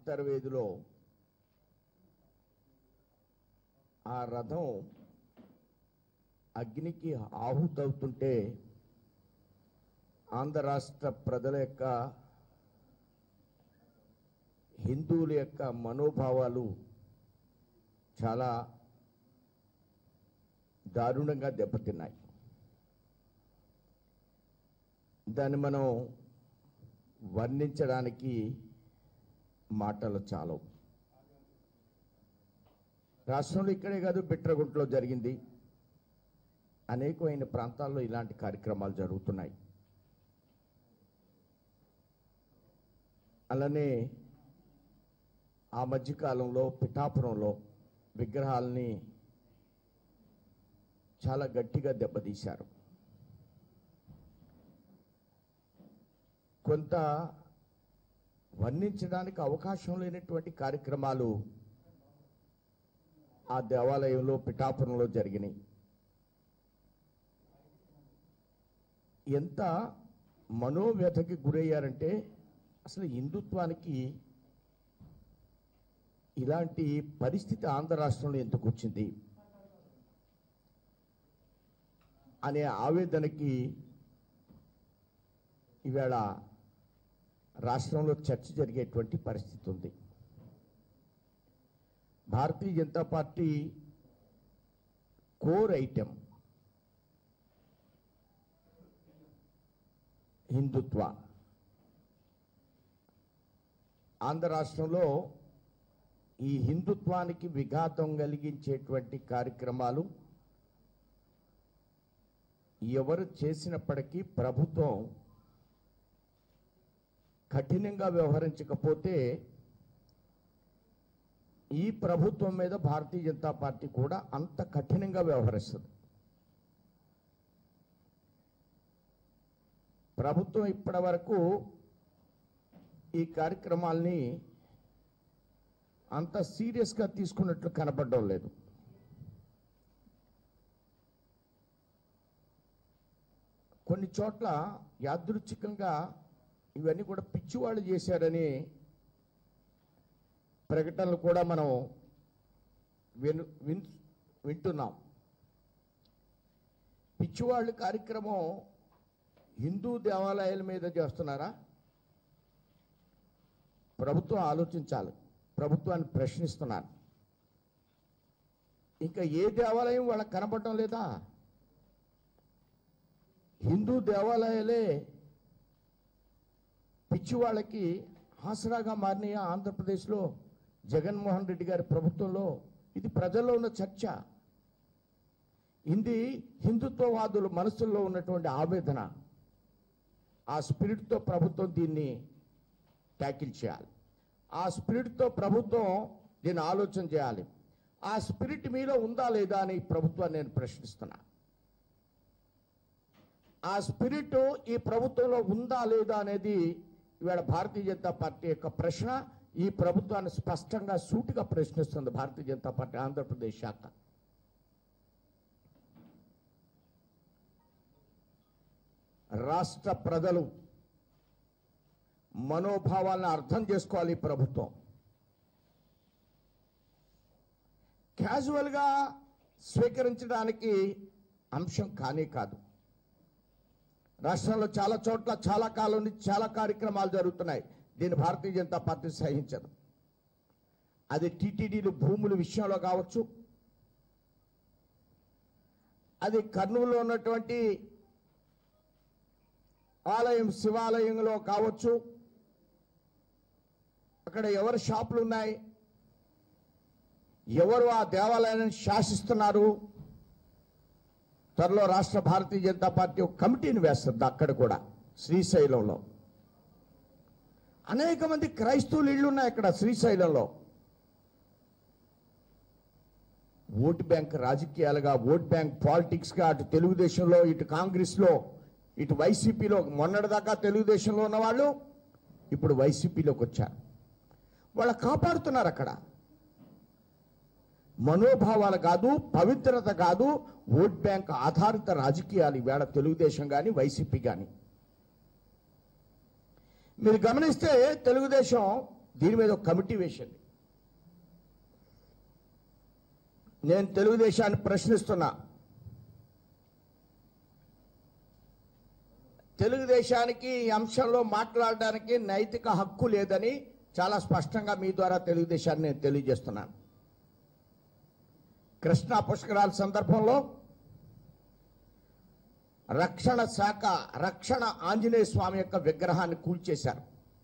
నూట అరవై ఐదులో ఆ రథం అగ్నికి ఆహుతవుతుంటే ఆంధ్ర రాష్ట్ర ప్రజల యొక్క హిందువుల యొక్క మనోభావాలు చాలా దారుణంగా దెబ్బతిన్నాయి దాన్ని మనం వర్ణించడానికి మాటలు చాలవు రాష్ట్రంలో ఇక్కడే కాదు బిట్రగుంటలో జరిగింది అనేకమైన ప్రాంతాల్లో ఇలాంటి కార్యక్రమాలు జరుగుతున్నాయి అలానే ఆ మధ్యకాలంలో పిఠాపురంలో విగ్రహాలని చాలా గట్టిగా దెబ్బతీశారు కొంత వర్ణించడానికి అవకాశం లేనటువంటి కార్యక్రమాలు ఆ దేవాలయంలో పిఠాపురంలో జరిగినాయి ఎంత మనోవ్యథకి గురయ్యారంటే అసలు హిందుత్వానికి ఇలాంటి పరిస్థితి ఆంధ్ర రాష్ట్రంలో ఎందుకు వచ్చింది అనే ఆవేదనకి ఈవేళ రాష్ట్రంలో చర్చ జరిగేటువంటి పరిస్థితి ఉంది Bharatiya Janata Party core item Hindutva Andhra రాష్ట్రంలో ఈ హిందుత్వానికి విఘాతం కలిగించేటువంటి కార్యక్రమాలు ఎవరు చేసినప్పటికీ ప్రభుత్వం కఠినంగా వ్యవహరించకపోతే ఈ ప్రభుత్వం మీద భారతీయ జనతా పార్టీ కూడా అంత కఠినంగా వ్యవహరిస్తుంది ప్రభుత్వం ఇప్పటి వరకు ఈ కార్యక్రమాల్ని అంత సీరియస్గా తీసుకున్నట్లు కనపడడం లేదు కొన్ని చోట్ల యాదృచ్ఛికంగా ఇవన్నీ కూడా పిచ్చివాళ్ళు చేశారని ప్రకటనలు కూడా మనం విను విన్ వింటున్నాం పిచ్చివాళ్ళు కార్యక్రమం హిందూ దేవాలయాల మీద చేస్తున్నారా ప్రభుత్వం ఆలోచించాలి ప్రభుత్వాన్ని ప్రశ్నిస్తున్నాను ఇంకా ఏ దేవాలయం వాళ్ళకి కనపడటం లేదా హిందూ దేవాలయాలే పిచ్చి వాళ్ళకి ఆసరాగా మారినాయి ఆంధ్రప్రదేశ్లో జగన్మోహన్ రెడ్డి గారి ప్రభుత్వంలో ఇది ప్రజల్లో ఉన్న చర్చ ఇది హిందుత్వవాదుల మనసుల్లో ఉన్నటువంటి ఆవేదన ఆ స్పిరిట్తో ప్రభుత్వం దీన్ని ట్యాకిల్ చేయాలి ఆ స్పిరిట్తో ప్రభుత్వం దీన్ని ఆలోచన చేయాలి ఆ స్పిరిట్ మీలో ఉందా లేదా అని ఈ ప్రభుత్వాన్ని నేను ప్రశ్నిస్తున్నా ఆ స్పిరిట్ ఈ ప్రభుత్వంలో ఉందా లేదా అనేది ఇవాళ భారతీయ జనతా పార్టీ యొక్క ప్రశ్న ఈ ప్రభుత్వాన్ని స్పష్టంగా సూటిగా ప్రశ్నిస్తుంది భారతీయ జనతా పార్టీ ఆంధ్రప్రదేశ్ శాఖ రాష్ట్ర ప్రజలు మనోభావాలను అర్థం చేసుకోవాలి ఈ ప్రభుత్వం క్యాజువల్గా స్వీకరించడానికి అంశం కానే కాదు రాష్ట్రంలో చాలా చోట్ల చాలా కాలం నుంచి చాలా కార్యక్రమాలు జరుగుతున్నాయి దీన్ని భారతీయ జనతా పార్టీ సహించదు అది టీటీడీలు భూముల విషయంలో కావచ్చు అది కర్నూలులో ఉన్నటువంటి ఆలయం శివాలయంలో కావచ్చు అక్కడ ఎవరి షాపులు ఉన్నాయి ఎవరు ఆ దేవాలయాన్ని శాసిస్తున్నారు త్వరలో రాష్ట్ర భారతీయ జనతా పార్టీ ఒక కమిటీని వేస్తుంది అక్కడ కూడా శ్రీశైలంలో అనేక మంది క్రైస్తవులు ఇళ్ళు ఉన్నాయి అక్కడ శ్రీశైలంలో ఓటు బ్యాంక్ రాజకీయాలుగా ఓట్ బ్యాంక్ పాలిటిక్స్గా అటు తెలుగుదేశంలో ఇటు కాంగ్రెస్లో ఇటు వైసీపీలో మొన్నటిదాకా తెలుగుదేశంలో ఉన్న వాళ్ళు ఇప్పుడు వైసీపీలోకి వచ్చారు వాళ్ళు కాపాడుతున్నారు అక్కడ మనోభావాలు కాదు పవిత్రత కాదు ఓట్ బ్యాంక్ ఆధారిత రాజకీయాలు ఈవేళ తెలుగుదేశం కానీ వైసీపీ కానీ మీరు గమనిస్తే తెలుగుదేశం దీని మీద ఒక కమిటీ వేసింది నేను తెలుగుదేశాన్ని ప్రశ్నిస్తున్నా తెలుగుదేశానికి ఈ అంశంలో మాట్లాడడానికి నైతిక హక్కు లేదని చాలా స్పష్టంగా మీ ద్వారా తెలుగుదేశాన్ని నేను తెలియజేస్తున్నాను కృష్ణా పుష్కరాల సందర్భంలో రక్షణ శాఖ రక్షణ ఆంజనేయ స్వామి యొక్క విగ్రహాన్ని కూల్చేశారు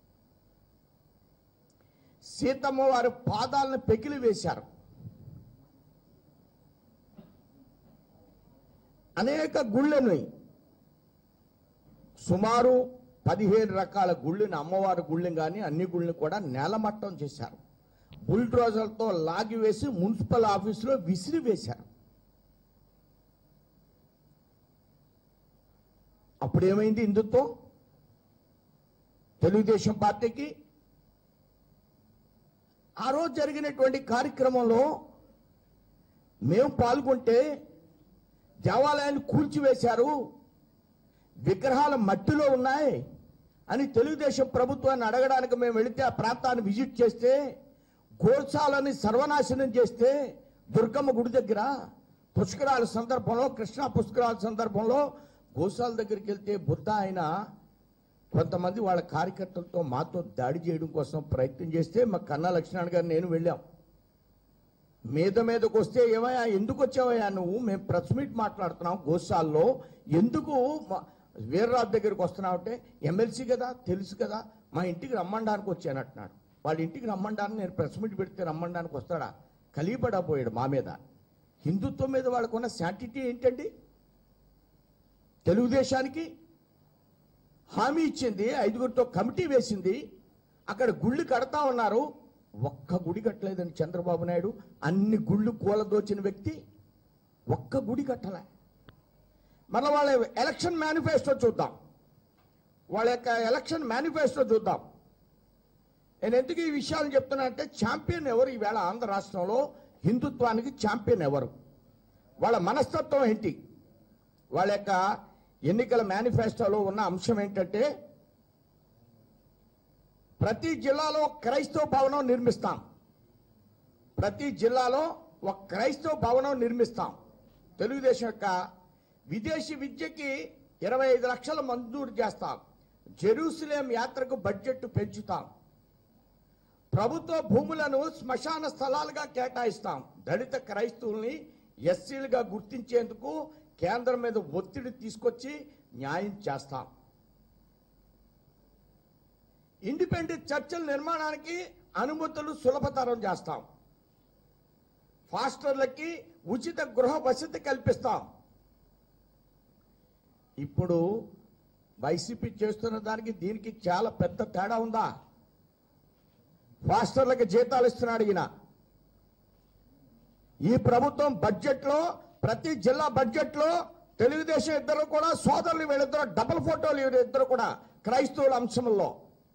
సీతమ్మ వారి పాదాలను పెకిలి వేశారు అనేక గుళ్ళని సుమారు పదిహేను రకాల గుళ్ళని అమ్మవారి గుళ్ళని కానీ అన్ని గుళ్ళని కూడా నేలమట్టం చేశారు బుల్డ్రోజర్లతో లాగివేసి మున్సిపల్ ఆఫీసులో విసిరి వేశారు అప్పుడు ఏమైంది హిందుత్వం తెలుగుదేశం పార్టీకి ఆ రోజు జరిగినటువంటి కార్యక్రమంలో మేము పాల్గొంటే దేవాలయాన్ని కూల్చివేశారు విగ్రహాలు మట్టిలో ఉన్నాయి అని తెలుగుదేశం ప్రభుత్వాన్ని అడగడానికి మేము వెళితే ఆ ప్రాంతాన్ని విజిట్ చేస్తే గోశాలని సర్వనాశనం చేస్తే దుర్గమ్మ గుడి దగ్గర పుష్కరాల సందర్భంలో కృష్ణా పుష్కరాల సందర్భంలో గోశాల దగ్గరికి వెళ్తే బుద్ధ ఆయన కొంతమంది వాళ్ళ కార్యకర్తలతో మాతో దాడి చేయడం కోసం ప్రయత్నం చేస్తే మా కన్నా లక్ష్మణ్ గారు నేను వెళ్ళాం మీద మీదకి వస్తే ఏమయ్యా ఎందుకు వచ్చావయ్యా నువ్వు మేము ప్రెస్ మీట్ మాట్లాడుతున్నాం గోశాల్లో ఎందుకు మా- వీర్రాజు దగ్గరికి వస్తున్నావు అంటే ఎమ్మెల్సీ కదా తెలుసు కదా మా ఇంటికి రమ్మండానికి వచ్చాను అంటున్నాడు వాళ్ళ ఇంటికి రమ్మండానికి నేను ప్రెస్ మీట్ పెడితే రమ్మండానికి వస్తాడా కలిపడపోయాడు మా మీద హిందుత్వం మీద వాళ్ళకున్న శాంటిటీ ఏంటండి తెలుగుదేశానికి హామీ ఇచ్చింది ఐదుగురితో కమిటీ వేసింది అక్కడ గుళ్ళు కడతా ఉన్నారు ఒక్క గుడి కట్టలేదండి చంద్రబాబు నాయుడు అన్ని గుళ్ళు కూలదోచిన వ్యక్తి ఒక్క గుడి కట్టలే మళ్ళీ వాళ్ళ ఎలక్షన్ మేనిఫెస్టో చూద్దాం వాళ్ళ యొక్క ఎలక్షన్ మేనిఫెస్టో చూద్దాం నేను ఎందుకు ఈ విషయాలు చెప్తున్నా అంటే ఛాంపియన్ ఎవరు ఈవేళ ఆంధ్ర రాష్ట్రంలో హిందుత్వానికి ఛాంపియన్ ఎవరు వాళ్ళ మనస్తత్వం ఏంటి వాళ్ళ యొక్క ఎన్నికల మేనిఫెస్టోలో ఉన్న అంశం ఏంటంటే ప్రతి జిల్లాలో ఒక క్రైస్తవ భవనం నిర్మిస్తాం ప్రతి జిల్లాలో ఒక క్రైస్తవ భవనం నిర్మిస్తాం తెలుగుదేశం యొక్క విదేశీ విద్యకి ఇరవై ఐదు లక్షలు మంజూరు చేస్తాం జెరూసలేం యాత్రకు బడ్జెట్ పెంచుతాం ప్రభుత్వ భూములను శ్మశాన స్థలాలుగా కేటాయిస్తాం దళిత క్రైస్తవుల్ని ఎస్సీలుగా గుర్తించేందుకు కేంద్రం మీద ఒత్తిడి తీసుకొచ్చి న్యాయం చేస్తాం ఇండిపెండెంట్ చర్చల నిర్మాణానికి అనుమతులు సులభతరం చేస్తాం ఫాస్టర్లకి ఉచిత గృహ వసతి కల్పిస్తాం ఇప్పుడు వైసీపీ చేస్తున్న దానికి దీనికి చాలా పెద్ద తేడా ఉందా ఫాస్టర్లకు జీతాలు ఇస్తున్నాడు ఈయన ఈ ప్రభుత్వం బడ్జెట్లో ప్రతి జిల్లా బడ్జెట్లో తెలుగుదేశం ఇద్దరు కూడా సోదరులు వీళ్ళిద్దరు డబుల్ ఫోటోలు వీళ్ళిద్దరు కూడా క్రైస్తవుల అంశంలో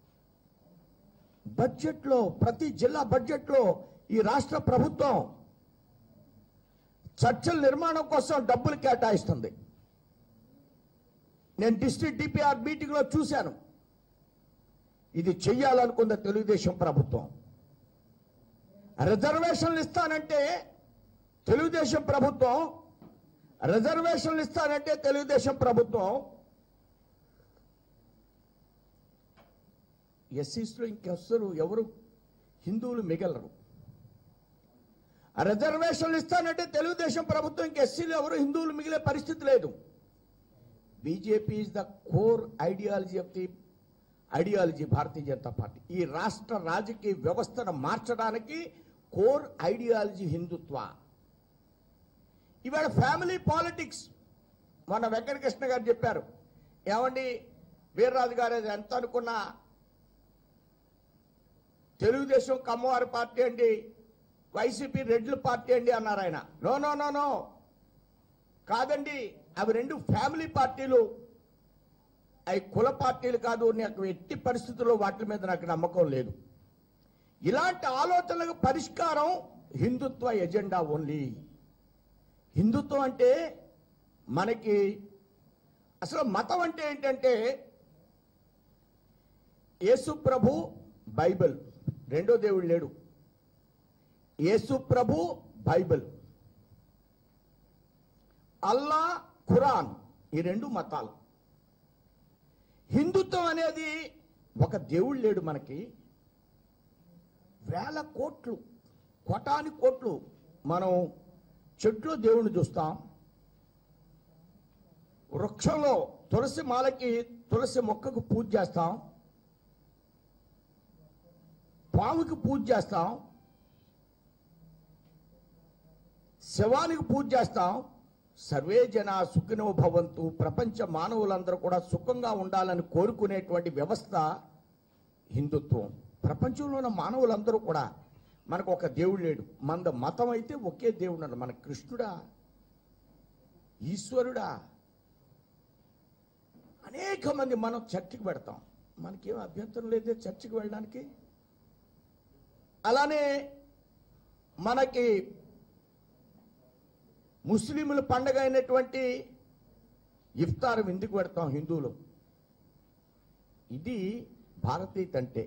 బడ్జెట్లో ప్రతి జిల్లా బడ్జెట్లో ఈ రాష్ట్ర ప్రభుత్వం చర్చల నిర్మాణం కోసం డబ్బులు కేటాయిస్తుంది నేను డిస్ట్రిక్ట్ డిపిఆర్ మీటింగ్లో చూశాను ఇది చెయ్యాలనుకున్న తెలుగుదేశం ప్రభుత్వం రిజర్వేషన్లు ఇస్తానంటే తెలుగుదేశం ప్రభుత్వం రిజర్వేషన్లు ఇస్తానంటే తెలుగుదేశం ప్రభుత్వం ఎస్సీస్లో ఇంకెవరు ఎవరు హిందువులు మిగలరు రిజర్వేషన్లు ఇస్తానంటే తెలుగుదేశం ప్రభుత్వం ఇంక ఎస్సీలు ఎవరు హిందువులు మిగిలే పరిస్థితి లేదు BJP is the core ideology of the ideology Bharatiya Janata Party ఈ రాష్ట్ర రాజకీయ వ్యవస్థను మార్చడానికి కోర్ ఐడియాలజీ హిందుత్వ ఇవాళ ఫ్యామిలీ పాలిటిక్స్ మొన్న వెంకటకృష్ణ గారు చెప్పారు ఏమండి వీర్రాజు గారు అది ఎంత అనుకున్నా తెలుగుదేశం కమ్మవారి పార్టీ అండి వైసీపీ రెడ్ల పార్టీ అండి అన్నారు ఆయన నో నో నో నో కాదండి అవి రెండు ఫ్యామిలీ పార్టీలు అవి కుల పార్టీలు కాదు నాకు ఎట్టి పరిస్థితుల్లో వాటి మీద నాకు నమ్మకం లేదు ఇలాంటి ఆలోచనలకు పరిష్కారం హిందుత్వ ఎజెండా ఓన్లీ హిందుత్వం అంటే మనకి అసలు మతం అంటే ఏంటంటే యేసు ప్రభు బైబిల్ రెండో దేవుడు లేడు యేసు ప్రభు బైబిల్ అల్లా ఖురాన్ ఈ రెండు మతాలు హిందుత్వం అనేది ఒక దేవుడు లేడు మనకి వేల కోట్లు కోటాని కోట్లు మనం చెట్లు దేవుణ్ణి చూస్తాం వృక్షంలో తులసి మాలకి తులసి మొక్కకు పూజ చేస్తాం పాముకి పూజ చేస్తాం శవానికి పూజ చేస్తాం సర్వే జన సుఖినో భవంతు ప్రపంచ మానవులందరూ కూడా సుఖంగా ఉండాలని కోరుకునేటువంటి వ్యవస్థ హిందుత్వం ప్రపంచంలో ఉన్న మానవులందరూ కూడా మనకు ఒక దేవుడు లేడు మన మతం అయితే ఒకే దేవుడు అన్నాడు మన కృష్ణుడా ఈశ్వరుడా అనేక మంది మనం చర్చికి పెడతాం మనకేం అభ్యంతరం లేదే చర్చికి వెళ్ళడానికి అలానే మనకి ముస్లింల పండగ అయినటువంటి ఇఫ్తార్ ఎందుకు పెడతాం హిందువులు ఇది భారతీయత అంటే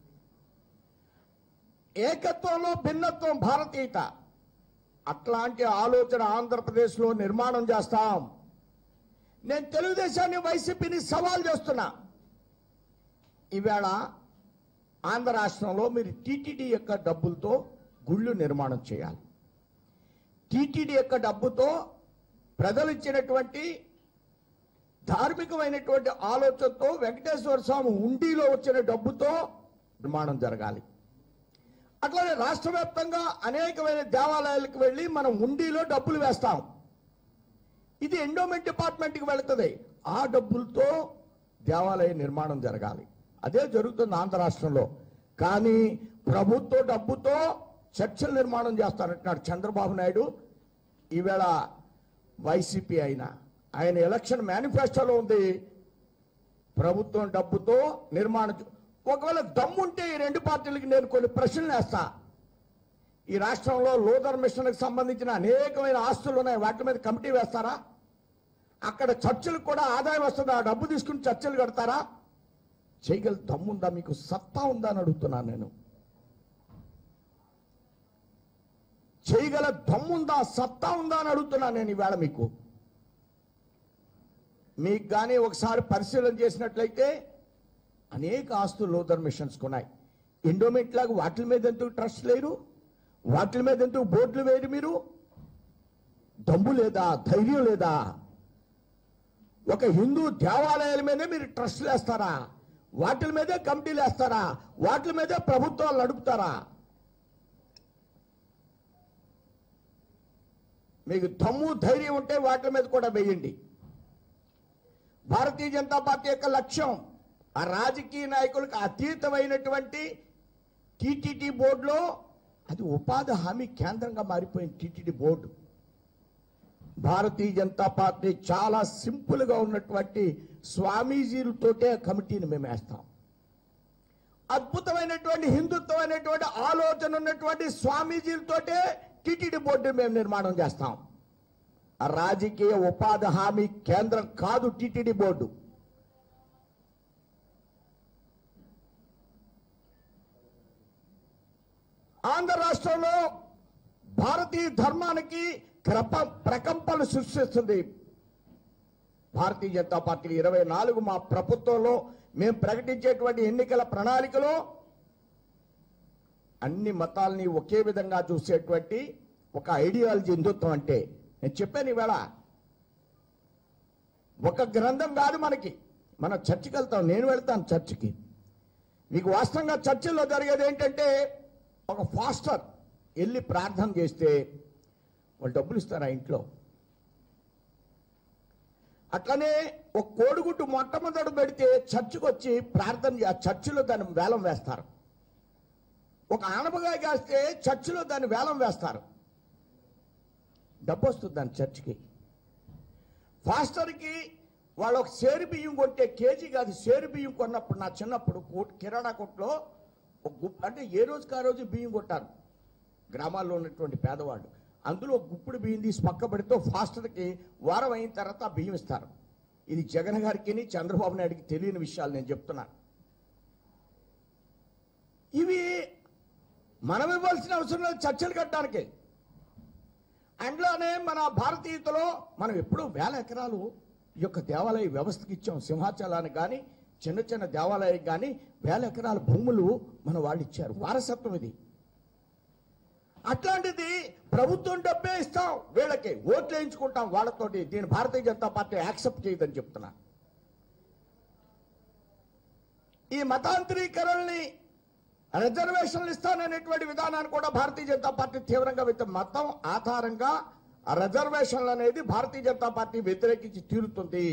ఏకత్వంలో భిన్నత్వం భారతీయత అట్లాంటి ఆలోచన ఆంధ్రప్రదేశ్లో నిర్మాణం చేస్తాం నేను తెలుగుదేశాన్ని వైసీపీని సవాల్ చేస్తున్నా ఈవేళ ఆంధ్ర రాష్ట్రంలో మీరు టీటీడీ యొక్క డబ్బులతో గుళ్ళు నిర్మాణం చేయాలి టీటీడీ యొక్క డబ్బుతో ప్రజలు ఇచ్చినటువంటి ధార్మికమైనటువంటి ఆలోచనతో వెంకటేశ్వర స్వామి ఉండిలో వచ్చిన డబ్బుతో నిర్మాణం జరగాలి అట్లానే రాష్ట్ర వ్యాప్తంగా అనేకమైన దేవాలయాలకు వెళ్ళి మనం ఉండిలో డబ్బులు వేస్తాం ఇది ఎండోమెంట్ డిపార్ట్మెంట్కి వెళుతుంది ఆ డబ్బులతో దేవాలయ నిర్మాణం జరగాలి అదే జరుగుతుంది ఆంధ్ర రాష్ట్రంలో కానీ ప్రభుత్వ డబ్బుతో చర్చల నిర్మాణం చేస్తానంటున్నాడు చంద్రబాబు నాయుడు ఈవేళ వైసీపీ అయినా ఆయన ఎలక్షన్ మేనిఫెస్టోలో ఉంది ప్రభుత్వం డబ్బుతో నిర్మాణం చే- ఒకవేళ దమ్ముంటే ఈ రెండు పార్టీలకి నేను కొన్ని ప్రశ్నలు వేస్తా ఈ రాష్ట్రంలో లోదర్ మిషన్కి సంబంధించిన అనేకమైన ఆస్తులు ఉన్నాయి వాటి మీద కమిటీ వేస్తారా అక్కడ చర్చలకు కూడా ఆదాయం వస్తుంది ఆ డబ్బు తీసుకుని చర్చలు కడతారా చేయగల దమ్ముందా మీకు సత్తా ఉందా అని అడుగుతున్నాను నేను చేయగల దమ్ముందా సత్తా ఉందా అని అడుగుతున్నాను నేను ఈవేళ మీకు మీకు కానీ ఒకసారి పరిశీలన చేసినట్లయితే అనేక ఆస్తులు లోదర్ మిషన్స్ కొన్నాయి ఎండోమెంట్ లాగా వాటి మీద ఎందుకు ట్రస్ట్ లేరు వాటి మీద ఎందుకు బోర్డులు వేయరు మీరు దమ్ము లేదా ధైర్యం లేదా ఒక హిందూ దేవాలయాల మీదే మీరు ట్రస్ట్లు వేస్తారా వాటి మీదే కమిటీలు వేస్తారా వాటి మీదే ప్రభుత్వాలు నడుపుతారా మీకు దమ్ము ధైర్యం ఉంటే వాటి మీద కూడా వేయండి భారతీయ జనతా పార్టీ యొక్క లక్ష్యం ఆ రాజకీయ నాయకులకు అతీతమైనటువంటి టీటీడీ బోర్డులో అది ఉపాధి హామీ కేంద్రంగా మారిపోయింది TTD board Bharatiya Janata Party చాలా సింపుల్ గా ఉన్నటువంటి స్వామీజీలతోటే ఆ కమిటీని మేము వేస్తాం అద్భుతమైనటువంటి హిందుత్వమైనటువంటి ఆలోచన ఉన్నటువంటి స్వామీజీలతోటే టీటీడీ బోర్డు మేము నిర్మాణం చేస్తాం ఆ రాజకీయ ఉపాధి హామీ కేంద్రం కాదు టీటీడీ బోర్డు ఆంధ్ర రాష్ట్రంలో భారతీయ ధర్మానికి క్రప ప్రకంపనలు సృష్టిస్తుంది భారతీయ జనతా పార్టీ ఇరవై నాలుగు మా ప్రభుత్వంలో మేము ప్రకటించేటువంటి ఎన్నికల ప్రణాళికలో అన్ని మతాల్ని ఒకే విధంగా చూసేటువంటి ఒక ఐడియాలజీ హిందుత్వం అంటే నేను చెప్పాను ఈవేళ ఒక గ్రంథం కాదు మనకి మనం చర్చికి వెళ్తాం నేను వెళ్తాను చర్చికి మీకు వాస్తవంగా చర్చిల్లో జరిగేది ఏంటంటే ఒక ఫాస్టర్ వెళ్ళి ప్రార్థన చేస్తే వాళ్ళు డబ్బులు ఇస్తారు ఆ ఇంట్లో అట్లనే ఒక కోడిగుడ్డు మొట్టమొదటి పెడితే చర్చికి వచ్చి ప్రార్థన చే- ఆ చర్చిలో దాన్ని వేలం వేస్తారు ఒక ఆనపకాయ కాస్తే చర్చిలో దాన్ని వేలం వేస్తారు డబ్బు వస్తుంది దాని చర్చికి ఫాస్టర్కి వాళ్ళు ఒక సేరు బియ్యం కొంటే కేజీ కాదు సేరు బియ్యం కొన్నప్పుడు నా చిన్నప్పుడు కోట్- కిరాణా కొట్లో ఒక గుప్ అంటే ఏ రోజుకి ఆ రోజు బియ్యం కొట్టారు గ్రామాల్లో ఉన్నటువంటి పేదవాళ్ళు అందులో ఒక గుప్పుడు బియ్యం తీసి పక్క పెడితే ఫాస్టర్కి వారం అయిన తర్వాత ఆ బియ్యం ఇస్తారు ఇది జగన్ గారికి చంద్రబాబు నాయుడికి తెలియని విషయాలు నేను చెప్తున్నాను ఇవి మనం ఇవ్వాల్సిన అవసరం లేదు చర్చలు కట్టడానికి అందులోనే మన భారతీయతలో మనం ఎప్పుడూ వేల ఎకరాలు ఈ యొక్క దేవాలయ వ్యవస్థకి ఇచ్చాం సింహాచలానికి కానీ చిన్న చిన్న దేవాలయానికి కానీ వేల ఎకరాల భూములు మన వాళ్ళు ఇచ్చారు వారసత్వం ఇది అట్లాంటిది ప్రభుత్వం డబ్బే ఇస్తాం వీళ్ళకి ఓట్లు వేయించుకుంటాం వాళ్ళతోటి దీని భారతీయ జనతా పార్టీ యాక్సెప్ట్ చేయదని చెప్తున్నా ఈ మతాంతరీకరణని రిజర్వేషన్లు ఇస్తాననేటువంటి విధానాన్ని కూడా భారతీయ జనతా పార్టీ తీవ్రంగా వ్యక్తం మతం ఆధారంగా ఆ రిజర్వేషన్లు అనేది భారతీయ జనతా పార్టీ వ్యతిరేకించి తీరుతుంది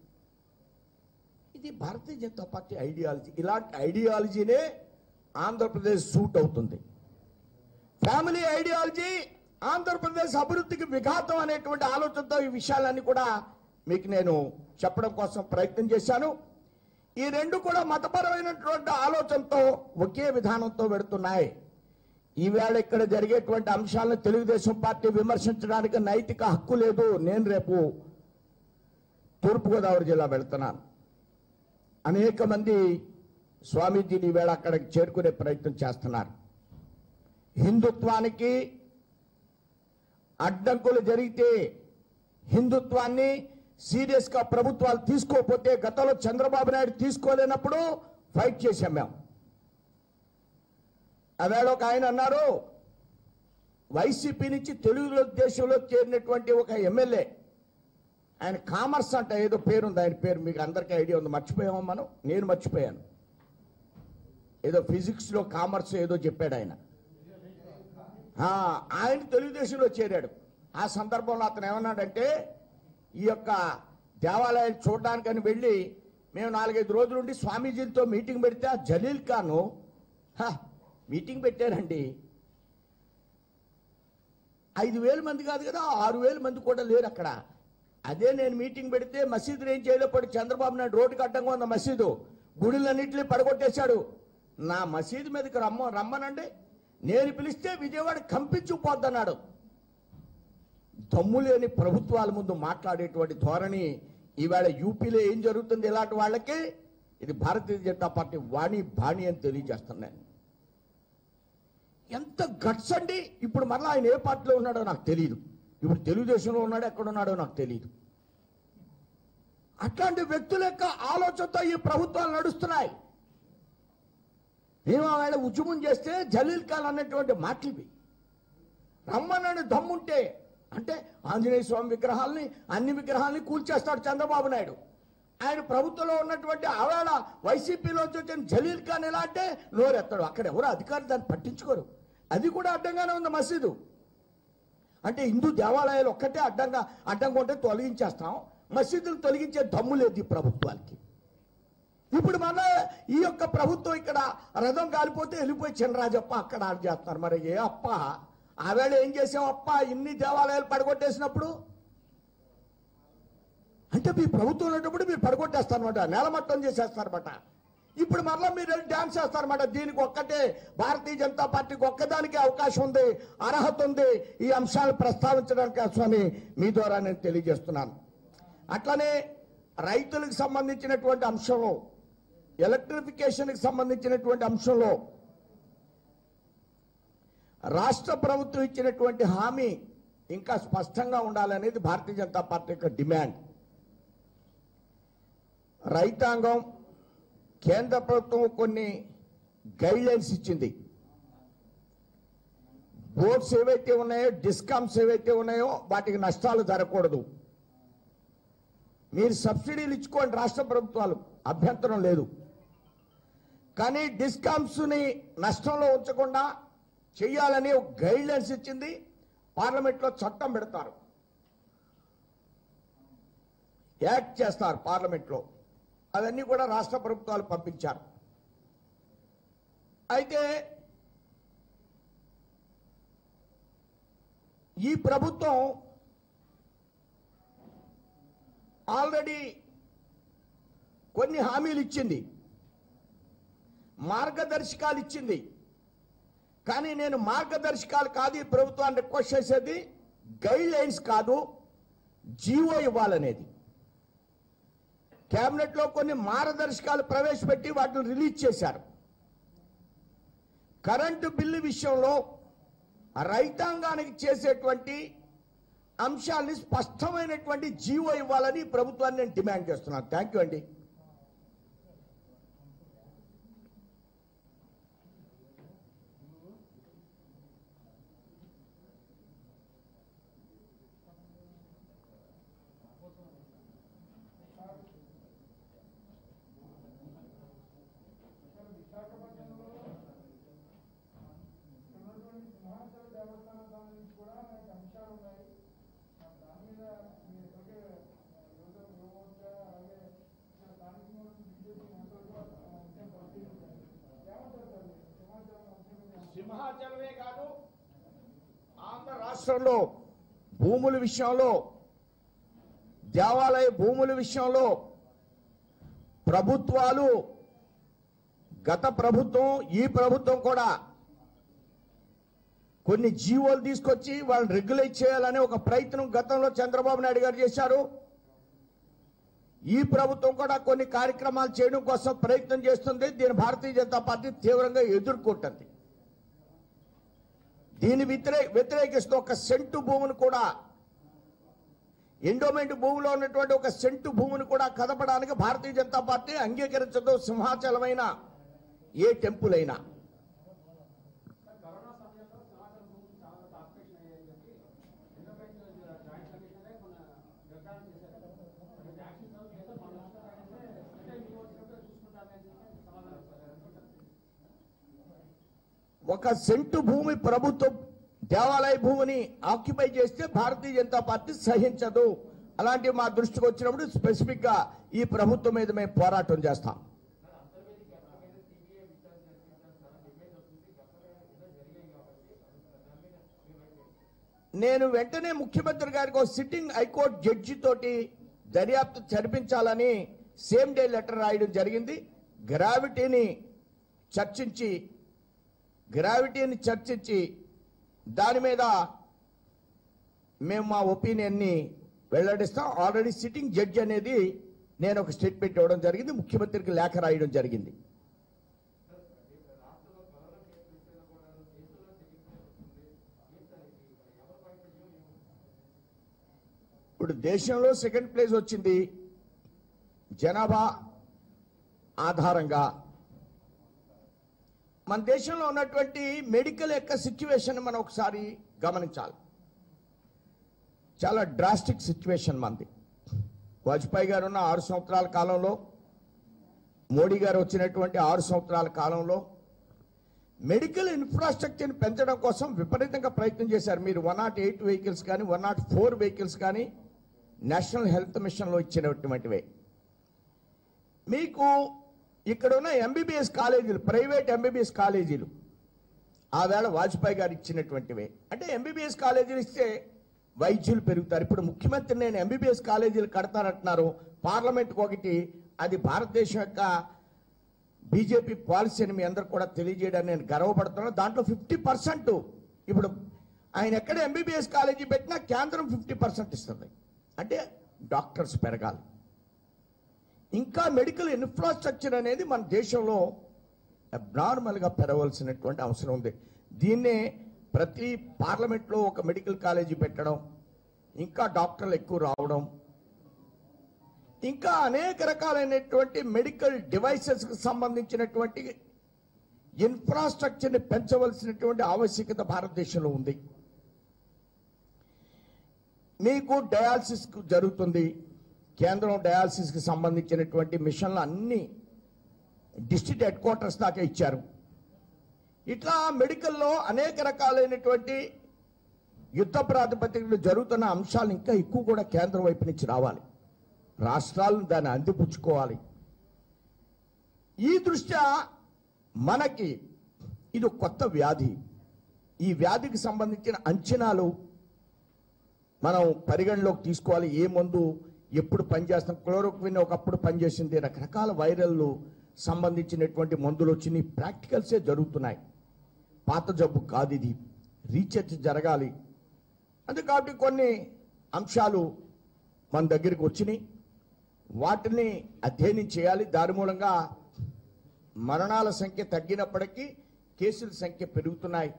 ఇది భారతీయ జనతా పార్టీ ఐడియాలజీ ఇలాంటి ఐడియాలజీనే ఆంధ్రప్రదేశ్ సూట్ అవుతుంది ఫ్యామిలీ ఐడియాలజీ ఆంధ్రప్రదేశ్ అభివృద్ధికి విఘాతం అనేటువంటి ఆలోచనతో ఈ విషయాలన్నీ కూడా మీకు నేను చెప్పడం కోసం ప్రయత్నం చేశాను ఈ రెండు కూడా మతపరమైనటువంటి ఆలోచనతో ఒకే విధానంతో వెడుతున్నాయి ఈవేళ ఇక్కడ జరిగేటువంటి అంశాలను తెలుగుదేశం పార్టీ విమర్శించడానికి నైతిక హక్కు లేదు నేను రేపు తూర్పుగోదావరి జిల్లా వెళ్తున్నాను అనేక మంది స్వామీజీని ఈవేళ అక్కడికి చేరుకునే ప్రయత్నం చేస్తున్నారు హిందుత్వానికి అడ్డంకులు జరిగితే హిందుత్వాన్ని సీరియస్ గా ప్రభుత్వాలు తీసుకోకపోతే గతంలో చంద్రబాబు నాయుడు తీసుకోలేనప్పుడు ఫైట్ చేశాం మేము అవేళ ఒక ఆయన అన్నారు వైసీపీ నుంచి తెలుగుదేశంలో చేరినటువంటి ఒక ఎమ్మెల్యే ఆయన కామర్స్ అంట ఏదో పేరుంది ఆయన పేరు మీకు అందరికీ ఐడియా ఉంది మర్చిపోయాము మనం నేను మర్చిపోయాను ఏదో ఫిజిక్స్ లో కామర్స్ ఏదో చెప్పాడు ఆయన ఆ, ఆయన తెలుగుదేశంలో చేరాడు ఆ సందర్భంలో అతను ఏమన్నాడంటే ఈ యొక్క దేవాలయాన్ని చూడడానికని వెళ్ళి మేము నాలుగైదు రోజులుండి స్వామీజీలతో మీటింగ్ పెడితే ఆ జలీల్ ఖాను "హ, మీటింగ్ పెట్టారండి ఐదు వేల మంది కాదు కదా ఆరు వేల మంది కూడా లేరు అక్కడ అదే నేను మీటింగ్ పెడితే మసీదులు ఏం చేయలేకపోతే చంద్రబాబు నాయుడు రోడ్డుకి అడ్డంగా ఉన్న మసీదు గుడులన్నింటినీ పడగొట్టేశాడు నా మసీదు మీదకి రమ్మ రమ్మనండి నేను పిలిస్తే విజయవాడ కంపించుకుపోద్దన్నాడు దమ్ము లేని ప్రభుత్వాల ముందు మాట్లాడేటువంటి ధోరణి ఈవేళ యూపీలో ఏం జరుగుతుంది ఇలాంటి వాళ్ళకి ఇది భారతీయ జనతా పార్టీ వాణి బాణి అని తెలియజేస్తున్నాను ఎంత గట్స్ అండి ఇప్పుడు మరలా ఆయన ఏ పార్టీలో ఉన్నాడో నాకు తెలియదు ఇప్పుడు తెలుగుదేశంలో ఉన్నాడో ఎక్కడ ఉన్నాడో నాకు తెలియదు అట్లాంటి వ్యక్తుల యొక్క ఆలోచనతో ఈ ప్రభుత్వాలు నడుస్తున్నాయి మేము ఆవేళ ఉద్యమం చేస్తే జలీల్ ఖాన్ అన్నటువంటి మాటలు ఇవి రమ్మనని దమ్ముంటే అంటే ఆంజనేయ స్వామి విగ్రహాల్ని అన్ని విగ్రహాల్ని కూల్చేస్తాడు చంద్రబాబు నాయుడు ఆయన ప్రభుత్వంలో ఉన్నటువంటి ఆవేళ వైసీపీలో వచ్చిన జలీల్ ఖాన్ ఎలా అంటే నోరెత్తాడు అక్కడ ఎవరు అధికారులు దాన్ని పట్టించుకోరు అది కూడా అడ్డంగానే ఉంది మసీదు అంటే హిందూ దేవాలయాలు ఒక్కటే అడ్డంగా అడ్డంగా ఉంటే తొలగించేస్తాం మసీదులు తొలగించే దమ్ము లేదు ఈ ప్రభుత్వానికి ఇప్పుడు మన ఈ యొక్క ప్రభుత్వం ఇక్కడ రథం కాలిపోతే వెళ్ళిపోయి చినరాజప్ప అక్కడ ఆడ చేస్తున్నారు మరి ఏ అప్ప ఆవేళ ఏం చేసాం అప్ప ఇన్ని దేవాలయాలు పడగొట్టేసినప్పుడు అంటే మీ ప్రభుత్వం ఉన్నప్పుడు మీరు పడగొట్టేస్తారనమాట నేలమట్టం చేసేస్తారన్నమాట ఇప్పుడు మరలా మీరు వెళ్ళి డ్యాన్స్ చేస్తారన్నమాట దీనికి ఒక్కటే భారతీయ జనతా పార్టీకి ఒక్కదానికి అవకాశం ఉంది అర్హత ఉంది ఈ అంశాలు ప్రస్తావించడానికి స్వామి మీ ద్వారా నేను తెలియజేస్తున్నాను అట్లనే రైతులకు సంబంధించినటువంటి అంశంలో ఎలక్ట్రిఫికేషన్కి సంబంధించినటువంటి అంశంలో రాష్ట్ర ప్రభుత్వం ఇచ్చినటువంటి హామీ ఇంకా స్పష్టంగా ఉండాలనేది భారతీయ జనతా పార్టీ యొక్క డిమాండ్ రైతాంగం కేంద్ర ప్రభుత్వం కొన్ని గైడ్ లైన్స్ ఇచ్చింది బోర్డ్స్ ఏవైతే ఉన్నాయో డిస్కామ్స్ ఏవైతే ఉన్నాయో వాటికి నష్టాలు జరగకూడదు మీరు సబ్సిడీలు ఇచ్చుకోండి రాష్ట్ర ప్రభుత్వాలు అభ్యంతరం లేదు కానీ డిస్కామ్స్ని నష్టంలో ఉంచకుండా చేయాలని ఒక గైడ్ లైన్స్ ఇచ్చింది పార్లమెంట్లో చట్టం పెడతారు యాక్ట్ చేస్తారు పార్లమెంట్లో అవన్నీ కూడా రాష్ట్ర ప్రభుత్వాలు పంపించారు అయితే ఈ ప్రభుత్వం ఆల్రెడీ కొన్ని హామీలు ఇచ్చింది మార్గదర్శకాలు ఇచ్చింది కానీ నేను మార్గదర్శకాలు కాదు ఈ ప్రభుత్వాన్ని రిక్వెస్ట్ చేసేది గైడ్ లైన్స్ కాదు జీవో ఇవ్వాలనేది కేబినెట్లో కొన్ని మార్గదర్శకాలు ప్రవేశపెట్టి వాటిని రిలీజ్ చేశారు కరెంటు బిల్లు విషయంలో రైతాంగానికి చేసేటువంటి అంశాల్ని స్పష్టమైనటువంటి జీవో ఇవ్వాలని ప్రభుత్వాన్ని నేను డిమాండ్ చేస్తున్నాను థ్యాంక్ యూ అండి ఉన్నటువంటి సింహాచల దేవస్థానం సంబంధించి కూడా మనకి అంశాలు ఉన్నాయి దాని మీద మీరు ఇప్పటికే యువత యువమోర్చా అలాగే ఇక్కడ స్థానికంగా ఉన్న బీజేపీ నేతలు కూడా ఆ అంశం పరిశీలించారు ఏమంటారు సార్ మీరు? సింహాచలం అంశం మీద ఏమంటారు? సింహాచలమే కాదు ఆంధ్ర రాష్ట్రంలో భూముల విషయంలో దేవాలయ భూముల విషయంలో ప్రభుత్వాలు గత ప్రభుత్వం ఈ ప్రభుత్వం కూడా కొన్ని జీవోలు తీసుకొచ్చి వాళ్ళని రెగ్యులేట్ చేయాలనే ఒక ప్రయత్నం గతంలో చంద్రబాబు నాయుడు గారు చేశారు ఈ ప్రభుత్వం కూడా కొన్ని కార్యక్రమాలు చేయడం కోసం ప్రయత్నం చేస్తుంది దీని భారతీయ జనతా పార్టీ తీవ్రంగా ఎదుర్కొంటుంది దీని వ్యతిరే వ్యతిరేకిస్తూ ఒక సెంటు భూమిని కూడా ఎండోమెంట్ భూమిలో ఉన్నటువంటి ఒక సెంటు భూమిని కూడా కదపడానికి భారతీయ జనతా పార్టీ అంగీకరించదు సింహాచలమైన ఏ టెంపుల్ అయినా కరోనా సమయంలో సమాచారం భూములు చాలా ఆపరేషన్ అయ్యాయని చెప్పి ఎండోమెంట్ జాయింట్ కమిషనరే మన నిర్ధారణ చేశారు అంటే యాక్షన్ చేస్తే మన రాష్ట్రాలు అంటే మీ వచ్చినప్పుడు చూసుకుంటారని చెప్పి సమాధానం ఇస్తారు ఒక సెంటు భూమి ప్రభుత్వం దేవాలయ భూమిని ఆక్యుపై చేస్తే భారతీయ జనతా పార్టీ సహించదు అలాంటివి మా దృష్టికి వచ్చినప్పుడు స్పెసిఫిక్ గా ఈ ప్రభుత్వం మీద మేము పోరాటం చేస్తాం నేను వెంటనే ముఖ్యమంత్రి గారికి ఒక సిట్టింగ్ హైకోర్టు జడ్జి తోటి దర్యాప్తు జరిపించాలని సేమ్ డే లెటర్ రాయడం జరిగింది గ్రావిటీని చర్చించి గ్రావిటీని చర్చించి దాని మీద మేము మా ఒపీనియన్ని వెల్లడిస్తాం ఆల్రెడీ సిట్టింగ్ జడ్జి అనేది నేను ఒక స్టేట్మెంట్ ఇవ్వడం జరిగింది ముఖ్యమంత్రికి లేఖ రాయడం జరిగింది ఇప్పుడు దేశంలో సెకండ్ ప్లేస్ వచ్చింది జనాభా ఆధారంగా మన దేశంలో ఉన్నటువంటి మెడికల్ యొక్క సిచ్యువేషన్ మనం ఒకసారి గమనించాలి చాలా డ్రాస్టిక్ సిచ్యువేషన్ మనది వాజ్పేయి గారు ఉన్న ఆరు సంవత్సరాల కాలంలో మోడీ గారు వచ్చినటువంటి ఆరు సంవత్సరాల కాలంలో మెడికల్ ఇన్ఫ్రాస్ట్రక్చర్ని పెంచడం కోసం విపరీతంగా ప్రయత్నం చేశారు మీరు వన్ నాట్ ఎయిట్ వెహికల్స్ కానీ వన్ నాట్ ఫోర్ వెహికల్స్ కానీ నేషనల్ హెల్త్ మిషన్లో ఇచ్చినటువంటివే మీకు ఇక్కడ ఉన్న ఎంబీబీఎస్ కాలేజీలు ప్రైవేట్ ఎంబీబీఎస్ కాలేజీలు ఆ వేళ వాజ్పేయి గారు ఇచ్చినటువంటివే అంటే ఎంబీబీఎస్ కాలేజీలు ఇస్తే వైద్యులు పెరుగుతారు ఇప్పుడు ముఖ్యమంత్రి నేను ఎంబీబీఎస్ కాలేజీలు కడతానంటున్నారు పార్లమెంట్కి ఒకటి అది భారతదేశం యొక్క బీజేపీ పాలసీని మీ అందరు కూడా తెలియజేయడానికి నేను గర్వపడుతున్నాను దాంట్లో ఫిఫ్టీ పర్సెంట్ ఇప్పుడు ఆయన ఎక్కడ ఎంబీబీఎస్ కాలేజీ పెట్టినా కేంద్రం ఫిఫ్టీ పర్సెంట్ ఇస్తుంది అంటే డాక్టర్స్ పెరగాలి ఇంకా మెడికల్ ఇన్ఫ్రాస్ట్రక్చర్ అనేది మన దేశంలో అబ్నార్మల్గా పెరగవలసినటువంటి అవసరం ఉంది దీన్నే ప్రతి పార్లమెంట్లో ఒక మెడికల్ కాలేజీ పెట్టడం ఇంకా డాక్టర్లు ఎక్కువ రావడం ఇంకా అనేక రకాలైనటువంటి మెడికల్ డివైసెస్కి సంబంధించినటువంటి ఇన్ఫ్రాస్ట్రక్చర్ని పెంచవలసినటువంటి ఆవశ్యకత భారతదేశంలో ఉంది మీకు డయాలసిస్ జరుగుతుంది కేంద్రం డయాలసిస్కి సంబంధించినటువంటి మిషన్లు అన్ని డిస్ట్రిక్ట్ హెడ్ క్వార్టర్స్ దాకా ఇచ్చారు ఇట్లా మెడికల్లో అనేక రకాలైనటువంటి యుద్ధ ప్రాతిపదికలు జరుగుతున్న అంశాలు ఇంకా ఎక్కువ కూడా కేంద్రం వైపు నుంచి రావాలి రాష్ట్రాలను దాన్ని అందిపుచ్చుకోవాలి ఈ దృష్ట్యా మనకి ఇది ఒక కొత్త వ్యాధి ఈ వ్యాధికి సంబంధించిన అంచనాలు మనం పరిగణలోకి తీసుకోవాలి ఏ మందు ఎప్పుడు పనిచేస్తాం క్లోరోక్విన్ ఒకప్పుడు పనిచేసింది రకరకాల వైరల్లు సంబంధించినటువంటి మందులు వచ్చినాయి ప్రాక్టికల్సే జరుగుతున్నాయి పాత జబ్బు కాదు ఇది రీసెర్చ్ జరగాలి అంతే కాబట్టి కొన్ని అంశాలు మన దగ్గరికి వచ్చినాయి వాటిని అధ్యయనం చేయాలి దాని మూలంగా మరణాల సంఖ్య తగ్గినప్పటికీ కేసుల సంఖ్య పెరుగుతున్నాయి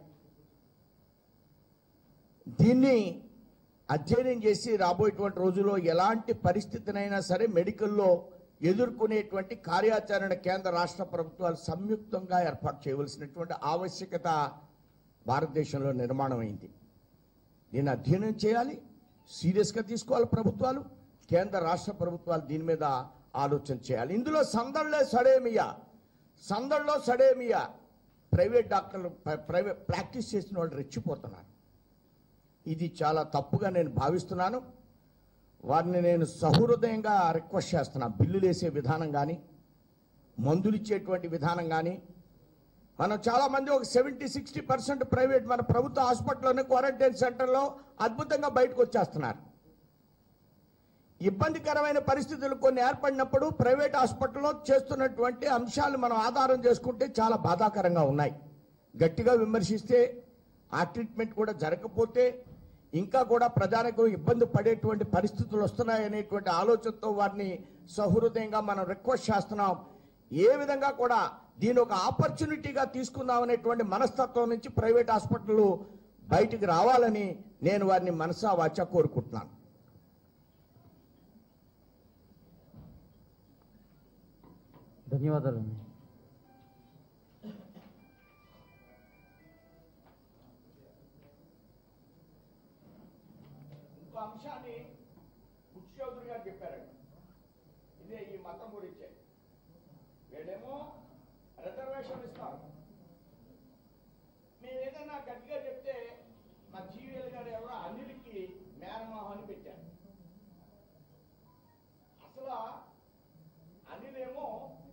దీన్ని అధ్యయనం చేసి రాబోయేటువంటి రోజుల్లో ఎలాంటి పరిస్థితినైనా సరే మెడికల్లో ఎదుర్కొనేటువంటి కార్యాచరణ కేంద్ర రాష్ట్ర ప్రభుత్వాలు సంయుక్తంగా ఏర్పాటు చేయవలసినటువంటి ఆవశ్యకత భారతదేశంలో నిర్మాణం అయింది దీన్ని అధ్యయనం చేయాలి సీరియస్గా తీసుకోవాలి ప్రభుత్వాలు కేంద్ర రాష్ట్ర ప్రభుత్వాలు దీని మీద ఆలోచన చేయాలి ఇందులో సందడిలో సడేమియా సందడిలో సడేమియా ప్రైవేట్ డాక్టర్లు ప్ర- ప్రైవేట్ ప్రాక్టీస్ చేసిన వాళ్ళు రెచ్చిపోతున్నారు ఇది చాలా తప్పుగా నేను భావిస్తున్నాను వారిని నేను సహృదయంగా రిక్వెస్ట్ చేస్తున్నా బిల్లులు వేసే విధానం కానీ మందులు ఇచ్చేటువంటి విధానం కానీ మనం చాలా మంది ఒక సెవెంటీ సిక్స్టీ పర్సెంట్ ప్రైవేట్ మన ప్రభుత్వ హాస్పిటల్లోనే క్వారంటైన్ సెంటర్లో అద్భుతంగా బయటకు వచ్చేస్తున్నారు ఇబ్బందికరమైన పరిస్థితులు కొన్ని ఏర్పడినప్పుడు ప్రైవేట్ హాస్పిటల్లో చేస్తున్నటువంటి అంశాలు మనం ఆధారం చేసుకుంటే చాలా బాధాకరంగా ఉన్నాయి గట్టిగా విమర్శిస్తే ఆ ట్రీట్మెంట్ కూడా జరగకపోతే ఇంకా కూడా ప్రజలకు ఇబ్బంది పడేటువంటి పరిస్థితులు వస్తున్నాయనేటువంటి ఆలోచనతో వారిని సహృదయంగా మనం రిక్వెస్ట్ చేస్తున్నాం ఏ విధంగా కూడా దీని ఒక ఆపర్చునిటీగా తీసుకుందాం అనేటువంటి మనస్తత్వం నుంచి ప్రైవేట్ హాస్పిటల్ బయటికి రావాలని నేను వారిని మనసా వాచ కోరుకుంటున్నాను ధన్యవాదాలండి ఇంకో అంశాన్ని బుచ్ చౌదరి గారు చెప్పారండి ఇదే ఈ మతం గురించే వీళ్ళేమో రిజర్వేషన్ ఇస్తారు మేము ఏదైనా గట్టిగా చెప్తే మా జీవీఎల్ గారు ఎవరో అనిల్కి మేనమోహన్ పెట్టారు అసలు అనిల్ ఏమో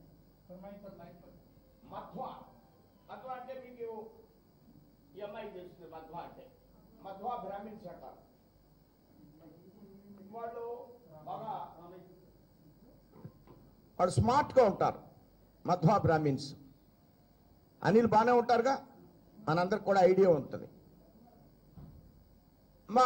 మధ్వ మధ్వ అంటే మీకు ఈ అమ్మాయి తెలుస్తుంది మధ్వ అంటే మధ్వ బ్రాహ్మిన్స్ అంటారు వాళ్ళు బాగా వాళ్ళు స్మార్ట్గా ఉంటారు మధ్వా బ్రాహ్మిన్స్ అనిల్ బాగానే ఉంటారుగా మనందరికి కూడా ఐడియా ఉంటుంది మా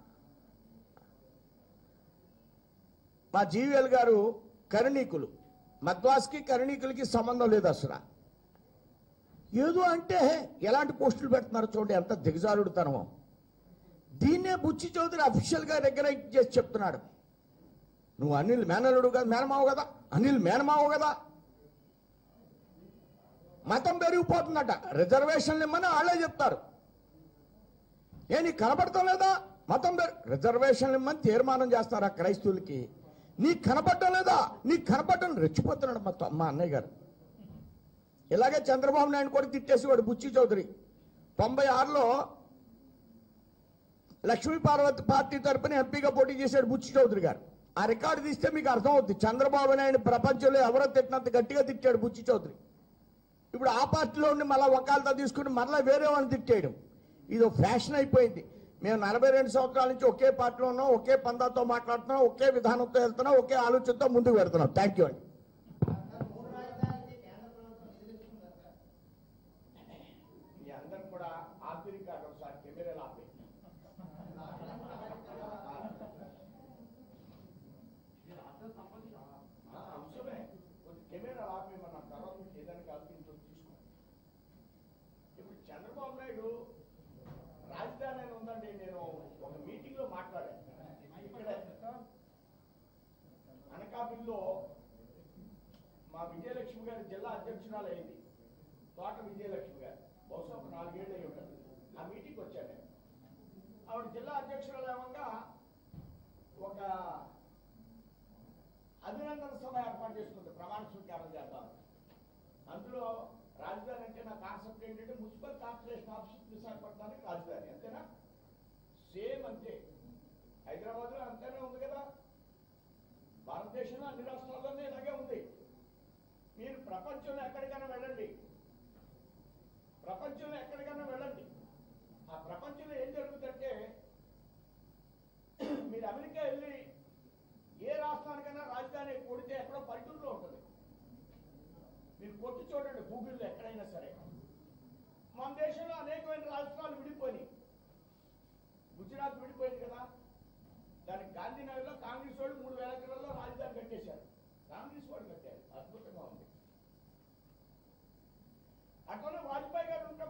మా జీవీఎల్ గారు కరణీకులు మద్వాస్కి కరణీకులకి సంబంధం లేదు అసలు ఏదో అంటే ఎలాంటి పోస్టులు పెడుతున్నారు చూడండి ఎంత దిగజారుడుతనమో దీన్నే బుచ్చి చౌదరి అఫీషియల్ గా రికగ్నైజ్ చేసి చెప్తున్నాడు నువ్వు అనిల్ మేనలుడు కదా మేనమావు కదా అనిల్ మేనమావు కదా మతం పెరిగిపోతుందట రిజర్వేషన్లు ఇమ్మని వాళ్ళే చెప్తారు ఏ నీకు కనపడతాం లేదా మతం పెరి రిజర్వేషన్లు ఇమ్మని తీర్మానం చేస్తారు ఆ క్రైస్తవులకి నీకు కనపడటం లేదా నీకు కనపడటం రెచ్చిపోతున్నాడు మా త- మా అన్నయ్య గారు ఇలాగే చంద్రబాబు నాయుడు కూడా తిట్టేసేవాడు బుచ్చి చౌదరి తొంభై ఆరులో లక్ష్మీ పార్వతి పార్టీ తరపున ఎంపీగా పోటీ చేశాడు బుచ్చి చౌదరి గారు ఆ రికార్డు తీస్తే మీకు అర్థం అవుద్ది చంద్రబాబు నాయుడు ప్రపంచంలో ఎవరో తిట్టినంత గట్టిగా తిట్టాడు బుచ్చి చౌదరి ఇప్పుడు ఆ పార్టీలో ఉండి మళ్ళీ వకాలతో తీసుకుని మళ్ళీ వేరే వాళ్ళని తిట్టేయడం ఇది ఒక ఫ్యాషన్ అయిపోయింది మేము నలభై రెండు సంవత్సరాల నుంచి ఒకే పార్టీలో ఉన్నాం ఒకే పందాతో మాట్లాడుతున్నాం ఒకే విధానంతో వెళ్తున్నాం ఒకే ఆలోచనతో ముందుకు వెళ్తున్నాం థ్యాంక్ యూ అండి మీ అందరు కూడా ఆపిరి కాదు ఒకసారి కెమెరాలు ఆపి ఆ, అంశమే కొద్ది కెమెరాలు ఆపి మన తర్వాత మీకు ఏదైనా కల్పించో తీసుకో ఇప్పుడు చంద్రబాబు నాయుడు రాజధాని అని ఉందండి నేను ఒక మీటింగ్ లో మాట్లాడాను ఇక్కడే అనకాపల్లిలో మా విజయలక్ష్మి గారి జిల్లా అధ్యక్షురాలు అయింది తోట విజయలక్ష్మి గారు బహుశా ఒక నాలుగేళ్ళు అయి ఉంటుంది ఆ మీటింగ్ వచ్చాను నేను ఆవిడ జిల్లా అధ్యక్షురాలు ఏమంగా ఒక అభినందన సభ ఏర్పాటు చేసుకుంది ప్రమాణ స్వీకారం చేద్దాం అందులో రాజధాని అంటే నా కాన్సెప్ట్ ఏంటంటే మున్సిపల్ కార్పొరేషన్ ఆఫీస్ విశాఖపట్నానికి రాజధాని అంతేనా సేమ్ అంతే హైదరాబాద్ లో అంతేనే ఉంది కదా భారతదేశంలో అన్ని రాష్ట్రాల్లోనే ఇలాగే ఉంది మీరు ప్రపంచంలో ఎక్కడికైనా వెళ్ళండి ప్రపంచంలో ఎక్కడికైనా వెళ్ళండి ఆ ప్రపంచంలో ఏం జరుగుతుందంటే మీరు అమెరికా వెళ్ళి ఏ రాష్ట్రానికైనా రాజధాని కొడితే ఎక్కడో పల్లెటూరులో ఉంటుంది మీరు కొట్టి చూడండి గూగుల్లో ఎక్కడైనా సరే మన దేశంలో అనేకమైన రాష్ట్రాలు విడిపోయినాయి గుజరాత్ విడిపోయింది కదా దానికి గాంధీనగర్లో కాంగ్రెస్ వాడు మూడు వేల ఎకరాల్లో రాజధాని కట్టేశారు కాంగ్రెస్ వాడు కట్టారు అద్భుతంగా ఉంది అట్లనే వాజ్పేయి గారు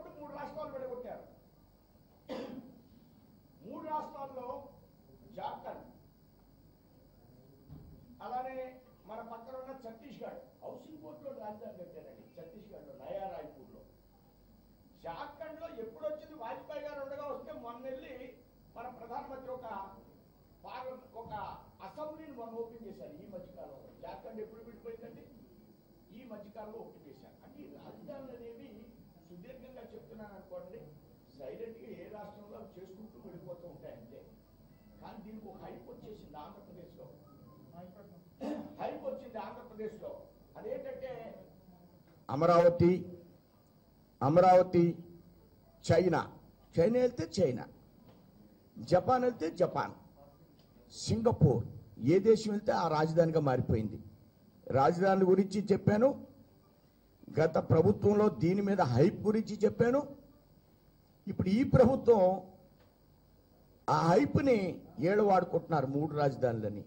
వాజ్పేయి గారు ఉండగా వస్తే మొన్న వెళ్ళి మన ప్రధానమంత్రి ఒక పార్లమెంట్ ఒక అసెంబ్లీని మొన్న ఓపెన్ చేశారు ఈ మధ్యకాలంలో జార్ఖండ్ ఎప్పుడు విడిపోయిందండి ఈ మధ్యకాలంలో ఓపెన్ చేశారు అంటే ఈ రాజధానులు అనేవి సుదీర్ఘంగా చెప్తున్నాను అనుకోండి సైలెంట్గా ఏ రాష్ట్రంలో అవి చేసుకుంటూ వెళ్ళిపోతూ ఉంటాయి అంతే కానీ దీనికి ఒక హైప్ వచ్చేసింది ఆంధ్రప్రదేశ్లో హైప్ వచ్చింది ఆంధ్రప్రదేశ్లో అదేంటంటే అమరావతి అమరావతి చైనా చైనా వెళ్తే చైనా జపాన్ వెళ్తే జపాన్ సింగపూర్ ఏ దేశం వెళ్తే ఆ రాజధానిగా మారిపోయింది రాజధాని గురించి చెప్పాను గత ప్రభుత్వంలో దీని మీద హైప్ గురించి చెప్పాను ఇప్పుడు ఈ ప్రభుత్వం ఆ హైప్ని ఏడు వాడుకుంటున్నారు మూడు రాజధానులని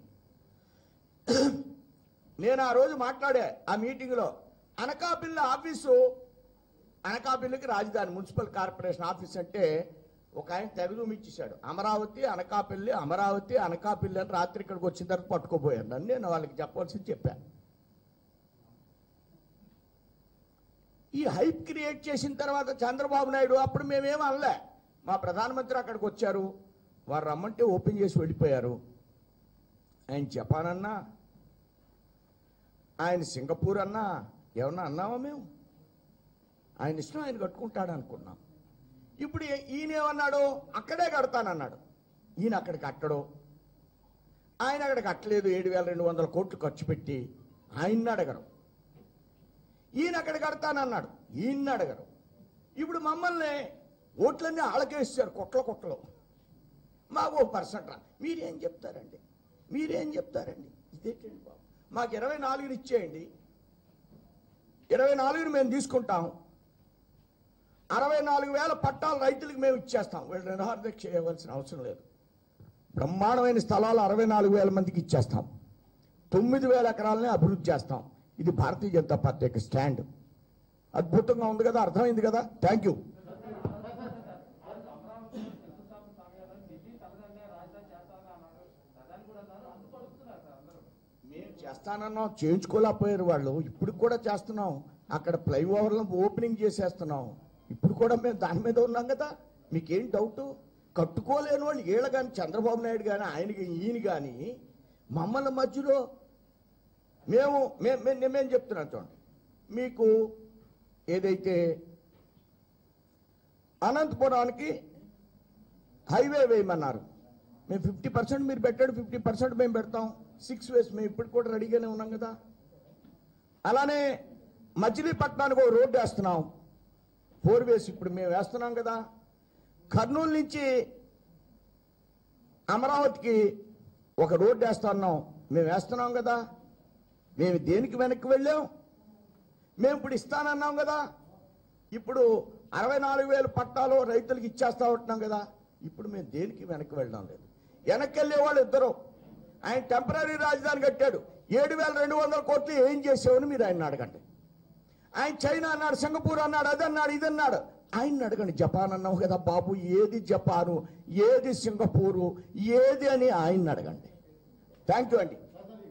నేను ఆ రోజు మాట్లాడా ఆ మీటింగ్లో అనకాపల్లి ఆఫీసు అనకాపల్లికి రాజధాని మున్సిపల్ కార్పొరేషన్ ఆఫీస్ అంటే ఒక ఆయన తెగదూమి ఇచ్చేశాడు అమరావతి అనకాపల్లి అమరావతి అనకాపల్లి అని రాత్రి ఇక్కడికి వచ్చిన తర్వాత పట్టుకోపోయాను నన్ను నేను వాళ్ళకి చెప్పవలసింది చెప్పాను ఈ హైప్ క్రియేట్ చేసిన తర్వాత చంద్రబాబు నాయుడు అప్పుడు మేమేం అనలే మా ప్రధానమంత్రి అక్కడికి వచ్చారు వారు రమ్మంటే ఓపెన్ చేసి వెళ్ళిపోయారు ఆయన జపాన్ అన్నా ఆయన సింగపూర్ అన్నా ఏమన్నా అన్నామా మేము ఆయన ఇష్టం ఆయన కట్టుకుంటాడు అనుకున్నాం ఇప్పుడు ఏ- ఈయన ఏమన్నాడు అక్కడే కడతానన్నాడు ఈయన అక్కడ కట్టడు ఆయన అక్కడ కట్టలేదు ఏడు వేల రెండు వందల కోట్లు ఖర్చు పెట్టి ఆయన్ని అడగరు ఈయన అక్కడ కడతానన్నాడు ఈయన్ని అడగరు ఇప్పుడు మమ్మల్ని ఓట్లన్నీ ఆళ్ళకేస్తారు కొట్ల కొట్టలు మాకు ఓ పర్సెంట్ రా మీరేం చెప్తారండి మీరేం చెప్తారండి ఇదేంటండి బాబు మాకు ఇరవై నాలుగుని ఇచ్చేయండి ఇరవై నాలుగుని మేము తీసుకుంటాం అరవై నాలుగు వేల పట్టాలు రైతులకు మేము ఇచ్చేస్తాం వీళ్ళు నిరాహారదీక్ష చేయవలసిన అవసరం లేదు బ్రహ్మాండమైన స్థలాలు అరవై నాలుగు వేల మందికి ఇచ్చేస్తాం తొమ్మిది వేల ఎకరాలని అభివృద్ధి చేస్తాం ఇది భారతీయ జనతా పార్టీ యొక్క స్టాండ్ అద్భుతంగా ఉంది కదా అర్థమైంది కదా థ్యాంక్ యూ అమరావతి శంకుస్థాపన సమయంలో ఢిల్లీ తనదన్నే రాజధాని చేస్తానని అన్నారు ప్రధాని కూడా అన్నారు అందుకు అడుగుతున్నారు సార్ అందరూ మేము చేస్తానన్నాం చేయించుకోలేకపోయారు వాళ్ళు ఇప్పుడు కూడా చేస్తున్నాం అక్కడ ఫ్లైఓవర్లను ఓపెనింగ్ చేసేస్తున్నాం ఇప్పుడు కూడా మేము దాని మీద ఉన్నాం కదా మీకేం డౌట్ కట్టుకోలేని వాళ్ళు వీళ్ళ కానీ చంద్రబాబు నాయుడు కానీ ఆయనకి ఈయన కానీ మమ్మల్ని మధ్యలో మేము మేము మేము మేము చెప్తున్నాం చూడండి మీకు ఏదైతే అనంతపురానికి హైవే వేయమన్నారు మేము ఫిఫ్టీ పర్సెంట్ మీరు పెట్టాడు ఫిఫ్టీ పర్సెంట్ మేము పెడతాం సిక్స్ వేస్ మేము ఇప్పుడు కూడా రెడీగానే ఉన్నాం కదా అలానే మచిలీపట్నానికి ఒక రోడ్డు వేస్తున్నాం ఫోర్ వేస్ ఇప్పుడు మేము వేస్తున్నాం కదా కర్నూలు నుంచి అమరావతికి ఒక రోడ్డు వేస్తున్నాం మేము వేస్తున్నాం కదా మేము దేనికి వెనక్కి వెళ్ళాం మేము ఇప్పుడు ఇస్తానన్నాం కదా ఇప్పుడు అరవై నాలుగు వేలు పట్టాలు రైతులకు ఇచ్చేస్తా ఉంటున్నాం కదా ఇప్పుడు మేము దేనికి వెనక్కి వెళ్ళడం లేదు వెనక్కి వెళ్ళే వాళ్ళు ఇద్దరు ఆయన టెంపరీ రాజధాని కట్టాడు ఏడు వేల రెండు వందల కోట్లు ఏం చేసావని మీరు ఆయన అడగండి ఆయన చైనా అన్నాడు సింగపూర్ అన్నాడు అది అన్నాడు ఇది అన్నాడు ఆయన అడగండి జపాన్ అన్నావు కదా బాబు ఏది జపాను ఏది సింగపూరు ఏది అని ఆయన అడగండి థ్యాంక్ యూ అండి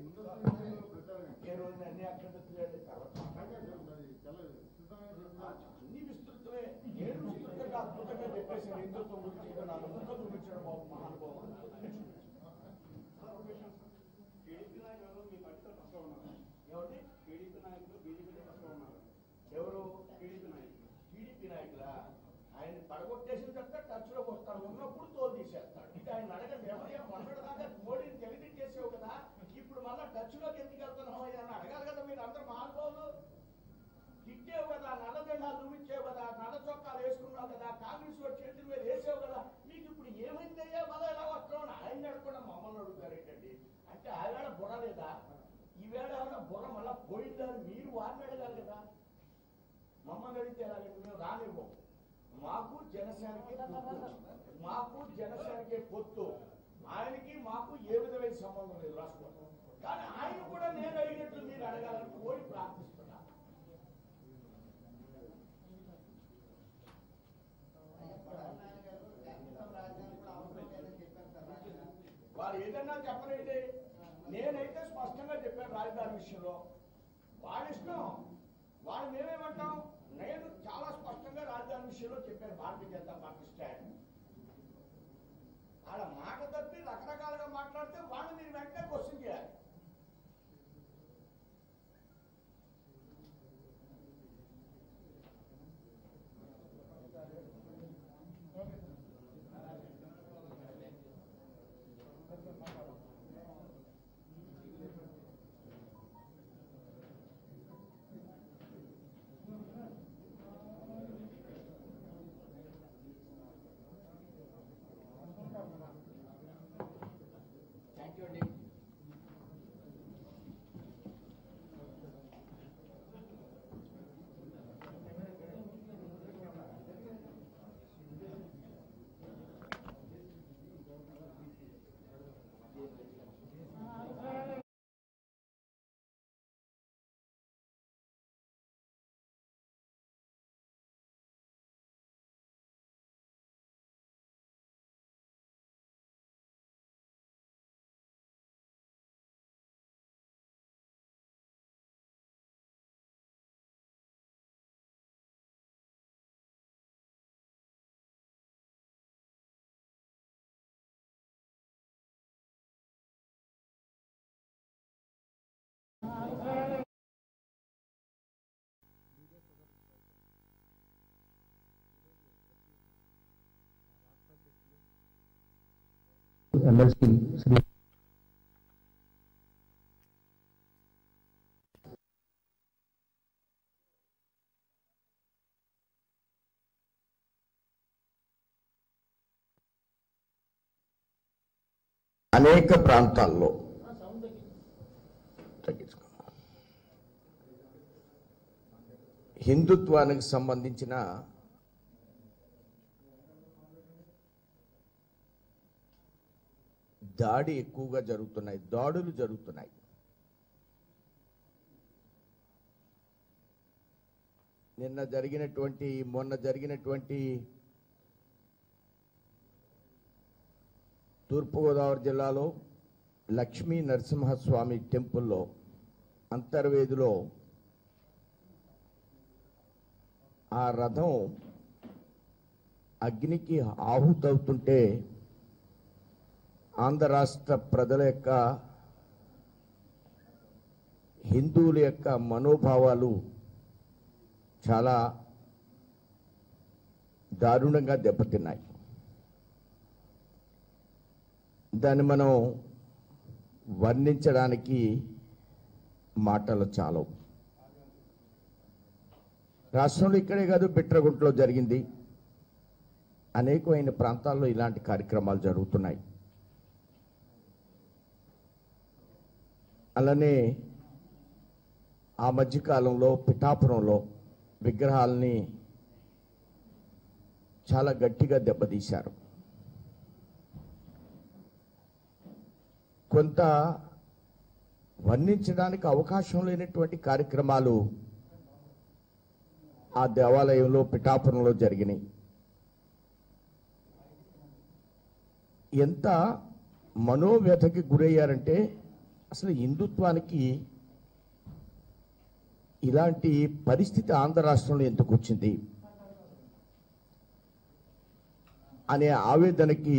అన్ని విస్తృతమే నేను విస్తృతంగా అద్భుతంగా చెప్పేసాను హిందుత్వం గురించి ఏదో నాకు ముక్క చూపించాడు బాబు మహానుభావం టీడీపీ నాయకులు మీ పార్టీతో తక్కువ ఉన్నారు ఏమండి టీడీపీ నాయకులు బీజేపీతో తక్కువ ఉన్నారు ఎవరు టీడీపీ నాయకులు టీడీపీ నాయకులా ఆయన పడగొట్టేసిన తర్వాత టచ్ లోకి వస్తాడు ఉన్నప్పుడు తోలు తీసేస్తాడు ఇది ఆయన అడగండి ఏమయ్యా మొన్నటి దాకా మోడీని తెలియజేసావు కదా ఇప్పుడు మళ్ళా టచ్ లోకి ఎందుకు వెళ్తున్నావు అని అడగాలి కదా మీరు అందరు మహానుభావులు తిట్టావు కదా నల్ల జెండాలు చూపించావు కదా నల్ల చొక్కాలు వేసుకున్నావు కదా కాంగ్రెస్ వాడు చేతుల మీద వేసావు కదా మీకు ఇప్పుడు ఏమైందయ్యా మళ్ళీ ఎలా వస్తున్నావు అని ఆయన అడగకుండా మమ్మల్ని అడుగుతారు ఏంటండి అంటే ఆవేళ బుర్ర లేదా ఈవేళ ఏమైనా బుర్ర మళ్ళా పోయిందా అని మీరు వారిని అడగాలి కదా మమ్మల్ని అడిగితే ఎలాగండి మేము రానివ్వం మాకు జనసేనకి పొత్తు మాకు జనసేనకి పొత్తు ఆయనకి మాకు ఏ విధమైన సంబంధం లేదు రాష్ట్రంలో కానీ ఆయన కూడా నేను అడిగినట్లు మీరు అడగాలని కోరి ప్రార్థిస్తున్నా వారు ఏదన్నా చెప్పనండి నేనైతే స్పష్టంగా చెప్పాను రాజధాని విషయంలో వాళ్ళ ఇష్టం వాళ్ళు మేమేమంటాం నేను చాలా స్పష్టంగా రాజధాని విషయంలో చెప్పాను భారతీయ జనతా పార్టీ స్టాండ్ మాట్లాడితే వాళ్ళు మీరు వెంటనే క్వశ్చన్ చేయాలి థ్యాంక్ యూ అండి ఎమ్మెల్సీ శ్రీ అనేక ప్రాంతాల్లో తగ్గించుకో. హిందుత్వానికి సంబంధించిన దాడి ఎక్కువగా జరుగుతున్నాయి దాడులు జరుగుతున్నాయి నిన్న జరిగినటువంటి మొన్న జరిగినటువంటి తూర్పుగోదావరి జిల్లాలో లక్ష్మీ నరసింహస్వామి టెంపుల్లో అంతర్వేదిలో ఆ రథం అగ్నికి ఆహుతవుతుంటే ఆంధ్ర రాష్ట్ర ప్రజల యొక్క హిందువుల యొక్క మనోభావాలు చాలా దారుణంగా దెబ్బతిన్నాయి దాన్ని మనం వర్ణించడానికి మాటలు చాలవు రాష్ట్రంలో ఇక్కడే కాదు బిట్రగుంటలో జరిగింది అనేకమైన ప్రాంతాల్లో ఇలాంటి కార్యక్రమాలు జరుగుతున్నాయి అలానే ఆ మధ్యకాలంలో పిఠాపురంలో విగ్రహాలని చాలా గట్టిగా దెబ్బతీశారు కొంత వర్ణించడానికి అవకాశం లేనటువంటి కార్యక్రమాలు ఆ దేవాలయంలో పిఠాపురంలో జరిగినాయి ఎంత మనోవ్యథకి గురయ్యారంటే అసలు హిందుత్వానికి ఇలాంటి పరిస్థితి ఆంధ్ర రాష్ట్రంలో ఎందుకు వచ్చింది అనే ఆవేదనకి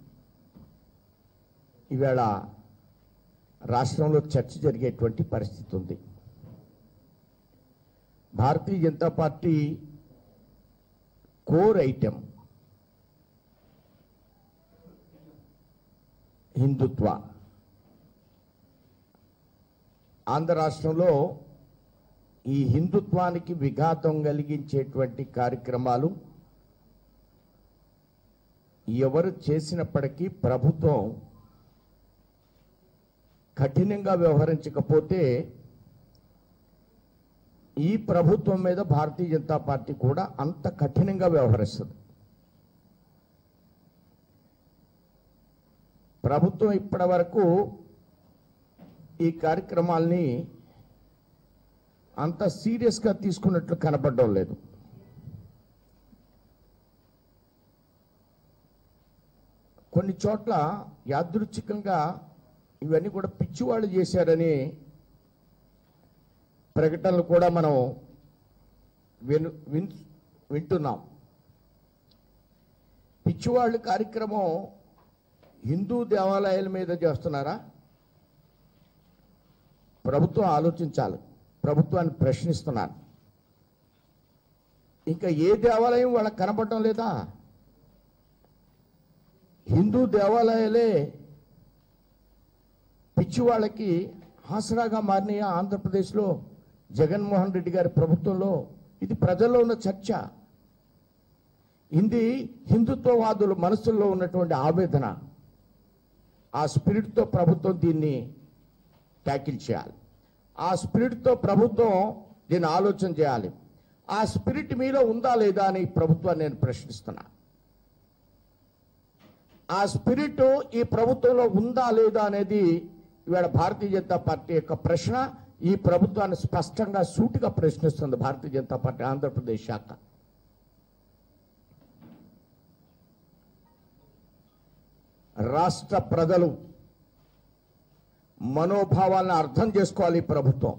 ఈవేళ రాష్ట్రంలో చర్చ జరిగేటువంటి పరిస్థితి ఉంది Bharatiya Janata Party core item Hindutva Andhra రాష్ట్రంలో ఈ హిందుత్వానికి విఘాతం కలిగించేటువంటి కార్యక్రమాలు ఎవరు చేసినప్పటికీ ప్రభుత్వం కఠినంగా వ్యవహరించకపోతే ఈ ప్రభుత్వం మీద భారతీయ జనతా పార్టీ కూడా అంత కఠినంగా వ్యవహరిస్తుంది ప్రభుత్వం ఇప్పటి వరకు ఈ కార్యక్రమాల్ని అంత సీరియస్గా తీసుకున్నట్లు కనపడడం లేదు కొన్ని చోట్ల యాదృచ్ఛికంగా ఇవన్నీ కూడా పిచ్చివాళ్ళు చేశారని ప్రకటనలు కూడా మనం విను విన్ వింటున్నాం పిచ్చివాళ్ళు కార్యక్రమం హిందూ దేవాలయాల మీద చేస్తున్నారా ప్రభుత్వం ఆలోచించాలి ప్రభుత్వాన్ని ప్రశ్నిస్తున్నాను ఇంకా ఏ దేవాలయం వాళ్ళకి కనపడటం లేదా హిందూ దేవాలయాలే పిచ్చి వాళ్ళకి ఆసరాగా మారినాయి ఆంధ్రప్రదేశ్లో జగన్మోహన్ రెడ్డి గారి ప్రభుత్వంలో ఇది ప్రజల్లో ఉన్న చర్చ ఇది హిందుత్వవాదుల మనసుల్లో ఉన్నటువంటి ఆవేదన ఆ స్పిరిట్తో ప్రభుత్వం దీన్ని ట్యాకిల్ చేయాలి ఆ స్పిరిట్తో ప్రభుత్వం దీన్ని ఆలోచన చేయాలి ఆ స్పిరిట్ మీలో ఉందా లేదా అని ప్రభుత్వాన్ని నేను ప్రశ్నిస్తున్నా ఆ స్పిరిట్ ఈ ప్రభుత్వంలో ఉందా లేదా అనేది ఇవాళ భారతీయ జనతా పార్టీ యొక్క ప్రశ్న ఈ ప్రభుత్వాన్ని స్పష్టంగా సూటిగా ప్రశ్నిస్తుంది భారతీయ జనతా పార్టీ ఆంధ్రప్రదేశ్ శాఖ రాష్ట్ర ప్రజలు మనోభావాలను అర్థం చేసుకోవాలి ఈ ప్రభుత్వం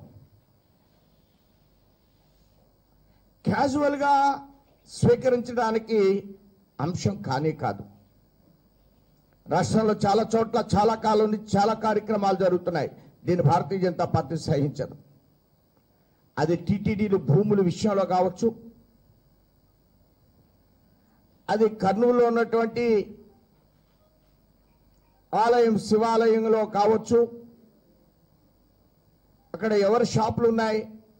క్యాజువల్గా స్వీకరించడానికి అంశం కానే కాదు రాష్ట్రంలో చాలా చోట్ల చాలా కాలం నుంచి చాలా కార్యక్రమాలు జరుగుతున్నాయి దీన్ని భారతీయ జనతా పార్టీ సహించదు అది టీటీడీలు భూముల విషయంలో కావచ్చు అది కర్నూలులో ఉన్నటువంటి ఆలయం శివాలయంలో కావచ్చు అక్కడ ఎవరు షాపులు ఉన్నాయి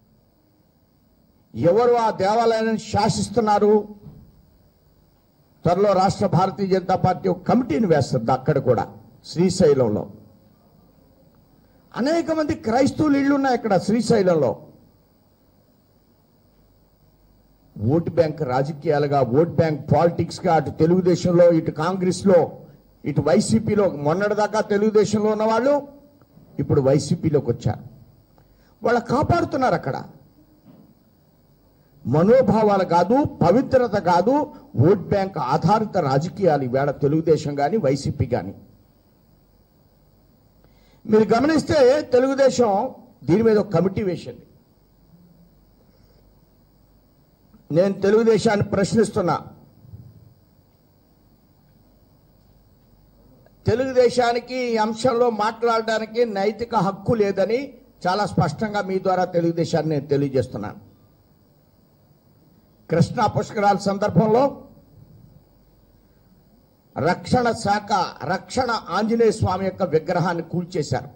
ఎవరు ఆ దేవాలయాన్ని శాసిస్తున్నారు త్వరలో రాష్ట్ర భారతీయ జనతా పార్టీ ఒక కమిటీని వేస్తుంది అక్కడ కూడా శ్రీశైలంలో అనేక మంది క్రైస్తవులు ఇళ్ళు ఉన్నాయి అక్కడ శ్రీశైలంలో ఓటు బ్యాంక్ రాజకీయాలుగా ఓట్ బ్యాంక్ పాలిటిక్స్గా అటు తెలుగుదేశంలో ఇటు కాంగ్రెస్లో ఇటు వైసీపీలో మొన్నటిదాకా తెలుగుదేశంలో ఉన్న వాళ్ళు ఇప్పుడు వైసీపీలోకి వచ్చారు వాళ్ళు కాపాడుతున్నారు అక్కడ మనోభావాలు కాదు పవిత్రత కాదు ఓట్ బ్యాంక్ ఆధారిత రాజకీయాలు ఈవేళ తెలుగుదేశం కానీ వైసీపీ కానీ మీరు గమనిస్తే తెలుగుదేశం దీని మీద ఒక కమిటీ వేసింది నేను తెలుగుదేశాన్ని ప్రశ్నిస్తున్నా తెలుగుదేశానికి ఈ అంశంలో మాట్లాడడానికి నైతిక హక్కు లేదని చాలా స్పష్టంగా మీ ద్వారా తెలుగుదేశాన్ని నేను తెలియజేస్తున్నాను కృష్ణా పుష్కరాల సందర్భంలో రక్షణ శాఖ రక్షణ ఆంజనేయ స్వామి యొక్క విగ్రహాన్ని కూల్చేశారు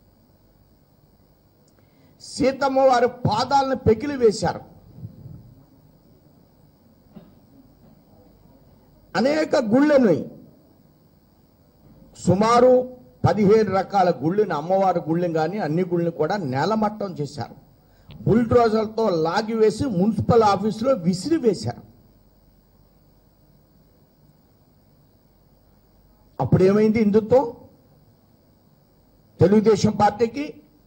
సీతమ్మ వారి పాదాలను పెకిలి వేశారు అనేక గుళ్ళని సుమారు పదిహేను రకాల గుళ్ళని అమ్మవారి గుళ్ళని కానీ అన్ని గుళ్ళని కూడా నేలమట్టం చేశారు బుల్డ్రోజర్లతో లాగివేసి మున్సిపల్ ఆఫీసులో విసిరి వేశారు అప్పుడు ఏమైంది హిందుత్వం తెలుగుదేశం పార్టీకి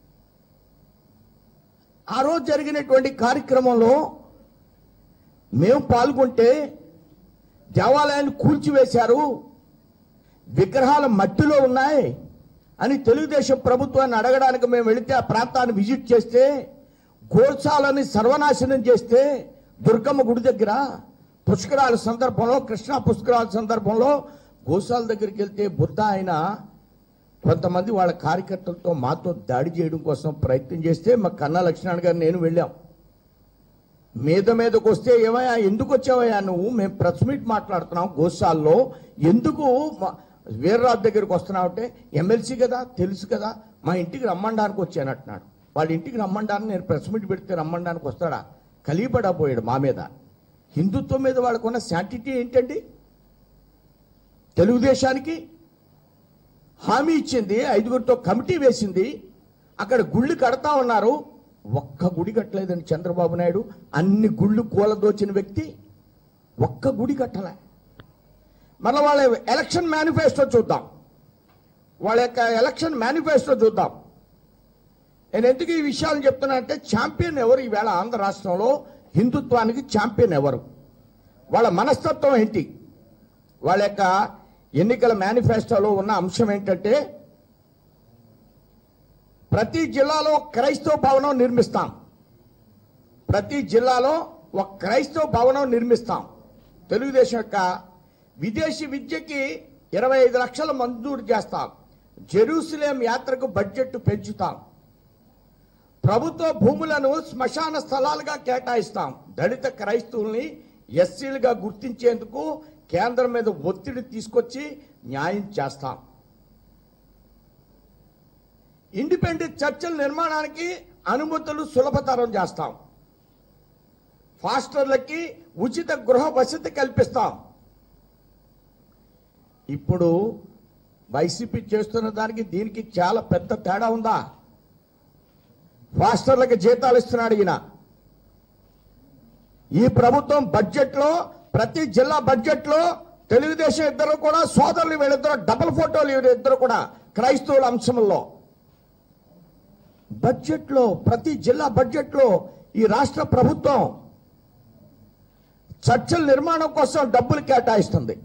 ఆ రోజు జరిగినటువంటి కార్యక్రమంలో మేము పాల్గొంటే దేవాలయాన్ని కూల్చివేశారు విగ్రహాలు మట్టిలో ఉన్నాయి అని తెలుగుదేశం ప్రభుత్వాన్ని అడగడానికి మేము వెళితే ఆ ప్రాంతాన్ని విజిట్ చేస్తే గోశాలని సర్వనాశనం చేస్తే దుర్గమ్మ గుడి దగ్గర పుష్కరాల సందర్భంలో కృష్ణా పుష్కరాల సందర్భంలో గోశాల దగ్గరికి వెళ్తే బుద్ధ ఆయన కొంతమంది వాళ్ళ కార్యకర్తలతో మాతో దాడి చేయడం కోసం ప్రయత్నం చేస్తే మా కన్నా లక్ష్మణ్ గారు నేను వెళ్ళాం మీద మీదకి వస్తే ఏమయ్యా ఎందుకు వచ్చావయ్యా నువ్వు మేము ప్రెస్ మీట్ మాట్లాడుతున్నాం గోశాల్లో ఎందుకు మా- వీర్రాజు దగ్గరికి వస్తున్నావు అంటే ఎమ్మెల్సీ కదా తెలుసు కదా మా ఇంటికి రమ్మండానికి వచ్చాను అంటున్నాడు వాళ్ళ ఇంటికి రమ్మండానికి నేను ప్రెస్ మీట్ పెడితే రమ్మండానికి వస్తాడా కలిపడపోయాడు మా మీద హిందుత్వం మీద వాళ్ళకున్న శాంటిటీ ఏంటండి తెలుగుదేశానికి హామీ ఇచ్చింది ఐదుగురితో కమిటీ వేసింది అక్కడ గుళ్ళు కడతా ఉన్నారు ఒక్క గుడి కట్టలేదండి చంద్రబాబు నాయుడు అన్ని గుళ్ళు కూలదోచిన వ్యక్తి ఒక్క గుడి కట్టలే మన వాళ్ళ ఎలక్షన్ మేనిఫెస్టో చూద్దాం వాళ్ళ యొక్క ఎలక్షన్ మేనిఫెస్టో చూద్దాం నేను ఎందుకు ఈ విషయాలు చెప్తున్నా అంటే ఛాంపియన్ ఎవరు ఈవేళ ఆంధ్ర రాష్ట్రంలో హిందుత్వానికి ఛాంపియన్ ఎవరు వాళ్ళ మనస్తత్వం ఏంటి వాళ్ళ యొక్క ఎన్నికల మేనిఫెస్టోలో ఉన్న అంశం ఏంటంటే ప్రతి జిల్లాలో క్రైస్తవ భవనం నిర్మిస్తాం ప్రతి జిల్లాలో ఒక క్రైస్తవ భవనం నిర్మిస్తాం తెలుగుదేశం యొక్క విదేశీ విద్యకి ఇరవై ఐదు లక్షలు మంజూరు చేస్తాం జెరూసలేం యాత్రకు బడ్జెట్ పెంచుతాం ప్రభుత్వ భూములను శ్మశాన స్థలాలుగా కేటాయిస్తాం దళిత క్రైస్తవుల్ని ఎస్సీలుగా గుర్తించేందుకు కేంద్రం మీద ఒత్తిడి తీసుకొచ్చి న్యాయం చేస్తాం ఇండిపెండెంట్ చర్చల నిర్మాణానికి అనుమతులు సులభతరం చేస్తాం ఫాస్టర్లకి ఉచిత గృహ వసతి కల్పిస్తాం ఇప్పుడు వైసీపీ చేస్తున్న దానికి దీనికి చాలా పెద్ద తేడా ఉందా ఫాస్టర్లకు జీతాలు ఇస్తున్నాడు ఈయన ఈ ప్రభుత్వం బడ్జెట్లో ప్రతి జిల్లా బడ్జెట్లో తెలుగుదేశం ఇద్దరు కూడా సోదరులు వీళ్ళిద్దరు డబుల్ ఫోటోలు వీళ్ళిద్దరు కూడా క్రైస్తవుల అంశంలో బడ్జెట్లో ప్రతి జిల్లా బడ్జెట్లో ఈ రాష్ట్ర ప్రభుత్వం చర్చల నిర్మాణం కోసం డబ్బులు కేటాయిస్తుంది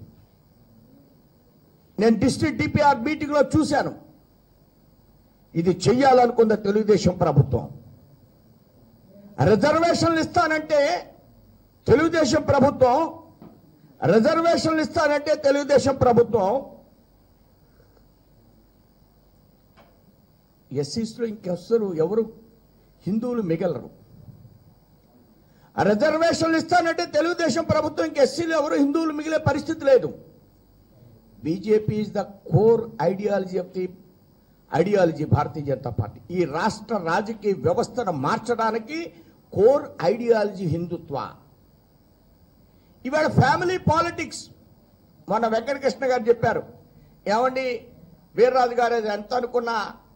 నేను డిస్ట్రిక్ట్ డిపిఆర్ మీటింగ్ లో చూశాను ఇది చెయ్యాలనుకుంది తెలుగుదేశం ప్రభుత్వం రిజర్వేషన్లు ఇస్తానంటే తెలుగుదేశం ప్రభుత్వం రిజర్వేషన్లు ఇస్తానంటే తెలుగుదేశం ప్రభుత్వం ఎస్సీస్లో ఇంకెవరు ఎవరు హిందువులు మిగలరు రిజర్వేషన్లు ఇస్తానంటే తెలుగుదేశం ప్రభుత్వం ఇంక ఎస్సీలు ఎవరు హిందువులు మిగిలే పరిస్థితి లేదు BJP is the core ideology of the ideology Bharatiya Janata Party ఈ రాష్ట్ర రాజకీయ వ్యవస్థను మార్చడానికి కోర్ ఐడియాలజీ హిందుత్వ ఇవాళ ఫ్యామిలీ పాలిటిక్స్ మొన్న వెంకటకృష్ణ గారు చెప్పారు ఏమండి వీర్రాజు గారు అది ఎంత అనుకున్నా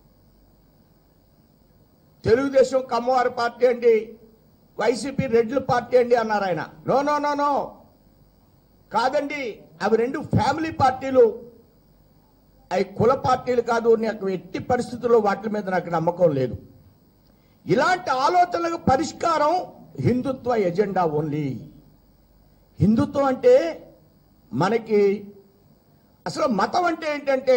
తెలుగుదేశం కమ్మవారి పార్టీ అండి వైసీపీ రెడ్ల పార్టీ అండి అన్నారు ఆయన నో నో నో నో కాదండి అవి రెండు ఫ్యామిలీ పార్టీలు అవి కుల పార్టీలు కాదు నాకు ఎట్టి పరిస్థితుల్లో వాటి మీద నాకు నమ్మకం లేదు ఇలాంటి ఆలోచనలకు పరిష్కారం హిందుత్వ ఎజెండా ఓన్లీ హిందుత్వం అంటే మనకి అసలు మతం అంటే ఏంటంటే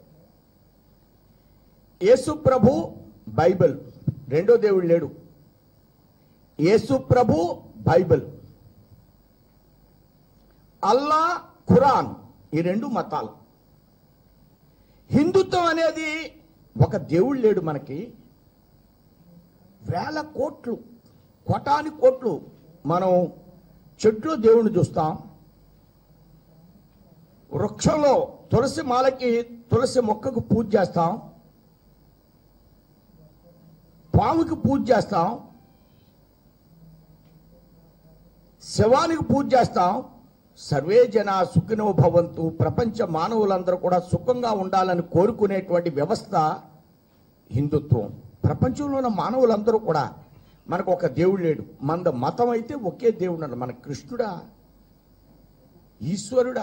యేసు ప్రభు బైబిల్ రెండో దేవుడు లేడు యేసు ప్రభు బైబిల్ అల్లా ఖురాన్ ఈ రెండు మతాలు హిందుత్వం అనేది ఒక దేవుడు లేడు మనకి వేల కోట్లు కోటాని కోట్లు మనం చెట్లు దేవుణ్ణి చూస్తాం వృక్షంలో తులసి మాలకి తులసి మొక్కకు పూజ చేస్తాం పాముకి పూజ చేస్తాం శవానికి పూజ చేస్తాం సర్వే జన సుఖినో భవంతు ప్రపంచ మానవులందరూ కూడా సుఖంగా ఉండాలని కోరుకునేటువంటి వ్యవస్థ హిందుత్వం ప్రపంచంలో ఉన్న మానవులందరూ కూడా మనకు ఒక దేవుడు లేడు మన మతం అయితే ఒకే దేవుడు అన్న మన కృష్ణుడా ఈశ్వరుడా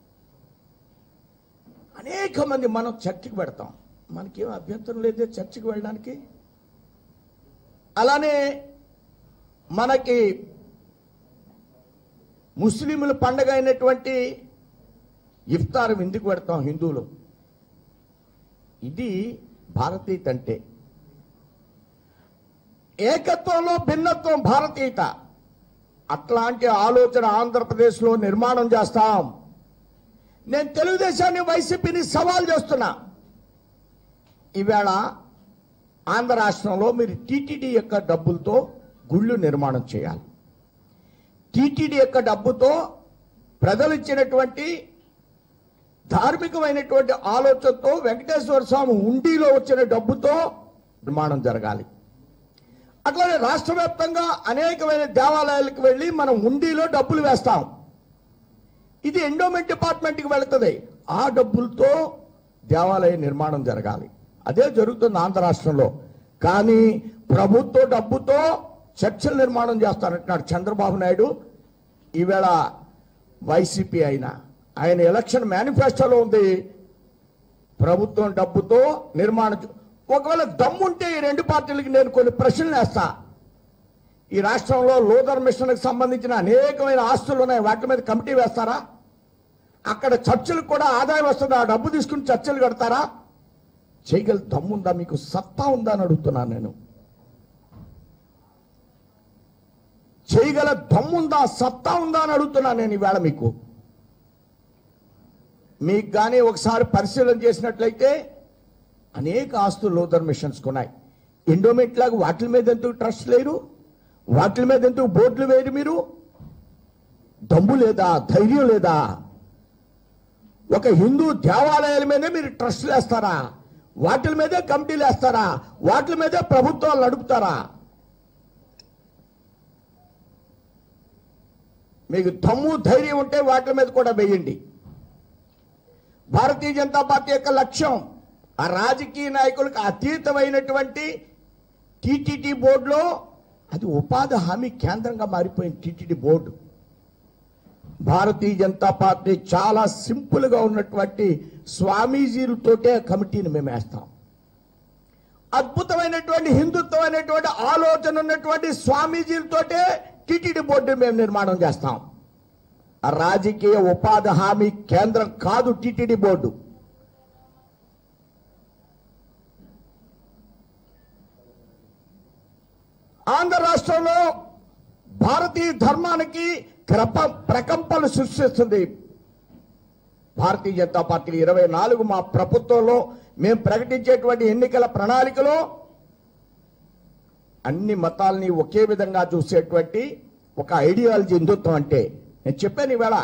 అనేక మంది మనం చర్చికి పెడతాం మనకేం అభ్యంతరం లేదే చర్చికి వెళ్ళడానికి అలానే మనకి ముస్లింల పండగ అయినటువంటి ఇఫ్తార్ ఎందుకు పెడతాం హిందువులు ఇది భారతీయత అంటే ఏకత్వంలో భిన్నత్వం భారతీయత అట్లాంటి ఆలోచన ఆంధ్రప్రదేశ్లో నిర్మాణం చేస్తాం నేను తెలుగుదేశాన్ని వైసీపీని సవాల్ చేస్తున్నా ఈవేళ ఆంధ్ర రాష్ట్రంలో మీరు టీటీడీ యొక్క డబ్బులతో గుళ్ళు నిర్మాణం చేయాలి టీటీడీ యొక్క డబ్బుతో ప్రజలు ఇచ్చినటువంటి ధార్మికమైనటువంటి ఆలోచనతో వెంకటేశ్వర స్వామి ఉండిలో వచ్చిన డబ్బుతో నిర్మాణం జరగాలి అట్లానే రాష్ట్ర వ్యాప్తంగా అనేకమైన దేవాలయాలకు వెళ్ళి మనం ఉండిలో డబ్బులు వేస్తాం ఇది ఎండోమెంట్ డిపార్ట్మెంట్కి వెళుతుంది ఆ డబ్బులతో దేవాలయ నిర్మాణం జరగాలి అదే జరుగుతుంది ఆంధ్ర రాష్ట్రంలో కానీ ప్రభుత్వ డబ్బుతో చర్చల నిర్మాణం చేస్తానంటున్నాడు చంద్రబాబు నాయుడు ఈవేళ వైసీపీ అయినా ఆయన ఎలక్షన్ మేనిఫెస్టోలో ఉంది ప్రభుత్వం డబ్బుతో నిర్మాణం చే- ఒకవేళ దమ్ముంటే ఈ రెండు పార్టీలకి నేను కొన్ని ప్రశ్నలు వేస్తా ఈ రాష్ట్రంలో లోదర్ మిషన్కి సంబంధించిన అనేకమైన ఆస్తులు ఉన్నాయి వాటి మీద కమిటీ వేస్తారా అక్కడ చర్చలకు కూడా ఆదాయం వస్తుంది ఆ డబ్బు తీసుకుని చర్చలు కడతారా చేయగల దమ్ముందా మీకు సత్తా ఉందా అని అడుగుతున్నాను నేను చేయగల దమ్ముందా సత్తా ఉందా అని అడుగుతున్నాను నేను ఈవేళ మీకు మీకు కానీ ఒకసారి పరిశీలన చేసినట్లయితే అనేక ఆస్తులు లూథర్ మిషన్స్ కొన్నాయి ఎండోమెంట్ లాగా వాటి మీద ఎందుకు ట్రస్ట్ లేరు వాటి మీద ఎందుకు బోర్డులు వేరు మీరు దమ్ము లేదా ధైర్యం లేదా ఒక హిందూ దేవాలయాల మీదే మీరు ట్రస్ట్ వేస్తారా వాటి మీదే కమిటీలు వేస్తారా వాటి మీదే ప్రభుత్వాలు నడుపుతారా మీకు దమ్ము ధైర్యం ఉంటే వాటి మీద కూడా వేయండి భారతీయ జనతా పార్టీ యొక్క లక్ష్యం ఆ రాజకీయ నాయకులకు అతీతమైనటువంటి టీటీడీ బోర్డులో అది ఉపాధి హామీ కేంద్రంగా మారిపోయింది TTD board Bharatiya Janata Party చాలా సింపుల్గా ఉన్నటువంటి స్వామీజీలతోటే కమిటీని మేము వేస్తాం అద్భుతమైనటువంటి హిందుత్వమైనటువంటి ఆలోచన ఉన్నటువంటి స్వామీజీలతోటే టీటీడీ బోర్డు మేము నిర్మాణం చేస్తాం ఆ రాజకీయ ఉపాధి హామీ కేంద్రం కాదు టీటీడీ బోర్డు ఆంధ్ర రాష్ట్రంలో భారతీయ ధర్మానికి క్రప ప్రకంపనలు సృష్టిస్తుంది భారతీయ జనతా పార్టీ ఇరవై నాలుగు మా ప్రభుత్వంలో మేము ప్రకటించేటువంటి ఎన్నికల ప్రణాళికలో అన్ని మతాల్ని ఒకే విధంగా చూసేటువంటి ఒక ఐడియాలజీ హిందుత్వం అంటే నేను చెప్పాను ఈవేళ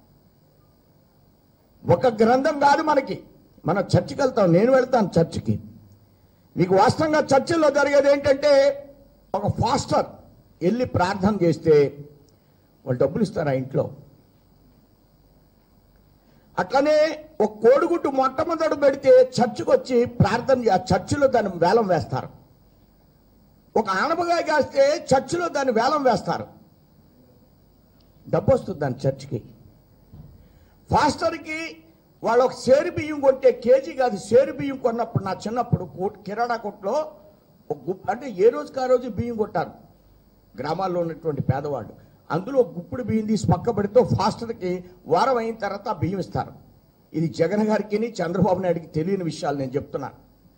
ఒక గ్రంథం కాదు మనకి మనం చర్చికి వెళ్తాం నేను వెళ్తాను చర్చికి మీకు వాస్తవంగా చర్చిల్లో జరిగేది ఏంటంటే ఒక ఫాస్టర్ వెళ్ళి ప్రార్థన చేస్తే వాళ్ళు డబ్బులు ఇస్తారు ఆ ఇంట్లో అట్లనే ఒక కోడిగుడ్డు మొట్టమొదటి పెడితే చర్చికి వచ్చి ప్రార్థన చే- ఆ చర్చిలో దాన్ని వేలం వేస్తారు ఒక ఆనపకాయ కాస్తే చర్చిలో దాన్ని వేలం వేస్తారు డబ్బు వస్తుంది దాని చర్చికి ఫాస్టర్కి వాళ్ళు ఒక సేరు బియ్యం కొంటే కేజీ కాదు సేరు బియ్యం కొన్నప్పుడు నా చిన్నప్పుడు కోట్- కిరాణా కొట్లో ఒక గుప్ అంటే ఏ రోజుకి ఆ రోజు బియ్యం కొట్టారు గ్రామాల్లో ఉన్నటువంటి పేదవాళ్ళు అందులో ఒక గుప్పుడు బియ్యం తీసి పక్క పెడితే ఫాస్టర్కి వారం అయిన తర్వాత ఆ బియ్యం ఇస్తారు ఇది జగన్ గారికి చంద్రబాబు నాయుడికి తెలియని విషయాలు నేను చెప్తున్నాను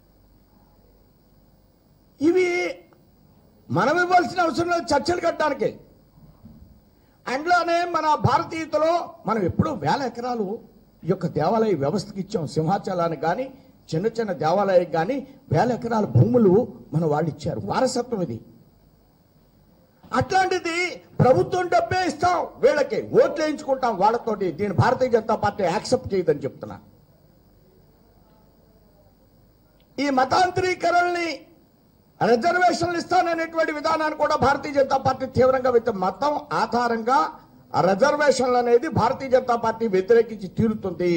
ఇవి మనం ఇవ్వాల్సిన అవసరం లేదు చర్చలు కట్టడానికి అందులోనే మన భారతీయతలో మనం ఎప్పుడూ వేల ఎకరాలు ఈ యొక్క దేవాలయ వ్యవస్థకి ఇచ్చాం సింహాచలానికి కానీ చిన్న చిన్న దేవాలయానికి కానీ వేల ఎకరాల భూములు మన వాళ్ళు ఇచ్చారు వారసత్వం ఇది అట్లాంటిది ప్రభుత్వం డబ్బే ఇస్తాం వీళ్ళకి ఓట్లు వేయించుకుంటాం వాళ్ళతోటి దీని భారతీయ జనతా పార్టీ యాక్సెప్ట్ చేయదని చెప్తున్నా ఈ మతాంతరీకరణని రిజర్వేషన్లు ఇస్తాననేటువంటి విధానాన్ని కూడా భారతీయ జనతా పార్టీ తీవ్రంగా వ్యతి మతం ఆధారంగా ఆ రిజర్వేషన్లు అనేది భారతీయ జనతా పార్టీ వ్యతిరేకించి తీరుతుంది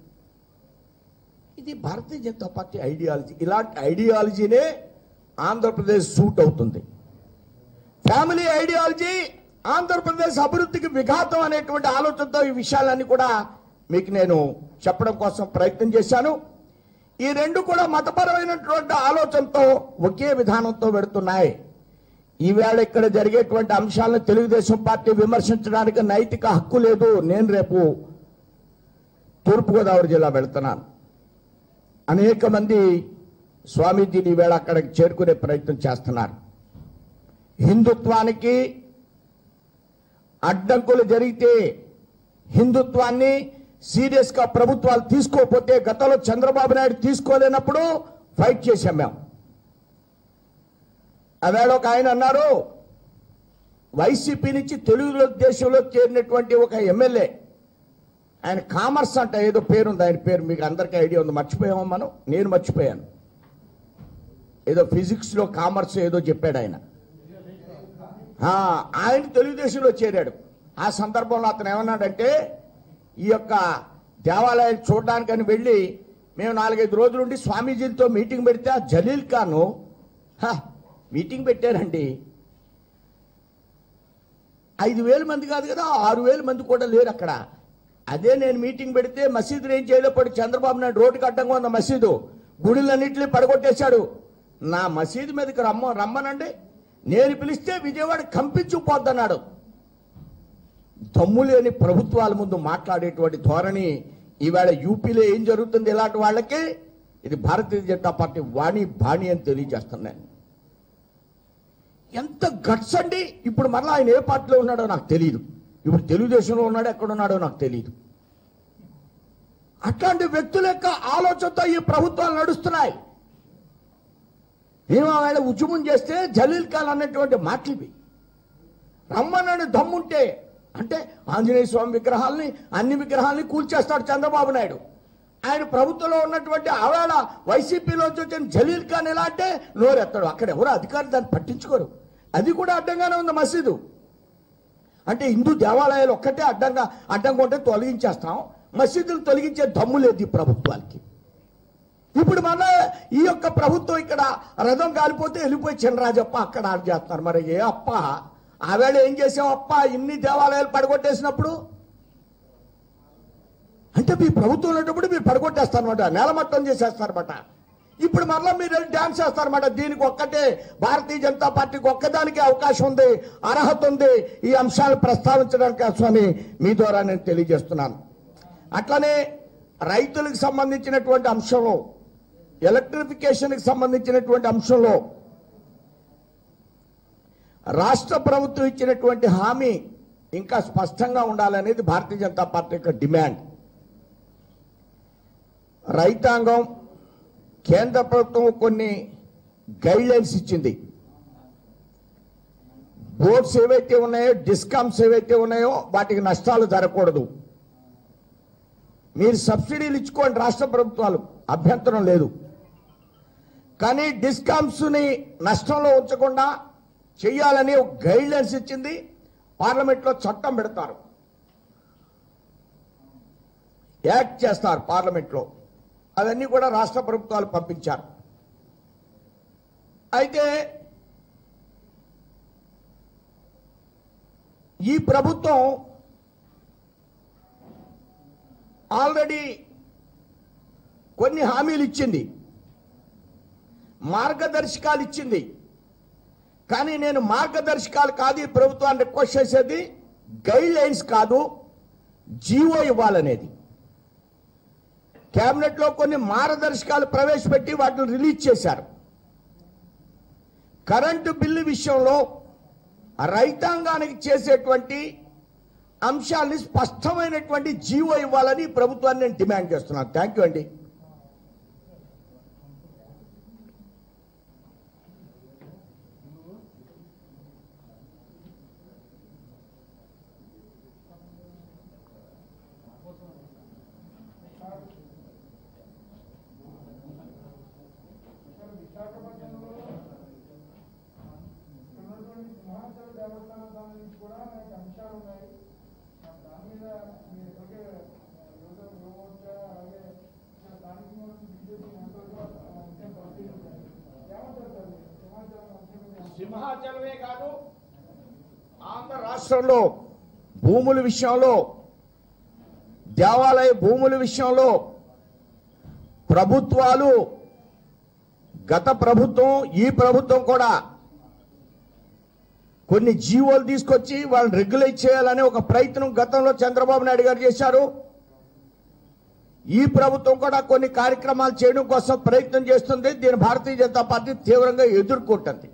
ఇది భారతీయ జనతా పార్టీ ఐడియాలజీ ఇలాంటి ఐడియాలజీనే ఆంధ్రప్రదేశ్ సూట్ అవుతుంది ఫ్యామిలీ ఐడియాలజీ ఆంధ్రప్రదేశ్ అభివృద్ధికి విఘాతం అనేటువంటి ఆలోచనతో ఈ విషయాలన్నీ కూడా మీకు నేను చెప్పడం కోసం ప్రయత్నం చేశాను ఈ రెండు కూడా మతపరమైనటువంటి ఆలోచనతో ఒకే విధానంతో పెడుతున్నాయి ఈవేళ ఇక్కడ జరిగేటువంటి అంశాలను తెలుగుదేశం పార్టీ విమర్శించడానికి నైతిక హక్కు లేదు నేను రేపు తూర్పుగోదావరి జిల్లా వెళ్తున్నాను అనేక మంది స్వామీజీని ఈవేళ అక్కడికి చేరుకునే ప్రయత్నం చేస్తున్నారు హిందుత్వానికి అడ్డంకులు జరిగితే హిందుత్వాన్ని సీరియస్ గా ప్రభుత్వాలు తీసుకోకపోతే గతంలో చంద్రబాబు నాయుడు తీసుకోలేనప్పుడు ఫైట్ చేశాం మేము అవేళ ఒక ఆయన అన్నారు వైసీపీ నుంచి తెలుగుదేశంలో చేరినటువంటి ఒక ఎమ్మెల్యే ఆయన కామర్స్ అంట ఏదో పేరుంది ఆయన పేరు మీకు అందరికీ ఐడియా ఉంది మర్చిపోయామా మనం నేను మర్చిపోయాను ఏదో ఫిజిక్స్ లో కామర్స్ ఏదో చెప్పాడు ఆయన ఆ, ఆయన తెలుగుదేశంలో చేరాడు ఆ సందర్భంలో అతను ఏమన్నాడంటే ఈ యొక్క దేవాలయం చూడడానికని వెళ్ళి మేము నాలుగైదు రోజులుండి స్వామీజీలతో మీటింగ్ పెడితే ఆ జలీల్ ఖాను "హ, మీటింగ్ పెట్టారండి ఐదు వేల మంది కాదు కదా ఆరు వేల మంది కూడా లేరు అక్కడ అదే నేను మీటింగ్ పెడితే మసీదు ఏం చేయలేపాడు చంద్రబాబు నాయుడు రోడ్డుకి అడ్డంగా ఉన్న మసీదు గుడులన్నింటినీ పడగొట్టేశాడు నా మసీదు మీదకి రమ్మ రమ్మనండి నేను పిలిస్తే విజయవాడ కంపించుకుపోద్దన్నాడు దమ్ము లేని ప్రభుత్వాల ముందు మాట్లాడేటువంటి ధోరణి ఈవేళ యూపీలో ఏం జరుగుతుంది ఇలాంటి వాళ్ళకి ఇది భారతీయ జనతా పార్టీ వాణి బాణి అని తెలియజేస్తున్నాను ఎంత గట్స్ అండి ఇప్పుడు మరలా ఆయన ఏ పార్టీలో ఉన్నాడో నాకు తెలియదు ఇప్పుడు తెలుగుదేశంలో ఉన్నాడో ఎక్కడ ఉన్నాడో నాకు తెలియదు అట్లాంటి వ్యక్తుల యొక్క ఆలోచనతో ఈ ప్రభుత్వాలు నడుస్తున్నాయి మేము ఆయన ఉద్యమం చేస్తే జలీల్ ఖాన్ అన్నటువంటి మాటలు ఇవి రమ్మనని దమ్ముంటే అంటే ఆంజనేయ స్వామి విగ్రహాల్ని అన్ని విగ్రహాల్ని కూల్చేస్తాడు చంద్రబాబు నాయుడు ఆయన ప్రభుత్వంలో ఉన్నటువంటి ఆవేళ వైసీపీలోంచి వచ్చిన జలీల్ ఖాన్ ఎలా అంటే నోరెత్తాడు అక్కడ ఎవరు అధికారులు దాన్ని పట్టించుకోరు అది కూడా అడ్డంగానే ఉంది మసీదు అంటే హిందూ దేవాలయాలు ఒక్కటే అడ్డంగా అడ్డంగా ఉంటే తొలగించేస్తాం మసీదులు తొలగించే దమ్ము లేదు ఈ ప్రభుత్వానికి ఇప్పుడు మన ఈ యొక్క ప్రభుత్వం ఇక్కడ రథం కాలిపోతే వెళ్ళిపోయి చినరాజప్ప అక్కడ ఆడ చేస్తున్నారు మరి ఏ అప్ప ఆవేళ ఏం చేసాం అప్ప ఇన్ని దేవాలయాలు పడగొట్టేసినప్పుడు అంటే మీ ప్రభుత్వం ఉన్నప్పుడు మీరు పడగొట్టేస్తారనమాట నేలమట్టం చేసేస్తారన్నమాట ఇప్పుడు మరలా మీరు వెళ్ళి డ్యాన్స్ చేస్తారన్నమాట దీనికి ఒక్కటే భారతీయ జనతా పార్టీకి ఒక్కదానికి అవకాశం ఉంది అర్హత ఉంది ఈ అంశాలు ప్రస్తావించడానికి స్వామి మీ ద్వారా నేను తెలియజేస్తున్నాను అట్లనే రైతులకు సంబంధించినటువంటి అంశంలో ఎలక్ట్రిఫికేషన్కి సంబంధించినటువంటి అంశంలో రాష్ట్ర ప్రభుత్వం ఇచ్చినటువంటి హామీ ఇంకా స్పష్టంగా ఉండాలనేది భారతీయ జనతా పార్టీ యొక్క డిమాండ్ రైతాంగం కేంద్ర ప్రభుత్వం కొన్ని గైడ్ లైన్స్ ఇచ్చింది బోర్డ్స్ ఏవైతే ఉన్నాయో డిస్కామ్స్ ఏవైతే ఉన్నాయో వాటికి నష్టాలు జరగకూడదు మీరు సబ్సిడీలు ఇచ్చుకోండి రాష్ట్ర ప్రభుత్వాలు అభ్యంతరం లేదు కానీ డిస్కామ్స్ని నష్టంలో ఉంచకుండా చేయాలని ఒక గైడ్ లైన్స్ ఇచ్చింది పార్లమెంట్లో చట్టం పెడతారు యాక్ట్ చేస్తారు పార్లమెంట్లో అవన్నీ కూడా రాష్ట్ర ప్రభుత్వాలు పంపించారు అయితే ఈ ప్రభుత్వం ఆల్రెడీ కొన్ని హామీలు ఇచ్చింది మార్గదర్శకాలు ఇచ్చింది కానీ నేను మార్గదర్శకాలు కాదు ఈ ప్రభుత్వాన్ని రిక్వెస్ట్ చేసేది గైడ్ లైన్స్ కాదు జీవో ఇవ్వాలనేది కేబినెట్లో కొన్ని మార్గదర్శకాలు ప్రవేశపెట్టి వాటిని రిలీజ్ చేశారు కరెంటు బిల్లు విషయంలో రైతాంగానికి చేసేటువంటి అంశాల్ని స్పష్టమైనటువంటి జీవో ఇవ్వాలని ఈ ప్రభుత్వాన్ని నేను డిమాండ్ చేస్తున్నాను థ్యాంక్ యూ అండి ఇక్కడ విశాఖపట్నంలో ఉన్నటువంటి సింహాచల దేవస్థానం సంబంధించి కూడా అనేక అంశాలు ఉన్నాయి మరి దాని మీద మీరు ఇప్పటికే యువత యువమోర్చా అలాగే ఇక్కడ స్థానికంగా ఉన్న బీజేపీ నేతలు కూడా ఆ విషయం పరిశీలించారు ఏమంటారు సార్ మీరు? సింహాచలం అంశం మీద సింహాచలమే కాదు ఆంధ్ర రాష్ట్రంలో భూముల విషయంలో దేవాలయ భూముల విషయంలో ప్రభుత్వాలు గత ప్రభుత్వం ఈ ప్రభుత్వం కూడా కొన్ని జీవోలు తీసుకొచ్చి వాళ్ళని రెగ్యులేట్ చేయాలనే ఒక ప్రయత్నం గతంలో చంద్రబాబు నాయుడు గారు చేశారు ఈ ప్రభుత్వం కూడా కొన్ని కార్యక్రమాలు చేయడం కోసం ప్రయత్నం చేస్తుంది దీని భారతీయ జనతా పార్టీ తీవ్రంగా ఎదుర్కొంటుంది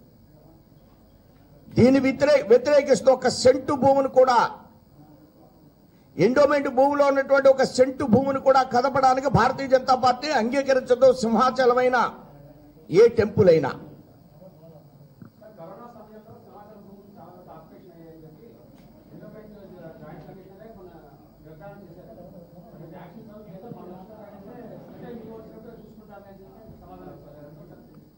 దీని వ్యతిరే వ్యతిరేకిస్తూ ఒక సెంటు భూమిని కూడా ఎండోమెంట్ భూమిలో ఉన్నటువంటి ఒక సెంటు భూమిని కూడా కదపడానికి భారతీయ జనతా పార్టీ అంగీకరించదు సింహాచలమైన ఏ టెంపుల్ అయినా సార్ కరోనా సమయంలో సమాచారం భూములు చాలా ఆపరేషన్ అయ్యాయని చెప్పి ఇంటర్నెట్ జాయింట్ కమిషనరే మన నిర్ధారణ చేశారు మరి యాక్షన్ సౌండ్ చేస్తే మన నష్టపోయింటే అంటే మీ వచ్చినప్పుడు చూసుకుంటారని చెప్పి సమాధానం ఇస్తారు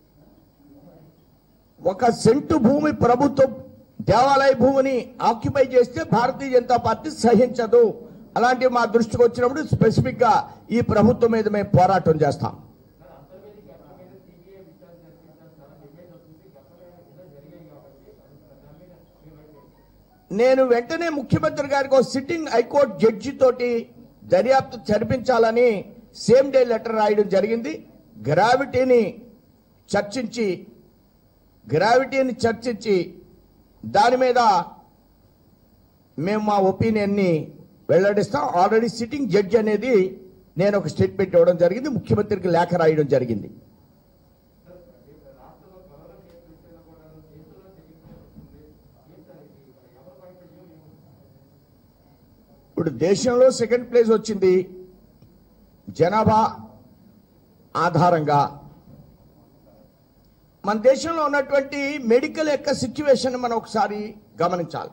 ఒక సెంటు భూమి ప్రభుత్వం దేవాలయ భూమిని ఆక్యుపై చేస్తే భారతీయ జనతా పార్టీ సహించదు అలాంటివి మా దృష్టికి వచ్చినప్పుడు స్పెసిఫిక్ గా ఈ ప్రభుత్వం మీద మేము పోరాటం చేస్తాం నేను వెంటనే ముఖ్యమంత్రి గారికి ఒక సిట్టింగ్ హైకోర్టు జడ్జి తోటి దర్యాప్తు జరిపించాలని సేమ్ డే లెటర్ రాయడం జరిగింది గ్రావిటీని చర్చించి గ్రావిటీని చర్చించి దాని మీద మేము మా ఒపీనియన్ని వెల్లడిస్తాం ఆల్రెడీ సిట్టింగ్ జడ్జి అనేది నేను ఒక స్టేట్మెంట్ ఇవ్వడం జరిగింది ముఖ్యమంత్రికి లేఖ రాయడం జరిగింది ఇప్పుడు దేశంలో సెకండ్ ప్లేస్ వచ్చింది జనాభా ఆధారంగా మన దేశంలో ఉన్నటువంటి మెడికల్ యొక్క సిచ్యువేషన్ మనం ఒకసారి గమనించాలి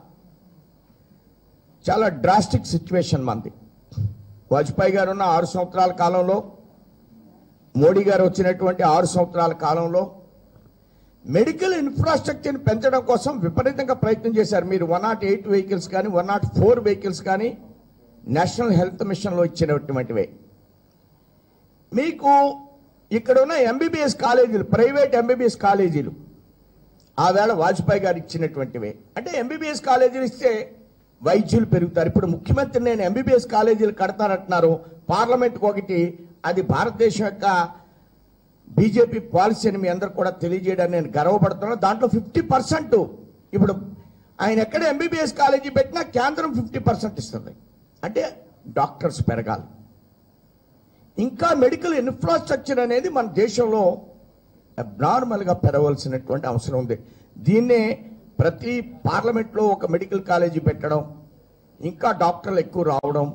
చాలా డ్రాస్టిక్ సిచ్యువేషన్ మనది వాజ్పేయి గారు ఉన్న ఆరు సంవత్సరాల కాలంలో మోడీ గారు వచ్చినటువంటి ఆరు సంవత్సరాల కాలంలో మెడికల్ ఇన్ఫ్రాస్ట్రక్చర్ని పెంచడం కోసం విపరీతంగా ప్రయత్నం చేశారు మీరు వన్ నాట్ ఎయిట్ వెహికల్స్ కానీ వన్ నాట్ ఫోర్ వెహికల్స్ కానీ నేషనల్ హెల్త్ మిషన్లో ఇచ్చినటువంటివే మీకు ఇక్కడ ఉన్న ఎంబీబీఎస్ కాలేజీలు ప్రైవేట్ ఎంబీబీఎస్ కాలేజీలు ఆ వేళ వాజ్పేయి గారు ఇచ్చినటువంటివే అంటే ఎంబీబీఎస్ కాలేజీలు ఇస్తే వైద్యులు పెరుగుతారు ఇప్పుడు ముఖ్యమంత్రి నేను ఎంబీబీఎస్ కాలేజీలు కడతానంటున్నారు పార్లమెంట్కి ఒకటి అది భారతదేశం యొక్క బీజేపీ పాలసీ అని మీ అందరు కూడా తెలియజేయడానికి నేను గర్వపడుతున్నాను దాంట్లో ఫిఫ్టీ పర్సెంట్ ఇప్పుడు ఆయన ఎక్కడ ఎంబీబీఎస్ కాలేజీ పెట్టినా కేంద్రం ఫిఫ్టీ పర్సెంట్ ఇస్తుంది అంటే డాక్టర్స్ పెరగాలి ఇంకా మెడికల్ ఇన్ఫ్రాస్ట్రక్చర్ అనేది మన దేశంలో అబ్నార్మల్గా పెరగవలసినటువంటి అవసరం ఉంది దీన్నే ప్రతి పార్లమెంట్లో ఒక మెడికల్ కాలేజీ పెట్టడం ఇంకా డాక్టర్లు ఎక్కువ రావడం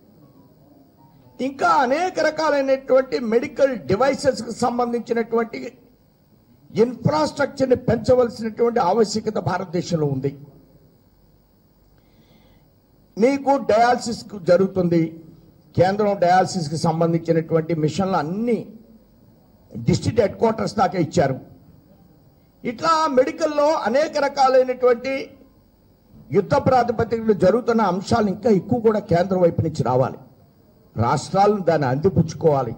ఇంకా అనేక రకాలైనటువంటి మెడికల్ డివైసెస్కి సంబంధించినటువంటి ఇన్ఫ్రాస్ట్రక్చర్ని పెంచవలసినటువంటి ఆవశ్యకత భారతదేశంలో ఉంది మీకు డయాలసిస్ జరుగుతుంది కేంద్రం డయాలసిస్కి సంబంధించినటువంటి మిషన్లు అన్ని డిస్ట్రిక్ట్ హెడ్ క్వార్టర్స్ దాకా ఇచ్చారు ఇట్లా మెడికల్లో అనేక రకాలైనటువంటి యుద్ధ ప్రాతిపదికలు జరుగుతున్న అంశాలు ఇంకా ఎక్కువ కూడా కేంద్రం వైపు నుంచి రావాలి రాష్ట్రాలను దాన్ని అందిపుచ్చుకోవాలి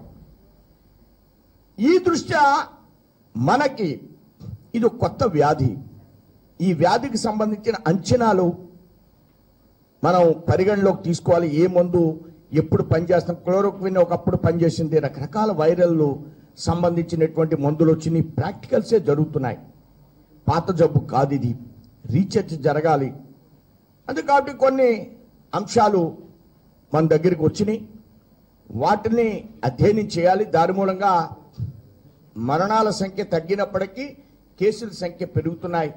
ఈ దృష్ట్యా మనకి ఇది ఒక కొత్త వ్యాధి ఈ వ్యాధికి సంబంధించిన అంచనాలు మనం పరిగణలోకి తీసుకోవాలి ఏ మందు ఎప్పుడు పనిచేస్తాం క్లోరోక్విన్ ఒకప్పుడు పనిచేసింది రకరకాల వైరల్లు సంబంధించినటువంటి మందులు వచ్చినాయి ప్రాక్టికల్సే జరుగుతున్నాయి పాత జబ్బు కాదు ఇది రీసెర్చ్ జరగాలి అంతే కాబట్టి కొన్ని అంశాలు మన దగ్గరికి వచ్చినాయి వాటిని అధ్యయనం చేయాలి దాని మూలంగా మరణాల సంఖ్య తగ్గినప్పటికీ కేసుల సంఖ్య పెరుగుతున్నాయి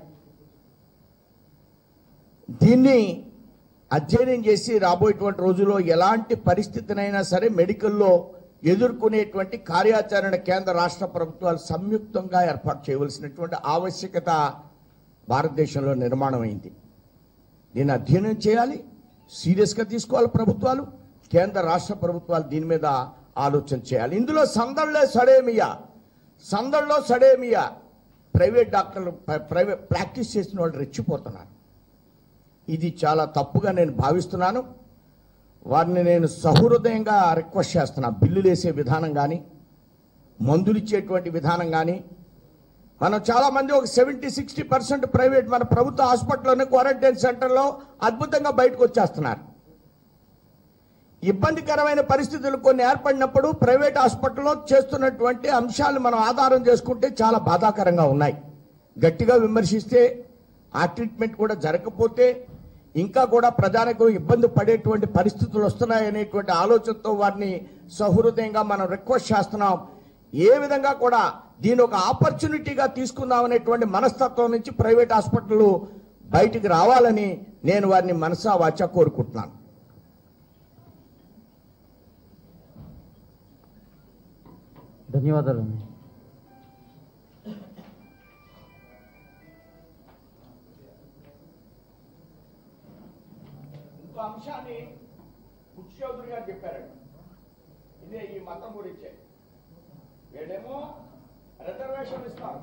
దీన్ని అధ్యయనం చేసి రాబోయేటువంటి రోజుల్లో ఎలాంటి పరిస్థితినైనా సరే మెడికల్లో ఎదుర్కొనేటువంటి కార్యాచరణ కేంద్ర రాష్ట్ర ప్రభుత్వాలు సంయుక్తంగా ఏర్పాటు చేయవలసినటువంటి ఆవశ్యకత భారతదేశంలో నిర్మాణం అయింది దీన్ని అధ్యయనం చేయాలి సీరియస్గా తీసుకోవాలి ప్రభుత్వాలు కేంద్ర రాష్ట్ర ప్రభుత్వాలు దీని మీద ఆలోచన చేయాలి ఇందులో సందళ్ళే సడేమియా సందళ్ళలో సడేమియా ప్రైవేట్ డాక్టర్లు ప్ర- ప్రైవేట్ ప్రాక్టీస్ చేసిన వాళ్ళు రెచ్చిపోతున్నారు ఇది చాలా తప్పుగా నేను భావిస్తున్నాను వారిని నేను సహృదయంగా రిక్వెస్ట్ చేస్తున్నా బిల్లులు వేసే విధానం కానీ మందులు ఇచ్చేటువంటి విధానం కానీ మనం చాలా మంది ఒక సెవెంటీ సిక్స్టీ పర్సెంట్ ప్రైవేట్ మన ప్రభుత్వ హాస్పిటల్లోనే క్వారంటైన్ సెంటర్లో అద్భుతంగా బయటకు వచ్చేస్తున్నారు ఇబ్బందికరమైన పరిస్థితులు కొన్ని ఏర్పడినప్పుడు ప్రైవేట్ హాస్పిటల్లో చేస్తున్నటువంటి అంశాలు మనం ఆధారం చేసుకుంటే చాలా బాధాకరంగా ఉన్నాయి గట్టిగా విమర్శిస్తే ఆ ట్రీట్మెంట్ కూడా జరగకపోతే ఇంకా కూడా ప్రజానికి ఇబ్బంది పడేటువంటి పరిస్థితులు వస్తున్నాయనేటువంటి ఆలోచనతో వారిని సహృదయంగా మనం రిక్వెస్ట్ చేస్తున్నాం ఏ విధంగా కూడా దీని ఒక ఆపర్చునిటీగా తీసుకుందాం అనేటువంటి మనస్తత్వం నుంచి ప్రైవేట్ హాస్పిటల్ బయటికి రావాలని నేను వారిని మనసా వాచా కోరుకుంటున్నాను ధన్యవాదాలు ఇంకో అంశాన్ని బుక్ చౌదరి గారు చెప్పారండి ఇదే ఈ మతం గురించే వీడేమో రిజర్వేషన్ ఇస్తారు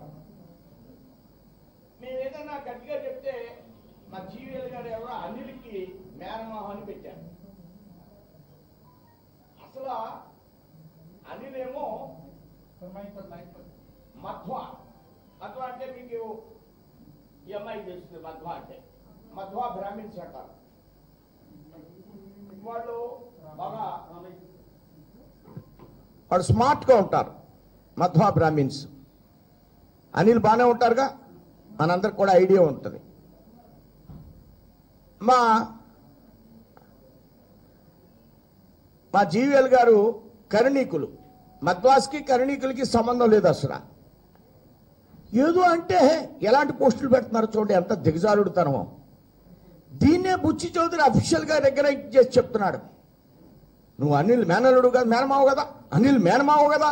మేము ఏదైనా గట్టిగా చెప్తే మా జీవీఎల్ గారు ఎవరో అనిల్కి మేనమోహన్ అని పెట్టారు అసలు అనిల్ ఏమో మధ్వా మధ్వా అంటే మీకు ఈ అమ్మాయి తెలుస్తుంది మధ్వా అంటే మధ్వా బ్రాహ్మిన్స్ అంటారు వాళ్ళు బాగా వాళ్ళు స్మార్ట్గా ఉంటారు మధ్వా బ్రాహ్మిన్స్ అనిల్ బాగానే ఉంటారుగా మనందరికి కూడా ఐడియా ఉంటుంది మా మా జీవీఎల్ గారు కరణీకులు మద్వాస్కి కరణీకులకి సంబంధం లేదు అసలు ఏదో అంటే ఎలాంటి పోస్టులు పెడుతున్నారు చూడండి ఎంత దిగజారుడుతనమో దీన్నే బుచ్చి చౌదరి అఫీషియల్ గా రికగ్నైజ్ చేసి చెప్తున్నాడు నువ్వు అనిల్ మేనలుడు కదా మేనమావు కదా అనిల్ మేనమావ కదా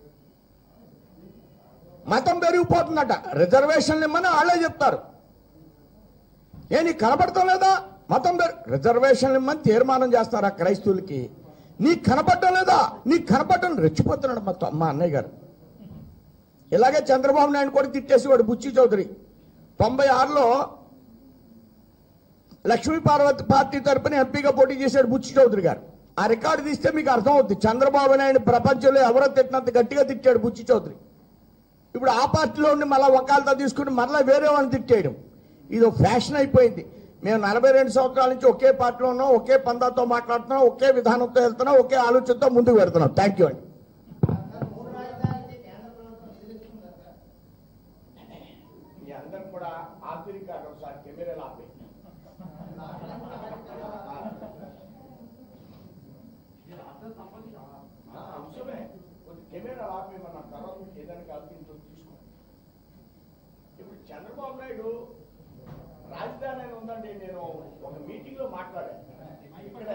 మతం పెరిగిపోతుందట రిజర్వేషన్లు ఇమ్మని వాళ్ళే చెప్తారు ఏ నీకు కనపడటం లేదా మతం పెరి రిజర్వేషన్లు ఇమ్మని తీర్మానం చేస్తారా క్రైస్తవులకి నీకు కనపడటం లేదా నీకు కనపడటం రెచ్చిపోతున్నాడు మా త- మా అన్నయ్య గారు ఇలాగే చంద్రబాబు నాయుడు కూడా తిట్టేసేవాడు బుచ్చి చౌదరి తొంభై ఆరులో లక్ష్మీ పార్వతి పార్టీ తరపున ఎంపీగా పోటీ చేశాడు బుచ్చి చౌదరి గారు ఆ రికార్డు తీస్తే మీకు అర్థం అవుద్ది చంద్రబాబు నాయుడు ప్రపంచంలో ఎవరో తిట్టినంత గట్టిగా తిట్టాడు బుచ్చి చౌదరి ఇప్పుడు ఆ పార్టీలో ఉండి మళ్ళీ వకాలతో తీసుకుని మళ్ళీ వేరే వాళ్ళని తిట్టేయడం ఇది ఒక ఫ్యాషన్ అయిపోయింది మేము నలభై రెండు సంవత్సరాల నుంచి ఒకే పార్టీలో ఉన్నాం ఒకే పందాతో మాట్లాడుతున్నాం ఒకే విధానంతో వెళ్తున్నాం ఒకే ఆలోచనతో ముందుకు వెళ్తున్నాం థ్యాంక్ యూ అండి మూడు రాజధానికి కేంద్ర ప్రభుత్వం నిధులిస్తుంది కదా మీ అందరు కూడా ఆంతరికారు ఒకసారి కెమెరాలు ఆపే అంశమే కొన్ని కెమెరాలు ఆపేయమన్న తర్వాత మీకు ఏదైనా కల్పించో తీసుకో ఇప్పుడు చంద్రబాబు నాయుడు రాజధాని అని ఉందండి నేను ఒక మీటింగ్ లో మాట్లాడాను ఇక్కడ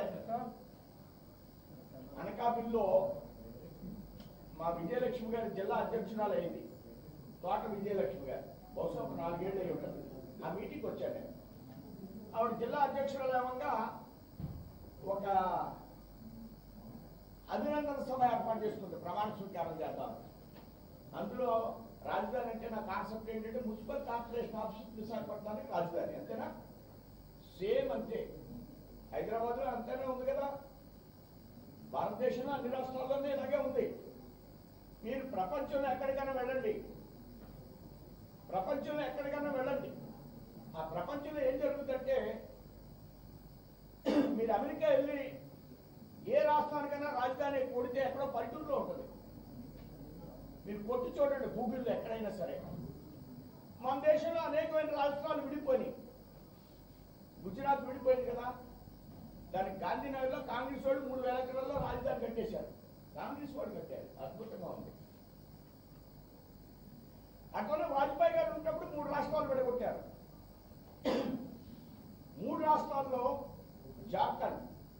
అనకాపల్లిలో మా విజయలక్ష్మి గారి జిల్లా అధ్యక్షురాలు అయింది తోట విజయలక్ష్మి గారు బహుశా ఒక నాలుగేళ్ళు అయి ఉంటుంది ఆ మీటింగ్కి వచ్చాను నేను ఆవిడ జిల్లా అధ్యక్షురాలు ఏమంగా ఒక అభినందన సభ ఏర్పాటు చేసుకుంది ప్రమాణ స్వీకారం చేద్దాం అందులో రాజధాని అంటే నా కాన్సెప్ట్ ఏంటంటే మున్సిపల్ కార్పొరేషన్ ఆఫీస్ విశాఖపట్నానికి రాజధాని అంతేనా సేమ్ అంతే హైదరాబాద్ లో అంతేనే ఉంది కదా భారతదేశంలో అన్ని రాష్ట్రాల్లోనే ఇలాగే ఉంది మీరు ప్రపంచంలో ఎక్కడికైనా వెళ్ళండి ప్రపంచంలో ఎక్కడికైనా వెళ్ళండి ఆ ప్రపంచంలో ఏం జరుగుతుందంటే మీరు అమెరికా వెళ్ళి ఏ రాష్ట్రానికైనా రాజధాని కొడితే ఎక్కడో పల్లెటూరులో ఉంటుంది మీరు కొట్టి చూడండి గూగుల్లో ఎక్కడైనా సరే మన దేశంలో అనేకమైన రాష్ట్రాలు విడిపోయినాయి గుజరాత్ విడిపోయింది కదా దానికి గాంధీనగర్లో కాంగ్రెస్ వాడు మూడు వేల ఎకరాల్లో రాజధాని కట్టేశారు కాంగ్రెస్ వాడు కట్టారు అద్భుతంగా ఉంది అట్లనే వాజ్పేయి గారు ఉన్నప్పుడు మూడు రాష్ట్రాలు విడగొట్టారు మూడు రాష్ట్రాల్లో జార్ఖండ్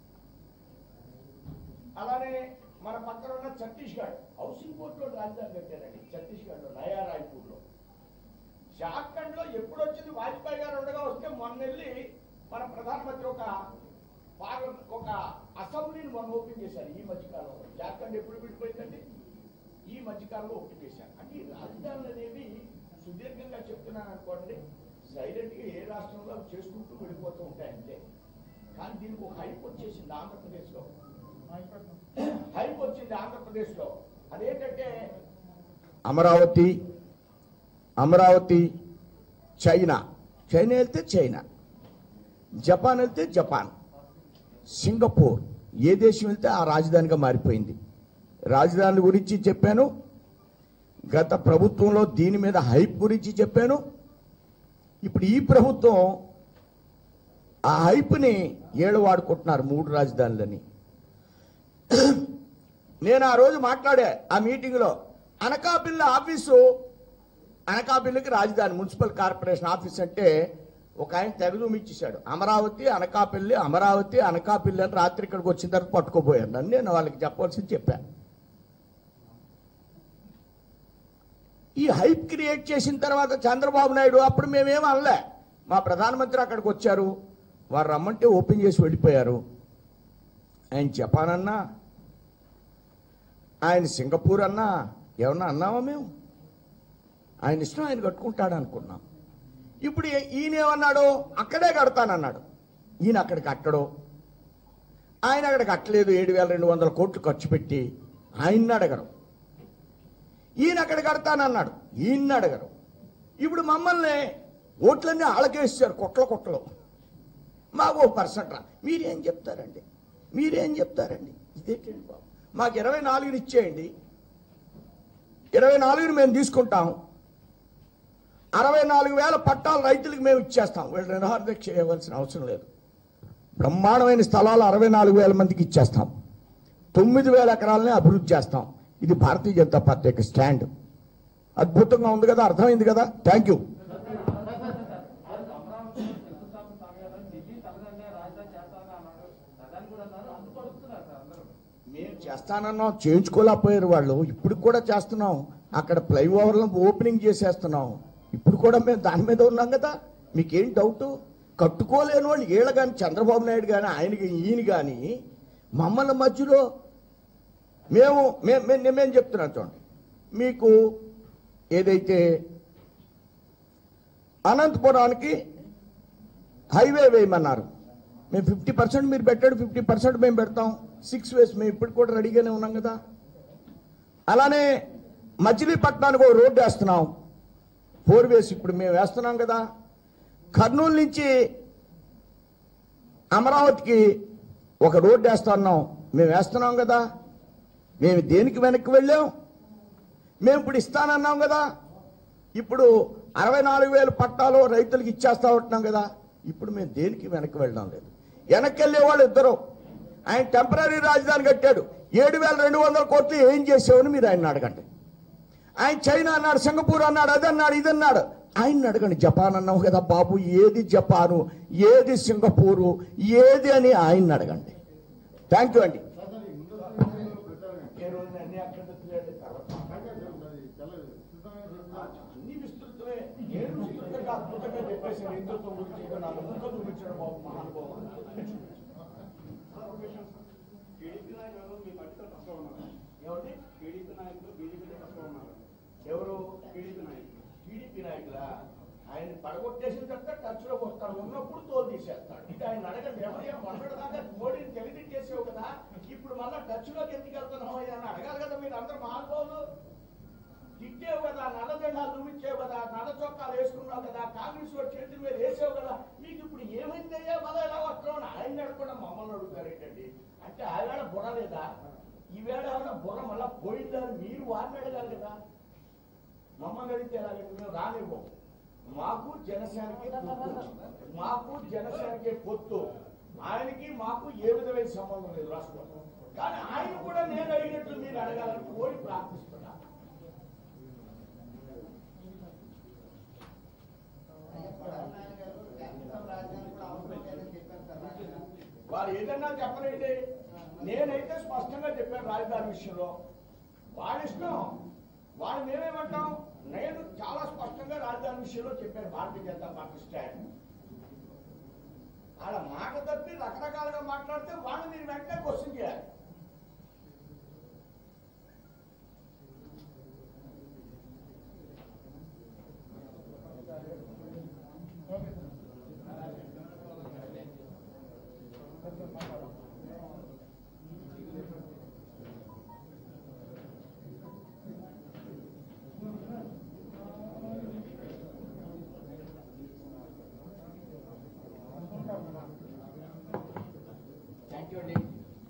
అలానే మన పక్కన ఉన్న ఛత్తీస్గఢ్ హౌసింగ్ బోర్డ్ లో రాజధాని కట్టారండి ఛత్తీస్గఢ్ లో నయా రాయ్పూర్ లో జార్ఖండ్ లో ఎప్పుడు వచ్చింది వాజ్పేయి గారు ఉండగా వస్తే మొన్న వెళ్ళి మన ప్రధానమంత్రి ఒక పార్లమెంట్ ఒక అసెంబ్లీని మొన్న ఓపెన్ చేశారు ఈ మధ్యకాలంలో జార్ఖండ్ ఎప్పుడు విడిపోయిందండి ఈ మధ్యకాలంలో ఓపెన్ చేశారు అంటే ఈ రాజధానులు అనేవి సుదీర్ఘంగా చెప్తున్నాను అనుకోండి సైలెంట్ గా ఏ రాష్ట్రంలో అవి చేసుకుంటూ వెళ్ళిపోతూ ఉంటాయి అంతే కానీ దీనికి ఒక హైప్ వచ్చేసింది ఆంధ్రప్రదేశ్ లో హైప్ వచ్చింది ఆంధ్రప్రదేశ్ లో అదేంటంటే అమరావతి అమరావతి చైనా చైనా వెళ్తే చైనా జపాన్ వెళ్తే జపాన్ సింగపూర్ ఏ దేశం వెళ్తే ఆ రాజధానిగా మారిపోయింది రాజధాని గురించి చెప్పాను గత ప్రభుత్వంలో దీని మీద హైప్ గురించి చెప్పాను ఇప్పుడు ఈ ప్రభుత్వం ఆ హైప్ని ఏడు వాడుకుంటున్నారు మూడు రాజధానులని నేను ఆ రోజు మాట్లాడా ఆ మీటింగ్లో అనకాపల్లి ఆఫీసు అనకాపల్లికి రాజధాని మున్సిపల్ కార్పొరేషన్ ఆఫీస్ అంటే ఒక ఆయన తెగదూమి ఇచ్చేశాడు అమరావతి అనకాపల్లి అమరావతి అనకాపల్లి అని రాత్రి ఇక్కడికి వచ్చిన తర్వాత పట్టుకోపోయాను నన్ను నేను వాళ్ళకి చెప్పవలసింది చెప్పాను ఈ హైప్ క్రియేట్ చేసిన తర్వాత చంద్రబాబు నాయుడు అప్పుడు మేమేం అనలే మా ప్రధానమంత్రి అక్కడికి వచ్చారు వారు రమ్మంటే ఓపెన్ చేసి వెళ్ళిపోయారు ఆయన జపాన్ అన్నా ఆయన సింగపూర్ అన్నా ఏమన్నా అన్నామా మేము ఆయన ఇష్టం ఆయన కట్టుకుంటాడు అనుకున్నాం ఇప్పుడు ఏ- ఈయన ఏమన్నాడు అక్కడే కడతానన్నాడు ఈయన అక్కడ కట్టడు ఆయన అక్కడ కట్టలేదు ఏడు వేల రెండు వందల కోట్లు ఖర్చు పెట్టి ఆయన్ని అడగరు ఈయన అక్కడ కడతానన్నాడు ఈయన్ని అడగరు ఇప్పుడు మమ్మల్ని ఓట్లన్నీ ఆళ్ళకేసారు కొట్ల కొట్టలు మాకు ఓ పర్సెంట్ రా మీరేం చెప్తారండి మీరేం చెప్తారండి ఇదేంటండి బాబు మాకు ఇరవై నాలుగుని ఇచ్చేయండి ఇరవై నాలుగుని మేము తీసుకుంటాం అరవై నాలుగు వేల పట్టాలు రైతులకు మేము ఇచ్చేస్తాం వీళ్ళు నిరాహార చేయవలసిన అవసరం లేదు బ్రహ్మాండమైన స్థలాలు అరవై నాలుగు వేల మందికి ఇచ్చేస్తాం తొమ్మిది వేల ఎకరాలని అభివృద్ధి చేస్తాం ఇది భారతీయ జనతా పార్టీ యొక్క స్టాండ్ అద్భుతంగా ఉంది కదా అర్థమైంది కదా థ్యాంక్ యూ అమరావతి శంకుస్థాపన సమయంలో ఢిల్లీ తనదన్నే రాజధాని చేస్తానని అన్నాడు ప్రధాని కూడా అన్నారు అందుకు అడుగుతున్నారు సార్ అందరూ మేము చేస్తాం చేస్తానన్నాం చేయించుకోలేకపోయారు వాళ్ళు ఇప్పుడు కూడా చేస్తున్నాం అక్కడ ఫ్లైఓవర్లను ఓపెనింగ్ చేసేస్తున్నాం ఇప్పుడు కూడా మేము దాని మీద ఉన్నాం కదా మీకేం డౌట్ కట్టుకోలేని వాళ్ళు వీళ్ళ కానీ చంద్రబాబు నాయుడు కానీ ఆయనకి ఈయన కానీ మమ్మల్ని మధ్యలో మేము మేము మేము మేము చెప్తున్నాం చూడండి మీకు ఏదైతే అనంతపురానికి హైవే వేయమన్నారు మేము ఫిఫ్టీ పర్సెంట్ మీరు పెట్టాడు ఫిఫ్టీ పర్సెంట్ మేము పెడతాం సిక్స్ వేస్ మేము ఇప్పుడు కూడా రెడీగానే ఉన్నాం కదా అలానే మచిలీపట్నానికి ఒక రోడ్డు వేస్తున్నాం ఫోర్ వేస్ ఇప్పుడు మేము వేస్తున్నాం కదా కర్నూలు నుంచి అమరావతికి ఒక రోడ్డు వేస్తున్నాం మేము వేస్తున్నాం కదా మేము దేనికి వెనక్కి వెళ్ళాం మేము ఇప్పుడు ఇస్తానన్నాం కదా ఇప్పుడు అరవై నాలుగు వేల పట్టాలు రైతులకు ఇచ్చేస్తా ఉంటున్నాం కదా ఇప్పుడు మేము దేనికి వెనక్కి వెళ్ళడం లేదు వెనక్కి వెళ్ళే వాళ్ళు ఇద్దరు ఆయన టెంపరీ రాజధాని కట్టాడు ఏడు వేల రెండు వందల కోట్లు ఏం చేసావని మీరు ఆయన అడగండి ఆయన చైనా అన్నాడు సింగపూర్ అన్నాడు అది అన్నాడు ఇది అన్నాడు ఆయన అడగండి జపాన్ అన్నావు కదా బాబు ఏది జపాను ఏది సింగపూరు ఏది అని ఆయన అడగండి థ్యాంక్ యూ అండి అన్ని విస్తృతమే నేను విస్తృతంగా అద్భుతంగా చెప్పేసాను హిందుత్వం గురించి ఇక నా ముఖం చూపించాడు బాబు మహానుభావం టీడీపీ నాయకులు మీ పార్టీతో తక్కువ ఉన్నారు ఏమండి టీడీపీ నాయకులు బీజేపీతో తక్కువ ఉన్నారు ఎవరు టీడీపీ నాయకులు టీడీపీ నాయకులా ఆయన పడగొట్టేసిన తర్వాత టచ్లోకి వస్తాడు ఉన్నప్పుడు తోలు తీసేస్తాడు ఇది ఆయన అడగండి ఏమయ్యా మొన్నటి దాకా మోడీని తెలియజేసావు కదా ఇప్పుడు మళ్ళా టచ్లోకి ఎందుకు వెళ్తున్నావు అయ్యా అని అడగాలి కదా మీరు అందరు మహానుభావులు తిట్టావు కదా నల్ల జెండాలు చూపించావు కదా నల్ల చొక్కాలు వేసుకున్నావు కదా కాంగ్రెస్ వాడు చేతుల మీద వేసావు కదా మీకు ఇప్పుడు ఏమైందయ్యా మళ్ళీ ఎలా వస్తున్నావు అని ఆయన అడగకుండా మమ్మల్ని అడుగుతారు ఏంటండి అంటే ఆవేళ బుర్ర లేదా ఈవేళ ఏమైనా బుర్ర మళ్ళా పోయిందా అని మీరు వారిని అడగాలి కదా మమ్మల్ని అడిగితే ఎలాగంటే మేము రానివ్వం మాకు జనసేనకి పొత్తు మాకు జనసేనకి పొత్తు ఆయనకి మాకు ఏ విధమైన సంబంధం లేదు రాష్ట్రంలో కానీ ఆయన కూడా నేను అడిగినట్లు మీరు అడగాలని కోరి ప్రార్థిస్తున్నా వారు ఏదన్నా చెప్పనండి నేనైతే స్పష్టంగా చెప్పాను రాజధాని విషయంలో వాళ్ళ ఇష్టం వాళ్ళు మేమేమంటాం నేను చాలా స్పష్టంగా రాజధాని విషయంలో చెప్పాను భారతీయ జనతా పార్టీ స్టాండ్ వాళ్ళ మాట తప్పి రకరకాలుగా మాట్లాడితే వాళ్ళు మీరు వెంటనే క్వశ్చన్ చేయాలి థ్యాంక్ యూ అండి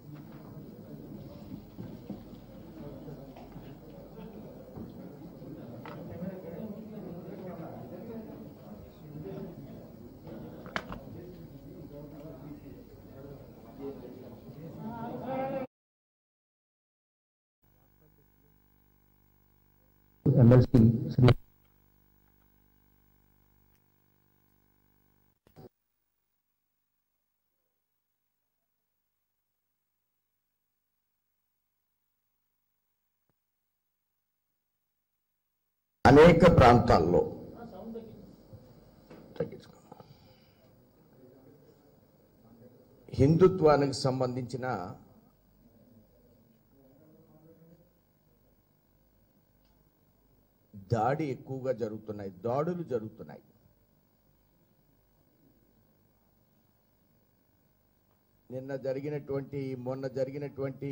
ఎమ్మెల్సీ శ్రీ అనేక ప్రాంతాల్లో తగ్గించుకో. హిందుత్వానికి సంబంధించిన దాడి ఎక్కువగా జరుగుతున్నాయి దాడులు జరుగుతున్నాయి నిన్న జరిగినటువంటి మొన్న జరిగినటువంటి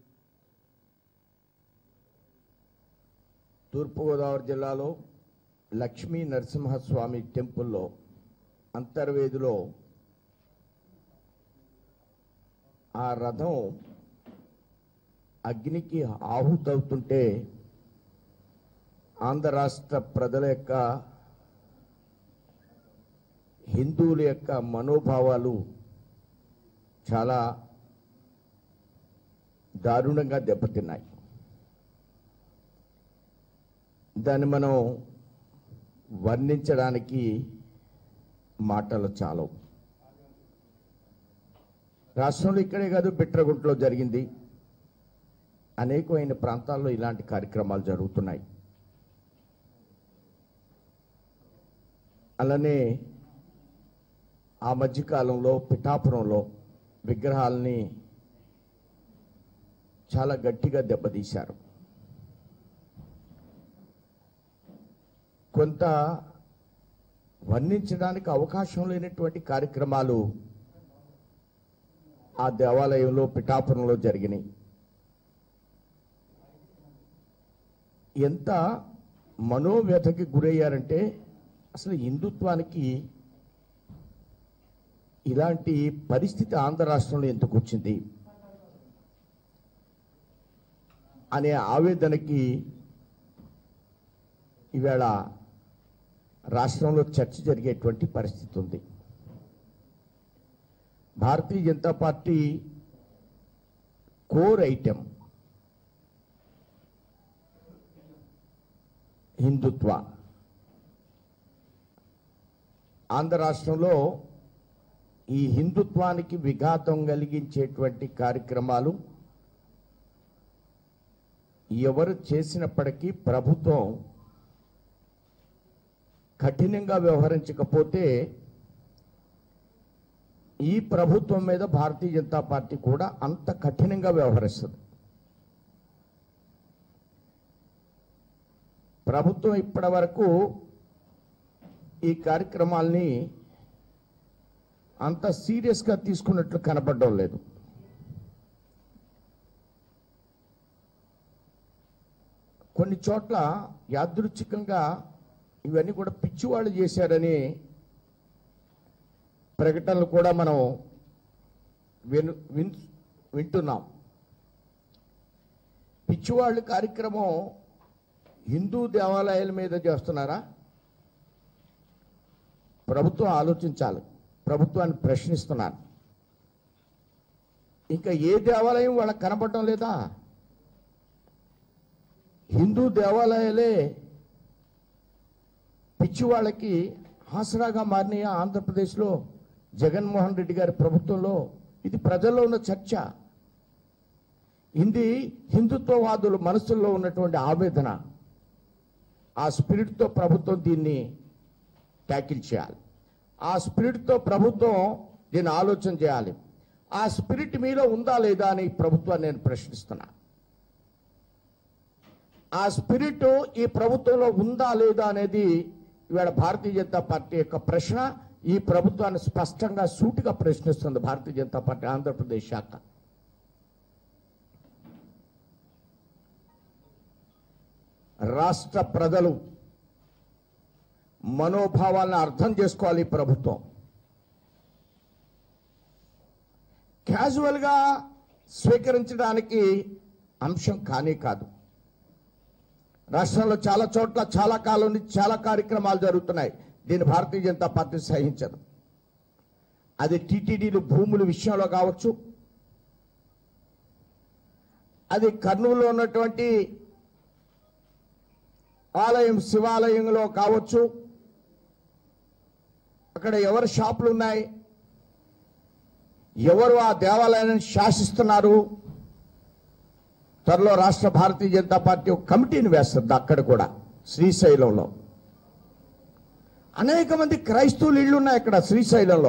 తూర్పుగోదావరి జిల్లాలో లక్ష్మీ నరసింహస్వామి టెంపుల్లో అంతర్వేదిలో ఆ రథం అగ్నికి ఆహుతవుతుంటే ఆంధ్ర రాష్ట్ర ప్రజల యొక్క హిందువుల యొక్క మనోభావాలు చాలా దారుణంగా దెబ్బతిన్నాయి దాన్ని మనం వర్ణించడానికి మాటలు చాలవు రాష్ట్రంలో ఇక్కడే కాదు బిట్రగుంటలో జరిగింది అనేకమైన ప్రాంతాల్లో ఇలాంటి కార్యక్రమాలు జరుగుతున్నాయి అలానే ఆ మధ్యకాలంలో పిఠాపురంలో విగ్రహాలని చాలా గట్టిగా దెబ్బతీశారు కొంత వర్ణించడానికి అవకాశం లేనటువంటి కార్యక్రమాలు ఆ దేవాలయంలో పిఠాపురంలో జరిగినాయి ఎంత మనోవ్యథకి గురయ్యారంటే అసలు హిందుత్వానికి ఇలాంటి పరిస్థితి ఆంధ్ర రాష్ట్రంలో ఎందుకు వచ్చింది అనే ఆవేదనకి ఈవేళ రాష్ట్రంలో చర్చ జరిగేటువంటి పరిస్థితి ఉంది Bharatiya Janata Party core item Hindutva Andhra రాష్ట్రంలో ఈ హిందుత్వానికి విఘాతం కలిగించేటువంటి కార్యక్రమాలు ఎవరు చేసినప్పటికీ ప్రభుత్వం కఠినంగా వ్యవహరించకపోతే ఈ ప్రభుత్వం మీద భారతీయ జనతా పార్టీ కూడా అంత కఠినంగా వ్యవహరిస్తుంది ప్రభుత్వం ఇప్పటి వరకు ఈ కార్యక్రమాల్ని అంత సీరియస్గా తీసుకున్నట్లు కనపడడం లేదు కొన్ని చోట్ల యాదృచ్ఛికంగా ఇవన్నీ కూడా పిచ్చివాళ్ళు చేశారని ప్రకటనలు కూడా మనం విను విన్ వింటున్నాం పిచ్చివాళ్ళు కార్యక్రమం హిందూ దేవాలయాల మీద చేస్తున్నారా ప్రభుత్వం ఆలోచించాలి ప్రభుత్వాన్ని ప్రశ్నిస్తున్నాను ఇంకా ఏ దేవాలయం వాళ్ళకి కనపడటం లేదా హిందూ దేవాలయాలే పిచ్చి వాళ్ళకి ఆసరాగా మారినాయి ఆంధ్రప్రదేశ్లో జగన్మోహన్ రెడ్డి గారి ప్రభుత్వంలో ఇది ప్రజల్లో ఉన్న చర్చ ఇది హిందుత్వవాదుల మనసుల్లో ఉన్నటువంటి ఆవేదన ఆ స్పిరిట్తో ప్రభుత్వం దీన్ని ట్యాకిల్ చేయాలి ఆ స్పిరిట్తో ప్రభుత్వం దీన్ని ఆలోచన చేయాలి ఆ స్పిరిట్ మీలో ఉందా లేదా అని ప్రభుత్వాన్ని నేను ప్రశ్నిస్తున్నా ఆ స్పిరిట్ ఈ ప్రభుత్వంలో ఉందా లేదా అనేది ఇవాళ భారతీయ జనతా పార్టీ యొక్క ప్రశ్న ఈ ప్రభుత్వాన్ని స్పష్టంగా సూటిగా ప్రశ్నిస్తుంది భారతీయ జనతా పార్టీ ఆంధ్రప్రదేశ్ శాఖ రాష్ట్ర ప్రజలు మనోభావాలను అర్థం చేసుకోవాలి ఈ ప్రభుత్వం క్యాజువల్గా స్వీకరించడానికి అంశం కానే కాదు రాష్ట్రంలో చాలా చోట్ల చాలా కాలం నుంచి చాలా కార్యక్రమాలు జరుగుతున్నాయి దీన్ని భారతీయ జనతా పార్టీ సహించదు అది టీటీడీలు భూముల విషయంలో కావచ్చు అది కర్నూలులో ఉన్నటువంటి ఆలయం శివాలయంలో కావచ్చు అక్కడ ఎవరి షాపులు ఉన్నాయి ఎవరు ఆ దేవాలయాన్ని శాసిస్తున్నారు త్వరలో రాష్ట్ర భారతీయ జనతా పార్టీ ఒక కమిటీని వేస్తుంది అక్కడ కూడా శ్రీశైలంలో అనేక మంది క్రైస్తవులు ఇళ్ళు ఉన్నాయి అక్కడ శ్రీశైలంలో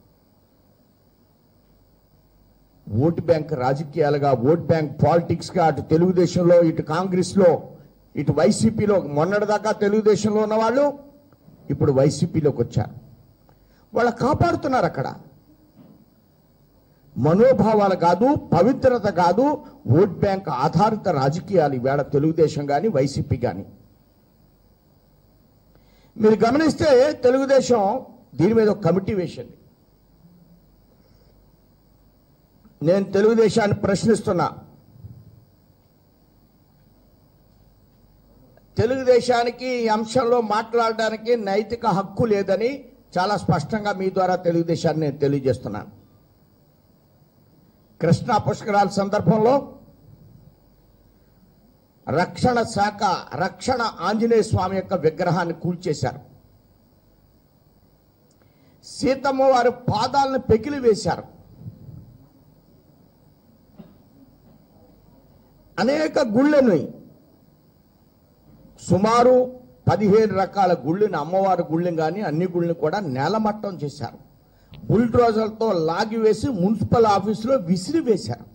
ఓటు బ్యాంక్ రాజకీయాలుగా ఓట్ బ్యాంక్ పాలిటిక్స్గా అటు తెలుగుదేశంలో ఇటు కాంగ్రెస్లో ఇటు వైసీపీలో మొన్నటిదాకా తెలుగుదేశంలో ఉన్న వాళ్ళు ఇప్పుడు వైసీపీలోకి వచ్చారు వాళ్ళు కాపాడుతున్నారు అక్కడ మనోభావాలు కాదు పవిత్రత కాదు ఓట్ బ్యాంక్ ఆధారిత రాజకీయాలు ఈవేళ తెలుగుదేశం కానీ వైసీపీ కానీ మీరు గమనిస్తే తెలుగుదేశం దీని మీద ఒక కమిటీ వేసింది నేను తెలుగుదేశాన్ని ప్రశ్నిస్తున్నా తెలుగుదేశానికి ఈ అంశంలో మాట్లాడడానికి నైతిక హక్కు లేదని చాలా స్పష్టంగా మీ ద్వారా తెలుగుదేశాన్ని నేను తెలియజేస్తున్నాను కృష్ణా పుష్కరాల సందర్భంలో రక్షణ శాఖ రక్షణ ఆంజనేయ స్వామి యొక్క విగ్రహాన్ని కూల్చేశారు సీతమ్మ వారి పాదాలను పెకిలి వేశారు అనేక గుళ్ళని సుమారు పదిహేను రకాల గుళ్ళని అమ్మవారి గుళ్ళని కానీ అన్ని గుళ్ళని కూడా నేలమట్టం చేశారు బుల్డ్రోజర్తో లాగివేసి మున్సిపల్ ఆఫీసులో విసిరి వేశారు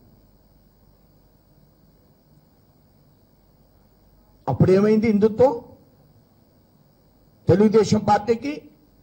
అప్పుడు ఏమైంది హిందుత్వం తెలుగుదేశం పార్టీకి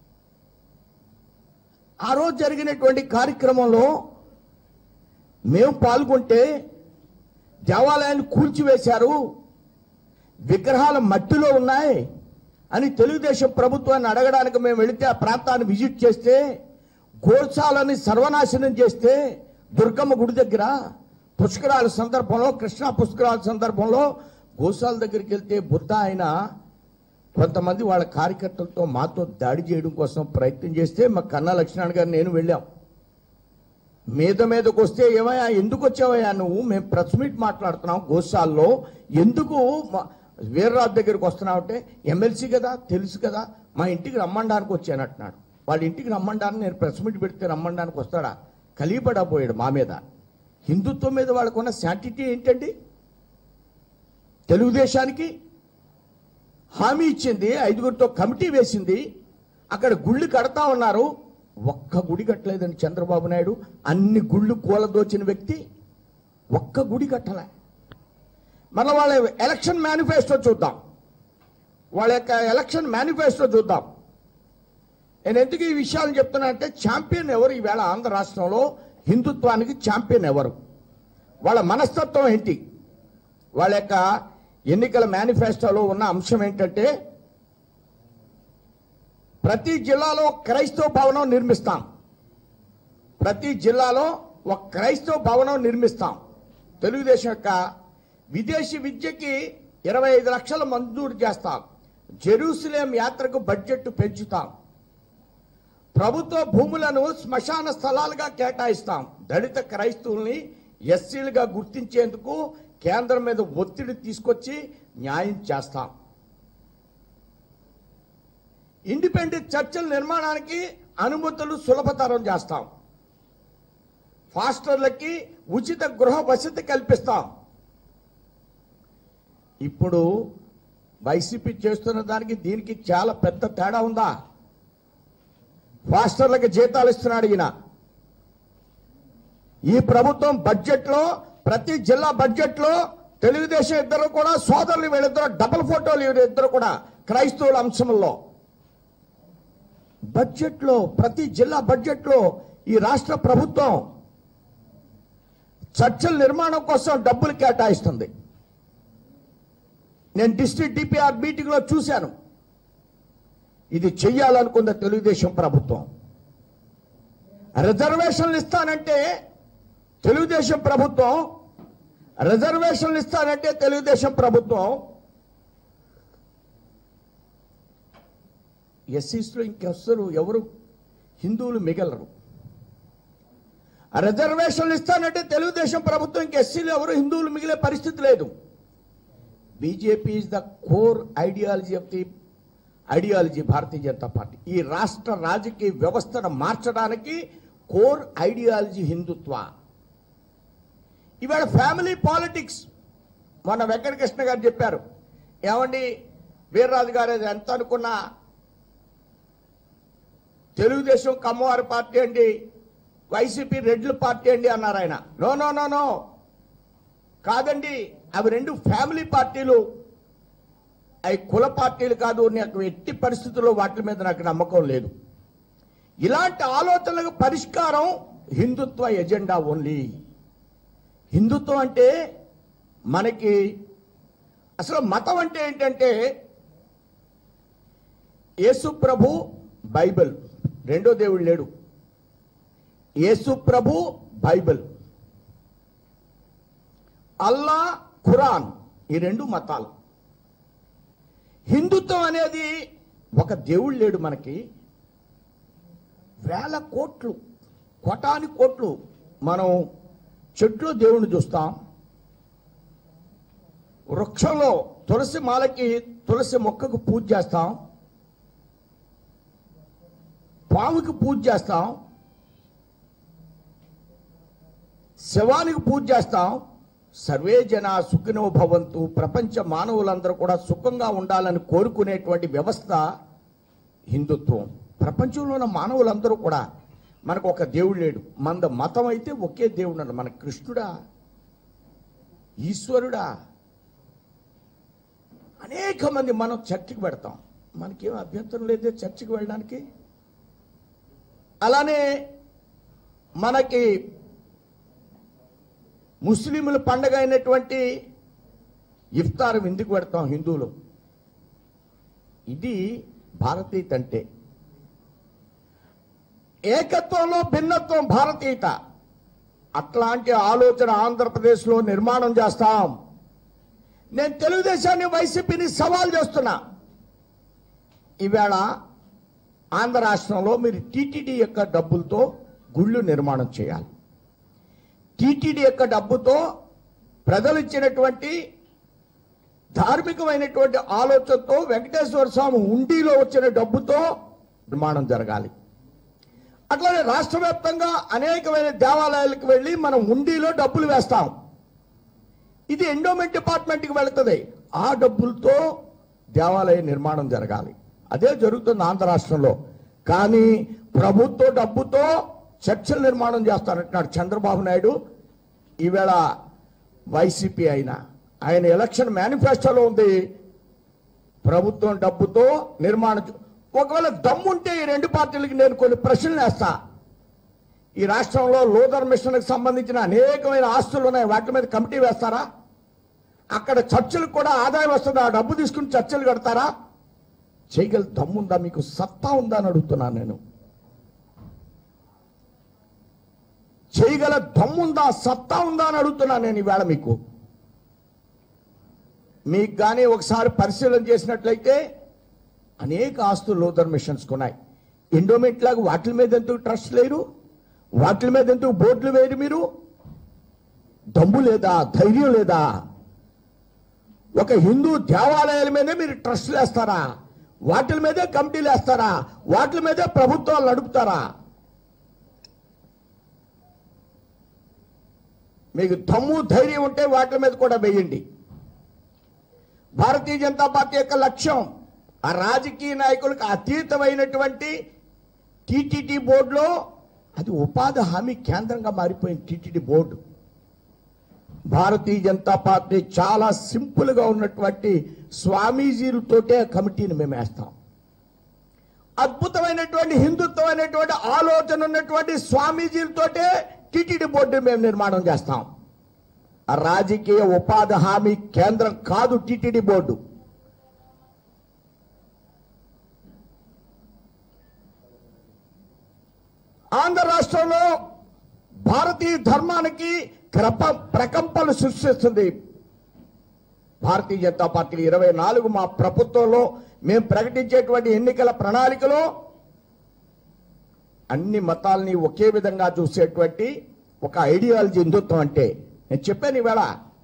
ఆ రోజు జరిగినటువంటి కార్యక్రమంలో మేము పాల్గొంటే దేవాలయాన్ని కూల్చివేశారు విగ్రహాలు మట్టిలో ఉన్నాయి అని తెలుగుదేశం ప్రభుత్వాన్ని అడగడానికి మేము వెళితే ఆ ప్రాంతాన్ని విజిట్ చేస్తే గోశాలని సర్వనాశనం చేస్తే దుర్గమ్మ గుడి దగ్గర పుష్కరాల సందర్భంలో కృష్ణా పుష్కరాల సందర్భంలో గోశాల దగ్గరికి వెళ్తే బుద్ధ ఆయన కొంతమంది వాళ్ళ కార్యకర్తలతో మాతో దాడి చేయడం కోసం ప్రయత్నం చేస్తే మా కన్నా లక్ష్మణ్ గారు నేను వెళ్ళాం మీద మీదకి వస్తే ఏమయ్యా ఎందుకు వచ్చావయ్యా నువ్వు మేము ప్రెస్ మీట్ మాట్లాడుతున్నాం గోశాల్లో ఎందుకు మా- వీర్రాజు దగ్గరికి వస్తున్నావు అంటే ఎమ్మెల్సీ కదా తెలుసు కదా మా ఇంటికి రమ్మండానికి వచ్చాను అంటున్నాడు వాళ్ళ ఇంటికి రమ్మండానికి నేను ప్రెస్ మీట్ పెడితే రమ్మండానికి వస్తాడా కలిపడపోయాడు మా మీద హిందుత్వం మీద వాళ్ళకున్న శాంటిటీ ఏంటండి తెలుగుదేశానికి హామీ ఇచ్చింది ఐదుగురితో కమిటీ వేసింది అక్కడ గుళ్ళు కడతా ఉన్నారు ఒక్క గుడి కట్టలేదండి చంద్రబాబు నాయుడు అన్ని గుళ్ళు కూలదోచిన వ్యక్తి ఒక్క గుడి కట్టలే మన వాళ్ళ ఎలక్షన్ మేనిఫెస్టో చూద్దాం వాళ్ళ యొక్క ఎలక్షన్ మేనిఫెస్టో చూద్దాం నేను ఎందుకు ఈ విషయాలు చెప్తున్నా అంటే ఛాంపియన్ ఎవరు ఈవేళ ఆంధ్ర రాష్ట్రంలో హిందుత్వానికి ఛాంపియన్ ఎవరు వాళ్ళ మనస్తత్వం ఏంటి వాళ్ళ యొక్క ఎన్నికల మేనిఫెస్టోలో ఉన్న అంశం ఏంటంటే ప్రతి జిల్లాలో క్రైస్తవ భవనం నిర్మిస్తాం ప్రతి జిల్లాలో ఒక క్రైస్తవ భవనం నిర్మిస్తాం తెలుగుదేశం యొక్క విదేశీ విద్యకి ఇరవై ఐదు లక్షల మంజూరు చేస్తాం జెరూసలేం యాత్రకు బడ్జెట్ పెంచుతాం ప్రభుత్వ భూములను శ్మశాన స్థలాలుగా కేటాయిస్తాం దళిత క్రైస్తవుల్ని ఎస్సీలుగా గుర్తించేందుకు కేంద్రం మీద ఒత్తిడి తీసుకొచ్చి న్యాయం చేస్తాం ఇండిపెండెంట్ చర్చల నిర్మాణానికి అనుమతులు సులభతరం చేస్తాం ఫాస్టర్లకి ఉచిత గృహ వసతి కల్పిస్తాం ఇప్పుడు వైసీపీ చేస్తున్న దానికి దీనికి చాలా పెద్ద తేడా ఉందా ఫాస్టర్లకు జీతాలు ఇస్తున్నాడు ఈయన ఈ ప్రభుత్వం బడ్జెట్లో ప్రతి జిల్లా బడ్జెట్లో తెలుగుదేశం ఇద్దరు కూడా సోదరులు వీళ్ళిద్దరు డబుల్ ఫోటోలు వీళ్ళిద్దరు కూడా క్రైస్తవుల అంశంలో బడ్జెట్లో ప్రతి జిల్లా బడ్జెట్లో ఈ రాష్ట్ర ప్రభుత్వం చర్చల నిర్మాణం కోసం డబ్బులు కేటాయిస్తుంది నేను డిస్ట్రిక్ట్ డిపిఆర్ మీటింగ్ లో చూశాను ఇది చెయ్యాలనుకున్న తెలుగుదేశం ప్రభుత్వం రిజర్వేషన్లు ఇస్తానంటే తెలుగుదేశం ప్రభుత్వం రిజర్వేషన్లు ఇస్తానంటే తెలుగుదేశం ప్రభుత్వం ఎస్సీస్లో ఇంకెవరు ఎవరు హిందువులు మిగలరు రిజర్వేషన్లు ఇస్తానంటే తెలుగుదేశం ప్రభుత్వం ఇంక ఎస్సీలు ఎవరు హిందువులు మిగిలే పరిస్థితి లేదు BJP is the core ideology of the ideology Bharatiya Janata Party ఈ రాష్ట్ర రాజకీయ వ్యవస్థను మార్చడానికి కోర్ ఐడియాలజీ హిందుత్వ ఇవాళ ఫ్యామిలీ పాలిటిక్స్ మొన్న వెంకటకృష్ణ గారు చెప్పారు ఏమండి వీర్రాజు గారు అది ఎంత అనుకున్నా తెలుగుదేశం కమ్మవారి పార్టీ అండి వైసీపీ రెడ్ల పార్టీ అండి అన్నారు ఆయన నో నో నో నో కాదండి అవి రెండు ఫ్యామిలీ పార్టీలు అవి కుల పార్టీలు కాదు నాకు ఎట్టి పరిస్థితుల్లో వాటి మీద నాకు నమ్మకం లేదు ఇలాంటి ఆలోచనలకు పరిష్కారం హిందుత్వ ఎజెండా ఓన్లీ హిందుత్వం అంటే మనకి అసలు మతం అంటే ఏంటంటే యేసు ప్రభు బైబిల్ రెండో దేవుడు లేడు యేసు ప్రభు బైబిల్ అల్లా ఖురాన్ ఈ రెండు మతాలు హిందుత్వం అనేది ఒక దేవుడు లేడు మనకి వేల కోట్లు కోటాని కోట్లు మనం చెట్లు దేవుణ్ణి చూస్తాం వృక్షంలో తులసి మాలకి తులసి మొక్కకు పూజ చేస్తాం పాముకి పూజ చేస్తాం శవానికి పూజ చేస్తాం సర్వే జన సుఖినో భవంతు ప్రపంచ మానవులందరూ కూడా సుఖంగా ఉండాలని కోరుకునేటువంటి వ్యవస్థ హిందుత్వం ప్రపంచంలో ఉన్న మానవులందరూ కూడా మనకు ఒక దేవుడు లేడు మన మతం అయితే ఒకే దేవుడు ఉన్నాడు మన కృష్ణుడా ఈశ్వరుడా అనేక మంది మనం చర్చికి పెడతాం మనకేం అభ్యంతరం లేదే చర్చికి వెళ్ళడానికి అలానే మనకి ముస్లింల పండగ అయినటువంటి ఇఫ్తార్ ఎందుకు పెడతాం హిందువులు ఇది భారతీయత అంటే ఏకత్వంలో భిన్నత్వం భారతీయత అట్లాంటి ఆలోచన ఆంధ్రప్రదేశ్లో నిర్మాణం చేస్తాం నేను తెలుగుదేశాన్ని వైసీపీని సవాల్ చేస్తున్నా ఈవేళ ఆంధ్ర రాష్ట్రంలో మీరు టీటీడీ యొక్క డబ్బులతో గుళ్ళు నిర్మాణం చేయాలి టీటీడీ యొక్క డబ్బుతో ప్రజలు ఇచ్చినటువంటి ధార్మికమైనటువంటి ఆలోచనతో వెంకటేశ్వర స్వామి ఉండిలో వచ్చిన డబ్బుతో నిర్మాణం జరగాలి అట్లానే రాష్ట్ర వ్యాప్తంగా అనేకమైన దేవాలయాలకు వెళ్ళి మనం ఉండిలో డబ్బులు వేస్తాం ఇది ఎండోమెంట్ డిపార్ట్మెంట్కి వెళుతుంది ఆ డబ్బులతో దేవాలయ నిర్మాణం జరగాలి అదే జరుగుతుంది ఆంధ్ర రాష్ట్రంలో కానీ ప్రభుత్వ డబ్బుతో చర్చల నిర్మాణం చేస్తానంటున్నాడు చంద్రబాబు నాయుడు ఈవేళ వైసీపీ అయినా ఆయన ఎలక్షన్ మేనిఫెస్టోలో ఉంది ప్రభుత్వం డబ్బుతో నిర్మాణం చే- ఒకవేళ దమ్ముంటే ఈ రెండు పార్టీలకి నేను కొన్ని ప్రశ్నలు వేస్తా ఈ రాష్ట్రంలో లోదర్ మిషన్కి సంబంధించిన అనేకమైన ఆస్తులు ఉన్నాయి వాటి మీద కమిటీ వేస్తారా అక్కడ చర్చలకు కూడా ఆదాయం వస్తుంది ఆ డబ్బు తీసుకుని చర్చలు కడతారా చేయగల దమ్ముందా మీకు సత్తా ఉందా అని అడుగుతున్నాను నేను చేయగల దమ్ముందా సత్తా ఉందా అని అడుగుతున్నాను నేను ఈవేళ మీకు మీకు కానీ ఒకసారి పరిశీలన చేసినట్లయితే అనేక ఆస్తులు లోదర్ మిషన్స్ కొన్నాయి ఎండోమెంట్ లాగా వాటి మీద ఎందుకు ట్రస్ట్ లేరు వాటి మీద ఎందుకు బోర్డులు వేరు మీరు దమ్ము లేదా ధైర్యం లేదా ఒక హిందూ దేవాలయాల మీదే మీరు ట్రస్టులు వేస్తారా వాటి మీదే కమిటీలు వేస్తారా వాటి మీదే ప్రభుత్వాలు నడుపుతారా మీకు దమ్ము ధైర్యం ఉంటే వాటి మీద కూడా వేయండి భారతీయ జనతా పార్టీ యొక్క లక్ష్యం ఆ రాజకీయ నాయకులకు అతీతమైనటువంటి టీటీడీ బోర్డులో అది ఉపాధి హామీ కేంద్రంగా మారిపోయింది TTD board Bharatiya Janata Party చాలా సింపుల్గా ఉన్నటువంటి స్వామీజీలతోటే ఆ కమిటీని మేము వేస్తాం అద్భుతమైనటువంటి హిందుత్వమైనటువంటి ఆలోచన ఉన్నటువంటి స్వామీజీలతోటే టీటీడీ బోర్డు మేము నిర్మాణం చేస్తాం ఆ రాజకీయ ఉపాధి హామీ కేంద్రం కాదు టీటీడీ బోర్డు ఆంధ్ర రాష్ట్రంలో భారతీయ ధర్మానికి క్రప ప్రకంపనలు సృష్టిస్తుంది భారతీయ జనతా పార్టీ ఇరవై నాలుగు మా ప్రభుత్వంలో మేము ప్రకటించేటువంటి ఎన్నికల ప్రణాళికలో అన్ని మతాల్ని ఒకే విధంగా చూసేటువంటి ఒక ఐడియాలజీ హిందుత్వం అంటే నేను చెప్పాను ఈవేళ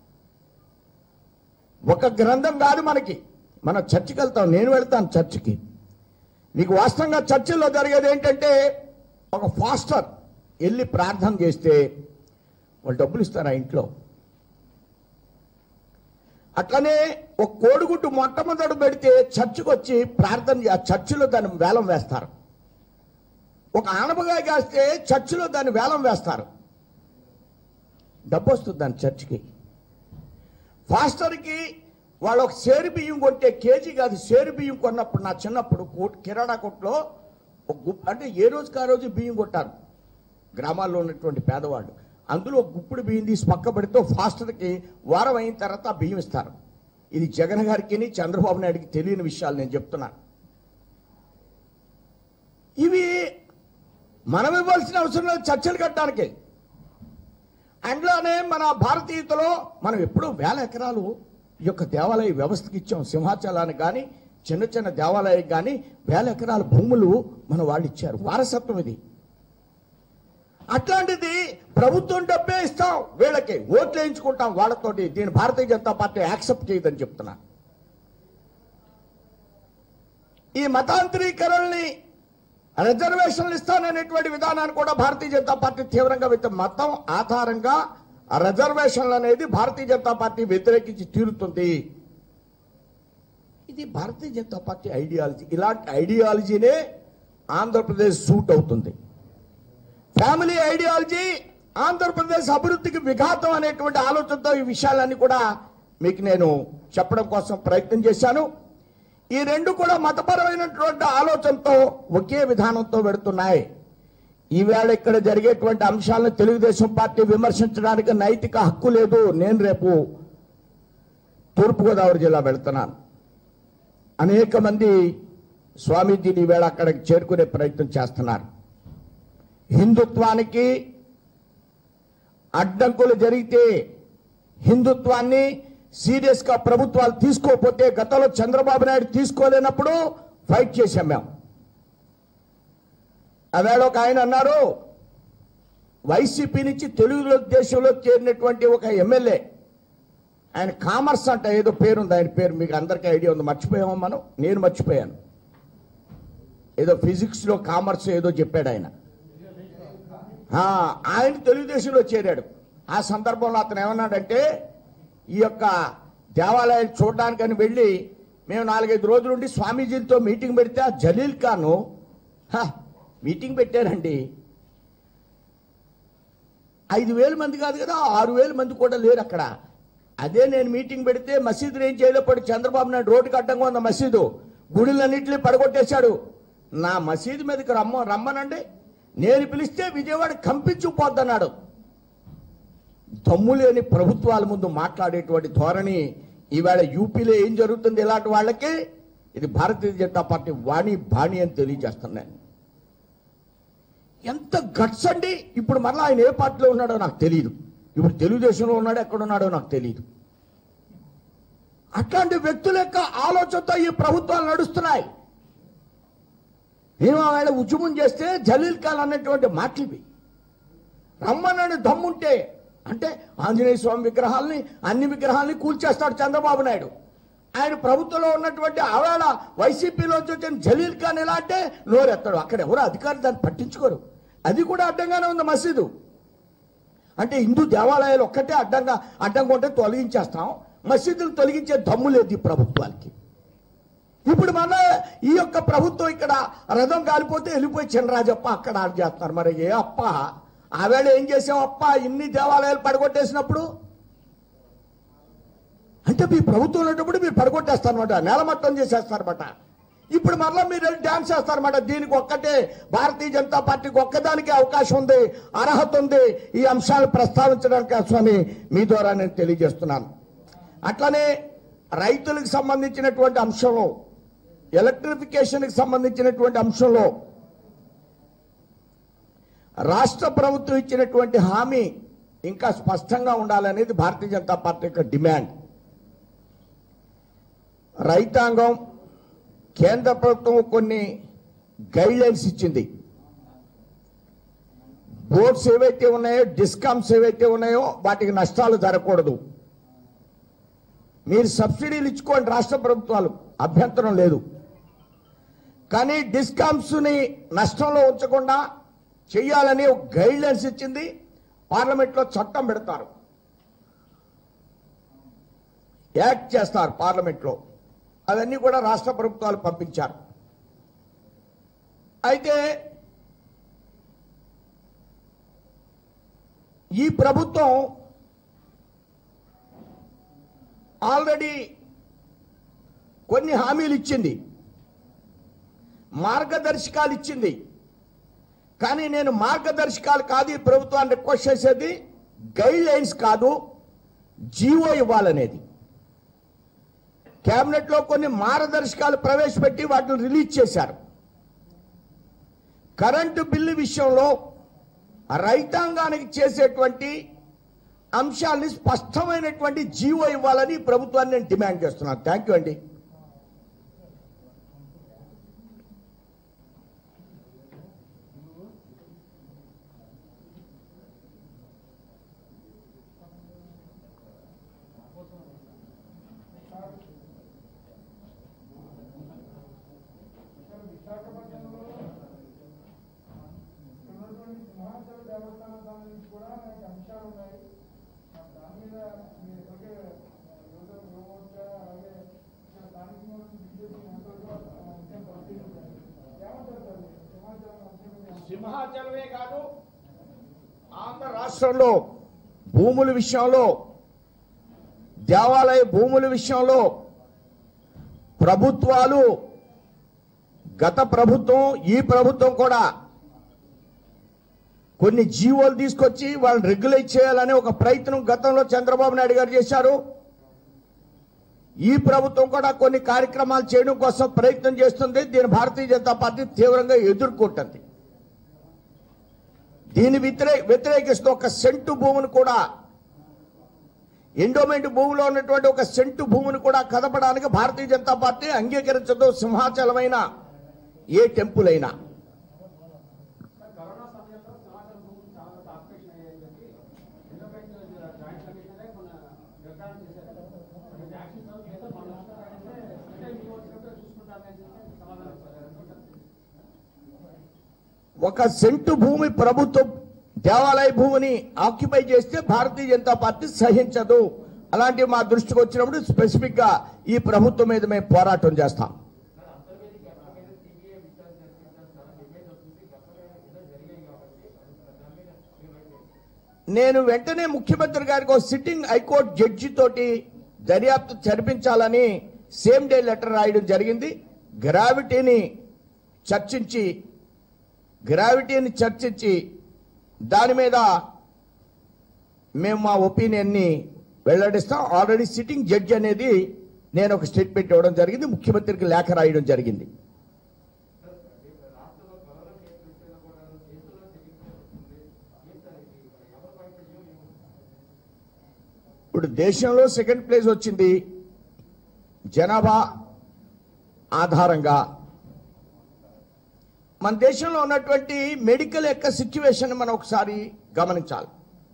ఒక గ్రంథం కాదు మనకి మనం చర్చికి వెళ్తాం నేను వెళ్తాను చర్చికి మీకు వాస్తవంగా చర్చిల్లో జరిగేది ఏంటంటే ఒక ఫాస్టర్ వెళ్ళి ప్రార్థన చేస్తే వాళ్ళు డబ్బులు ఇస్తారు ఆ ఇంట్లో అట్లనే ఒక కోడిగుడ్డు మొట్టమొదటి పెడితే చర్చికి వచ్చి ప్రార్థన చే- ఆ చర్చిలో దాన్ని వేలం వేస్తారు ఒక ఆనపకాయ కాస్తే చర్చిలో దాన్ని వేలం వేస్తారు డబ్బు వస్తుంది దాని చర్చికి ఫాస్టర్కి వాళ్ళు ఒక సేరు బియ్యం కొంటే కేజీ కాదు సేరు బియ్యం కొన్నప్పుడు నా చిన్నప్పుడు కోట్- కిరాణా కొట్లో ఒక గుప్ అంటే ఏ రోజుకి ఆ రోజు బియ్యం కొట్టారు గ్రామాల్లో ఉన్నటువంటి పేదవాళ్ళు అందులో ఒక గుప్పుడు బియ్యం తీసి పక్క పెడితే ఫాస్టర్కి వారం అయిన తర్వాత ఆ బియ్యం ఇస్తారు ఇది జగన్ గారికి చంద్రబాబు నాయుడికి తెలియని విషయాలు నేను చెప్తున్నాను ఇవి మనం ఇవ్వాల్సిన అవసరం లేదు చర్చలు కట్టడానికి అందులోనే మన భారతీయతలో మనం ఎప్పుడూ వేల ఎకరాలు ఈ యొక్క దేవాలయ వ్యవస్థకి ఇచ్చాం సింహాచలానికి కానీ చిన్న చిన్న దేవాలయానికి కానీ వేల ఎకరాల భూములు మన వాళ్ళు ఇచ్చారు వారసత్వం ఇది అట్లాంటిది ప్రభుత్వం డబ్బే ఇస్తాం వీళ్ళకి ఓట్లు వేయించుకుంటాం వాళ్ళతోటి దీని భారతీయ జనతా పార్టీ యాక్సెప్ట్ చేయదని చెప్తున్నా ఈ మతాంతరీకరణని రిజర్వేషన్లు ఇస్తాననేటువంటి విధానాన్ని కూడా భారతీయ జనతా పార్టీ తీవ్రంగా వ్యతి మతం ఆధారంగా ఆ రిజర్వేషన్లు అనేది భారతీయ జనతా పార్టీ వ్యతిరేకించి తీరుతుంది ఇది భారతీయ జనతా పార్టీ ఐడియాలజీ ఇలాంటి ఐడియాలజీనే ఆంధ్రప్రదేశ్ సూట్ అవుతుంది ఫ్యామిలీ ఐడియాలజీ ఆంధ్రప్రదేశ్ అభివృద్ధికి విఘాతం అనేటువంటి ఆలోచనతో ఈ విషయాలన్నీ కూడా మీకు నేను చెప్పడం కోసం ప్రయత్నం చేశాను ఈ రెండు కూడా మతపరమైనటువంటి ఆలోచనతో ఒకే విధానంతో పెడుతున్నాయి ఈవేళ ఇక్కడ జరిగేటువంటి అంశాలను తెలుగుదేశం పార్టీ విమర్శించడానికి నైతిక హక్కు లేదు నేను రేపు తూర్పుగోదావరి జిల్లా వెళ్తున్నాను అనేక మంది స్వామీజీని ఈవేళ అక్కడికి చేరుకునే ప్రయత్నం చేస్తున్నారు హిందుత్వానికి అడ్డంకులు జరిగితే హిందుత్వాన్ని సీరియస్ గా ప్రభుత్వాలు తీసుకోకపోతే గతంలో చంద్రబాబు నాయుడు తీసుకోలేనప్పుడు ఫైట్ చేశాం మేము అవేళ ఒక ఆయన అన్నారు వైసీపీ నుంచి తెలుగు దేశంలో చేరినటువంటి ఒక ఎమ్మెల్యే ఆయన కామర్స్ అంట ఏదో పేరుంది ఆయన పేరు మీకు అందరికీ ఐడియా ఉంది మర్చిపోయామా మనం నేను మర్చిపోయాను ఏదో ఫిజిక్స్ లో కామర్స్ ఏదో చెప్పాడు ఆయన ఆ, ఆయన తెలుగుదేశంలో చేరాడు ఆ సందర్భంలో అతను ఏమన్నాడంటే ఈ యొక్క దేవాలయం చూడడానికని వెళ్ళి మేము నాలుగైదు రోజులుండి స్వామీజీలతో మీటింగ్ పెడితే ఆ జలీల్ ఖాను "హ, మీటింగ్ పెట్టారండి ఐదు వేల మంది కాదు కదా ఆరు వేల మంది కూడా లేరు అక్కడ అదే నేను మీటింగ్ పెడితే మసీదులు ఏం చేయలేపాడు చంద్రబాబు నాయుడు రోడ్డుకి అడ్డంగా ఉన్న మసీదు గుడులన్నింటినీ పడగొట్టేశాడు నా మసీదు మీదకి రమ్మ రమ్మనండి నేను పిలిస్తే విజయవాడ కంపించుకుపోద్దన్నాడు దమ్ము లేని ప్రభుత్వాల ముందు మాట్లాడేటువంటి ధోరణి ఈవేళ యూపీలో ఏం జరుగుతుంది ఇలాంటి వాళ్ళకి ఇది భారతీయ జనతా పార్టీ వాణి బాణి అని తెలియజేస్తున్నాను ఎంత గట్స్ అండి ఇప్పుడు మరలా ఆయన ఏ పార్టీలో ఉన్నాడో నాకు తెలియదు ఇప్పుడు తెలుగుదేశంలో ఉన్నాడో ఎక్కడున్నాడో నాకు తెలియదు అట్లాంటి వ్యక్తుల యొక్క ఆలోచనతో ఈ ప్రభుత్వాలు నడుస్తున్నాయి మేము ఆయన ఉద్యమం చేస్తే జలీల్ ఖాన్ అన్నటువంటి మాటలు ఇవి రమ్మనని దమ్ముంటే అంటే ఆంజనేయ స్వామి విగ్రహాల్ని అన్ని విగ్రహాల్ని కూల్చేస్తాడు చంద్రబాబు నాయుడు ఆయన ప్రభుత్వంలో ఉన్నటువంటి ఆవేళ వైసీపీలో వచ్చిన జలీల్ ఖాన్ ఎలా అంటే నోరెత్తాడు అక్కడ ఎవరు అధికారులు దాన్ని పట్టించుకోరు అది కూడా అడ్డంగానే ఉంది మసీదు అంటే హిందూ దేవాలయాలు ఒక్కటే అడ్డంగా అడ్డంగా ఉంటే తొలగించేస్తాం మసీదులు తొలగించే దమ్ము లేదు ఈ ప్రభుత్వానికి ఇప్పుడు మన ఈ యొక్క ప్రభుత్వం ఇక్కడ రథం కాలిపోతే వెళ్ళిపోయి చినరాజప్ప అక్కడ ఆడ చేస్తున్నారు మరి ఏ అప్ప ఆవేళ ఏం చేసాం అప్ప ఇన్ని దేవాలయాలు పడగొట్టేసినప్పుడు అంటే మీ ప్రభుత్వం ఉన్నప్పుడు మీరు పడగొట్టేస్తారనమాట నేలమట్టం చేసేస్తారన్నమాట ఇప్పుడు మరలా మీరు వెళ్ళి డ్యాన్స్ చేస్తారన్నమాట దీనికి ఒక్కటే భారతీయ జనతా పార్టీకి ఒక్కదానికి అవకాశం ఉంది అర్హత ఉంది ఈ అంశాలు ప్రస్తావించడానికి స్వామి మీ ద్వారా నేను తెలియజేస్తున్నాను అట్లనే రైతులకు సంబంధించినటువంటి అంశంలో ఎలక్ట్రిఫికేషన్కి సంబంధించినటువంటి అంశంలో రాష్ట్ర ప్రభుత్వం ఇచ్చినటువంటి హామీ ఇంకా స్పష్టంగా ఉండాలనేది భారతీయ జనతా పార్టీ యొక్క డిమాండ్ రైతాంగం కేంద్ర ప్రభుత్వం కొన్ని గైడ్ లైన్స్ ఇచ్చింది బోర్డ్స్ ఏవైతే ఉన్నాయో డిస్కామ్స్ ఏవైతే ఉన్నాయో వాటికి నష్టాలు జరగకూడదు మీరు సబ్సిడీలు ఇచ్చుకోండి రాష్ట్ర ప్రభుత్వాలు అభ్యంతరం లేదు కానీ డిస్కామ్స్ని నష్టంలో ఉంచకుండా చేయాలని ఒక గైడ్ లైన్స్ ఇచ్చింది పార్లమెంట్లో చట్టం పెడతారు యాక్ట్ చేస్తారు పార్లమెంట్లో అవన్నీ కూడా రాష్ట్ర ప్రభుత్వాలు పంపించారు అయితే ఈ ప్రభుత్వం ఆల్రెడీ కొన్ని హామీలు ఇచ్చింది మార్గదర్శకాలు ఇచ్చింది కానీ నేను మార్గదర్శకాలు కాదు ఈ ప్రభుత్వాన్ని రిక్వెస్ట్ చేసేది గైడ్ లైన్స్ కాదు జీవో ఇవ్వాలనేది కేబినెట్లో కొన్ని మార్గదర్శకాలు ప్రవేశపెట్టి వాటిని రిలీజ్ చేశారు కరెంటు బిల్లు విషయంలో రైతాంగానికి చేసేటువంటి అంశాల్ని స్పష్టమైనటువంటి జీవో ఇవ్వాలని ఈ ప్రభుత్వాన్ని నేను డిమాండ్ చేస్తున్నాను థ్యాంక్ యూ అండి ఇక్కడ విశాఖపట్నంలో ఉన్నటువంటి సింహాచల దేవస్థానం సంబంధించి కూడా అనేక అంశాలు ఉన్నాయి మీద మీరు ఇప్పటికే యువత యువమోర్చా అలాగే ఇక్కడ స్థానికంగా ఉన్న బీజేపీ నేతలు కూడా ఆ విషయం పరిశీలించారు ఏమంటారు సార్ మీరు? సమాచారం అంశం మీద ఏమంటారు? సింహాచలమే కాదు ఆంధ్ర రాష్ట్రంలో భూముల విషయంలో దేవాలయ భూముల విషయంలో ప్రభుత్వాలు గత ప్రభుత్వం ఈ ప్రభుత్వం కూడా కొన్ని జీవోలు తీసుకొచ్చి వాళ్ళని రెగ్యులేట్ చేయాలనే ఒక ప్రయత్నం గతంలో చంద్రబాబు నాయుడు గారు చేశారు ఈ ప్రభుత్వం కూడా కొన్ని కార్యక్రమాలు చేయడం కోసం ప్రయత్నం చేస్తుంది దీని భారతీయ జనతా పార్టీ తీవ్రంగా ఎదుర్కొంటుంది దీని వ్యతిరే వ్యతిరేకిస్తూ ఒక సెంటు భూమిని కూడా ఎండోమెంట్ భూమిలో ఉన్నటువంటి ఒక సెంటు భూమిని కూడా కదపడానికి భారతీయ జనతా పార్టీ అంగీకరించదు సింహాచలమైన ఏ టెంపుల్ అయినా కరోనా సమయంలో సమాచారం భూములు చాలా తాపేషన్ అయ్యాయని చెప్పి డెవలప్మెంట్ జాయింట్ కమిషనరే మన నిర్ధారణ చేశారు అది యాక్షన్ సౌండ్ చేస్తే మన నష్టపోయింటే అంటే మీ వచ్చినప్పుడు చూసుకుంటారని చెప్పి సమాధానం ఇస్తారు ఒక సెంటు భూమి ప్రభుత్వం దేవాలయ భూమిని ఆక్యుపై చేస్తే భారతీయ జనతా పార్టీ సహించదు అలాంటివి మా దృష్టికి వచ్చినప్పుడు స్పెసిఫిక్ గా ఈ ప్రభుత్వం మీద మేము పోరాటం చేస్తాం నేను వెంటనే ముఖ్యమంత్రి గారికి ఒక సిట్టింగ్ హైకోర్టు జడ్జి తోటి దర్యాప్తు జరిపించాలని సేమ్ డే లెటర్ రాయడం జరిగింది గ్రావిటీని చర్చించి గ్రావిటీని చర్చించి దాని మీద మేము మా ఒపీనియన్ని వెల్లడిస్తాం ఆల్రెడీ సిట్టింగ్ జడ్జి అనేది నేను ఒక స్టేట్మెంట్ ఇవ్వడం జరిగింది ముఖ్యమంత్రికి లేఖ రాయడం జరిగింది ఇప్పుడు దేశంలో సెకండ్ ప్లేస్ వచ్చింది జనాభా ఆధారంగా మన దేశంలో ఉన్నటువంటి మెడికల్ యొక్క సిచ్యువేషన్ మనం ఒకసారి గమనించాలి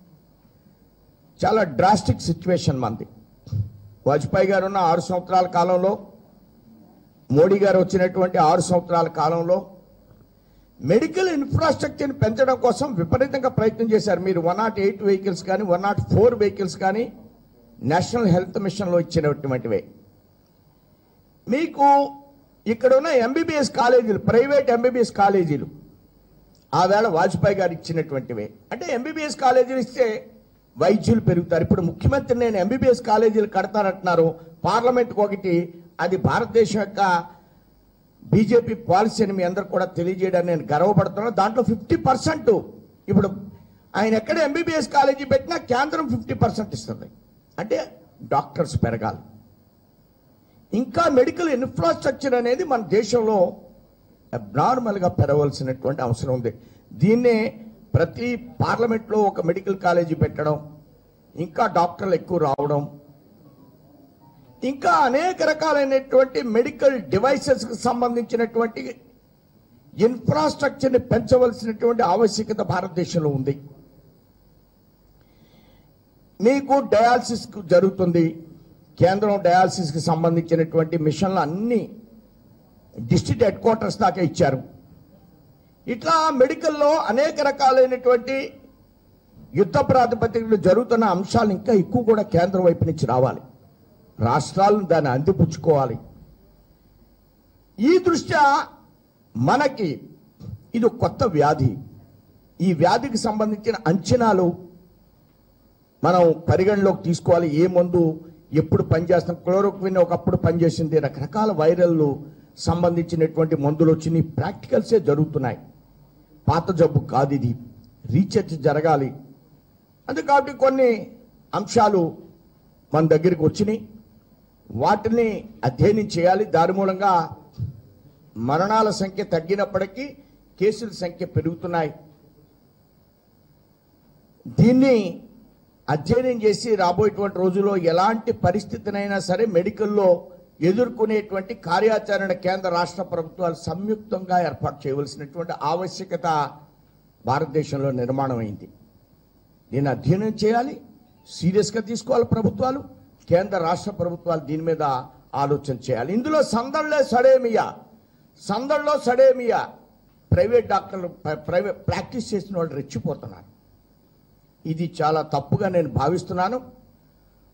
చాలా డ్రాస్టిక్ సిచ్యువేషన్ మనది వాజ్పేయి గారు ఉన్న ఆరు సంవత్సరాల కాలంలో మోడీ గారు వచ్చినటువంటి ఆరు సంవత్సరాల కాలంలో మెడికల్ ఇన్ఫ్రాస్ట్రక్చర్ని పెంచడం కోసం విపరీతంగా ప్రయత్నం చేశారు మీరు వన్ నాట్ ఎయిట్ వెహికల్స్ కానీ వన్ నాట్ ఫోర్ వెహికల్స్ కానీ నేషనల్ హెల్త్ మిషన్లో ఇచ్చినటువంటివే మీకు ఇక్కడ ఉన్న ఎంబీబీఎస్ కాలేజీలు ప్రైవేట్ ఎంబీబీఎస్ కాలేజీలు ఆ వేళ వాజ్పేయి గారు ఇచ్చినటువంటివే అంటే ఎంబీబీఎస్ కాలేజీలు ఇస్తే వైద్యులు పెరుగుతారు ఇప్పుడు ముఖ్యమంత్రి నేను ఎంబీబీఎస్ కాలేజీలు కడతానంటున్నారు పార్లమెంట్కి ఒకటి అది భారతదేశం యొక్క బీజేపీ పాలసీ అని మీ అందరు కూడా తెలియజేయడానికి నేను గర్వపడుతున్నాను దాంట్లో ఫిఫ్టీ పర్సెంట్ ఇప్పుడు ఆయన ఎక్కడ ఎంబీబీఎస్ కాలేజీ పెట్టినా కేంద్రం ఫిఫ్టీ పర్సెంట్ ఇస్తుంది అంటే డాక్టర్స్ పెరగాలి ఇంకా మెడికల్ ఇన్ఫ్రాస్ట్రక్చర్ అనేది మన దేశంలో అబ్నార్మల్గా పెరగవలసినటువంటి అవసరం ఉంది దీన్నే ప్రతి పార్లమెంట్లో ఒక మెడికల్ కాలేజీ పెట్టడం ఇంకా డాక్టర్లు ఎక్కువ రావడం ఇంకా అనేక రకాలైనటువంటి మెడికల్ డివైసెస్కి సంబంధించినటువంటి ఇన్ఫ్రాస్ట్రక్చర్ని పెంచవలసినటువంటి ఆవశ్యకత భారతదేశంలో ఉంది మీకు డయాలసిస్ జరుగుతుంది కేంద్రం డయాలసిస్కి సంబంధించినటువంటి మిషన్లు అన్ని డిస్ట్రిక్ట్ హెడ్ క్వార్టర్స్ దాకా ఇచ్చారు ఇట్లా మెడికల్లో అనేక రకాలైనటువంటి యుద్ధ ప్రాతిపదికలు జరుగుతున్న అంశాలు ఇంకా ఎక్కువ కూడా కేంద్రం వైపు నుంచి రావాలి రాష్ట్రాలను దాన్ని అందిపుచ్చుకోవాలి ఈ దృష్ట్యా మనకి ఇది ఒక కొత్త వ్యాధి ఈ వ్యాధికి సంబంధించిన అంచనాలు మనం పరిగణలోకి తీసుకోవాలి ఏ మందు ఎప్పుడు పనిచేస్తాం క్లోరోక్విన్ ఒకప్పుడు పనిచేసింది రకరకాల వైరల్లు సంబంధించినటువంటి మందులు వచ్చినాయి ప్రాక్టికల్సే జరుగుతున్నాయి పాత జబ్బు కాదు ఇది రీసెర్చ్ జరగాలి అంతే కాబట్టి కొన్ని అంశాలు మన దగ్గరికి వచ్చినాయి వాటిని అధ్యయనం చేయాలి దాని మూలంగా మరణాల సంఖ్య తగ్గినప్పటికీ కేసుల సంఖ్య పెరుగుతున్నాయి దీన్ని అధ్యయనం చేసి రాబోయేటువంటి రోజుల్లో ఎలాంటి పరిస్థితినైనా సరే మెడికల్లో ఎదుర్కొనేటువంటి కార్యాచరణ కేంద్ర రాష్ట్ర ప్రభుత్వాలు సంయుక్తంగా ఏర్పాటు చేయవలసినటువంటి ఆవశ్యకత భారతదేశంలో నిర్మాణం అయింది దీన్ని అధ్యయనం చేయాలి సీరియస్గా తీసుకోవాలి ప్రభుత్వాలు కేంద్ర రాష్ట్ర ప్రభుత్వాలు దీని మీద ఆలోచన చేయాలి ఇందులో సందడిలో సడేమియా సందడిలో సడేమియా ప్రైవేట్ డాక్టర్లు ప్ర- ప్రైవేట్ ప్రాక్టీస్ చేసిన వాళ్ళు రెచ్చిపోతున్నారు ఇది చాలా తప్పుగా నేను భావిస్తున్నాను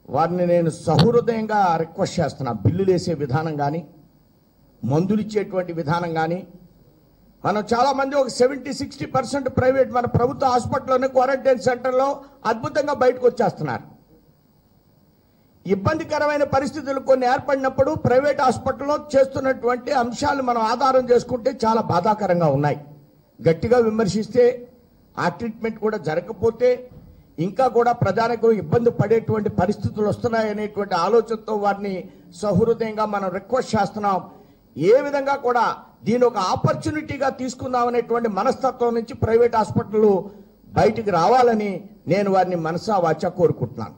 వారిని నేను సహృదయంగా రిక్వెస్ట్ చేస్తున్నా బిల్లులు వేసే విధానం కానీ మందులు ఇచ్చేటువంటి విధానం కానీ మనం చాలా మంది ఒక సెవెంటీ సిక్స్టీ పర్సెంట్ ప్రైవేట్ మన ప్రభుత్వ హాస్పిటల్లోనే క్వారంటైన్ సెంటర్లో అద్భుతంగా బయటకు వచ్చేస్తున్నారు ఇబ్బందికరమైన పరిస్థితులు కొన్ని ఏర్పడినప్పుడు ప్రైవేట్ హాస్పిటల్లో చేస్తున్నటువంటి అంశాలు మనం ఆధారం చేసుకుంటే చాలా బాధాకరంగా ఉన్నాయి గట్టిగా విమర్శిస్తే ఆ ట్రీట్మెంట్ కూడా జరగకపోతే ఇంకా కూడా ప్రజలకు ఇబ్బంది పడేటువంటి పరిస్థితులు వస్తున్నాయనేటువంటి ఆలోచనతో వారిని సహృదయంగా మనం రిక్వెస్ట్ చేస్తున్నాం ఏ విధంగా కూడా దీని ఒక ఆపర్చునిటీగా తీసుకుందాం అనేటువంటి మనస్తత్వం నుంచి ప్రైవేట్ హాస్పిటల్ బయటికి రావాలని నేను వారిని మనసా వాచ కోరుకుంటున్నాను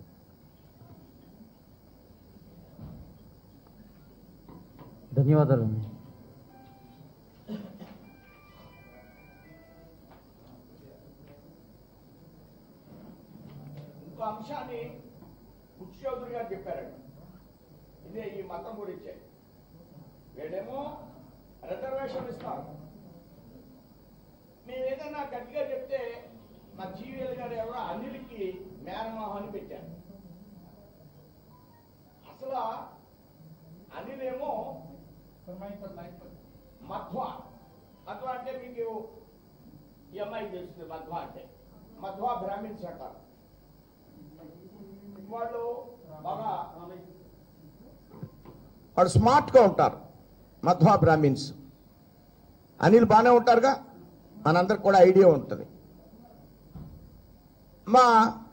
ధన్యవాదాలండి ఇంకో అంశాన్ని బుక్ చౌదరి గారు చెప్పారండి ఇదే ఈ మతం గురించే వీడేమో రిజర్వేషన్ ఇస్తాం మేము ఏదైనా గట్టిగా చెప్తే మా జీవీఎల్ గారు ఎవరో అనిల్కి మేనమోహన్ పెట్టారు అసలు అనిల్ ఏమో మధ్వా మధ్వా అంటే మీకు ఈ అమ్మాయి తెలుస్తుంది మధ్వా అంటే మధ్వా బ్రాహ్మిన్స్ అంటారు వాళ్ళు బాగా వాళ్ళు స్మార్ట్గా ఉంటారు మధ్వా బ్రాహ్మిన్స్ అనిల్ బాగానే ఉంటారుగా మనందరికి కూడా ఐడియా ఉంటుంది మా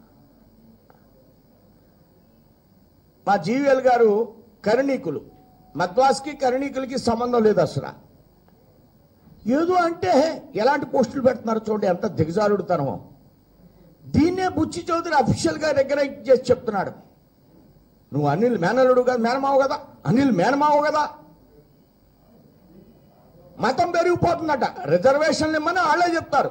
మా జీవీఎల్ గారు కరణీకులు మద్వాస్కి కరణీకులకి సంబంధం లేదు అసలు ఏదో అంటే ఎలాంటి పోస్టులు పెడుతున్నారు చూడండి ఎంత దిగజారుడుతనమో దీన్నే బుచ్చి చౌదరి అఫీషియల్ గా రికగ్నైజ్ చేసి చెప్తున్నాడు నువ్వు అనిల్ మేనలుడు కదా మేనమావు కదా అనిల్ మేనమావు కదా మతం పెరిగిపోతుందట రిజర్వేషన్లు ఇమ్మని వాళ్ళే చెప్తారు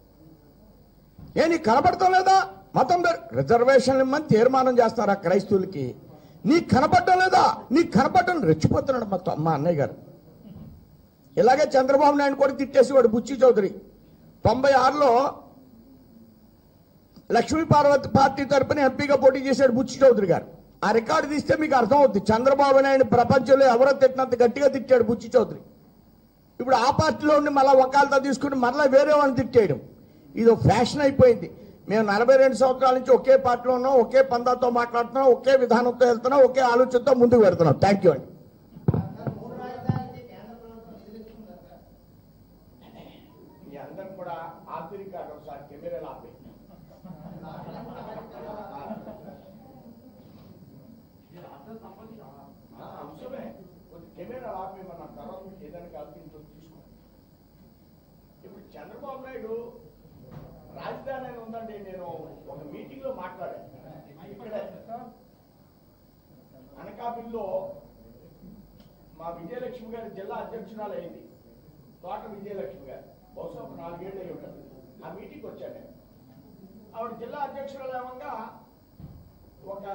ఏ నీకు కనపడటం లేదా మతం పెరి రిజర్వేషన్లు ఇమ్మని తీర్మానం చేస్తారు ఆ క్రైస్తవులకి నీకు కనపడటం లేదా నీకు కనపడటం రెచ్చిపోతున్నాడు మా త- మా అన్నయ్య గారు ఇలాగే చంద్రబాబు నాయుడు కూడా తిట్టేసేవాడు బుచ్చి చౌదరి తొంభై ఆరులో లక్ష్మీ పార్వతి పార్టీ తరపున ఎంపీగా పోటీ చేశాడు బుచ్చి చౌదరి గారు ఆ రికార్డు తీస్తే మీకు అర్థమవుద్ది చంద్రబాబు నాయుడు ప్రపంచంలో ఎవరో తిట్టినంత గట్టిగా తిట్టాడు బుచ్చి చౌదరి ఇప్పుడు ఆ పార్టీలో ఉండి మళ్ళీ వకాలతో తీసుకుని మళ్ళీ వేరే వాళ్ళని తిట్టేయడం ఇది ఒక ఫ్యాషన్ అయిపోయింది మేము నలభై రెండు సంవత్సరాల నుంచి ఒకే పార్టీలో ఉన్నాం ఒకే పందాతో మాట్లాడుతున్నాం ఒకే విధానంతో వెళ్తున్నాం ఒకే ఆలోచనతో ముందుకు వెళ్తున్నాం థ్యాంక్ యూ అండి మీ అందరు కూడా ఆంతరిక ఒకసారి కెమెరాలు ఆపి ఆ, అంశమే కొద్ది కెమెరా ఆపి మన తర్వాత మీకు ఏదైనా కల్పించో తీసుకో ఇప్పుడు చంద్రబాబు నాయుడు రాజధాని అని ఉందండి నేను ఒక మీటింగ్ లో మాట్లాడాను ఇక్కడ అనకాపల్లిలో మా విజయలక్ష్మి గారి జిల్లా అధ్యక్షురాలు అయింది తోట విజయలక్ష్మి గారు బహుశా ఒక నాలుగేళ్ళు అయి ఉంటుంది ఆ మీటింగ్కి వచ్చాను నేను ఆవిడ జిల్లా అధ్యక్షురాలు ఏమంగా ఒక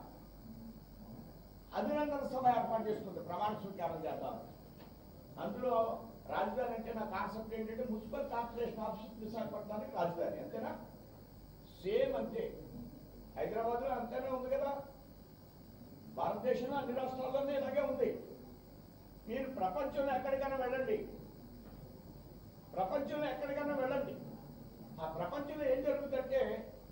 అభినందన సభ ఏర్పాటు చేసుకుంది ప్రమాణ స్వీకారం చేద్దాం అందులో రాజధాని అంటే నా కాన్సెప్ట్ ఏంటంటే మున్సిపల్ కార్పొరేషన్ ఆఫీస్ విశాఖపట్నానికి రాజధాని అంతేనా సేమ్ అంతే హైదరాబాద్ లో అంతేనే ఉంది కదా భారతదేశంలో అన్ని రాష్ట్రాల్లోనే ఇలాగే ఉంది మీరు ప్రపంచంలో ఎక్కడికైనా వెళ్ళండి ప్రపంచంలో ఎక్కడికైనా వెళ్ళండి ఆ ప్రపంచంలో ఏం జరుగుతుందంటే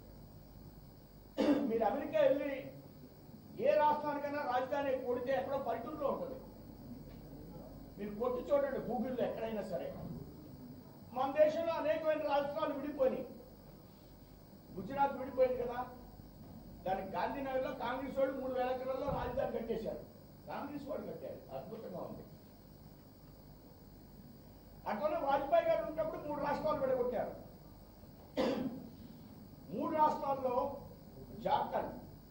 మీరు అమెరికా వెళ్ళి ఏ రాష్ట్రానికైనా రాజధాని కొడితే ఎక్కడో పల్లెటూరులో ఉంటుంది మీరు కొట్టి చూడండి గూగుల్లో ఎక్కడైనా సరే మన దేశంలో అనేకమైన రాష్ట్రాలు విడిపోయినాయి గుజరాత్ విడిపోయింది కదా దానికి గాంధీనగర్లో కాంగ్రెస్ వాడు మూడు వేల ఎకరాల్లో రాజధాని కట్టేశారు కాంగ్రెస్ వాడు కట్టారు అద్భుతంగా ఉంది అట్లనే వాజ్పేయి గారు ఉన్నప్పుడు మూడు రాష్ట్రాలు విడగొట్టారు మూడు రాష్ట్రాల్లో జార్ఖండ్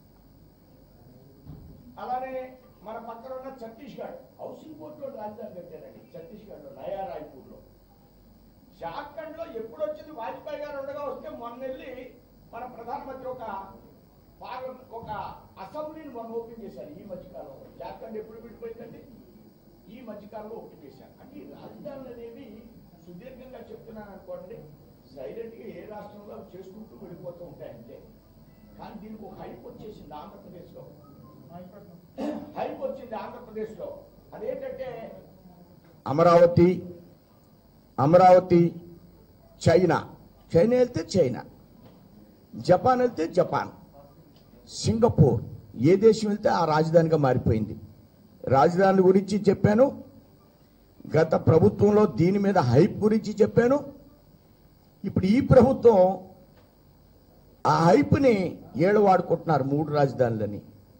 అలానే మన పక్కన ఉన్న ఛత్తీస్గఢ్ హౌసింగ్ బోర్డ్ లో రాజధాని కట్టారండి ఛత్తీస్గఢ్ లో నయా రాయ్పూర్ లో జార్ఖండ్ లో ఎప్పుడు వచ్చింది వాజ్పేయి గారు ఉండగా వస్తే మొన్న వెళ్ళి మన ప్రధానమంత్రి ఒక పార్లమెంట్ ఒక అసెంబ్లీని మొన్న ఓపెన్ చేశారు ఈ మధ్యకాలంలో జార్ఖండ్ ఎప్పుడు విడిపోయిందండి ఈ మధ్యకాలంలో ఓపెన్ చేశారు అంటే ఈ రాజధానులు అనేవి సుదీర్ఘంగా చెప్తున్నాను అనుకోండి సైలెంట్ గా ఏ రాష్ట్రంలో అవి చేసుకుంటూ వెళ్ళిపోతూ ఉంటాయి అంతే కానీ దీనికి ఒక హైప్ వచ్చేసింది ఆంధ్రప్రదేశ్లో నాయకత్వం హైప్ వచ్చింది ఆంధ్రప్రదేశ్లో అదేంటంటే అమరావతి అమరావతి చైనా చైనా వెళ్తే చైనా జపాన్ వెళ్తే జపాన్ సింగపూర్ ఏ దేశం వెళ్తే ఆ రాజధానిగా మారిపోయింది రాజధాని గురించి చెప్పాను గత ప్రభుత్వంలో దీని మీద హైప్ గురించి చెప్పాను ఇప్పుడు ఈ ప్రభుత్వం ఆ హైప్ని ఏడు వాడుకుంటున్నారు మూడు రాజధానులని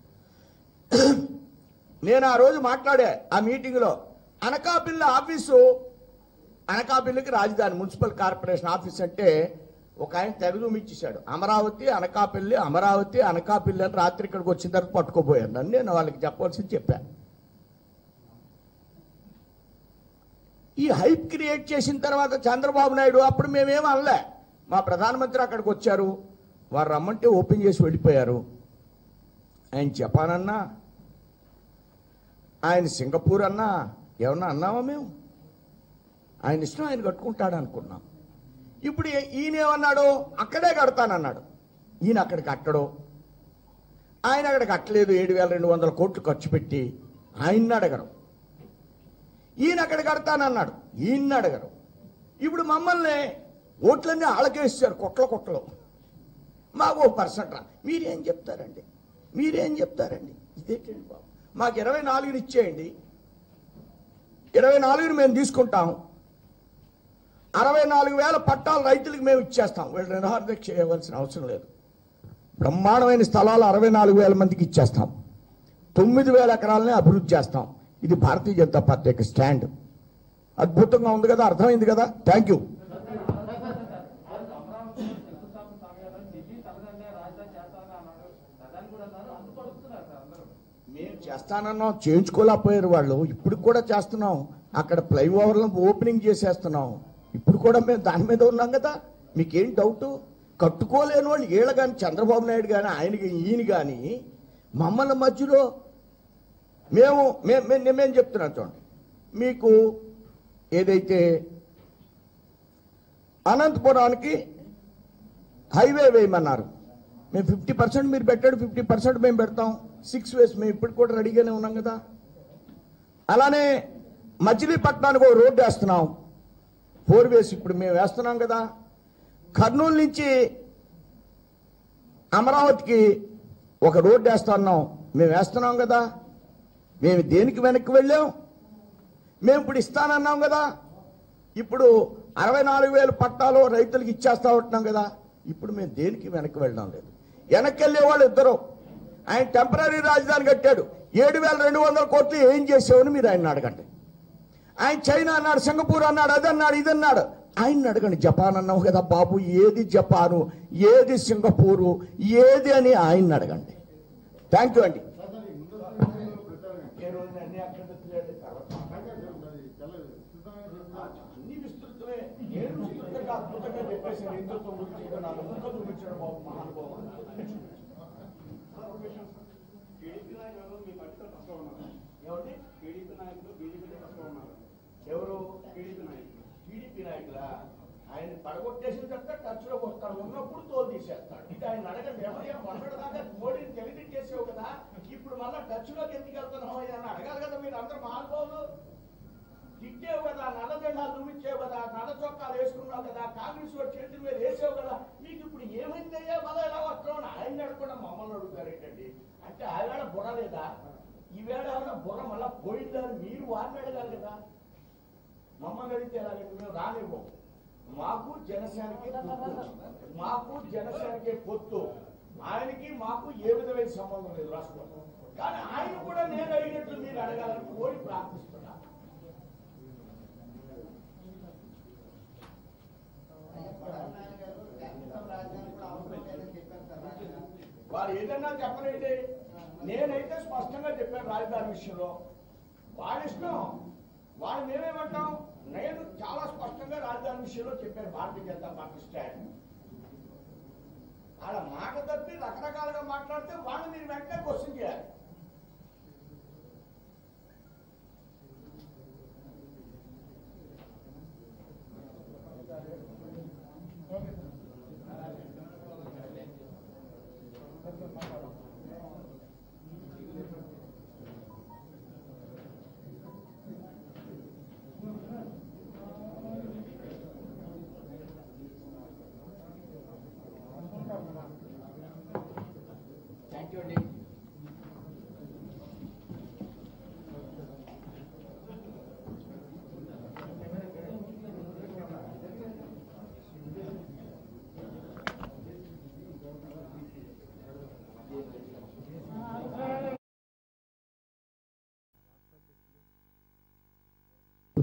నేను ఆ రోజు మాట్లాడా ఆ మీటింగ్లో అనకాపల్లి ఆఫీసు అనకాపల్లికి రాజధాని మున్సిపల్ కార్పొరేషన్ ఆఫీస్ అంటే ఒక ఆయన తెగదూమిచ్చేశాడు అమరావతి అనకాపల్లి అమరావతి అనకాపల్లి అని రాత్రి ఇక్కడికి వచ్చిన తర్వాత పట్టుకోపోయాను నన్ను నేను వాళ్ళకి చెప్పవలసింది చెప్పాను ఈ హైప్ క్రియేట్ చేసిన తర్వాత చంద్రబాబు నాయుడు అప్పుడు మేమేం అనలే మా ప్రధానమంత్రి అక్కడికి వచ్చారు వారు రమ్మంటే ఓపెన్ చేసి వెళ్ళిపోయారు ఆయన జపాన్ అన్నా ఆయన సింగపూర్ అన్నా ఏమన్నా అన్నామా మేము ఆయన ఇష్టం ఆయన కట్టుకుంటాడు అనుకున్నాం ఇప్పుడు ఏ- ఈయన ఏమన్నాడు అక్కడే కడతానన్నాడు ఈయన అక్కడ కట్టడు ఆయన అక్కడ కట్టలేదు ఏడు వేల రెండు వందల కోట్లు ఖర్చు పెట్టి ఆయన్ని అడగరు ఈయన అక్కడ కడతానన్నాడు ఈయన్ని అడగరు ఇప్పుడు మమ్మల్ని ఓట్లన్నీ ఆళ్ళకేస్తారు కొట్ల కొట్టలు మాకు ఓ పర్సెంట్ రా మీరేం చెప్తారండి మీరేం చెప్తారండి ఇదేంటండి బాబు మాకు ఇరవై నాలుగుని ఇచ్చేయండి ఇరవై నాలుగుని మేము తీసుకుంటాం అరవై నాలుగు వేల పట్టాలు రైతులకు మేము ఇచ్చేస్తాం వీళ్ళు నిరాహార చేయవలసిన అవసరం లేదు బ్రహ్మాండమైన స్థలాలు అరవై నాలుగు వేల మందికి ఇచ్చేస్తాం తొమ్మిది వేల ఎకరాలని అభివృద్ధి చేస్తాం ఇది భారతీయ జనతా పార్టీ యొక్క స్టాండ్ అద్భుతంగా ఉంది కదా అర్థమైంది కదా థ్యాంక్ యూ అమరావతిలో శంకుస్థాపన సమయంలో ఢిల్లీ తనదన్నే రాజధాని చేస్తానని అన్నాడు ప్రధాని కూడా అన్నారు అందుకు అడుగుతున్నారు సార్ అందరూ మేము చేస్తానన్నాం చేయించుకోలేకపోయారు వాళ్ళు ఇప్పుడు కూడా చేస్తున్నాం అక్కడ ఫ్లైఓవర్లను ఓపెనింగ్ చేసేస్తున్నాం ఇప్పుడు కూడా మేము దాని మీద ఉన్నాం కదా మీకేం డౌట్ కట్టుకోలేని వాళ్ళు వీళ్ళ కానీ చంద్రబాబు నాయుడు కానీ ఆయనకి ఈయన కానీ మమ్మల్ని మధ్యలో మేము మేము మేము మేము చెప్తున్నాం చూడండి మీకు ఏదైతే అనంతపురానికి హైవే వేయమన్నారు మేము ఫిఫ్టీ పర్సెంట్ మీరు పెట్టాడు ఫిఫ్టీ పర్సెంట్ మేము పెడతాం సిక్స్ వేస్ మేము ఇప్పుడు కూడా రెడీగానే ఉన్నాం కదా అలానే మచిలీపట్నానికి ఒక రోడ్డు వేస్తున్నాం ఫోర్ వేస్ ఇప్పుడు మేము వేస్తున్నాం కదా కర్నూలు నుంచి అమరావతికి ఒక రోడ్డు వేస్తున్నాం మేము వేస్తున్నాం కదా మేము దేనికి వెనక్కి వెళ్ళాం మేము ఇప్పుడు ఇస్తానన్నాం కదా ఇప్పుడు అరవై నాలుగు వేల పట్టాలు రైతులకు ఇచ్చేస్తా ఉంటున్నాం కదా ఇప్పుడు మేము దేనికి వెనక్కి వెళ్ళడం లేదు వెనక్కి వెళ్ళే వాళ్ళు ఇద్దరు ఆయన టెంపరీ రాజధాని కట్టాడు ఏడు వేల రెండు వందల కోట్లు ఏం చేసావని మీరు ఆయన అడగండి ఆయన చైనా అన్నాడు సింగపూర్ అన్నాడు అది అన్నాడు ఇది అన్నాడు ఆయన అడగండి జపాన్ అన్నావు కదా బాబు ఏది జపాను ఏది సింగపూరు ఏది అని ఆయన అడగండి థ్యాంక్ యూ అండి ఏ రోజున అన్ని అక్షంతలు తర్వాత అన్ని విస్తృతమే నేను విస్తృతంగా అద్భుతంగా చెప్పేసాను హిందుత్వం గురించి ఇక నా ముఖం చూపించాడు బాబు మహానుభావం టీడీపీ నాయకులు మీ పార్టీతో తక్కువ ఉన్నారు ఏమండి టీడీపీ నాయకులు బీజేపీతో తక్కువ ఉన్నారు ఎవరు టీడీపీ నాయకులు టీడీపీ నాయకులా ఆయన పడగొట్టేసిన తర్వాత టచ్లోకి వస్తాడు ఉన్నప్పుడు తోలు తీసేస్తాడు ఇది ఆయన అడగండి ఏమయ్యా మొన్నటి దాకా మోడీని తెలియదు చేసావు కదా ఇప్పుడు మళ్ళా టచ్లోకి ఎందుకు వెళ్తున్నావు అయ్యా అని అడగాలి కదా మీరు అందరూ మహానుభావులు తిట్టావు కదా నల్ల జెండాలు చూపించావు కదా నల్ల చొక్కాలు వేసుకున్నావు కదా కాంగ్రెస్ వాడు చేతుల మీద వేసావు కదా మీకు ఇప్పుడు ఏమైందయ్యా మళ్ళీ ఎలా వస్తున్నావు అని ఆయన అడగకుండా మమ్మల్ని అడుగుతారు ఏంటండి అంటే ఆవేళ బుర్ర లేదా ఈవేళ ఏమైనా బుర్ర మళ్ళా పోయిందా అని మీరు వారిని అడగాలి కదా మమ్మల్ని అడిగితే ఎలాగంటే మేము రానివ్వం మాకు జనసేనకి పొత్తు. మాకు జనసేనకి పొత్తు ఆయనకి మాకు ఏ విధమైన సంబంధం లేదు రాష్ట్రంలో కానీ ఆయన కూడా నేను అడిగినట్లు మీరు అడగాలని కోరి ప్రార్థిస్తున్నా వారు ఏదన్నా చెప్పనండి నేనైతే స్పష్టంగా చెప్పాను రాజధాని విషయంలో వాళ్ళ ఇష్టం వాళ్ళు మేమేమంటాం నేను చాలా స్పష్టంగా రాజధాని విషయంలో చెప్పాను భారతీయ జనతా పార్టీ స్టాండ్ వాళ్ళ మాట తప్పి రకరకాలుగా మాట్లాడితే వాళ్ళు మీరు వెంటనే క్వశ్చన్ చేయాలి ఓకే సార్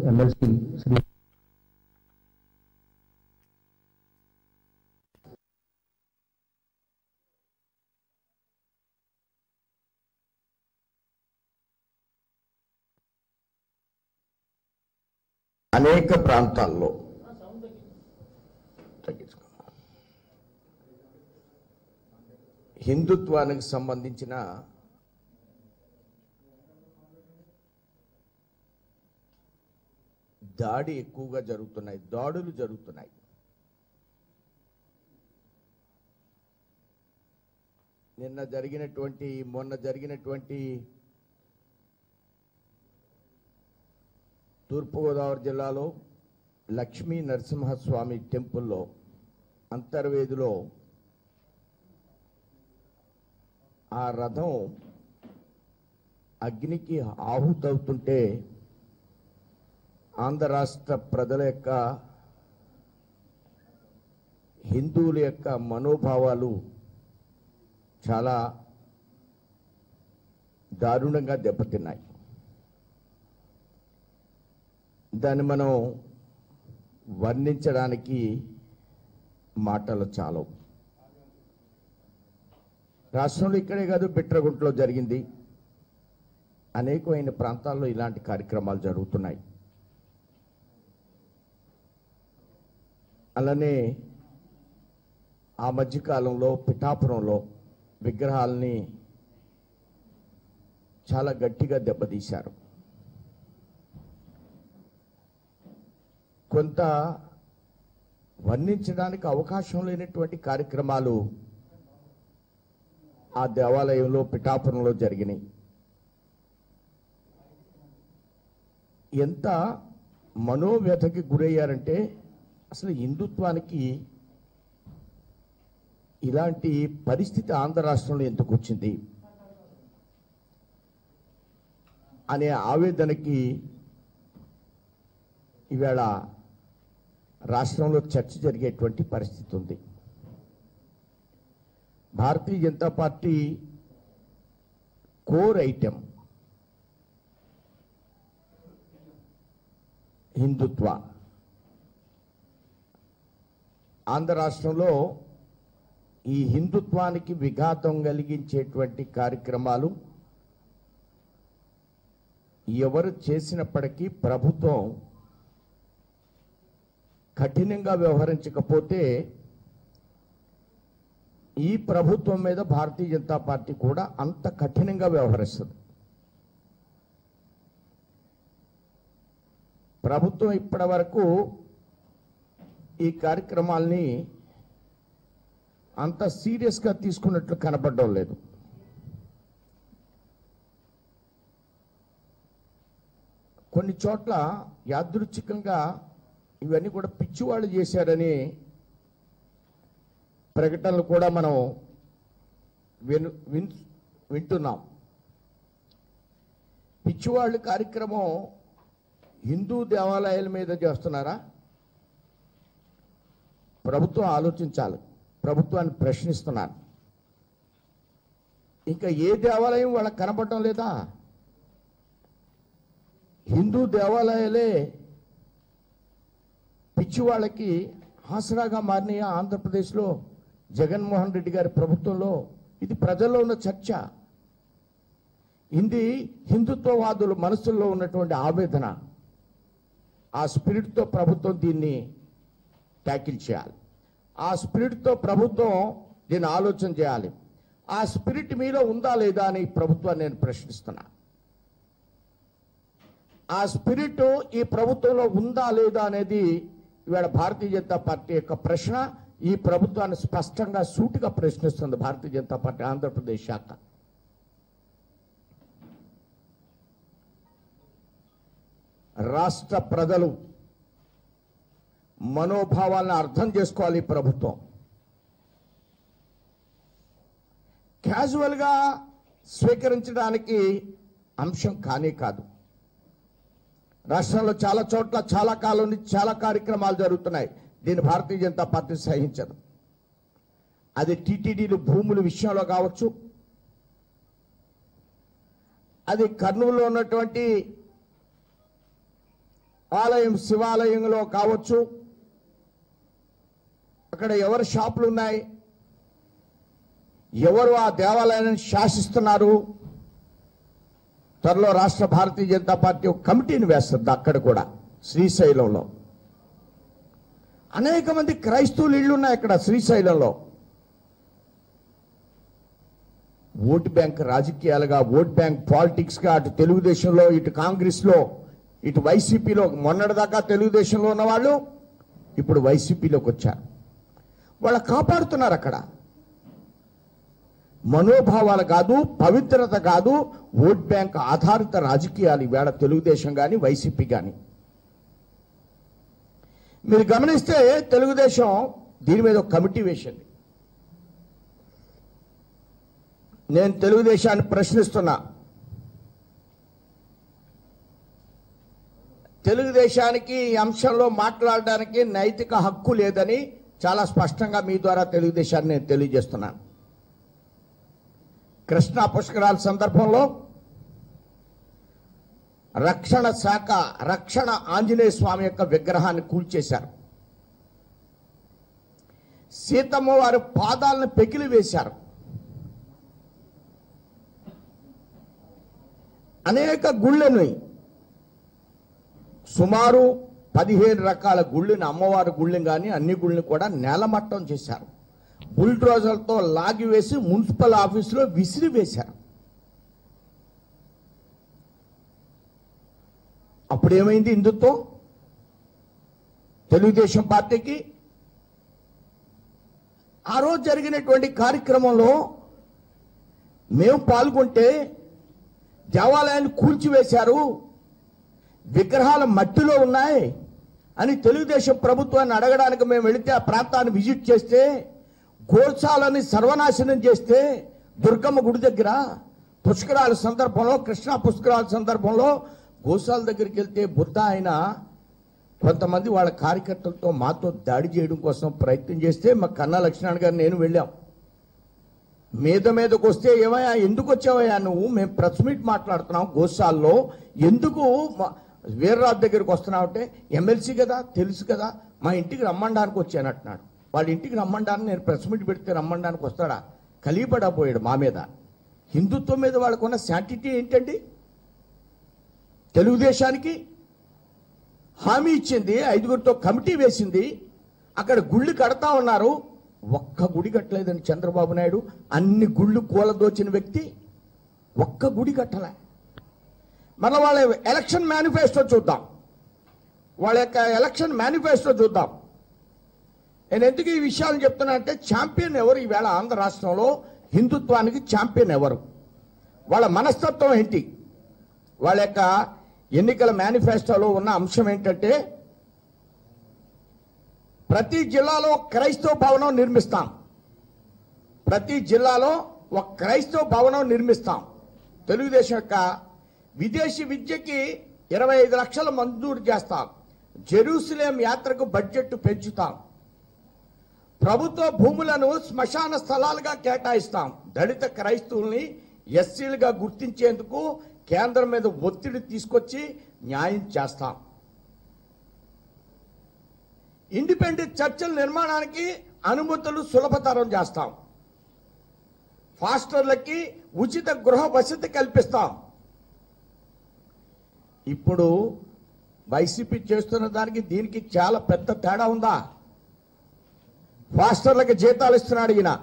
ఎమ్మెల్సీ శ్రీ అనేక ప్రాంతాల్లో తగ్గించుకో. హిందుత్వానికి సంబంధించిన దాడి ఎక్కువగా జరుగుతున్నాయి దాడులు జరుగుతున్నాయి నిన్న జరిగినటువంటి మొన్న జరిగినటువంటి తూర్పుగోదావరి జిల్లాలో లక్ష్మీ నరసింహస్వామి టెంపుల్లో అంతర్వేదిలో ఆ రథం అగ్నికి ఆహుతవుతుంటే ఆంధ్ర రాష్ట్ర ప్రజల యొక్క హిందువుల యొక్క మనోభావాలు చాలా దారుణంగా దెబ్బతిన్నాయి దాన్ని మనం వర్ణించడానికి మాటలు చాలవు రాష్ట్రంలో ఇక్కడే కాదు బిట్రగుంటలో జరిగింది అనేకమైన ప్రాంతాల్లో ఇలాంటి కార్యక్రమాలు జరుగుతున్నాయి అలానే ఆ మధ్యకాలంలో పిఠాపురంలో విగ్రహాలని చాలా గట్టిగా దెబ్బతీశారు కొంత వర్ణించడానికి అవకాశం లేనటువంటి కార్యక్రమాలు ఆ దేవాలయంలో పిఠాపురంలో జరిగినాయి ఎంత మనోవ్యథకి గురయ్యారంటే అసలు హిందుత్వానికి ఇలాంటి పరిస్థితి ఆంధ్ర రాష్ట్రంలో ఎందుకు వచ్చింది అనే ఆవేదనకి ఈవేళ రాష్ట్రంలో చర్చ జరిగేటువంటి పరిస్థితి ఉంది Bharatiya Janata Party core item Hindutva Andhra రాష్ట్రంలో ఈ హిందుత్వానికి విఘాతం కలిగించేటువంటి కార్యక్రమాలు ఎవరు చేసినప్పటికీ ప్రభుత్వం కఠినంగా వ్యవహరించకపోతే ఈ ప్రభుత్వం మీద భారతీయ జనతా పార్టీ కూడా అంత కఠినంగా వ్యవహరిస్తుంది ప్రభుత్వం ఇప్పటి వరకు ఈ కార్యక్రమాల్ని అంత సీరియస్గా తీసుకున్నట్లు కనపడడం లేదు కొన్ని చోట్ల యాదృచ్ఛికంగా ఇవన్నీ కూడా పిచ్చివాళ్ళు చేశారని ప్రకటనలు కూడా మనం విను విన్ వింటున్నాం పిచ్చివాళ్ళు కార్యక్రమం హిందూ దేవాలయాల మీద చేస్తున్నారా ప్రభుత్వం ఆలోచించాలి ప్రభుత్వాన్ని ప్రశ్నిస్తున్నాను ఇంకా ఏ దేవాలయం వాళ్ళకి కనపడటం లేదా హిందూ దేవాలయాలే పిచ్చి వాళ్ళకి ఆసరాగా మారినాయి ఆంధ్రప్రదేశ్లో జగన్మోహన్ రెడ్డి గారి ప్రభుత్వంలో ఇది ప్రజల్లో ఉన్న చర్చ ఇది హిందుత్వవాదుల మనసుల్లో ఉన్నటువంటి ఆవేదన ఆ స్పిరిట్తో ప్రభుత్వం దీన్ని ట్యాకిల్ చేయాలి ఆ స్పిరిట్తో ప్రభుత్వం దీన్ని ఆలోచన చేయాలి ఆ స్పిరిట్ మీలో ఉందా లేదా అని ప్రభుత్వాన్ని నేను ప్రశ్నిస్తున్నా ఆ స్పిరిట్ ఈ ప్రభుత్వంలో ఉందా లేదా అనేది ఇవాళ భారతీయ జనతా పార్టీ యొక్క ప్రశ్న ఈ ప్రభుత్వాన్ని స్పష్టంగా సూటిగా ప్రశ్నిస్తుంది భారతీయ జనతా పార్టీ ఆంధ్రప్రదేశ్ శాఖ రాష్ట్ర ప్రజలు మనోభావాలను అర్థం చేసుకోవాలి ఈ ప్రభుత్వం క్యాజువల్గా స్వీకరించడానికి అంశం కానే కాదు రాష్ట్రంలో చాలా చోట్ల చాలా కాలం నుంచి చాలా కార్యక్రమాలు జరుగుతున్నాయి దీన్ని భారతీయ జనతా పార్టీ సహించదు అది టీటీడీలు భూముల విషయంలో కావచ్చు అది కర్నూలులో ఉన్నటువంటి ఆలయం శివాలయంలో కావచ్చు అక్కడ ఎవరి షాపులు ఉన్నాయి ఎవరు ఆ దేవాలయాన్ని శాసిస్తున్నారు త్వరలో రాష్ట్ర భారతీయ జనతా పార్టీ ఒక కమిటీని వేస్తుంది అక్కడ కూడా శ్రీశైలంలో అనేక మంది క్రైస్తవులు ఇళ్ళు ఉన్నాయి అక్కడ శ్రీశైలంలో ఓటు బ్యాంక్ రాజకీయాలుగా ఓట్ బ్యాంక్ పాలిటిక్స్గా అటు తెలుగుదేశంలో ఇటు కాంగ్రెస్లో ఇటు వైసీపీలో మొన్నటిదాకా తెలుగుదేశంలో ఉన్న వాళ్ళు ఇప్పుడు వైసీపీలోకి వచ్చారు వాళ్ళు కాపాడుతున్నారు అక్కడ మనోభావాలు కాదు పవిత్రత కాదు ఓట్ బ్యాంక్ ఆధారిత రాజకీయాలు ఈవేళ తెలుగుదేశం కానీ వైసీపీ కానీ మీరు గమనిస్తే తెలుగుదేశం దీని మీద ఒక కమిటీ వేసింది నేను తెలుగుదేశాన్ని ప్రశ్నిస్తున్నా తెలుగుదేశానికి ఈ అంశంలో మాట్లాడడానికి నైతిక హక్కు లేదని చాలా స్పష్టంగా మీ ద్వారా తెలుగుదేశాన్ని నేను తెలియజేస్తున్నాను కృష్ణా పుష్కరాల సందర్భంలో రక్షణ శాఖ రక్షణ ఆంజనేయ స్వామి యొక్క విగ్రహాన్ని కూల్చేశారు సీతమ్మ వారి పాదాలను పెకిలి వేశారు అనేక గుళ్ళని సుమారు పదిహేను రకాల గుళ్ళని అమ్మవారి గుళ్ళని కానీ అన్ని గుళ్ళని కూడా నేలమట్టం చేశారు బుల్డ్రోజర్తో లాగివేసి మున్సిపల్ ఆఫీసులో విసిరి వేశారు అప్పుడు ఏమైంది హిందుత్వం తెలుగుదేశం పార్టీకి ఆ రోజు జరిగినటువంటి కార్యక్రమంలో మేము పాల్గొంటే దేవాలయాన్ని కూల్చివేశారు విగ్రహాలు మట్టిలో ఉన్నాయి అని తెలుగుదేశం ప్రభుత్వాన్ని అడగడానికి మేము వెళితే ఆ ప్రాంతాన్ని విజిట్ చేస్తే గోశాలని సర్వనాశనం చేస్తే దుర్గమ్మ గుడి దగ్గర పుష్కరాల సందర్భంలో కృష్ణా పుష్కరాల సందర్భంలో గోశాల దగ్గరికి వెళ్తే బుద్ధ ఆయన కొంతమంది వాళ్ళ కార్యకర్తలతో మాతో దాడి చేయడం కోసం ప్రయత్నం చేస్తే మా కన్నా లక్ష్మణ్ గారు నేను వెళ్ళాం మీద మీదకి వస్తే ఏమయ్యా ఎందుకు వచ్చావయ్యా నువ్వు మేము ప్రెస్ మీట్ మాట్లాడుతున్నాం గోశాల్లో ఎందుకు మా- వీర్రాజు దగ్గరికి వస్తున్నావు అంటే ఎమ్మెల్సీ కదా తెలుసు కదా మా ఇంటికి రమ్మండానికి వచ్చాను అంటున్నాడు వాళ్ళ ఇంటికి రమ్మండానికి నేను ప్రెస్ మీట్ పెడితే రమ్మండానికి వస్తాడా కలిపడపోయాడు మా మీద హిందుత్వం మీద వాళ్ళకున్న శాంటిటీ ఏంటండి తెలుగుదేశానికి హామీ ఇచ్చింది ఐదుగురితో కమిటీ వేసింది అక్కడ గుళ్ళు కడతా ఉన్నారు ఒక్క గుడి కట్టలేదండి చంద్రబాబు నాయుడు అన్ని గుళ్ళు కూలదోచిన వ్యక్తి ఒక్క గుడి కట్టలే మన వాళ్ళ ఎలక్షన్ మేనిఫెస్టో చూద్దాం వాళ్ళ యొక్క ఎలక్షన్ మేనిఫెస్టో చూద్దాం నేను ఎందుకు ఈ విషయాలు చెప్తున్నా అంటే ఛాంపియన్ ఎవరు ఈవేళ ఆంధ్ర రాష్ట్రంలో హిందుత్వానికి ఛాంపియన్ ఎవరు వాళ్ళ మనస్తత్వం ఏంటి వాళ్ళ యొక్క ఎన్నికల మేనిఫెస్టోలో ఉన్న అంశం ఏంటంటే ప్రతి జిల్లాలో క్రైస్తవ భవనం నిర్మిస్తాం ప్రతి జిల్లాలో ఒక క్రైస్తవ భవనం నిర్మిస్తాం తెలుగుదేశం యొక్క విదేశీ విద్యకి ఇరవై ఐదు లక్షల మంజూరు చేస్తాం జెరూసలేం యాత్రకు బడ్జెట్ పెంచుతాం ప్రభుత్వ భూములను శ్మశాన స్థలాలుగా కేటాయిస్తాం దళిత క్రైస్తవుల్ని ఎస్సీలుగా గుర్తించేందుకు కేంద్రం మీద ఒత్తిడి తీసుకొచ్చి న్యాయం చేస్తాం ఇండిపెండెంట్ చర్చల నిర్మాణానికి అనుమతులు సులభతరం చేస్తాం ఫాస్టర్లకి ఉచిత గృహ వసతి కల్పిస్తాం ఇప్పుడు వైసీపీ చేస్తున్న దానికి దీనికి చాలా పెద్ద తేడా ఉందా ఫాస్టర్లకు జీతాలు ఇస్తున్నాడు ఈయన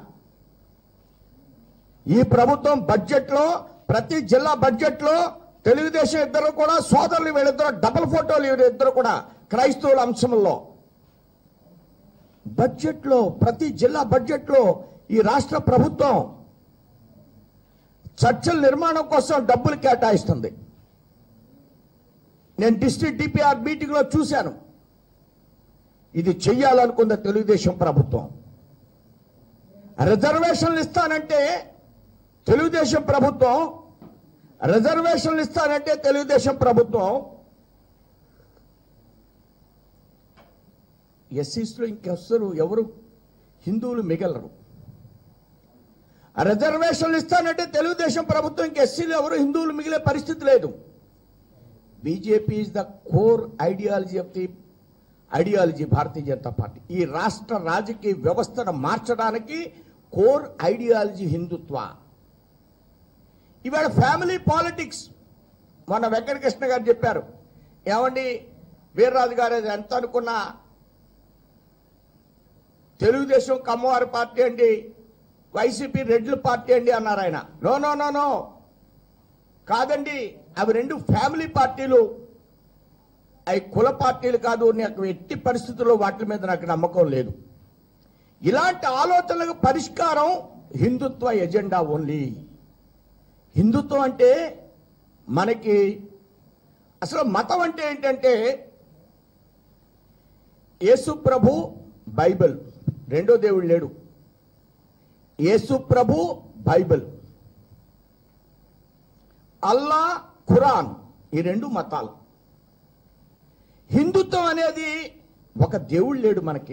ఈ ప్రభుత్వం బడ్జెట్లో ప్రతి జిల్లా బడ్జెట్లో తెలుగుదేశం ఇద్దరు కూడా సోదరులు వీళ్ళిద్దరు డబుల్ ఫోటోలు వీళ్ళిద్దరు కూడా క్రైస్తవుల అంశంలో బడ్జెట్లో ప్రతి జిల్లా బడ్జెట్లో ఈ రాష్ట్ర ప్రభుత్వం చర్చల నిర్మాణం కోసం డబ్బులు కేటాయిస్తుంది నేను డిస్ట్రిక్ట్ డిపిఆర్ మీటింగ్లో చూశాను ఇది చెయ్యాలనుకుంది తెలుగుదేశం ప్రభుత్వం రిజర్వేషన్లు ఇస్తానంటే తెలుగుదేశం ప్రభుత్వం రిజర్వేషన్లు ఇస్తానంటే తెలుగుదేశం ప్రభుత్వం ఎస్సీస్లో ఇంకెవరు ఎవరు హిందువులు మిగలరు రిజర్వేషన్లు ఇస్తానంటే తెలుగుదేశం ప్రభుత్వం ఇంక ఎస్సీలు ఎవరు హిందువులు మిగిలే పరిస్థితి లేదు BJP is the core ideology of the ideology Bharatiya Janata Party ఈ రాష్ట్ర రాజకీయ వ్యవస్థను మార్చడానికి కోర్ ఐడియాలజీ హిందుత్వ ఇవాళ ఫ్యామిలీ పాలిటిక్స్ మొన్న వెంకటకృష్ణ గారు చెప్పారు ఏమండి వీర్రాజు గారు అది ఎంత అనుకున్నా తెలుగుదేశం కమ్మవారి పార్టీ అండి వైసీపీ రెడ్ల పార్టీ అండి అన్నారు ఆయన నో నో నో నో కాదండి అవి రెండు ఫ్యామిలీ పార్టీలు అవి కుల పార్టీలు కాదు నాకు ఎట్టి పరిస్థితుల్లో వాటి మీద నాకు నమ్మకం లేదు ఇలాంటి ఆలోచనలకు పరిష్కారం హిందుత్వ ఎజెండా ఓన్లీ హిందుత్వం అంటే మనకి అసలు మతం అంటే ఏంటంటే యేసు ప్రభు బైబిల్ రెండో దేవుడు లేడు యేసు ప్రభు బైబిల్ అల్లా ఖురాన్ ఈ రెండు మతాలు హిందుత్వం అనేది ఒక దేవుడు లేడు మనకి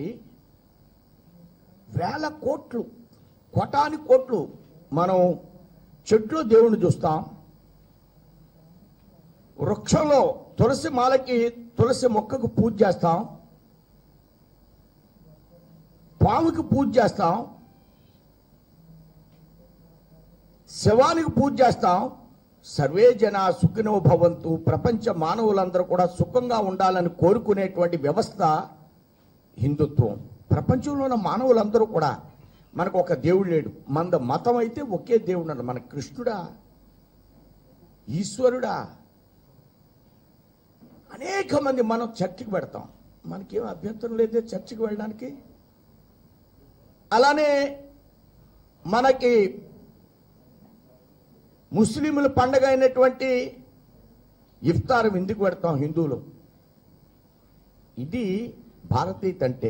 వేల కోట్లు కోటాని కోట్లు మనం చెట్లు దేవుణ్ణి చూస్తాం వృక్షంలో తులసి మాలకి తులసి మొక్కకు పూజ చేస్తాం పాముకి పూజ చేస్తాం శవానికి పూజ చేస్తాం సర్వే జన సుఖినో భవంతు ప్రపంచ మానవులందరూ కూడా సుఖంగా ఉండాలని కోరుకునేటువంటి వ్యవస్థ హిందుత్వం ప్రపంచంలో ఉన్న మానవులందరూ కూడా మనకు ఒక దేవుడు లేడు మన మతం అయితే ఒకే దేవుడు ఉన్నాడు మన కృష్ణుడా ఈశ్వరుడా అనేక మంది మనం చర్చికి పెడతాం మనకేం అభ్యంతరం లేదే చర్చికి వెళ్ళడానికి అలానే మనకి ముస్లింల పండగ అయినటువంటి ఇఫ్తార్ ఎందుకు పెడతాం హిందువులు ఇది భారతీయత అంటే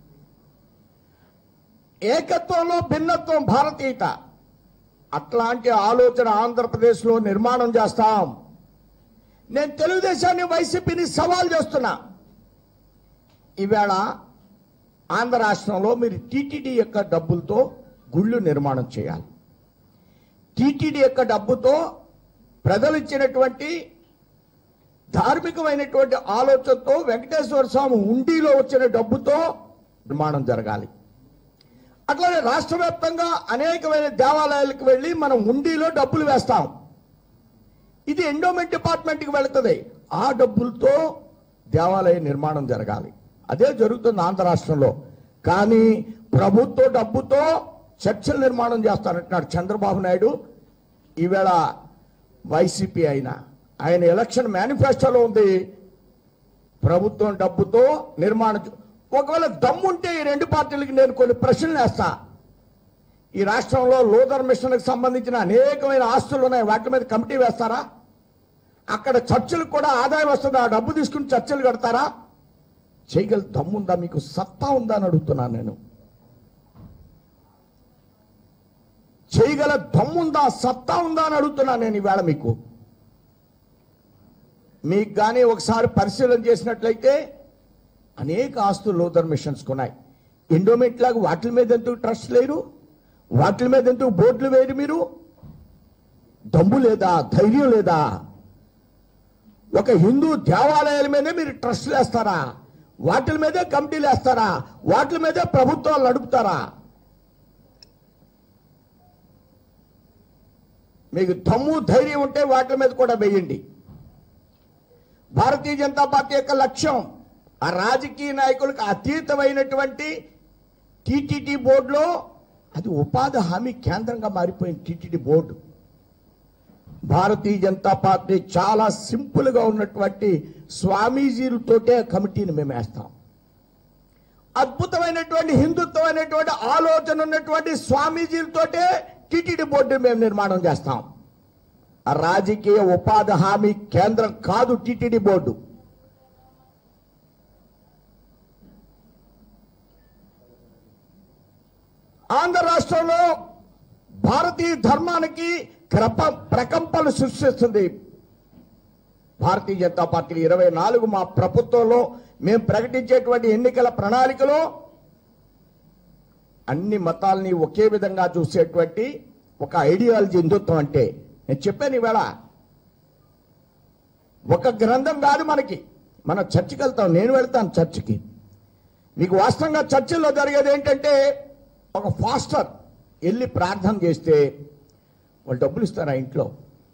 ఏకత్వంలో భిన్నత్వం భారతీయత అట్లాంటి ఆలోచన ఆంధ్రప్రదేశ్లో నిర్మాణం చేస్తాం నేను తెలుగుదేశాన్ని వైసీపీని సవాల్ చేస్తున్నా ఈవేళ ఆంధ్ర రాష్ట్రంలో మీరు టీటీడీ యొక్క డబ్బులతో గుళ్ళు నిర్మాణం చేయాలి టీటీడీ యొక్క డబ్బుతో ప్రజలు ఇచ్చినటువంటి ధార్మికమైనటువంటి ఆలోచనతో వెంకటేశ్వర స్వామి ఉండిలో వచ్చిన డబ్బుతో నిర్మాణం జరగాలి అట్లానే రాష్ట్ర వ్యాప్తంగా అనేకమైన దేవాలయాలకు వెళ్ళి మనం ఉండిలో డబ్బులు వేస్తాం ఇది ఎండోమెంట్ డిపార్ట్మెంట్కి వెళుతుంది ఆ డబ్బులతో దేవాలయ నిర్మాణం జరగాలి అదే జరుగుతుంది ఆంధ్ర రాష్ట్రంలో కానీ ప్రభుత్వ డబ్బుతో చర్చల నిర్మాణం చేస్తానంటున్నాడు చంద్రబాబు నాయుడు ఈవేళ వైసీపీ అయినా ఆయన ఎలక్షన్ మేనిఫెస్టోలో ఉంది ప్రభుత్వం డబ్బుతో నిర్మాణం చే- ఒకవేళ దమ్ముంటే ఈ రెండు పార్టీలకి నేను కొన్ని ప్రశ్నలు వేస్తా ఈ రాష్ట్రంలో లోదర్ మిషన్కి సంబంధించిన అనేకమైన ఆస్తులు ఉన్నాయి వాటి మీద కమిటీ వేస్తారా అక్కడ చర్చలకు కూడా ఆదాయం వస్తుంది ఆ డబ్బు తీసుకుని చర్చలు కడతారా చేయగల దమ్ముందా మీకు సత్తా ఉందా అని అడుగుతున్నాను నేను చేయగల దమ్ముందా సత్తా ఉందా అని అడుగుతున్నాను నేను ఈవేళ మీకు మీకు కానీ ఒకసారి పరిశీలన చేసినట్లయితే అనేక ఆస్తులు లోదర్ మిషన్స్ కొన్నాయి ఎండోమెంట్ లాగా వాటి మీద ఎందుకు ట్రస్ట్ లేరు వాటి మీద ఎందుకు బోర్డులు వేరు మీరు దమ్ము లేదా ధైర్యం లేదా ఒక హిందూ దేవాలయాల మీదే మీరు ట్రస్ట్లు వేస్తారా వాటి మీదే కమిటీలు వేస్తారా వాటి మీదే ప్రభుత్వాలు నడుపుతారా మీకు దమ్ము ధైర్యం ఉంటే వాటి మీద కూడా వేయండి భారతీయ జనతా పార్టీ యొక్క లక్ష్యం ఆ రాజకీయ నాయకులకు అతీతమైనటువంటి టీటీడీ బోర్డులో అది ఉపాధి హామీ కేంద్రంగా మారిపోయింది TTD board Bharatiya Janata Party చాలా సింపుల్ గా ఉన్నటువంటి స్వామీజీలతోటే కమిటీని మేము వేస్తాం అద్భుతమైనటువంటి హిందుత్వమైనటువంటి ఆలోచన ఉన్నటువంటి స్వామీజీలతోటే టీటీడీ బోర్డు మేము నిర్మాణం చేస్తాం ఆ రాజకీయ ఉపాధి హామీ కేంద్రం కాదు టీటీడీ బోర్డు ఆంధ్ర రాష్ట్రంలో భారతీయ ధర్మానికి క్రప ప్రకంపనలు సృష్టిస్తుంది భారతీయ జనతా పార్టీ ఇరవై నాలుగు మా ప్రభుత్వంలో మేము ప్రకటించేటువంటి ఎన్నికల ప్రణాళికలో అన్ని మతాల్ని ఒకే విధంగా చూసేటువంటి ఒక ఐడియాలజీ హిందుత్వం అంటే నేను చెప్పాను ఈవేళ ఒక గ్రంథం కాదు మనకి మనం చర్చికి వెళ్తాం నేను వెళ్తాను చర్చికి మీకు వాస్తవంగా చర్చిల్లో జరిగేది ఏంటంటే ఒక ఫాస్టర్ వెళ్ళి ప్రార్థన చేస్తే వాళ్ళు డబ్బులు ఇస్తారు ఆ ఇంట్లో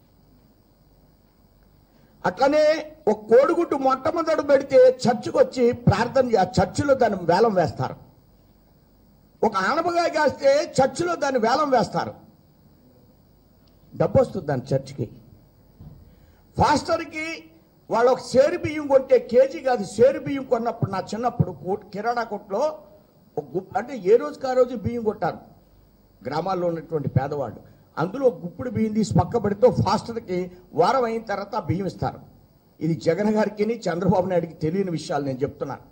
అట్లనే ఒక కోడిగుడ్డు మొట్టమొదటి పెడితే చర్చికి వచ్చి ప్రార్థన చే- ఆ చర్చిలో దాన్ని వేలం వేస్తారు ఒక ఆనపకాయ కాస్తే చర్చిలో దాన్ని వేలం వేస్తారు డబ్బు వస్తుంది దాని చర్చికి ఫాస్టర్కి వాళ్ళు ఒక సేరు బియ్యం కొంటే కేజీ కాదు సేరు బియ్యం కొన్నప్పుడు నా చిన్నప్పుడు కోట్- కిరాణా కొట్లో ఒక గుప్ అంటే ఏ రోజుకి ఆ రోజు బియ్యం కొట్టారు గ్రామాల్లో ఉన్నటువంటి పేదవాళ్ళు అందులో ఒక గుప్పుడు బియ్యం తీసి పక్క పెడితే ఫాస్టర్కి వారం అయిన తర్వాత ఆ బియ్యం ఇస్తారు ఇది జగన్ గారికి చంద్రబాబు నాయుడికి తెలియని విషయాలు నేను చెప్తున్నాను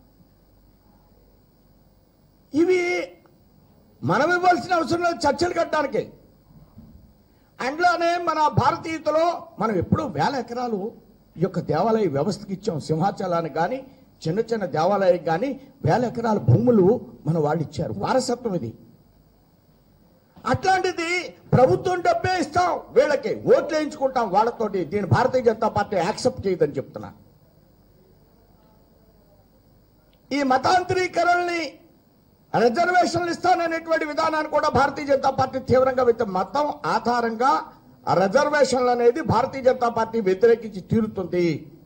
ఇవి మనం ఇవ్వాల్సిన అవసరం లేదు చర్చలు కట్టడానికి అందులోనే మన భారతీయతలో మనం ఎప్పుడూ వేల ఎకరాలు ఈ యొక్క దేవాలయ వ్యవస్థకి ఇచ్చాం సింహాచలానికి కానీ చిన్న చిన్న దేవాలయానికి కానీ వేల ఎకరాల భూములు మన వాళ్ళు ఇచ్చారు వారసత్వం ఇది అట్లాంటిది ప్రభుత్వం డబ్బే ఇస్తాం వీళ్ళకి ఓట్లు వేయించుకుంటాం వాళ్ళతోటి దీని భారతీయ జనతా పార్టీ యాక్సెప్ట్ చేయదని చెప్తున్నా ఈ మతాంతరీకరణని రిజర్వేషన్లు ఇస్తాననేటువంటి విధానాన్ని కూడా భారతీయ జనతా పార్టీ తీవ్రంగా వ్యతి మతం ఆధారంగా ఆ రిజర్వేషన్లు అనేది భారతీయ జనతా పార్టీ వ్యతిరేకించి తీరుతుంది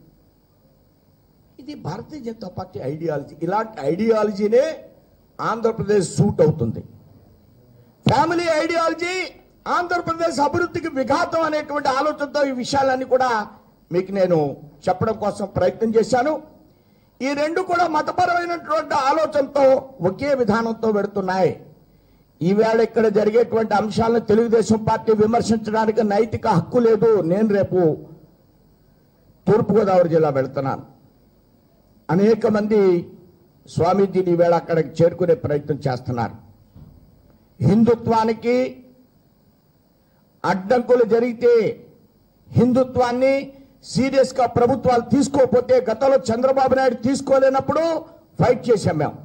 ఇది భారతీయ జనతా పార్టీ ఐడియాలజీ ఇలాంటి ఐడియాలజీనే ఆంధ్రప్రదేశ్ సూట్ అవుతుంది ఫ్యామిలీ ఐడియాలజీ ఆంధ్రప్రదేశ్ అభివృద్ధికి విఘాతం అనేటువంటి ఆలోచనతో ఈ విషయాలన్నీ కూడా మీకు నేను చెప్పడం కోసం ప్రయత్నం చేశాను ఈ రెండు కూడా మతపరమైనటువంటి ఆలోచనతో ఒకే విధానంతో పెడుతున్నాయి ఈవేళ ఇక్కడ జరిగేటువంటి అంశాలను తెలుగుదేశం పార్టీ విమర్శించడానికి నైతిక హక్కు లేదు నేను రేపు తూర్పుగోదావరి జిల్లా వెళ్తున్నాను అనేక మంది స్వామీజీని ఈవేళ అక్కడికి చేరుకునే ప్రయత్నం చేస్తున్నారు హిందుత్వానికి అడ్డంకులు జరిగితే హిందుత్వాన్ని సీరియస్ గా ప్రభుత్వాలు తీసుకోకపోతే గతంలో చంద్రబాబు నాయుడు తీసుకోలేనప్పుడు ఫైట్ చేశాం మేము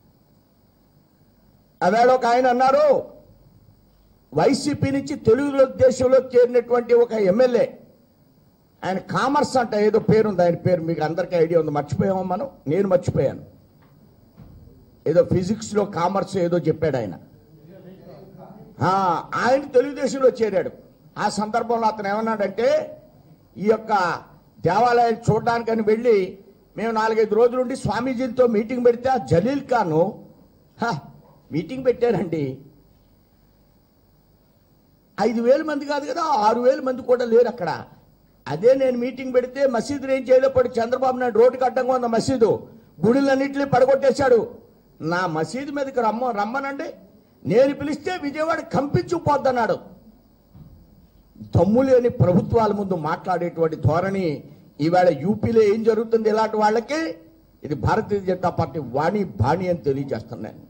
అవేళ ఒక ఆయన అన్నారు వైసీపీ నుంచి తెలుగుదేశంలో చేరినటువంటి ఒక ఎమ్మెల్యే ఆయన కామర్స్ అంట ఏదో పేరుంది ఆయన పేరు మీకు అందరికీ ఐడియా ఉంది మర్చిపోయాము మనం నేను మర్చిపోయాను ఏదో ఫిజిక్స్ లో కామర్స్ ఏదో చెప్పాడు ఆయన ఆ, ఆయన తెలుగుదేశంలో చేరాడు ఆ సందర్భంలో అతను ఏమన్నాడంటే ఈ యొక్క దేవాలయాన్ని చూడడానికని వెళ్ళి మేము నాలుగైదు రోజులుండి స్వామీజీలతో మీటింగ్ పెడితే ఆ జలీల్ ఖాను "హ, మీటింగ్ పెట్టారండి ఐదు వేల మంది కాదు కదా ఆరు వేల మంది కూడా లేరు అక్కడ అదే నేను మీటింగ్ పెడితే మసీదులు ఏం చేయలేపాడు చంద్రబాబు నాయుడు రోడ్డుకి అడ్డంగా ఉన్న మసీదు గుడులన్నింటినీ పడగొట్టేశాడు నా మసీదు మీదకి రమ్మ రమ్మనండి నేను పిలిస్తే విజయవాడ కంపించుకుపోద్దన్నాడు దమ్ము లేని ప్రభుత్వాల ముందు మాట్లాడేటువంటి ధోరణి ఈవేళ యూపీలో ఏం జరుగుతుంది ఇలాంటి వాళ్ళకి ఇది భారతీయ జనతా పార్టీ వాణి బాణి అని తెలియజేస్తున్నాను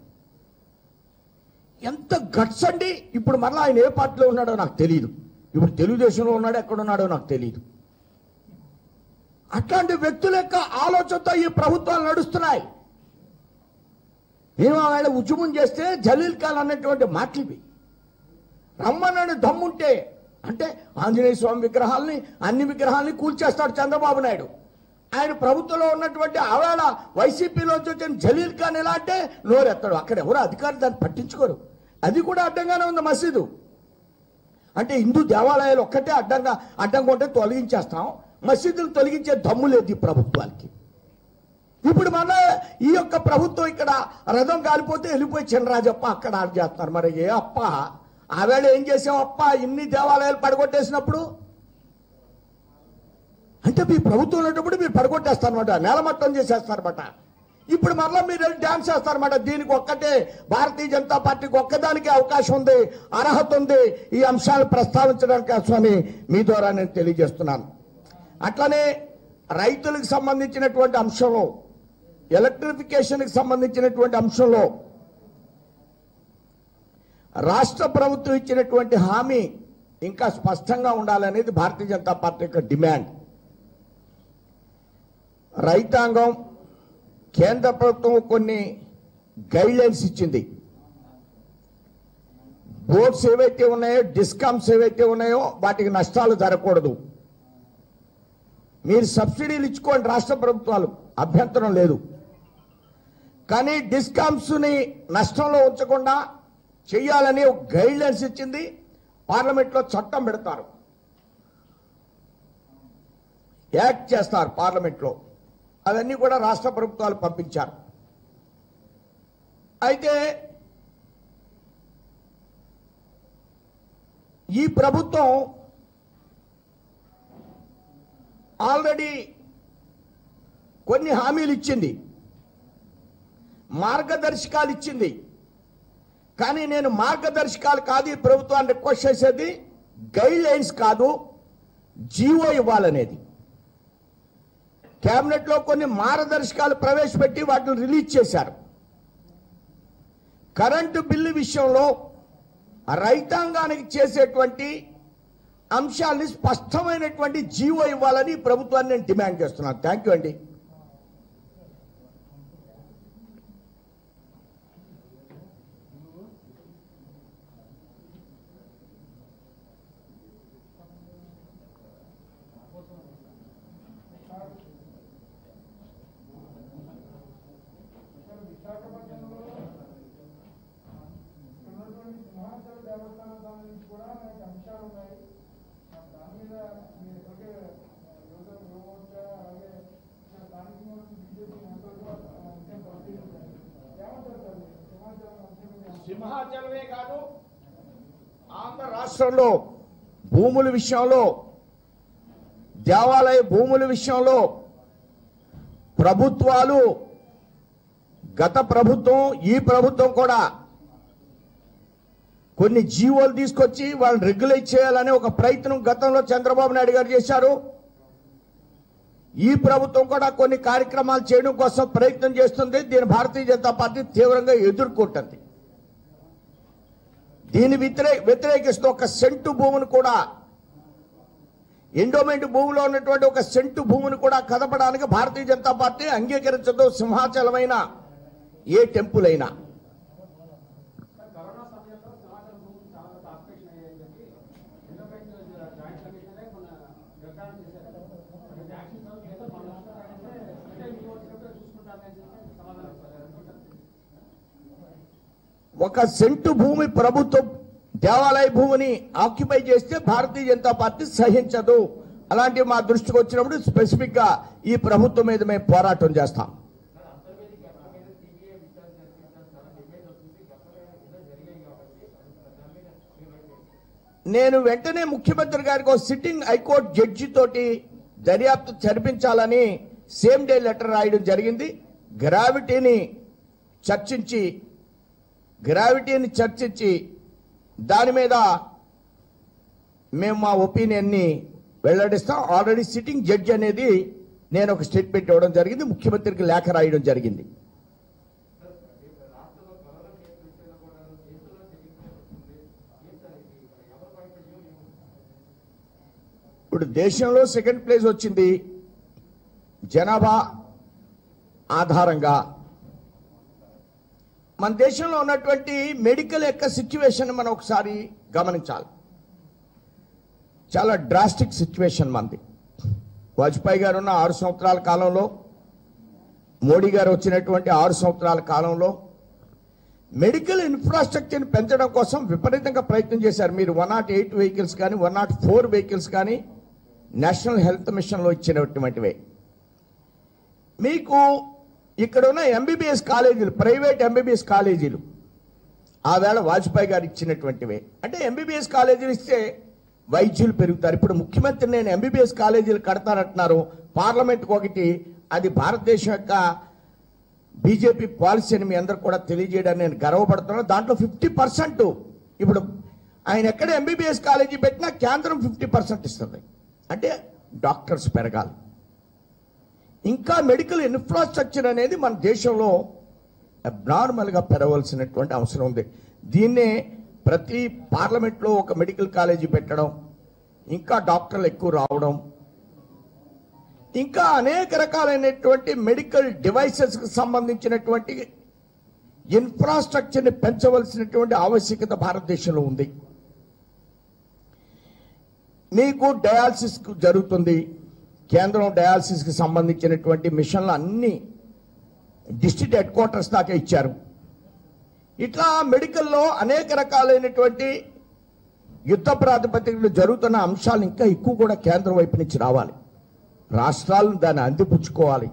ఎంత గట్స్ అండి ఇప్పుడు మరలా ఆయన ఏ పార్టీలో ఉన్నాడో నాకు తెలియదు ఇప్పుడు తెలుగుదేశంలో ఉన్నాడో ఎక్కడున్నాడో నాకు తెలియదు అట్లాంటి వ్యక్తుల యొక్క ఆలోచనతో ఈ ప్రభుత్వాలు నడుస్తున్నాయి మేము ఆయన ఉద్యమం చేస్తే జలీల్ ఖాన్ అన్నటువంటి మాటలు ఇవి రమ్మనని దమ్ముంటే అంటే ఆంజనేయ స్వామి విగ్రహాలని అన్ని విగ్రహాలని కూల్చేస్తాడు చంద్రబాబు నాయుడు ఆయన ప్రభుత్వంలో ఉన్నటువంటి ఆవేళ వైసీపీలో వచ్చిన జలీల్ ఖాన్ ఎలా అంటే నోరెత్తాడు అక్కడ ఎవరు అధికారులు దాన్ని పట్టించుకోరు అది కూడా అడ్డంగానే ఉంది మసీదు అంటే హిందూ దేవాలయాలు ఒక్కటే అడ్డంగా అడ్డంగా ఉంటే తొలగించేస్తాం మసీదులు తొలగించే దమ్ము లేదు ఈ ప్రభుత్వానికి ఇప్పుడు మన ఈ యొక్క ప్రభుత్వం ఇక్కడ రథం కాలిపోతే వెళ్ళిపోయి చినరాజప్ప అక్కడ ఆడ చేస్తున్నారు మరి ఏ అప్ప ఆవేళ ఏం చేసాం అప్ప ఇన్ని దేవాలయాలు పడగొట్టేసినప్పుడు అంటే మీ ప్రభుత్వం ఉన్నప్పుడు మీరు పడగొట్టేస్తారనమాట నేలమట్టం చేసేస్తారన్నమాట ఇప్పుడు మరలా మీరు వెళ్ళి డ్యాన్స్ చేస్తారన్నమాట దీనికి ఒక్కటే భారతీయ జనతా పార్టీకి ఒక్కదానికి అవకాశం ఉంది అర్హత ఉంది ఈ అంశాలు ప్రస్తావించడానికి స్వామి మీ ద్వారా నేను తెలియజేస్తున్నాను అట్లనే రైతులకు సంబంధించినటువంటి అంశంలో ఎలక్ట్రిఫికేషన్కి సంబంధించినటువంటి అంశంలో రాష్ట్ర ప్రభుత్వం ఇచ్చినటువంటి హామీ ఇంకా స్పష్టంగా ఉండాలనేది భారతీయ జనతా పార్టీ యొక్క డిమాండ్ రైతాంగం కేంద్ర ప్రభుత్వం కొన్ని గైడ్ లైన్స్ ఇచ్చింది బోర్డ్స్ ఏవైతే ఉన్నాయో డిస్కామ్స్ ఏవైతే ఉన్నాయో వాటికి నష్టాలు జరగకూడదు మీరు సబ్సిడీలు ఇచ్చుకోండి రాష్ట్ర ప్రభుత్వాలు అభ్యంతరం లేదు కానీ డిస్కామ్స్ని నష్టంలో ఉంచకుండా చేయాలని ఒక గైడ్ లైన్స్ ఇచ్చింది పార్లమెంట్లో చట్టం పెడతారు యాక్ట్ చేస్తారు పార్లమెంట్లో అవన్నీ కూడా రాష్ట్ర ప్రభుత్వాలు పంపించారు అయితే ఈ ప్రభుత్వం ఆల్రెడీ కొన్ని హామీలు ఇచ్చింది మార్గదర్శకాలు ఇచ్చింది కానీ నేను మార్గదర్శకాలు కాదు ఈ ప్రభుత్వాన్ని రిక్వెస్ట్ చేసేది గైడ్ లైన్స్ కాదు జీవో ఇవ్వాలనేది కేబినెట్లో కొన్ని మార్గదర్శకాలు ప్రవేశపెట్టి వాటిని రిలీజ్ చేశారు కరెంటు బిల్లు విషయంలో రైతాంగానికి చేసేటువంటి అంశాల్ని స్పష్టమైనటువంటి జీవో ఇవ్వాలని ఈ ప్రభుత్వాన్ని నేను డిమాండ్ చేస్తున్నాను థ్యాంక్ యూ అండి సార్ విశాఖపట్నంలో ఉన్నటువంటి సింహాచల దేవస్థానం సంబంధించి కూడా మనకి అంశాలు ఉన్నాయి మరి దాని మీద మీరు ఇప్పటికే యువత యువమోర్చా అలాగే ఇక్కడ స్థానికంగా ఉన్న బీజేపీ నేతలు కూడా ఆ అంశం పరిశీలించారు ఏమంటారు సార్ మీరు? సింహాచలం అంశం మీద ఏమంటారు? సింహాచలమే కాదు ఆంధ్ర రాష్ట్రంలో భూముల విషయంలో దేవాలయ భూముల విషయంలో ప్రభుత్వాలు గత ప్రభుత్వం ఈ ప్రభుత్వం కూడా కొన్ని జీవోలు తీసుకొచ్చి వాళ్ళని రెగ్యులేట్ చేయాలనే ఒక ప్రయత్నం గతంలో చంద్రబాబు నాయుడు గారు చేశారు ఈ ప్రభుత్వం కూడా కొన్ని కార్యక్రమాలు చేయడం కోసం ప్రయత్నం చేస్తుంది దీని భారతీయ జనతా పార్టీ తీవ్రంగా ఎదుర్కొంటుంది దీని వ్యతిరే వ్యతిరేకిస్తూ ఒక సెంటు భూమిని కూడా ఎండోమెంట్ భూమిలో ఉన్నటువంటి ఒక సెంటు భూమిని కూడా కదపడానికి భారతీయ జనతా పార్టీ అంగీకరించదు సింహాచలమైన ఏ టెంపుల్ అయినా సార్ కరోనా సమయంలో సమాచారం భూములు చాలా తాత్పేషన్ అయ్యాయని చెప్పి ఎండోమెంట్ జాయింట్ కమిషనరే మన నిర్ధారణ చేశారు అంటే యాక్షన్ సౌండ్ లేదా మన నష్టపోయింటే అంటే మీ వచ్చినప్పుడు చూసుకుంటారని చెప్పి సమాధానం ఇస్తారు ఒక సెంటు భూమి ప్రభుత్వం దేవాలయ భూమిని ఆక్యుపై చేస్తే భారతీయ జనతా పార్టీ సహించదు అలాంటివి మా దృష్టికి వచ్చినప్పుడు స్పెసిఫిక్ గా ఈ ప్రభుత్వం మీద మేము పోరాటం చేస్తాం నేను వెంటనే ముఖ్యమంత్రి గారికి ఒక సిట్టింగ్ హైకోర్టు జడ్జి తోటి దర్యాప్తు జరిపించాలని సేమ్ డే లెటర్ రాయడం జరిగింది గ్రావిటీని చర్చించి గ్రావిటీని చర్చించి దాని మీద మేము మా ఒపీనియన్ని వెల్లడిస్తాం ఆల్రెడీ సిట్టింగ్ జడ్జి అనేది నేను ఒక స్టేట్మెంట్ ఇవ్వడం జరిగింది ముఖ్యమంత్రికి లేఖ రాయడం జరిగింది ఇప్పుడు దేశంలో సెకండ్ ప్లేస్ వచ్చింది జనాభా ఆధారంగా మన దేశంలో ఉన్నటువంటి మెడికల్ యొక్క సిచ్యువేషన్ మనం ఒకసారి గమనించాలి చాలా డ్రాస్టిక్ సిచ్యువేషన్ మనది వాజ్పేయి గారు ఉన్న ఆరు సంవత్సరాల కాలంలో మోడీ గారు వచ్చినటువంటి ఆరు సంవత్సరాల కాలంలో మెడికల్ ఇన్ఫ్రాస్ట్రక్చర్ని పెంచడం కోసం విపరీతంగా ప్రయత్నం చేశారు మీరు వన్ నాట్ ఎయిట్ వెహికల్స్ కానీ వన్ నాట్ ఫోర్ వెహికల్స్ కానీ నేషనల్ హెల్త్ మిషన్లో ఇచ్చినటువంటివే మీకు ఇక్కడ ఉన్న ఎంబీబీఎస్ కాలేజీలు ప్రైవేట్ ఎంబీబీఎస్ కాలేజీలు ఆ వేళ వాజ్పేయి గారు ఇచ్చినటువంటివే అంటే ఎంబీబీఎస్ కాలేజీలు ఇస్తే వైద్యులు పెరుగుతారు ఇప్పుడు ముఖ్యమంత్రి నేను ఎంబీబీఎస్ కాలేజీలు కడతానంటున్నారు పార్లమెంట్కి ఒకటి అది భారతదేశం యొక్క బీజేపీ పాలసీ అని మీ అందరు కూడా తెలియజేయడానికి నేను గర్వపడుతున్నాను దాంట్లో ఫిఫ్టీ పర్సెంట్ ఇప్పుడు ఆయన ఎక్కడ ఎంబీబీఎస్ కాలేజీ పెట్టినా కేంద్రం ఫిఫ్టీ పర్సెంట్ ఇస్తుంది అంటే డాక్టర్స్ పెరగాలి ఇంకా మెడికల్ ఇన్ఫ్రాస్ట్రక్చర్ అనేది మన దేశంలో అబ్నార్మల్గా పెరగవలసినటువంటి అవసరం ఉంది దీన్నే ప్రతి పార్లమెంట్లో ఒక మెడికల్ కాలేజీ పెట్టడం ఇంకా డాక్టర్లు ఎక్కువ రావడం ఇంకా అనేక రకాలైనటువంటి మెడికల్ డివైసెస్కి సంబంధించినటువంటి ఇన్ఫ్రాస్ట్రక్చర్ని పెంచవలసినటువంటి ఆవశ్యకత భారతదేశంలో ఉంది మీకు డయాలసిస్ జరుగుతుంది కేంద్రం డయాలసిస్కి సంబంధించినటువంటి మిషన్లు అన్ని డిస్ట్రిక్ట్ హెడ్ క్వార్టర్స్ దాకా ఇచ్చారు ఇట్లా మెడికల్లో అనేక రకాలైనటువంటి యుద్ధ ప్రాతిపదికలు జరుగుతున్న అంశాలు ఇంకా ఎక్కువ కూడా కేంద్రం వైపు నుంచి రావాలి రాష్ట్రాలను దాన్ని అందిపుచ్చుకోవాలి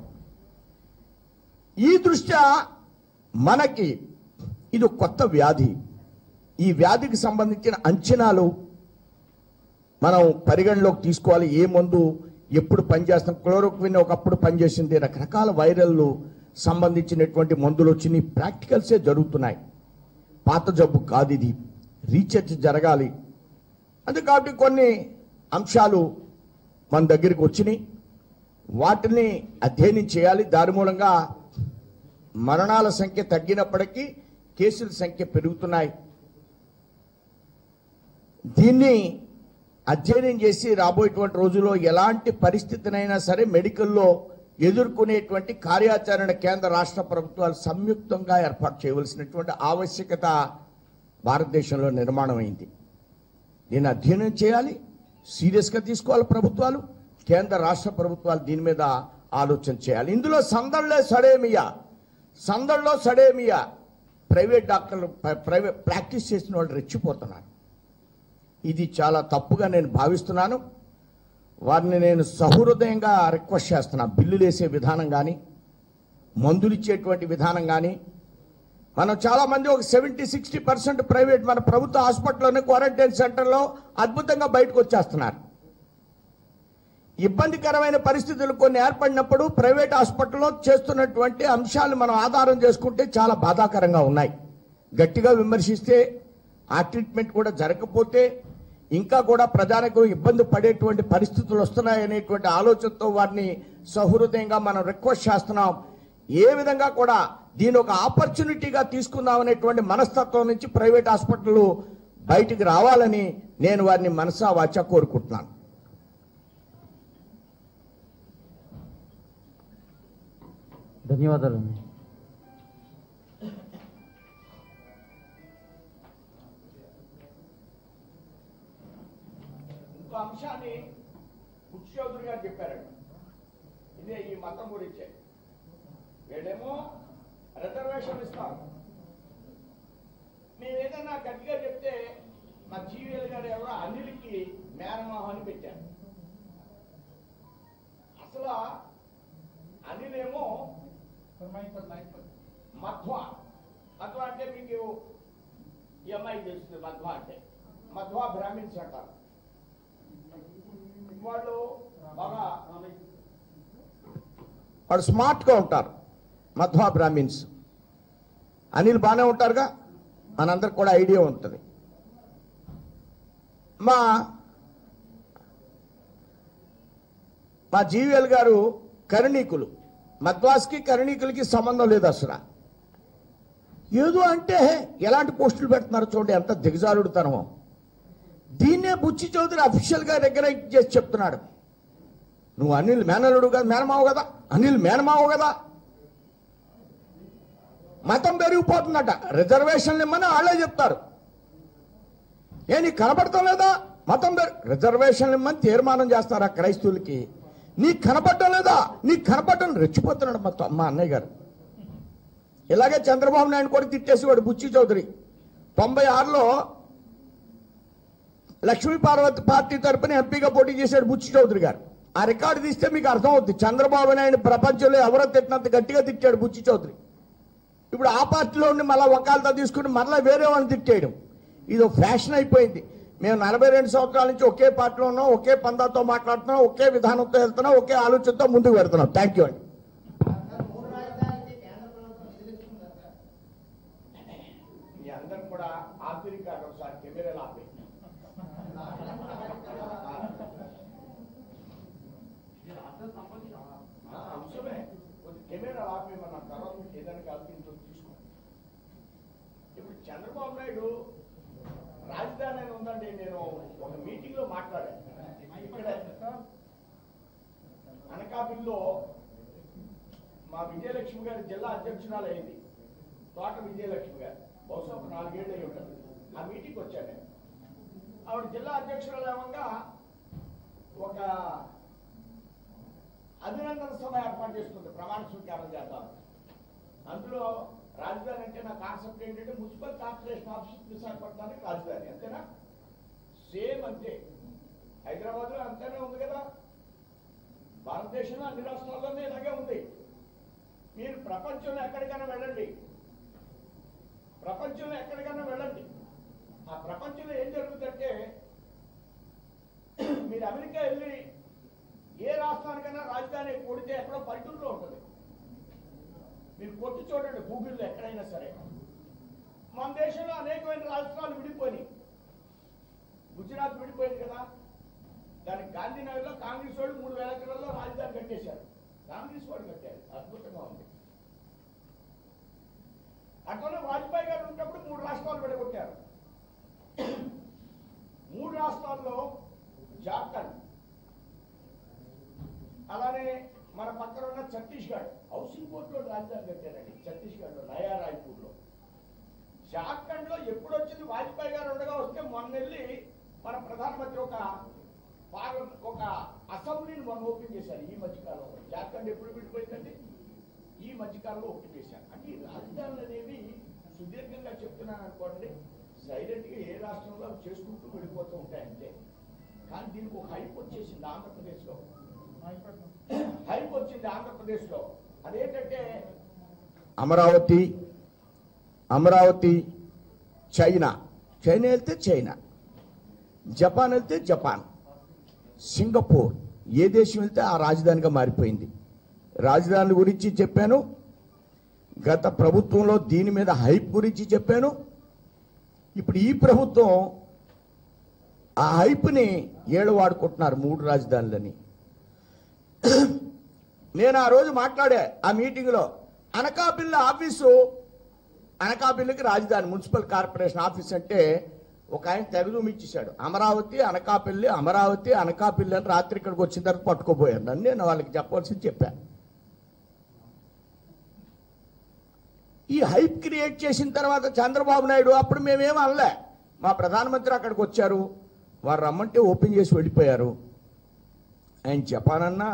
ఈ దృష్ట్యా మనకి ఇది ఒక కొత్త వ్యాధి ఈ వ్యాధికి సంబంధించిన అంచనాలు మనం పరిగణలోకి తీసుకోవాలి ఏ మందు ఎప్పుడు పనిచేస్తాం క్లోరోక్విన్ ఒకప్పుడు పనిచేసింది రకరకాల వైరల్లు సంబంధించినటువంటి మందులు వచ్చినాయి ప్రాక్టికల్సే జరుగుతున్నాయి పాత జబ్బు కాదు ఇది రీసెర్చ్ జరగాలి అంతే కాబట్టి కొన్ని అంశాలు మన దగ్గరికి వచ్చినాయి వాటిని అధ్యయనం చేయాలి దాని మూలంగా మరణాల సంఖ్య తగ్గినప్పటికీ కేసుల సంఖ్య పెరుగుతున్నాయి దీన్ని అధ్యయనం చేసి రాబోయేటువంటి రోజుల్లో ఎలాంటి పరిస్థితినైనా సరే మెడికల్లో ఎదుర్కొనేటువంటి కార్యాచరణ కేంద్ర రాష్ట్ర ప్రభుత్వాలు సంయుక్తంగా ఏర్పాటు చేయవలసినటువంటి ఆవశ్యకత భారతదేశంలో నిర్మాణం అయింది దీన్ని అధ్యయనం చేయాలి సీరియస్గా తీసుకోవాలి ప్రభుత్వాలు కేంద్ర రాష్ట్ర ప్రభుత్వాలు దీని మీద ఆలోచన చేయాలి ఇందులో సందళ్ళే సడేమియా సందడిలో సడేమియా ప్రైవేట్ డాక్టర్లు ప్ర- ప్రైవేట్ ప్రాక్టీస్ చేసిన వాళ్ళు రెచ్చిపోతున్నారు ఇది చాలా తప్పుగా నేను భావిస్తున్నాను వారిని నేను సహృదయంగా రిక్వెస్ట్ చేస్తున్నా బిల్లులు వేసే విధానం కానీ మందులు ఇచ్చేటువంటి విధానం కానీ మనం చాలా మంది ఒక సెవెంటీ సిక్స్టీ పర్సెంట్ ప్రైవేట్ మన ప్రభుత్వ హాస్పిటల్లోనే క్వారంటైన్ సెంటర్లో అద్భుతంగా బయటకు వచ్చేస్తున్నారు ఇబ్బందికరమైన పరిస్థితులు కొన్ని ఏర్పడినప్పుడు ప్రైవేట్ హాస్పిటల్లో చేస్తున్నటువంటి అంశాలు మనం ఆధారం చేసుకుంటే చాలా బాధాకరంగా ఉన్నాయి గట్టిగా విమర్శిస్తే ఆ ట్రీట్మెంట్ కూడా జరగకపోతే ఇంకా కూడా ప్రజలకు ఇబ్బంది పడేటువంటి పరిస్థితులు వస్తున్నాయనేటువంటి ఆలోచనతో వారిని సహృదయంగా మనం రిక్వెస్ట్ చేస్తున్నాం ఏ విధంగా కూడా దీని ఒక ఆపర్చునిటీగా తీసుకుందాం అనేటువంటి మనస్తత్వం నుంచి ప్రైవేట్ హాస్పిటల్ బయటికి రావాలని నేను వారిని మనసా వాచా కోరుకుంటున్నాను ధన్యవాదాలండి ఇంకో అంశాన్ని బుక్ చౌదరి గారు చెప్పారండి ఇదే ఈ మతం గురించే వీడేమో రిజర్వేషన్ ఇస్తాం మేము ఏదైనా గట్టిగా చెప్తే మా జీవీఎల్ గారు ఎవరో అనిల్కి మేనమోహన్ అని పెట్టారు అసలు అనిల్ ఏమో మధ్వా మధ్వా అంటే మీకు ఈ అమ్మాయి తెలుస్తుంది మధ్వా అంటే మధ్వా బ్రాహ్మిన్స్ అంటారు వాళ్ళు బాగా వాళ్ళు స్మార్ట్గా ఉంటారు మధ్వా బ్రాహ్మిన్స్ అనిల్ బాగానే ఉంటారుగా మనందరికి కూడా ఐడియా ఉంటుంది మా మా జీవీఎల్ గారు కరణీకులు మద్వాస్కి కరణీకులకి సంబంధం లేదు అసలు ఏదో అంటే ఎలాంటి పోస్టులు పెడుతున్నారు చూడండి ఎంత దిగజారుడుతనమో దీన్నే బుచ్చి చౌదరి అఫీషియల్ గా రెగ్యులైట్ చేసి చెప్తున్నాడు నువ్వు అనిల్ మేనలుడు కదా మేనమావు కదా అనిల్ మేనమావు కదా మతం పెరిగిపోతుందట రిజర్వేషన్లు ఇమ్మని వాళ్ళే చెప్తారు ఏ నీకు కనపడటం లేదా మతం పెరి రిజర్వేషన్లు ఇమ్మని తీర్మానం చేస్తారు ఆ క్రైస్తవులకి నీకు కనపడటం లేదా నీకు కనపడటం రెచ్చిపోతున్నాడు మా త- మా అన్నయ్య గారు ఇలాగే చంద్రబాబు నాయుడు కూడా తిట్టేసేవాడు బుచ్చి చౌదరి తొంభై ఆరులో లక్ష్మీ పార్వతి పార్టీ తరపున ఎంపీగా పోటీ చేశాడు బుచ్చి చౌదరి గారు ఆ రికార్డు తీస్తే మీకు అర్థం అవుతుంది చంద్రబాబు నాయుడు ప్రపంచంలో ఎవరో తిట్టినంత గట్టిగా తిట్టాడు బుచ్చి చౌదరి ఇప్పుడు ఆ పార్టీలో ఉండి మళ్ళీ వకాలతో తీసుకుని మళ్ళీ వేరే వాళ్ళని తిట్టేయడం ఇది ఒక ఫ్యాషన్ అయిపోయింది మేము నలభై రెండు సంవత్సరాల నుంచి ఒకే పార్టీలో ఉన్నాం ఒకే పందాతో మాట్లాడుతున్నాం ఒకే విధానంతో వెళ్తున్నాం ఒకే ఆలోచనతో ముందుకు వెళ్తున్నాం థ్యాంక్ యూ అండి మీ అందరు కూడా ఆఫీరికా ఒకసారి కెమెరాలు ఆపి ఆ, అంశమే కొద్ది కెమెరా ఆపేయమన్న తర్వాత మీకు ఏదైనా కల్పించో తీసుకో ఇప్పుడు చంద్రబాబు నాయుడు రాజధాని అని ఉందండి నేను ఒక మీటింగ్ లో మాట్లాడాను ఇక్కడ అనకాపల్లిలో మా విజయలక్ష్మి గారి జిల్లా అధ్యక్షురాలు అయింది తోట విజయలక్ష్మి గారు బహుశా ఒక నాలుగేళ్ళు అయి ఉంటుంది ఆ మీటింగ్కి వచ్చాను నేను ఆవిడ జిల్లా అధ్యక్షురాలు ఏమంగా ఒక అభినందన సభ ఏర్పాటు చేసుకుంది ప్రమాణ స్వీకారం చేద్దాం అందులో రాజధాని అంటే నా కాన్సెప్ట్ ఏంటంటే మున్సిపల్ కార్పొరేషన్ ఆఫీస్ విశాఖపట్నానికి రాజధాని అంతేనా సేమ్ అంతే హైదరాబాద్ లో అంతేనే ఉంది కదా భారతదేశంలో అన్ని రాష్ట్రాల్లోనే ఇలాగే ఉంది మీరు ప్రపంచంలో ఎక్కడికైనా వెళ్ళండి ప్రపంచంలో ఎక్కడికైనా వెళ్ళండి ఆ ప్రపంచంలో ఏం జరుగుతుందంటే మీరు అమెరికా వెళ్ళి ఏ రాష్ట్రానికైనా రాజధాని కొడితే ఎక్కడో పల్లెటూరులో ఉంటుంది మీరు కొట్టి చూడండి గూగుల్లో ఎక్కడైనా సరే మన దేశంలో అనేకమైన రాష్ట్రాలు విడిపోయినాయి గుజరాత్ విడిపోయింది కదా దానికి గాంధీనగర్లో కాంగ్రెస్ వాడు మూడు వేల ఎకరాల్లో రాజధాని కట్టేశారు కాంగ్రెస్ వాడు కట్టారు అద్భుతంగా ఉంది అట్లనే వాజ్పేయి గారు ఉన్నప్పుడు మూడు రాష్ట్రాలు విడగొట్టారు మూడు రాష్ట్రాల్లో జార్ఖండ్ అలానే మన పక్కన ఉన్న ఛత్తీస్గఢ్ హౌసింగ్ బోర్డులో రాజధాని కట్టారండి ఛత్తీస్గఢ్లో నయా రాయ్పూర్లో జార్ఖండ్ లో ఎప్పుడు వచ్చింది వాజ్పేయి గారు ఉండగా వస్తే మొన్న వెళ్ళి మన ప్రధానమంత్రి ఒక పార్లమెంట్ ఒక అసెంబ్లీని మొన్న ఓపెన్ చేశారు ఈ మధ్యకాలంలో జార్ఖండ్ ఎప్పుడు విడిపోయిందండి ఈ మధ్యకాలంలో ఓపెన్ చేశారు అంటే ఈ రాజధానులు అనేవి సుదీర్ఘంగా చెప్తున్నాను అనుకోండి సైలెంట్ గా ఏ రాష్ట్రంలో అవి చేసుకుంటూ వెళ్ళిపోతూ ఉంటాయి అంతే కానీ దీనికి ఒక హైప్ వచ్చేసింది ఆంధ్రప్రదేశ్ లో హైప్ వచ్చింది ఆంధ్రప్రదేశ్ లో అదేంటంటే అమరావతి అమరావతి చైనా చైనా వెళ్తే చైనా జపాన్ వెళ్తే జపాన్ సింగపూర్ ఏ దేశం వెళ్తే ఆ రాజధానిగా మారిపోయింది రాజధాని గురించి చెప్పాను గత ప్రభుత్వంలో దీని మీద హైప్ గురించి చెప్పాను ఇప్పుడు ఈ ప్రభుత్వం ఆ హైప్ని ఏడు వాడుకుంటున్నారు మూడు రాజధానులని నేను ఆ రోజు మాట్లాడా ఆ మీటింగ్లో అనకాపల్లి ఆఫీసు అనకాపల్లికి రాజధాని మున్సిపల్ కార్పొరేషన్ ఆఫీస్ అంటే ఒక ఆయన తెగదూమిచ్చేశాడు అమరావతి అనకాపల్లి అమరావతి అనకాపల్లి అని రాత్రి ఇక్కడికి వచ్చిన తర్వాత పట్టుకోపోయాను నన్ను నేను వాళ్ళకి చెప్పవలసింది చెప్పాను ఈ హైప్ క్రియేట్ చేసిన తర్వాత చంద్రబాబు నాయుడు అప్పుడు మేమేం అనలే మా ప్రధానమంత్రి అక్కడికి వచ్చారు వారు రమ్మంటే ఓపెన్ చేసి వెళ్ళిపోయారు ఆయన జపాన్ అన్నా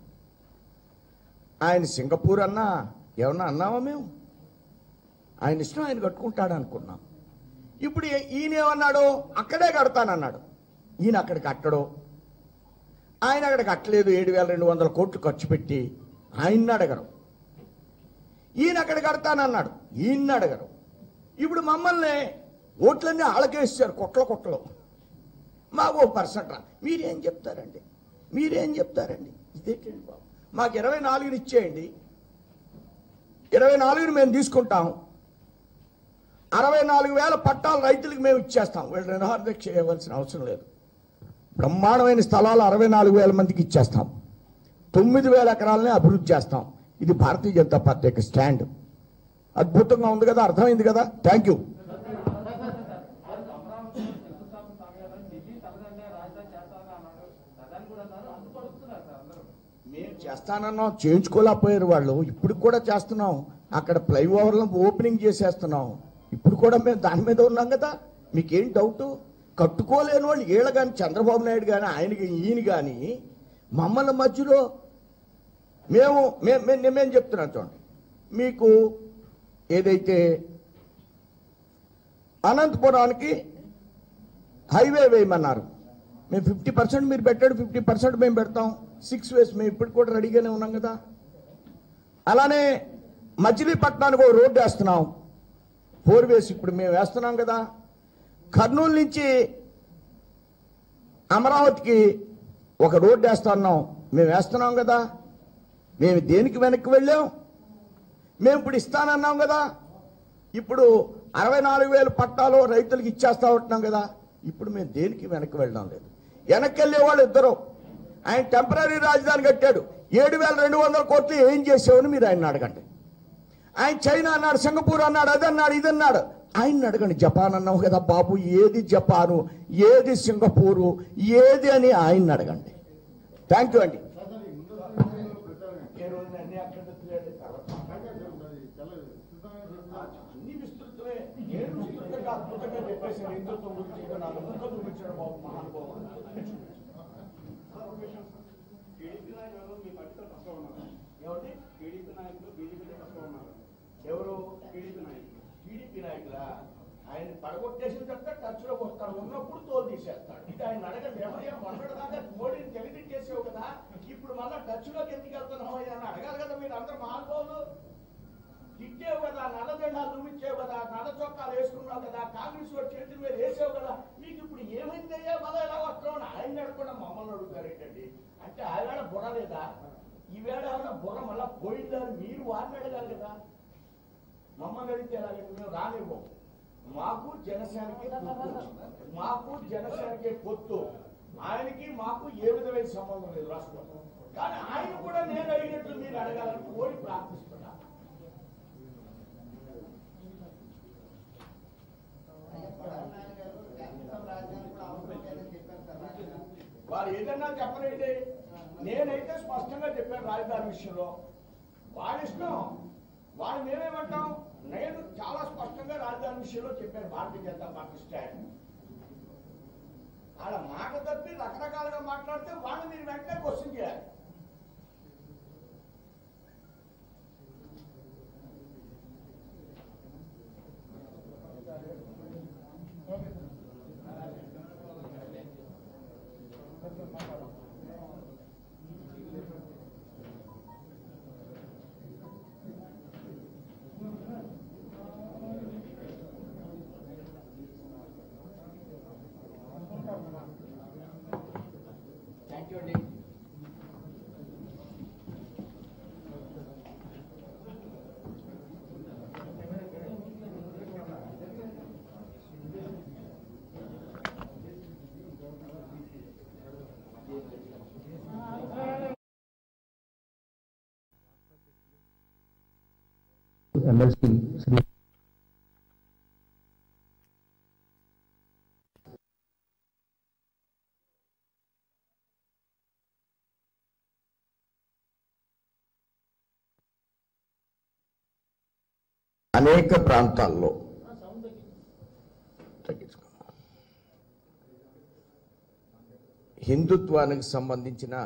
ఆయన సింగపూర్ అన్నా ఏమన్నా అన్నామా మేము ఆయన ఇష్టం ఆయన కట్టుకుంటాడు అనుకున్నాం ఇప్పుడు ఏ- ఈయన ఏమన్నాడు అక్కడే కడతానన్నాడు ఈయన అక్కడ కట్టడు ఆయన అక్కడ కట్టలేదు ఏడు వేల రెండు వందల కోట్లు ఖర్చు పెట్టి ఆయన్ని అడగరు ఈయన అక్కడ కడతానన్నాడు ఈయన్ని అడగరు ఇప్పుడు మమ్మల్ని ఓట్లన్నీ ఆళ్ళకేసారు కొట్ల కొట్టలు మాకు ఓ పర్సెంట్ రా మీరేం చెప్తారండి మీరేం చెప్తారండి ఇదేంటండి బాబు మాకు ఇరవై నాలుగుని ఇచ్చేయండి ఇరవై నాలుగుని మేము తీసుకుంటాం అరవై నాలుగు వేల పట్టాలు రైతులకు మేము ఇచ్చేస్తాం వీళ్ళు నిరాహార చేయవలసిన అవసరం లేదు బ్రహ్మాండమైన స్థలాలు అరవై నాలుగు వేల మందికి ఇచ్చేస్తాం తొమ్మిది వేల ఎకరాలని అభివృద్ధి చేస్తాం ఇది భారతీయ జనతా పార్టీ యొక్క స్టాండ్ అద్భుతంగా ఉంది కదా అర్థమైంది కదా థ్యాంక్ యూ అమరావతి శంకుస్థాపన సమయంలో ఢిల్లీ తనదన్నే రాజధాని చేస్తానని అన్నాడు ప్రధాని కూడా అన్నారు అందుకు అడుగుతున్నారు సార్ అందరూ మేము చేస్తానన్నాం చేయించుకోలేకపోయారు వాళ్ళు ఇప్పుడు కూడా చేస్తున్నాం అక్కడ ఫ్లైఓవర్లను ఓపెనింగ్ చేసేస్తున్నాం ఇప్పుడు కూడా మేము దాని మీద ఉన్నాం కదా మీకేం డౌట్ కట్టుకోలేని వాళ్ళు వీళ్ళ కానీ చంద్రబాబు నాయుడు కానీ ఆయనకి ఈయన కానీ మమ్మల్ని మధ్యలో మేము మేము మేము మేము చెప్తున్నాం చూడండి మీకు ఏదైతే అనంతపురానికి హైవే వేయమన్నారు మేము ఫిఫ్టీ పర్సెంట్ మీరు పెట్టాడు ఫిఫ్టీ పర్సెంట్ మేము పెడతాం సిక్స్ వేస్ మేము ఇప్పుడు కూడా రెడీగానే ఉన్నాం కదా అలానే మచిలీపట్నానికి ఒక రోడ్డు వేస్తున్నాం ఫోర్ వేస్ ఇప్పుడు మేము వేస్తున్నాం కదా కర్నూలు నుంచి అమరావతికి ఒక రోడ్డు వేస్తున్నాం మేము వేస్తున్నాం కదా మేము దేనికి వెనక్కి వెళ్ళాం మేము ఇప్పుడు ఇస్తానన్నాం కదా ఇప్పుడు అరవై నాలుగు వేల పట్టాలు రైతులకు ఇచ్చేస్తా ఉంటున్నాం కదా ఇప్పుడు మేము దేనికి వెనక్కి వెళ్ళడం లేదు వెనక్కి వెళ్ళే వాళ్ళు ఇద్దరు ఆయన టెంపరీ రాజధాని కట్టాడు ఏడు వేల రెండు వందల కోట్లు ఏం చేసావని మీరు ఆయన అడగండి ఆయన చైనా అన్నాడు సింగపూర్ అన్నాడు అది అన్నాడు ఇది అన్నాడు ఆయన అడగండి జపాన్ అన్నావు కదా బాబు ఏది జపాను ఏది సింగపూరు ఏది అని ఆయన అడగండి థ్యాంక్ యూ అండి ఏ రోజున అన్ని అభ్యర్థులు తర్వాత అన్ని విస్తృతమే నేను విస్తృతంగా అద్భుతంగా చెప్పేసాను హిందుత్వం గురించి ఇక నా ముఖం చూపించాడు బాబు మహానుభావం టీడీపీ నాయకులు మీ పార్టీతో టచ్లో ఉన్నారు ఏమండి టీడీపీ నాయకులు బీజేపీతో టచ్లో ఉన్నారు ఎవరు టీడీపీ నాయకులు టీడీపీ నాయకులా ఆయన పడగొట్టేసిన తర్వాత టచ్ లోకి వస్తాడు ఉన్నప్పుడు తోలు తీసేస్తాడు ఇది ఆయన అడగండి ఏమయ్యా మొన్నటి దాకా మోడీని తెలియజేసావు కదా ఇప్పుడు మళ్ళా టచ్ లోకి ఎందుకు వెళ్తున్నావు అయ్యా అని అడగాలి కదా మీరు అందరూ మహానుభావులు తిట్టావు కదా నల్ల జెండాలు చూపించావు కదా నల్ల చొక్కాలు వేసుకున్నావు కదా కాంగ్రెస్ వాడు చేతుల మీద వేసావు కదా మీకు ఇప్పుడు ఏమైందయ్యా మళ్ళీ ఎలా వస్తున్నావు అని ఆయన అడగకుండా మమ్మల్ని అడుగుతారు ఏంటండి అంటే ఆవేళ బుర్ర లేదా ఈవేళ ఏమైనా బుర్ర మళ్ళా పోయిందా అని మీరు వారిని అడగాలి కదా మమ్మల్ని అడిగితే ఎలాగంటే మేము రానివ్వం మాకు జనసేనకి పొత్తు. మాకు జనసేనకి పొత్తు ఆయనకి మాకు ఏ విధమైన సంబంధం లేదు రాష్ట్రం కానీ ఆయన కూడా నేను అడిగినట్లు మీరు అడగాలని కోరి ప్రార్థిస్తున్నా వారు ఏదన్నా చెప్పనండి నేనైతే స్పష్టంగా చెప్పాను రాజధాని విషయంలో వాళ్ళ ఇష్టం వాళ్ళు మేమేమంటాం నేను చాలా స్పష్టంగా రాజధాని విషయంలో చెప్పాను భారతీయ జనతా పార్టీ స్టాండ్ వాళ్ళ మాట తప్పి రకరకాలుగా మాట్లాడితే వాళ్ళు మీరు వెంటనే క్వశ్చన్ చేయాలి థ్యాంక్ యూ అండి ఎమ్మెల్సీ శ్రీ అనేక ప్రాంతాల్లో తగ్గించుకో. హిందుత్వానికి సంబంధించిన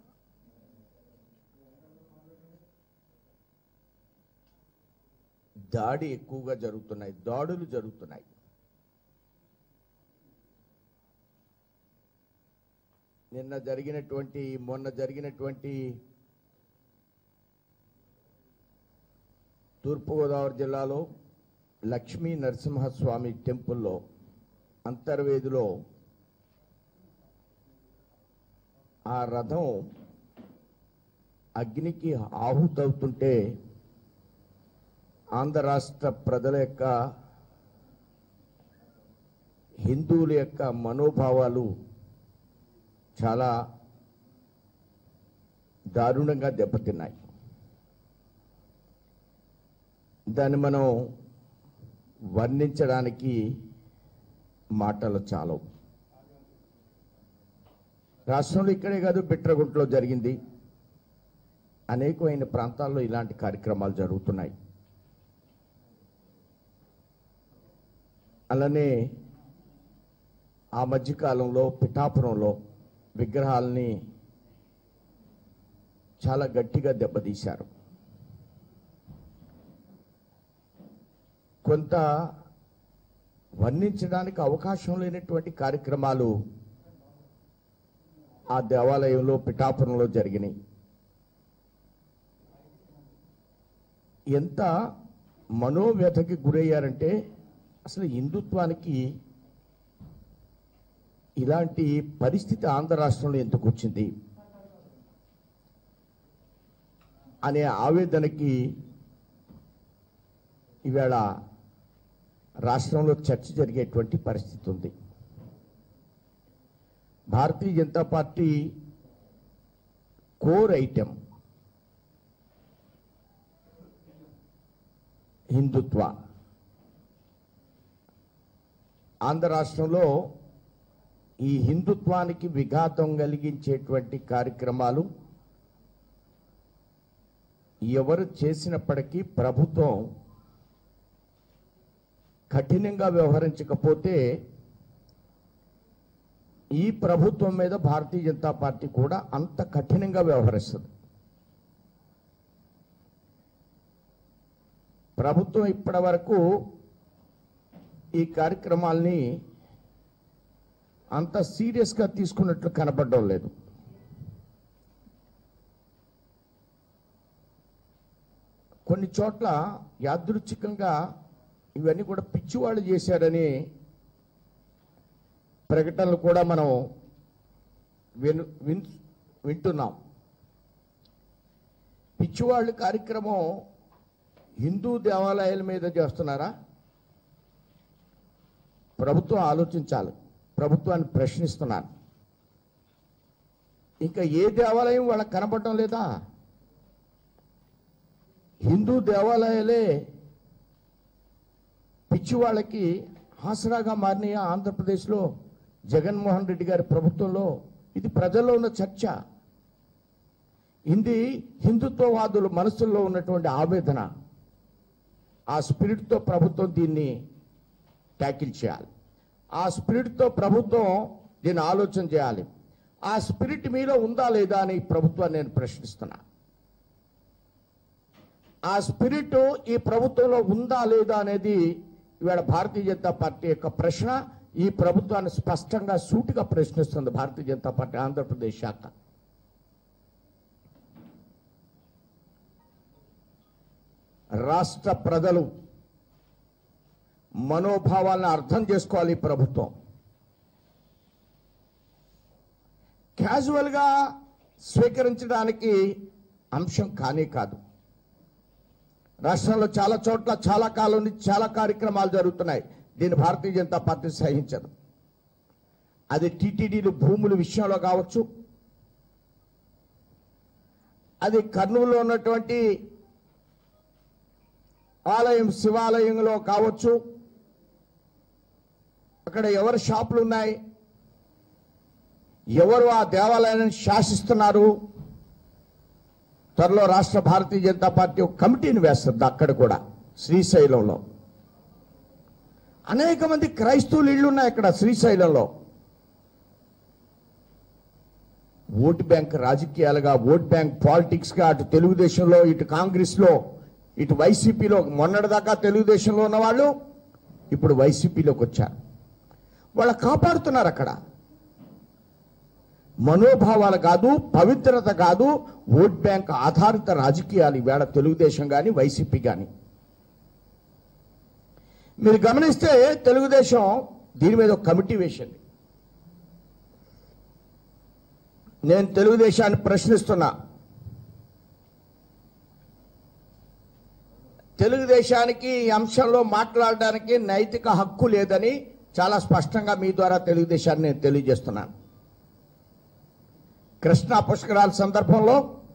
దాడి ఎక్కువగా జరుగుతున్నాయి దాడులు జరుగుతున్నాయి నిన్న జరిగినటువంటి మొన్న జరిగినటువంటి తూర్పుగోదావరి జిల్లాలో లక్ష్మీ నరసింహస్వామి టెంపుల్లో అంతర్వేదిలో ఆ రథం అగ్నికి ఆహుతవుతుంటే ఆంధ్ర రాష్ట్ర ప్రజల యొక్క హిందువుల యొక్క మనోభావాలు చాలా దారుణంగా దెబ్బతిన్నాయి దాన్ని మనం వర్ణించడానికి మాటలు చాలవు రాష్ట్రంలో ఇక్కడే కాదు బిట్రగుంటలో జరిగింది అనేకమైన ప్రాంతాల్లో ఇలాంటి కార్యక్రమాలు జరుగుతున్నాయి అలానే ఆ మధ్యకాలంలో పిఠాపురంలో విగ్రహాలని చాలా గట్టిగా దెబ్బతీశారు కొంత వర్ణించడానికి అవకాశం లేనటువంటి కార్యక్రమాలు ఆ దేవాలయంలో పిఠాపురంలో జరిగినాయి ఎంత మనోవ్యథకి గురయ్యారంటే అసలు హిందుత్వానికి ఇలాంటి పరిస్థితి ఆంధ్ర రాష్ట్రంలో ఎందుకు వచ్చింది అనే ఆవేదనకి ఈవేళ రాష్ట్రంలో చర్చ జరిగేటువంటి పరిస్థితి ఉంది Bharatiya Janata Party core item Hindutva Andhra రాష్ట్రంలో ఈ హిందుత్వానికి విఘాతం కలిగించేటువంటి కార్యక్రమాలు ఎవరు చేసినప్పటికీ ప్రభుత్వం కఠినంగా వ్యవహరించకపోతే ఈ ప్రభుత్వం మీద భారతీయ జనతా పార్టీ కూడా అంత కఠినంగా వ్యవహరిస్తుంది ప్రభుత్వం ఇప్పటి వరకు ఈ కార్యక్రమాల్ని అంత సీరియస్గా తీసుకున్నట్లు కనపడడం లేదు కొన్ని చోట్ల యాదృచ్ఛికంగా ఇవన్నీ కూడా పిచ్చివాళ్ళు చేశారని ప్రకటనలు కూడా మనం విను విన్ వింటున్నాం పిచ్చివాళ్ళు కార్యక్రమం హిందూ దేవాలయాల మీద చేస్తున్నారా ప్రభుత్వం ఆలోచించాలి ప్రభుత్వాన్ని ప్రశ్నిస్తున్నాను ఇంకా ఏ దేవాలయం వాళ్ళకి కనపడటం లేదా హిందూ దేవాలయాలే పిచ్చి వాళ్ళకి ఆసరాగా మారినాయి ఆంధ్రప్రదేశ్లో జగన్మోహన్ రెడ్డి గారి ప్రభుత్వంలో ఇది ప్రజల్లో ఉన్న చర్చ ఇది హిందుత్వవాదుల మనసుల్లో ఉన్నటువంటి ఆవేదన ఆ స్పిరిట్తో ప్రభుత్వం దీన్ని ట్యాకిల్ చేయాలి ఆ స్పిరిట్తో ప్రభుత్వం దీన్ని ఆలోచన చేయాలి ఆ స్పిరిట్ మీలో ఉందా లేదా అని ఈ ప్రభుత్వాన్ని నేను ప్రశ్నిస్తున్నా ఆ స్పిరిట్ ఈ ప్రభుత్వంలో ఉందా లేదా అనేది ఇవాళ భారతీయ జనతా పార్టీ యొక్క ప్రశ్న ఈ ప్రభుత్వాన్ని స్పష్టంగా సూటిగా ప్రశ్నిస్తుంది భారతీయ జనతా పార్టీ ఆంధ్రప్రదేశ్ శాఖ రాష్ట్ర ప్రజలు మనోభావాలను అర్థం చేసుకోవాలి ఈ ప్రభుత్వం క్యాజువల్గా స్వీకరించడానికి అంశం కానే కాదు రాష్ట్రంలో చాలా చోట్ల చాలా కాలం నుంచి చాలా కార్యక్రమాలు జరుగుతున్నాయి దీన్ని భారతీయ జనతా పార్టీ సహించదు అది టీటీడీలు భూముల విషయంలో కావచ్చు అది కర్నూలులో ఉన్నటువంటి ఆలయం శివాలయంలో కావచ్చు అక్కడ ఎవరి షాపులు ఉన్నాయి ఎవరు ఆ దేవాలయాన్ని శాసిస్తున్నారు త్వరలో రాష్ట్ర భారతీయ జనతా పార్టీ ఒక కమిటీని వేస్తుంది అక్కడ కూడా శ్రీశైలంలో అనేక మంది క్రైస్తవులు ఇళ్ళు ఉన్నాయి అక్కడ శ్రీశైలంలో ఓటు బ్యాంక్ రాజకీయాలుగా ఓట్ బ్యాంక్ పాలిటిక్స్గా అటు తెలుగుదేశంలో ఇటు కాంగ్రెస్లో ఇటు వైసీపీలో మొన్నటిదాకా తెలుగుదేశంలో ఉన్న వాళ్ళు ఇప్పుడు వైసీపీలోకి వచ్చారు వాళ్ళు కాపాడుతున్నారు అక్కడ మనోభావాలు కాదు పవిత్రత కాదు ఓట్ బ్యాంక్ ఆధారిత రాజకీయాలు ఈవేళ తెలుగుదేశం కానీ వైసీపీ కానీ మీరు గమనిస్తే తెలుగుదేశం దీని మీద ఒక కమిటీ వేసింది నేను తెలుగుదేశాన్ని ప్రశ్నిస్తున్నా తెలుగుదేశానికి ఈ అంశంలో మాట్లాడడానికి నైతిక హక్కు లేదని చాలా స్పష్టంగా మీ ద్వారా తెలుగుదేశాన్ని నేను తెలియజేస్తున్నాను కృష్ణా పుష్కరాల సందర్భంలో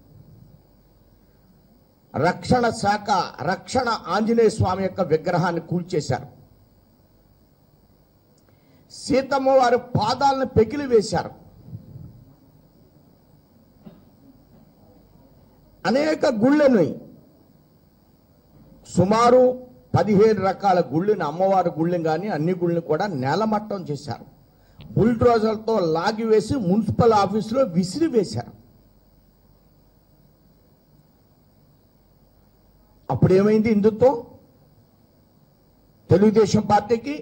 రక్షణ శాఖ రక్షణ ఆంజనేయ స్వామి యొక్క విగ్రహాన్ని కూల్చేశారు సీతమ్మ వారి పాదాలను పెకిలి వేశారు అనేక గుళ్ళని సుమారు పదిహేను రకాల గుళ్ళని అమ్మవారి గుళ్ళని కానీ అన్ని గుళ్ళని కూడా నేలమట్టం చేశారు బుల్డ్రోజర్తో లాగివేసి మున్సిపల్ ఆఫీసులో విసిరి వేశారు అప్పుడు ఏమైంది హిందుత్వం తెలుగుదేశం పార్టీకి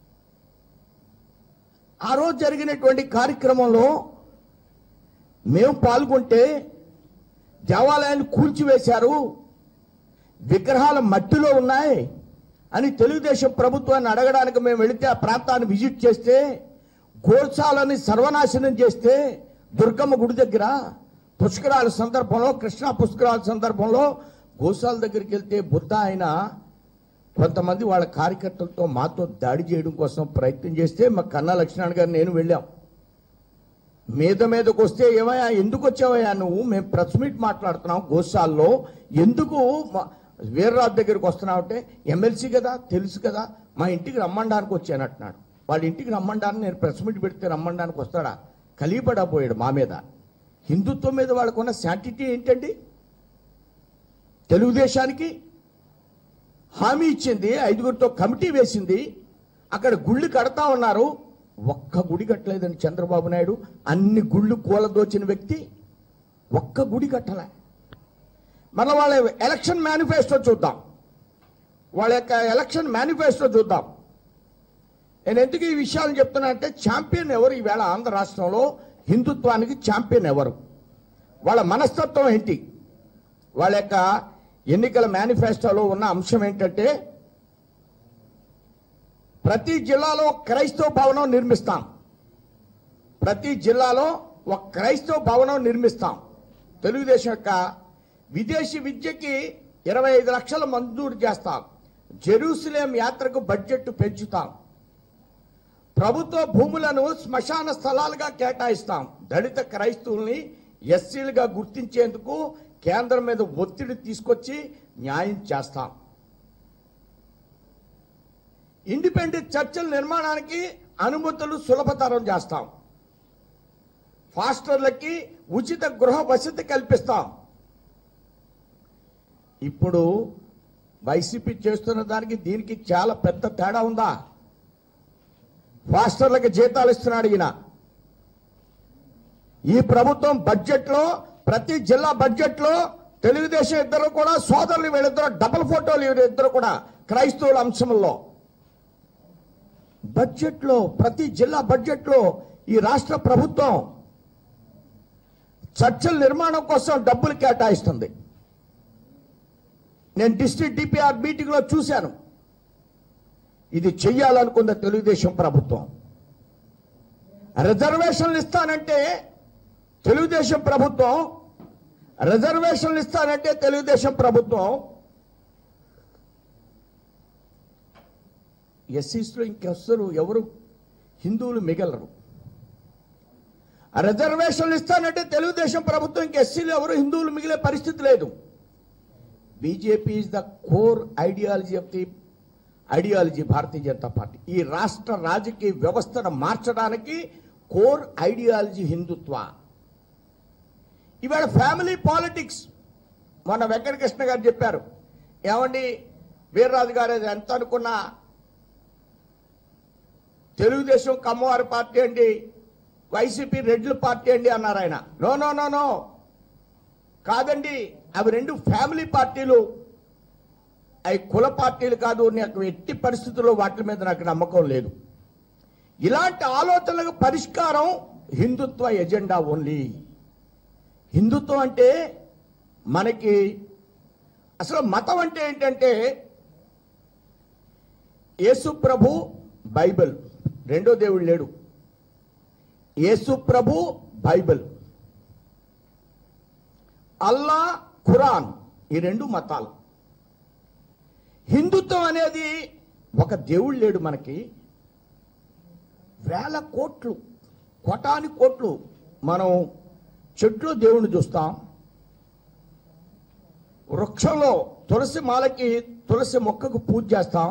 ఆ రోజు జరిగినటువంటి కార్యక్రమంలో మేము పాల్గొంటే దేవాలయాన్ని కూల్చివేశారు విగ్రహాలు మట్టిలో ఉన్నాయి అని తెలుగుదేశం ప్రభుత్వాన్ని అడగడానికి మేము వెళితే ఆ ప్రాంతాన్ని విజిట్ చేస్తే గోశాలని సర్వనాశనం చేస్తే దుర్గమ్మ గుడి దగ్గర పుష్కరాల సందర్భంలో కృష్ణా పుష్కరాల సందర్భంలో గోశాల దగ్గరికి వెళ్తే బుద్ధ ఆయన కొంతమంది వాళ్ళ కార్యకర్తలతో మాతో దాడి చేయడం కోసం ప్రయత్నం చేస్తే మా కన్నా లక్ష్మణ్ గారు నేను వెళ్ళాం మీద మీదకి వస్తే ఏమయ్యా ఎందుకు వచ్చావయ్యా నువ్వు మేము ప్రెస్ మీట్ మాట్లాడుతున్నాం గోశాల్లో ఎందుకు మా- వీర్రాజు దగ్గరికి వస్తున్నావు అంటే ఎమ్మెల్సీ కదా తెలుసు కదా మా ఇంటికి రమ్మండానికి వచ్చాను అంటున్నాడు వాళ్ళ ఇంటికి రమ్మండానికి నేను ప్రెస్ మీట్ పెడితే రమ్మండానికి వస్తాడా కలిపడపోయాడు మా మీద హిందుత్వం మీద వాళ్ళకున్న శాంటిటీ ఏంటండి తెలుగుదేశానికి హామీ ఇచ్చింది ఐదుగురితో కమిటీ వేసింది అక్కడ గుళ్ళు కడతా ఉన్నారు ఒక్క గుడి కట్టలేదండి చంద్రబాబు నాయుడు అన్ని గుళ్ళు కూలదోచిన వ్యక్తి ఒక్క గుడి కట్టలే మన వాళ్ళ ఎలక్షన్ మేనిఫెస్టో చూద్దాం వాళ్ళ యొక్క ఎలక్షన్ మేనిఫెస్టో చూద్దాం నేను ఎందుకు ఈ విషయాలు చెప్తున్నా అంటే ఛాంపియన్ ఎవరు ఈవేళ ఆంధ్ర రాష్ట్రంలో హిందుత్వానికి ఛాంపియన్ ఎవరు వాళ్ళ మనస్తత్వం ఏంటి వాళ్ళ యొక్క ఎన్నికల మేనిఫెస్టోలో ఉన్న అంశం ఏంటంటే ప్రతి జిల్లాలో ఒక క్రైస్తవ భవనం నిర్మిస్తాం ప్రతి జిల్లాలో ఒక క్రైస్తవ భవనం నిర్మిస్తాం తెలుగుదేశం యొక్క విదేశీ విద్యకి ఇరవై ఐదు లక్షల మంజూరు చేస్తాం జెరూసలేం యాత్రకు బడ్జెట్ పెంచుతాం ప్రభుత్వ భూములను శ్మశాన స్థలాలుగా కేటాయిస్తాం దళిత క్రైస్తవుల్ని ఎస్సీలుగా గుర్తించేందుకు కేంద్రం మీద ఒత్తిడి తీసుకొచ్చి న్యాయం చేస్తాం ఇండిపెండెంట్ చర్చల నిర్మాణానికి అనుమతులు సులభతరం చేస్తాం ఫాస్టర్లకి ఉచిత గృహ వసతి కల్పిస్తాం ఇప్పుడు వైసీపీ చేస్తున్న దానికి దీనికి చాలా పెద్ద తేడా ఉందా ఫాస్టర్లకు జీతాలు ఇస్తున్నాడు ఈయన ఈ ప్రభుత్వం బడ్జెట్లో ప్రతి జిల్లా బడ్జెట్లో తెలుగుదేశం ఇద్దరు కూడా సోదరులు వీళ్ళిద్దరు డబుల్ ఫోటోలు వీళ్ళిద్దరు కూడా క్రైస్తవుల అంశంలో బడ్జెట్లో ప్రతి జిల్లా బడ్జెట్లో ఈ రాష్ట్ర ప్రభుత్వం చర్చల నిర్మాణం కోసం డబ్బులు కేటాయిస్తుంది నేను డిస్ట్రిక్ట్ డిపిఆర్ మీటింగ్ లో చూశాను ఇది చెయ్యాలనుకున్న తెలుగుదేశం ప్రభుత్వం రిజర్వేషన్లు ఇస్తానంటే తెలుగుదేశం ప్రభుత్వం రిజర్వేషన్లు ఇస్తానంటే తెలుగుదేశం ప్రభుత్వం ఎస్సీస్లో ఇంకెవరు ఎవరు హిందువులు మిగలరు రిజర్వేషన్లు ఇస్తానంటే తెలుగుదేశం ప్రభుత్వం ఇంక ఎస్సీలు ఎవరు హిందువులు మిగిలే పరిస్థితి లేదు BJP is the core ideology of the ideology Bharatiya Janata Party ఈ రాష్ట్ర రాజకీయ వ్యవస్థను మార్చడానికి కోర్ ఐడియాలజీ హిందుత్వ ఇవాళ ఫ్యామిలీ పాలిటిక్స్ మొన్న వెంకటకృష్ణ గారు చెప్పారు ఏమండి వీర్రాజు గారు అది ఎంత అనుకున్నా తెలుగుదేశం కమ్మవారి పార్టీ అండి వైసీపీ రెడ్ల పార్టీ అండి అన్నారు ఆయన నో నో నో నో కాదండి అవి రెండు ఫ్యామిలీ పార్టీలు అవి కుల పార్టీలు కాదు నాకు ఎట్టి పరిస్థితుల్లో వాటి మీద నాకు నమ్మకం లేదు ఇలాంటి ఆలోచనలకు పరిష్కారం హిందుత్వ ఎజెండా ఓన్లీ హిందుత్వం అంటే మనకి అసలు మతం అంటే ఏంటంటే యేసు ప్రభు బైబిల్ రెండో దేవుడు లేడు యేసు ప్రభు బైబిల్ అల్లా ఖురాన్ ఈ రెండు మతాలు హిందుత్వం అనేది ఒక దేవుడు లేడు మనకి వేల కోట్లు కోటాని కోట్లు మనం చెట్లు దేవుణ్ణి చూస్తాం వృక్షంలో తులసి మాలకి తులసి మొక్కకు పూజ చేస్తాం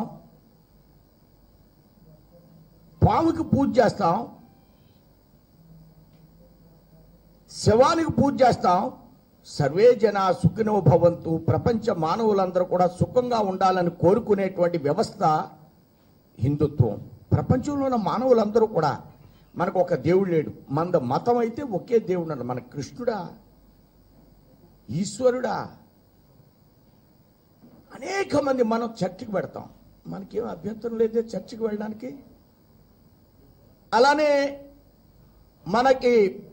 పాముకి పూజ చేస్తాం శవానికి పూజ చేస్తాం సర్వే జన సుఖినో భవంతు ప్రపంచ మానవులందరూ కూడా సుఖంగా ఉండాలని కోరుకునేటువంటి వ్యవస్థ హిందుత్వం ప్రపంచంలో ఉన్న మానవులందరూ కూడా మనకు ఒక దేవుడు లేడు మన మతం అయితే ఒకే దేవుడు ఉన్నాడు మన కృష్ణుడా ఈశ్వరుడా అనేక మంది మనం చర్చికి పెడతాం మనకేం అభ్యంతరం లేదే చర్చికి వెళ్ళడానికి అలానే మనకి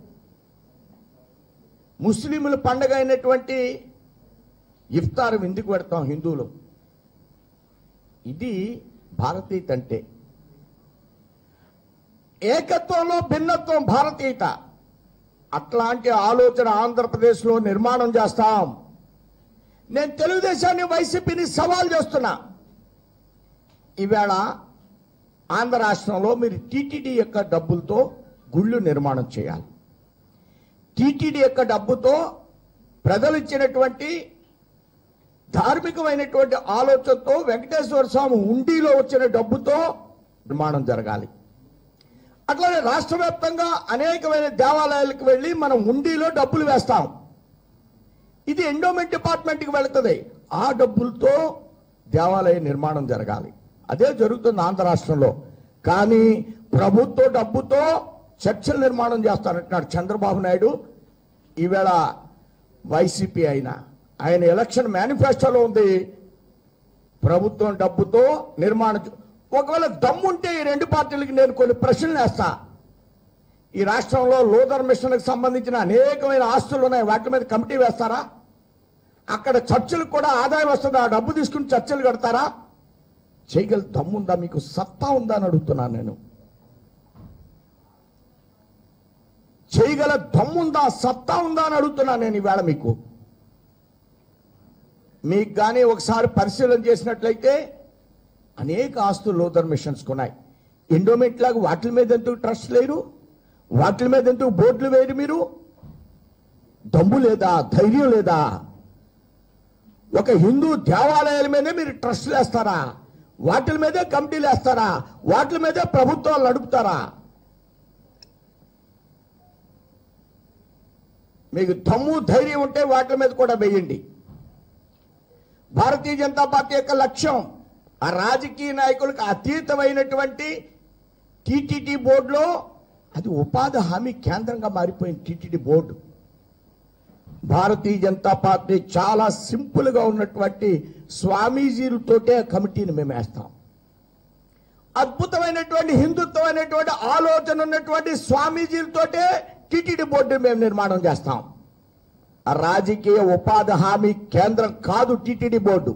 ముస్లింల పండగ అయినటువంటి ఇఫ్తార్ ఎందుకు పెడతాం హిందువులు ఇది భారతీయత అంటే ఏకత్వంలో భిన్నత్వం భారతీయత అట్లాంటి ఆలోచన ఆంధ్రప్రదేశ్లో నిర్మాణం చేస్తాం నేను తెలుగుదేశాన్ని వైసీపీని సవాల్ చేస్తున్నా ఈవేళ ఆంధ్ర రాష్ట్రంలో మీరు టీటీడీ యొక్క డబ్బులతో గుళ్ళు నిర్మాణం చేయాలి టీటీడీ యొక్క డబ్బుతో ప్రజలు ఇచ్చినటువంటి ధార్మికమైనటువంటి ఆలోచనతో వెంకటేశ్వర స్వామి ఉండిలో వచ్చిన డబ్బుతో నిర్మాణం జరగాలి అట్లానే రాష్ట్ర వ్యాప్తంగా అనేకమైన దేవాలయాలకు వెళ్ళి మనం ఉండిలో డబ్బులు వేస్తాం ఇది ఎండోమెంట్ డిపార్ట్మెంట్కి వెళుతుంది ఆ డబ్బులతో దేవాలయ నిర్మాణం జరగాలి అదే జరుగుతుంది ఆంధ్ర రాష్ట్రంలో కానీ ప్రభుత్వ డబ్బుతో చర్చలు నిర్మాణం చేస్తానంటున్నాడు చంద్రబాబు నాయుడు ఈవేళ వైసీపీ అయినా ఆయన ఎలక్షన్ మేనిఫెస్టోలో ఉంది ప్రభుత్వం డబ్బుతో నిర్మాణం చే- ఒకవేళ దమ్ముంటే ఈ రెండు పార్టీలకి నేను కొన్ని ప్రశ్నలు వేస్తా ఈ రాష్ట్రంలో లోదర్ మిషన్కి సంబంధించిన అనేకమైన ఆస్తులు ఉన్నాయి వాటి మీద కమిటీ వేస్తారా అక్కడ చర్చలకు కూడా ఆదాయం వస్తుంది ఆ డబ్బు తీసుకుని చర్చలు కడతారా చేయగల దమ్ముందా మీకు సత్తా ఉందా అని అడుగుతున్నాను నేను చేయగల దమ్ముందా సత్తా ఉందా అని అడుగుతున్నాను నేను ఈవేళ మీకు మీకు కానీ ఒకసారి పరిశీలన చేసినట్లయితే అనేక ఆస్తులు లోదర్ మిషన్స్ కొన్నాయి ఎండోమెంట్ లాగా వాటి మీద ఎందుకు ట్రస్ట్ లేరు వాటి మీద ఎందుకు బోర్డులు వేయరు మీరు దమ్ము లేదా ధైర్యం లేదా ఒక హిందూ దేవాలయాల మీదే మీరు ట్రస్ట్ వేస్తారా వాటి మీదే కమిటీలు వేస్తారా వాటి మీదే ప్రభుత్వాలు నడుపుతారా మీకు దమ్ము ధైర్యం ఉంటే వాటి మీద కూడా వేయండి భారతీయ జనతా పార్టీ యొక్క లక్ష్యం ఆ రాజకీయ నాయకులకు అతీతమైనటువంటి టీటీడీ బోర్డులో అది ఉపాధి హామీ కేంద్రంగా మారిపోయింది TTD board Bharatiya Janata Party చాలా సింపుల్ గా ఉన్నటువంటి స్వామీజీలతోటే ఆ కమిటీని మేము వేస్తాం అద్భుతమైనటువంటి హిందుత్వమైనటువంటి ఆలోచన ఉన్నటువంటి స్వామీజీలతోటే టీటీడీ బోర్డు మేము నిర్మాణం చేస్తాం ఆ రాజకీయ ఉపాధి హామీ కేంద్రం కాదు టీటీడీ బోర్డు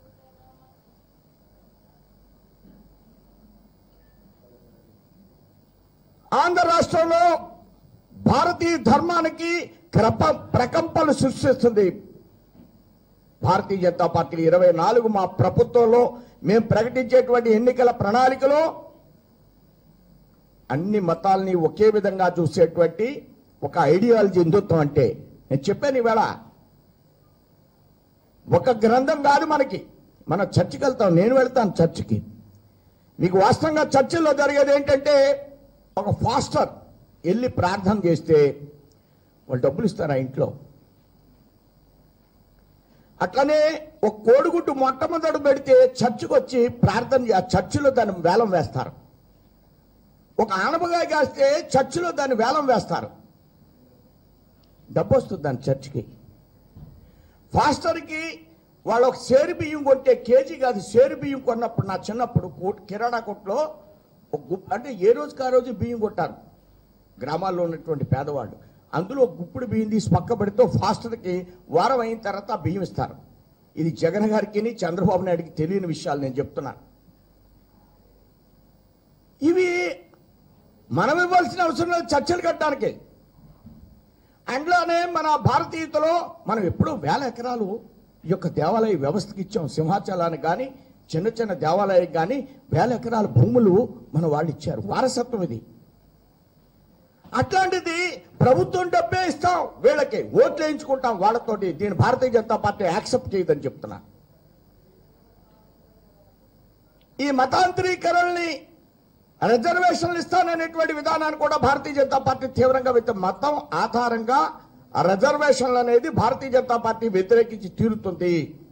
ఆంధ్ర రాష్ట్రంలో భారతీయ ధర్మానికి క్రప ప్రకంపనలు సృష్టిస్తుంది భారతీయ జనతా పార్టీ ఇరవై నాలుగు మా ప్రభుత్వంలో మేము ప్రకటించేటువంటి ఎన్నికల ప్రణాళికలో అన్ని మతాల్ని ఒకే విధంగా చూసేటువంటి ఒక ఐడియాలజీ హిందుత్వం అంటే నేను చెప్పాను ఈవేళ ఒక గ్రంథం కాదు మనకి మనం చర్చికి వెళ్తాం నేను వెళ్తాను చర్చికి మీకు వాస్తవంగా చర్చిల్లో జరిగేది ఏంటంటే ఒక ఫాస్టర్ వెళ్ళి ప్రార్థన చేస్తే వాళ్ళు డబ్బులు ఇస్తారు ఆ ఇంట్లో అట్లనే ఒక కోడిగుడ్డు మొట్టమొదటి పెడితే చర్చికి వచ్చి ప్రార్థన చే- ఆ చర్చిలో దాన్ని వేలం వేస్తారు ఒక ఆనపకాయ కాస్తే చర్చిలో దాన్ని వేలం వేస్తారు డబ్బు వస్తుంది దాని చర్చికి ఫాస్టర్కి వాళ్ళు ఒక సేరు బియ్యం కొంటే కేజీ కాదు సేరు బియ్యం కొన్నప్పుడు నా చిన్నప్పుడు కోట్- కిరాణా కొట్లో ఒక గుప్ అంటే ఏ రోజుకి ఆ రోజు బియ్యం కొట్టారు గ్రామాల్లో ఉన్నటువంటి పేదవాళ్ళు అందులో ఒక గుప్పుడు బియ్యం తీసి పక్క పెడితే ఫాస్టర్కి వారం అయిన తర్వాత ఆ బియ్యం ఇస్తారు ఇది జగన్ గారికి చంద్రబాబు నాయుడికి తెలియని విషయాలు నేను చెప్తున్నాను ఇవి మనం ఇవ్వాల్సిన అవసరం లేదు చర్చలు కట్టడానికి అందులోనే మన భారతీయతలో మనం ఎప్పుడూ వేల ఎకరాలు ఈ యొక్క దేవాలయ వ్యవస్థకి ఇచ్చాం సింహాచలానికి కానీ చిన్న చిన్న దేవాలయానికి కానీ వేల ఎకరాల భూములు మన వాళ్ళు ఇచ్చారు వారసత్వం ఇది అట్లాంటిది ప్రభుత్వం డబ్బే ఇస్తాం వీళ్ళకి ఓట్లు వేయించుకుంటాం వాళ్ళతోటి దీని భారతీయ జనతా పార్టీ యాక్సెప్ట్ చేయదని చెప్తున్నా ఈ మతాంతరీకరణని రిజర్వేషన్లు ఇస్తాననేటువంటి విధానాన్ని కూడా భారతీయ జనతా పార్టీ తీవ్రంగా వ్యతి మతం ఆధారంగా ఆ రిజర్వేషన్లు అనేది భారతీయ జనతా పార్టీ వ్యతిరేకించి తీరుతుంది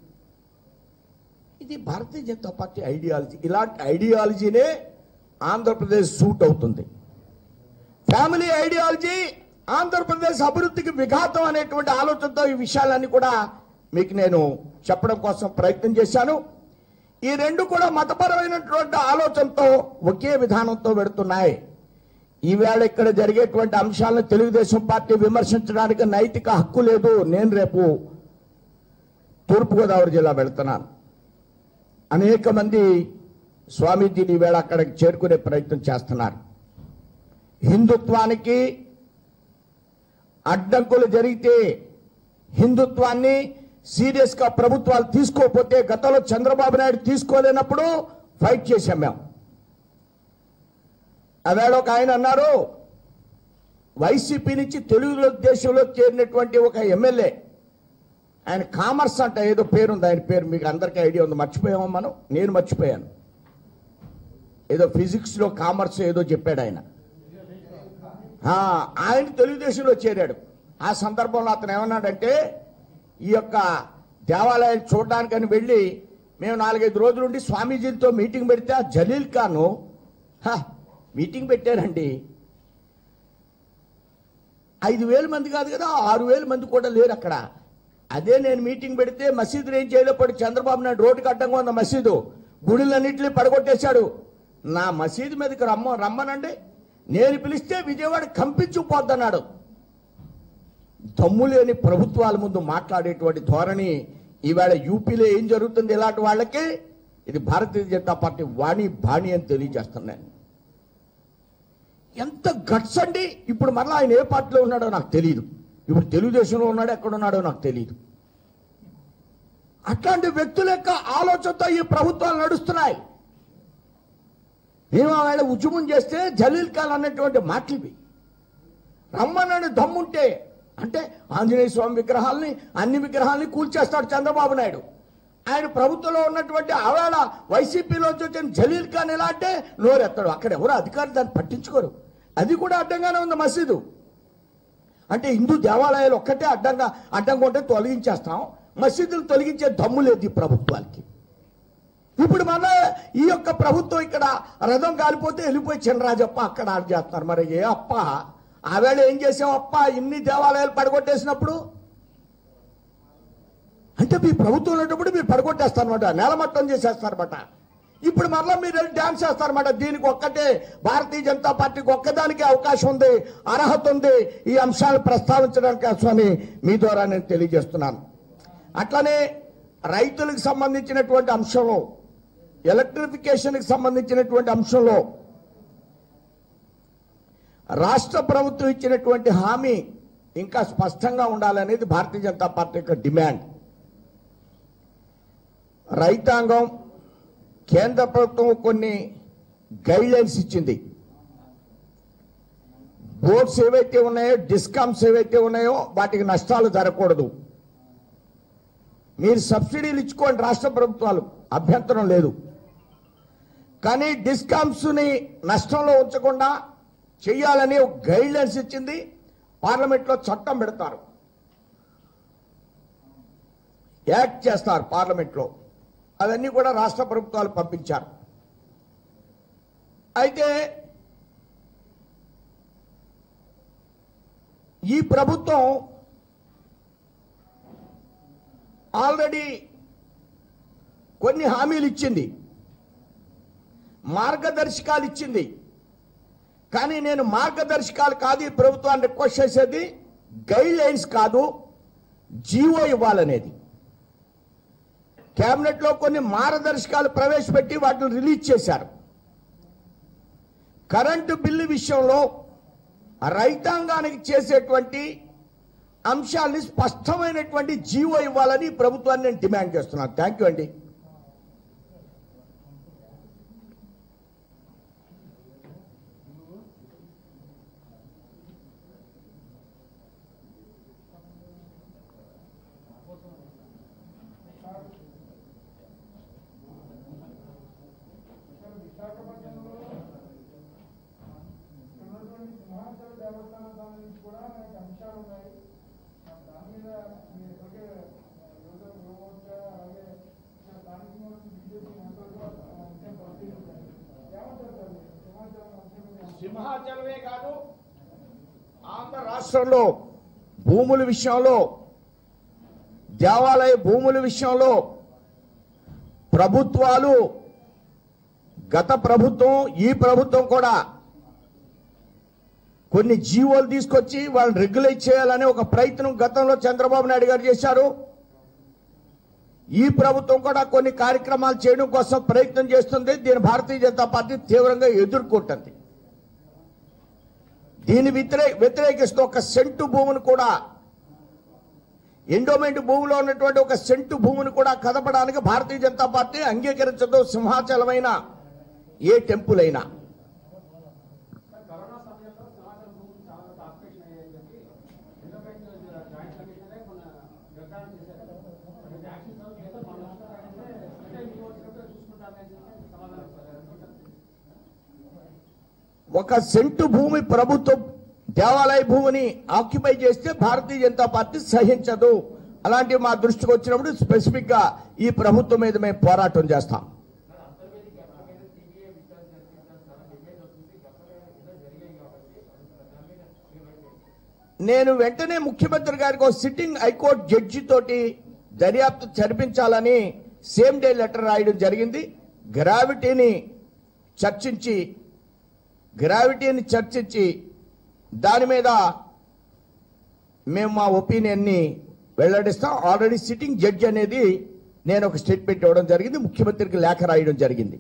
ఇది భారతీయ జనతా పార్టీ ఐడియాలజీ ఇలాంటి ఐడియాలజీనే ఆంధ్రప్రదేశ్ సూట్ అవుతుంది ఫ్యామిలీ ఐడియాలజీ ఆంధ్రప్రదేశ్ అభివృద్ధికి విఘాతం అనేటువంటి ఆలోచనతో ఈ విషయాలన్నీ కూడా మీకు నేను చెప్పడం కోసం ప్రయత్నం చేశాను ఈ రెండు కూడా మతపరమైనటువంటి ఆలోచనతో ఒకే విధానంతో పెడుతున్నాయి ఈవేళ ఇక్కడ జరిగేటువంటి అంశాలను తెలుగుదేశం పార్టీ విమర్శించడానికి నైతిక హక్కు లేదు నేను రేపు తూర్పుగోదావరి జిల్లా వెళ్తున్నాను అనేక మంది స్వామీజీని ఈవేళ అక్కడికి చేరుకునే ప్రయత్నం చేస్తున్నారు హిందుత్వానికి అడ్డంకులు జరిగితే హిందుత్వాన్ని సీరియస్ గా ప్రభుత్వాలు తీసుకోకపోతే గతంలో చంద్రబాబు నాయుడు తీసుకోలేనప్పుడు ఫైట్ చేశాం మేము అవేళ ఒక ఆయన అన్నారు వైసీపీ నుంచి తెలుగుదేశంలో చేరినటువంటి ఒక ఎమ్మెల్యే ఆయన కామర్స్ అంట ఏదో పేరుంది ఆయన పేరు మీకు అందరికీ ఐడియా ఉంది మర్చిపోయామా మనం నేను మర్చిపోయాను ఏదో ఫిజిక్స్ లో కామర్స్ ఏదో చెప్పాడు ఆయన ఆ, ఆయన తెలుగుదేశంలో చేరాడు ఆ సందర్భంలో అతను ఏమన్నాడంటే ఈ యొక్క దేవాలయం చూడడానికని వెళ్ళి మేము నాలుగైదు రోజులుండి స్వామీజీలతో మీటింగ్ పెడితే ఆ జలీల్ ఖాను హ, మీటింగ్ పెట్టారండి ఐదు వేల మంది కాదు కదా ఆరు వేల మంది కూడా లేరు అక్కడ అదే నేను మీటింగ్ పెడితే మసీదులు ఏం చేయలేపాడు చంద్రబాబు నాయుడు రోడ్డుకి అడ్డంగా ఉన్న మసీదు గుడులన్నింటినీ పడగొట్టేశాడు నా మసీదు మీదకి రమ్మ రమ్మనండి నేను పిలిస్తే విజయవాడ కంపించుకుపోద్దన్నాడు దమ్ము లేని ప్రభుత్వాల ముందు మాట్లాడేటువంటి ధోరణి ఈవేళ యూపీలో ఏం జరుగుతుంది ఇలాంటి వాళ్ళకి ఇది భారతీయ జనతా పార్టీ వాణి బాణి అని తెలియజేస్తున్నాను ఎంత గట్స్ అండి ఇప్పుడు మరలా ఆయన ఏ పార్టీలో ఉన్నాడో నాకు తెలియదు ఇప్పుడు తెలుగుదేశంలో ఉన్నాడో ఎక్కడున్నాడో నాకు తెలియదు అట్లాంటి వ్యక్తుల యొక్క ఆలోచనతో ఈ ప్రభుత్వాలు నడుస్తున్నాయి మేము ఆయన ఉద్యమం చేస్తే జలీల్ ఖాన్ అన్నటువంటి మాటలు ఇవి రమ్మనని దమ్ముంటే అంటే ఆంజనేయ స్వామి విగ్రహాల్ని అన్ని విగ్రహాల్ని కూల్చేస్తాడు చంద్రబాబు నాయుడు ఆయన ప్రభుత్వంలో ఉన్నటువంటి ఆవేళ వైసీపీలో వచ్చిన జలీల్ ఖాన్ ఎలా అంటే నోరెత్తాడు అక్కడ ఎవరు అధికారులు దాన్ని పట్టించుకోరు అది కూడా అడ్డంగానే ఉంది మసీదు అంటే హిందూ దేవాలయాలు ఒక్కటే అడ్డంగా అడ్డంగా ఉంటే తొలగించేస్తాం మసీదులు తొలగించే దమ్ము లేదు ఈ ప్రభుత్వానికి ఇప్పుడు మన ఈ యొక్క ప్రభుత్వం ఇక్కడ రథం కాలిపోతే వెళ్ళిపోయి చినరాజప్ప అక్కడ ఆడ చేస్తున్నారు మరి ఏ అప్ప ఆవేళ ఏం చేసాం అప్ప ఇన్ని దేవాలయాలు పడగొట్టేసినప్పుడు అంటే మీ ప్రభుత్వం ఉన్నప్పుడు మీరు పడగొట్టేస్తారనమాట నేలమట్టం చేసేస్తారన్నమాట ఇప్పుడు మరలా మీరు వెళ్ళి డ్యాన్స్ చేస్తారన్నమాట దీనికి ఒక్కటే భారతీయ జనతా పార్టీకి ఒక్కదానికి అవకాశం ఉంది అర్హత ఉంది ఈ అంశాలు ప్రస్తావించడానికి స్వామి మీ ద్వారా నేను తెలియజేస్తున్నాను అట్లనే రైతులకు సంబంధించినటువంటి అంశంలో ఎలక్ట్రిఫికేషన్కి సంబంధించినటువంటి అంశంలో రాష్ట్ర ప్రభుత్వం ఇచ్చినటువంటి హామీ ఇంకా స్పష్టంగా ఉండాలనేది భారతీయ జనతా పార్టీ యొక్క డిమాండ్ రైతాంగం కేంద్ర ప్రభుత్వం కొన్ని గైడ్ లైన్స్ ఇచ్చింది బోర్డ్స్ ఏవైతే ఉన్నాయో డిస్కామ్స్ ఏవైతే ఉన్నాయో వాటికి నష్టాలు జరగకూడదు మీరు సబ్సిడీలు ఇచ్చుకోండి రాష్ట్ర ప్రభుత్వాలు అభ్యంతరం లేదు కానీ డిస్కామ్స్ని నష్టంలో ఉంచకుండా చేయాలని ఒక గైడ్ లైన్స్ ఇచ్చింది పార్లమెంట్లో చట్టం పెడతారు యాక్ట్ చేస్తారు పార్లమెంట్లో అవన్నీ కూడా రాష్ట్ర ప్రభుత్వాలు పంపించారు అయితే ఈ ప్రభుత్వం ఆల్రెడీ కొన్ని హామీలు ఇచ్చింది మార్గదర్శకాలు ఇచ్చింది కానీ నేను మార్గదర్శకాలు కాదు ఈ ప్రభుత్వాన్ని రిక్వెస్ట్ చేసేది గైడ్ లైన్స్ కాదు జీవో ఇవ్వాలనేది కేబినెట్లో కొన్ని మార్గదర్శకాలు ప్రవేశపెట్టి వాటిని రిలీజ్ చేశారు కరెంటు బిల్లు విషయంలో రైతాంగానికి చేసేటువంటి అంశాల్ని స్పష్టమైనటువంటి జీవో ఇవ్వాలని ఈ ప్రభుత్వాన్ని నేను డిమాండ్ చేస్తున్నాను థ్యాంక్ యూ అండి సార్ విశాఖపట్నంలో ఉన్నటువంటి సింహాచల దేవస్థానం సంబంధించి కూడా మనకి అంశాలు ఉన్నాయి మరి దాని మీద మీరు ఇప్పటికే యువత యువమోర్చా అలాగే ఇక్కడ స్థానిక సంస్థ బీజేపీ నేతలు కూడా ఆ అంశం పరిశీలించారు ఏమంటారు సార్ మీరు సింహాచలం అంశం మీద సింహాచలమే కాదు ఆంధ్ర రాష్ట్రంలో భూముల విషయంలో దేవాలయ భూముల విషయంలో ప్రభుత్వాలు గత ప్రభుత్వం ఈ ప్రభుత్వం కూడా కొన్ని జీవోలు తీసుకొచ్చి వాళ్ళని రెగ్యులేట్ చేయాలనే ఒక ప్రయత్నం గతంలో చంద్రబాబు నాయుడు గారు చేశారు ఈ ప్రభుత్వం కూడా కొన్ని కార్యక్రమాలు చేయడం కోసం ప్రయత్నం చేస్తుంది దీని భారతీయ జనతా పార్టీ తీవ్రంగా ఎదుర్కొంటుంది దీన్ని వ్యతిరే వ్యతిరేకిస్తూ ఒక సెంటు భూమిని కూడా ఎండోమెంట్ భూమిలో ఉన్నటువంటి ఒక సెంటు భూమిని కూడా కదపడానికి భారతీయ జనతా పార్టీ అంగీకరించదు సింహాచలమైన ఏ టెంపుల్ అయినా సార్ కరోనా సమయంలో సమాచారం భూములు చాలా ఆపరేషన్ అయ్యాయని చెప్పి ఇంటర్మీడియట్ జాయింట్ కమిషనరే మన నిర్ధారణ చేశారు అంటే యాక్షన్ సౌండ్ చేస్తే మన నష్టపోయింటే అంటే మీ వచ్చినప్పుడు చూసుకుంటారని చెప్పి సమాధానం ఇస్తారు ఒక సెంటు భూమి ప్రభుత్వం దేవాలయ భూమిని ఆక్యుపై చేస్తే భారతీయ జనతా పార్టీ సహించదు అలాంటివి మా దృష్టికి వచ్చినప్పుడు స్పెసిఫిక్ గా ఈ ప్రభుత్వం మీద మేము పోరాటం చేస్తాం నేను వెంటనే ముఖ్యమంత్రి గారికి ఒక సిట్టింగ్ హైకోర్టు జడ్జి తోటి దర్యాప్తు జరిపించాలని సేమ్ డే లెటర్ రాయడం జరిగింది గ్రావిటీని చర్చించి గ్రావిటీని చర్చించి దాని మీద మేము మా ఒపీనియన్ని వెల్లడిస్తాం ఆల్రెడీ సిట్టింగ్ జడ్జి అనేది నేను ఒక స్టేట్మెంట్ ఇవ్వడం జరిగింది ముఖ్యమంత్రికి లేఖ రాయడం జరిగింది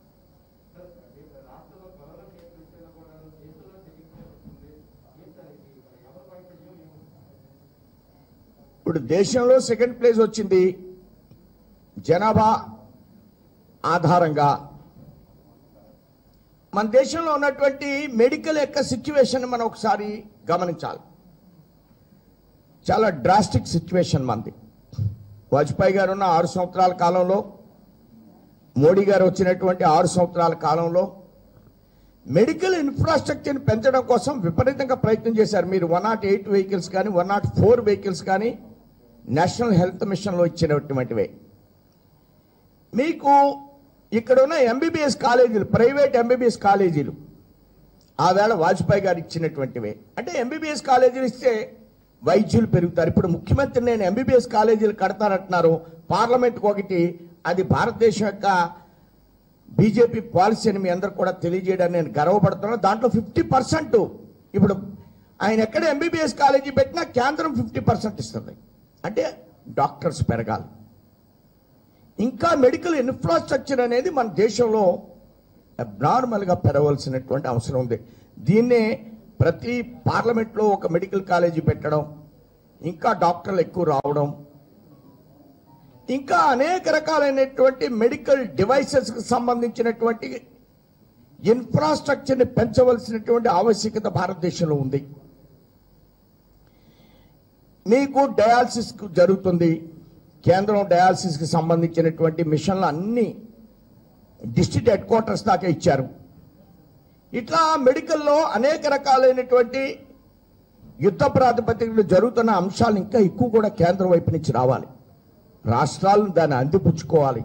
ఇప్పుడు దేశంలో సెకండ్ ప్లేస్ వచ్చింది జనాభా ఆధారంగా మన దేశంలో ఉన్నటువంటి మెడికల్ యొక్క సిచ్యువేషన్ మనం ఒకసారి గమనించాలి చాలా డ్రాస్టిక్ సిచ్యువేషన్ మనది వాజ్పేయి గారు ఉన్న ఆరు సంవత్సరాల కాలంలో మోడీ గారు వచ్చినటువంటి ఆరు సంవత్సరాల కాలంలో మెడికల్ ఇన్ఫ్రాస్ట్రక్చర్ని పెంచడం కోసం విపరీతంగా ప్రయత్నం చేశారు మీరు వన్ నాట్ ఎయిట్ వెహికల్స్ కానీ వన్ నాట్ ఫోర్ వెహికల్స్ కానీ నేషనల్ హెల్త్ మిషన్లో ఇచ్చినటువంటివే మీకు ఇక్కడ ఉన్న ఎంబీబీఎస్ కాలేజీలు ప్రైవేట్ ఎంబీబీఎస్ కాలేజీలు ఆ వేళ వాజ్పేయి గారు ఇచ్చినటువంటివే అంటే ఎంబీబీఎస్ కాలేజీలు ఇస్తే వైద్యులు పెరుగుతారు ఇప్పుడు ముఖ్యమంత్రి నేను ఎంబీబీఎస్ కాలేజీలు కడతానంటున్నారు పార్లమెంట్కి ఒకటి అది భారతదేశం యొక్క బీజేపీ పాలసీ అని మీ అందరు కూడా తెలియజేయడానికి నేను గర్వపడుతున్నాను దాంట్లో ఫిఫ్టీ పర్సెంట్ ఇప్పుడు ఆయన ఎక్కడ ఎంబీబీఎస్ కాలేజీ పెట్టినా కేంద్రం ఫిఫ్టీ పర్సెంట్ ఇస్తుంది అంటే డాక్టర్స్ పెరగాలి ఇంకా మెడికల్ ఇన్ఫ్రాస్ట్రక్చర్ అనేది మన దేశంలో అబ్నార్మల్గా పెరగవలసినటువంటి అవసరం ఉంది దీన్నే ప్రతి పార్లమెంట్లో ఒక మెడికల్ కాలేజీ పెట్టడం ఇంకా డాక్టర్లు ఎక్కువ రావడం ఇంకా అనేక రకాలైనటువంటి మెడికల్ డివైసెస్కి సంబంధించినటువంటి ఇన్ఫ్రాస్ట్రక్చర్ని పెంచవలసినటువంటి ఆవశ్యకత భారతదేశంలో ఉంది మీకు డయాలసిస్ జరుగుతుంది కేంద్రం డయాలసిస్కి సంబంధించినటువంటి మిషన్లు అన్ని డిస్ట్రిక్ట్ హెడ్ క్వార్టర్స్ దాకా ఇచ్చారు ఇట్లా మెడికల్లో అనేక రకాలైనటువంటి యుద్ధ ప్రాతిపదికలు జరుగుతున్న అంశాలు ఇంకా ఎక్కువ కూడా కేంద్రం వైపు నుంచి రావాలి రాష్ట్రాలను దాన్ని అందిపుచ్చుకోవాలి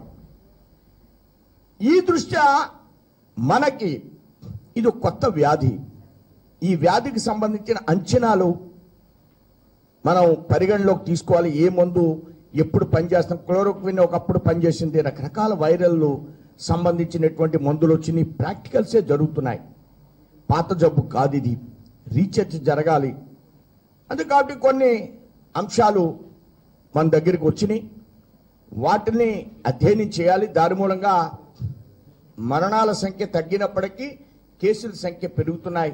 ఈ దృష్ట్యా మనకి ఇది ఒక కొత్త వ్యాధి ఈ వ్యాధికి సంబంధించిన అంచనాలు మనం పరిగణలోకి తీసుకోవాలి ఏ మందు ఎప్పుడు పనిచేస్తాం క్లోరోక్విన్ ఒకప్పుడు పనిచేసింది రకరకాల వైరల్లు సంబంధించినటువంటి మందులు వచ్చినాయి ప్రాక్టికల్సే జరుగుతున్నాయి పాత జబ్బు కాదు ఇది రీసెర్చ్ జరగాలి అంతే కాబట్టి కొన్ని అంశాలు మన దగ్గరికి వచ్చినాయి వాటిని అధ్యయనం చేయాలి దాని మూలంగా మరణాల సంఖ్య తగ్గినప్పటికీ కేసుల సంఖ్య పెరుగుతున్నాయి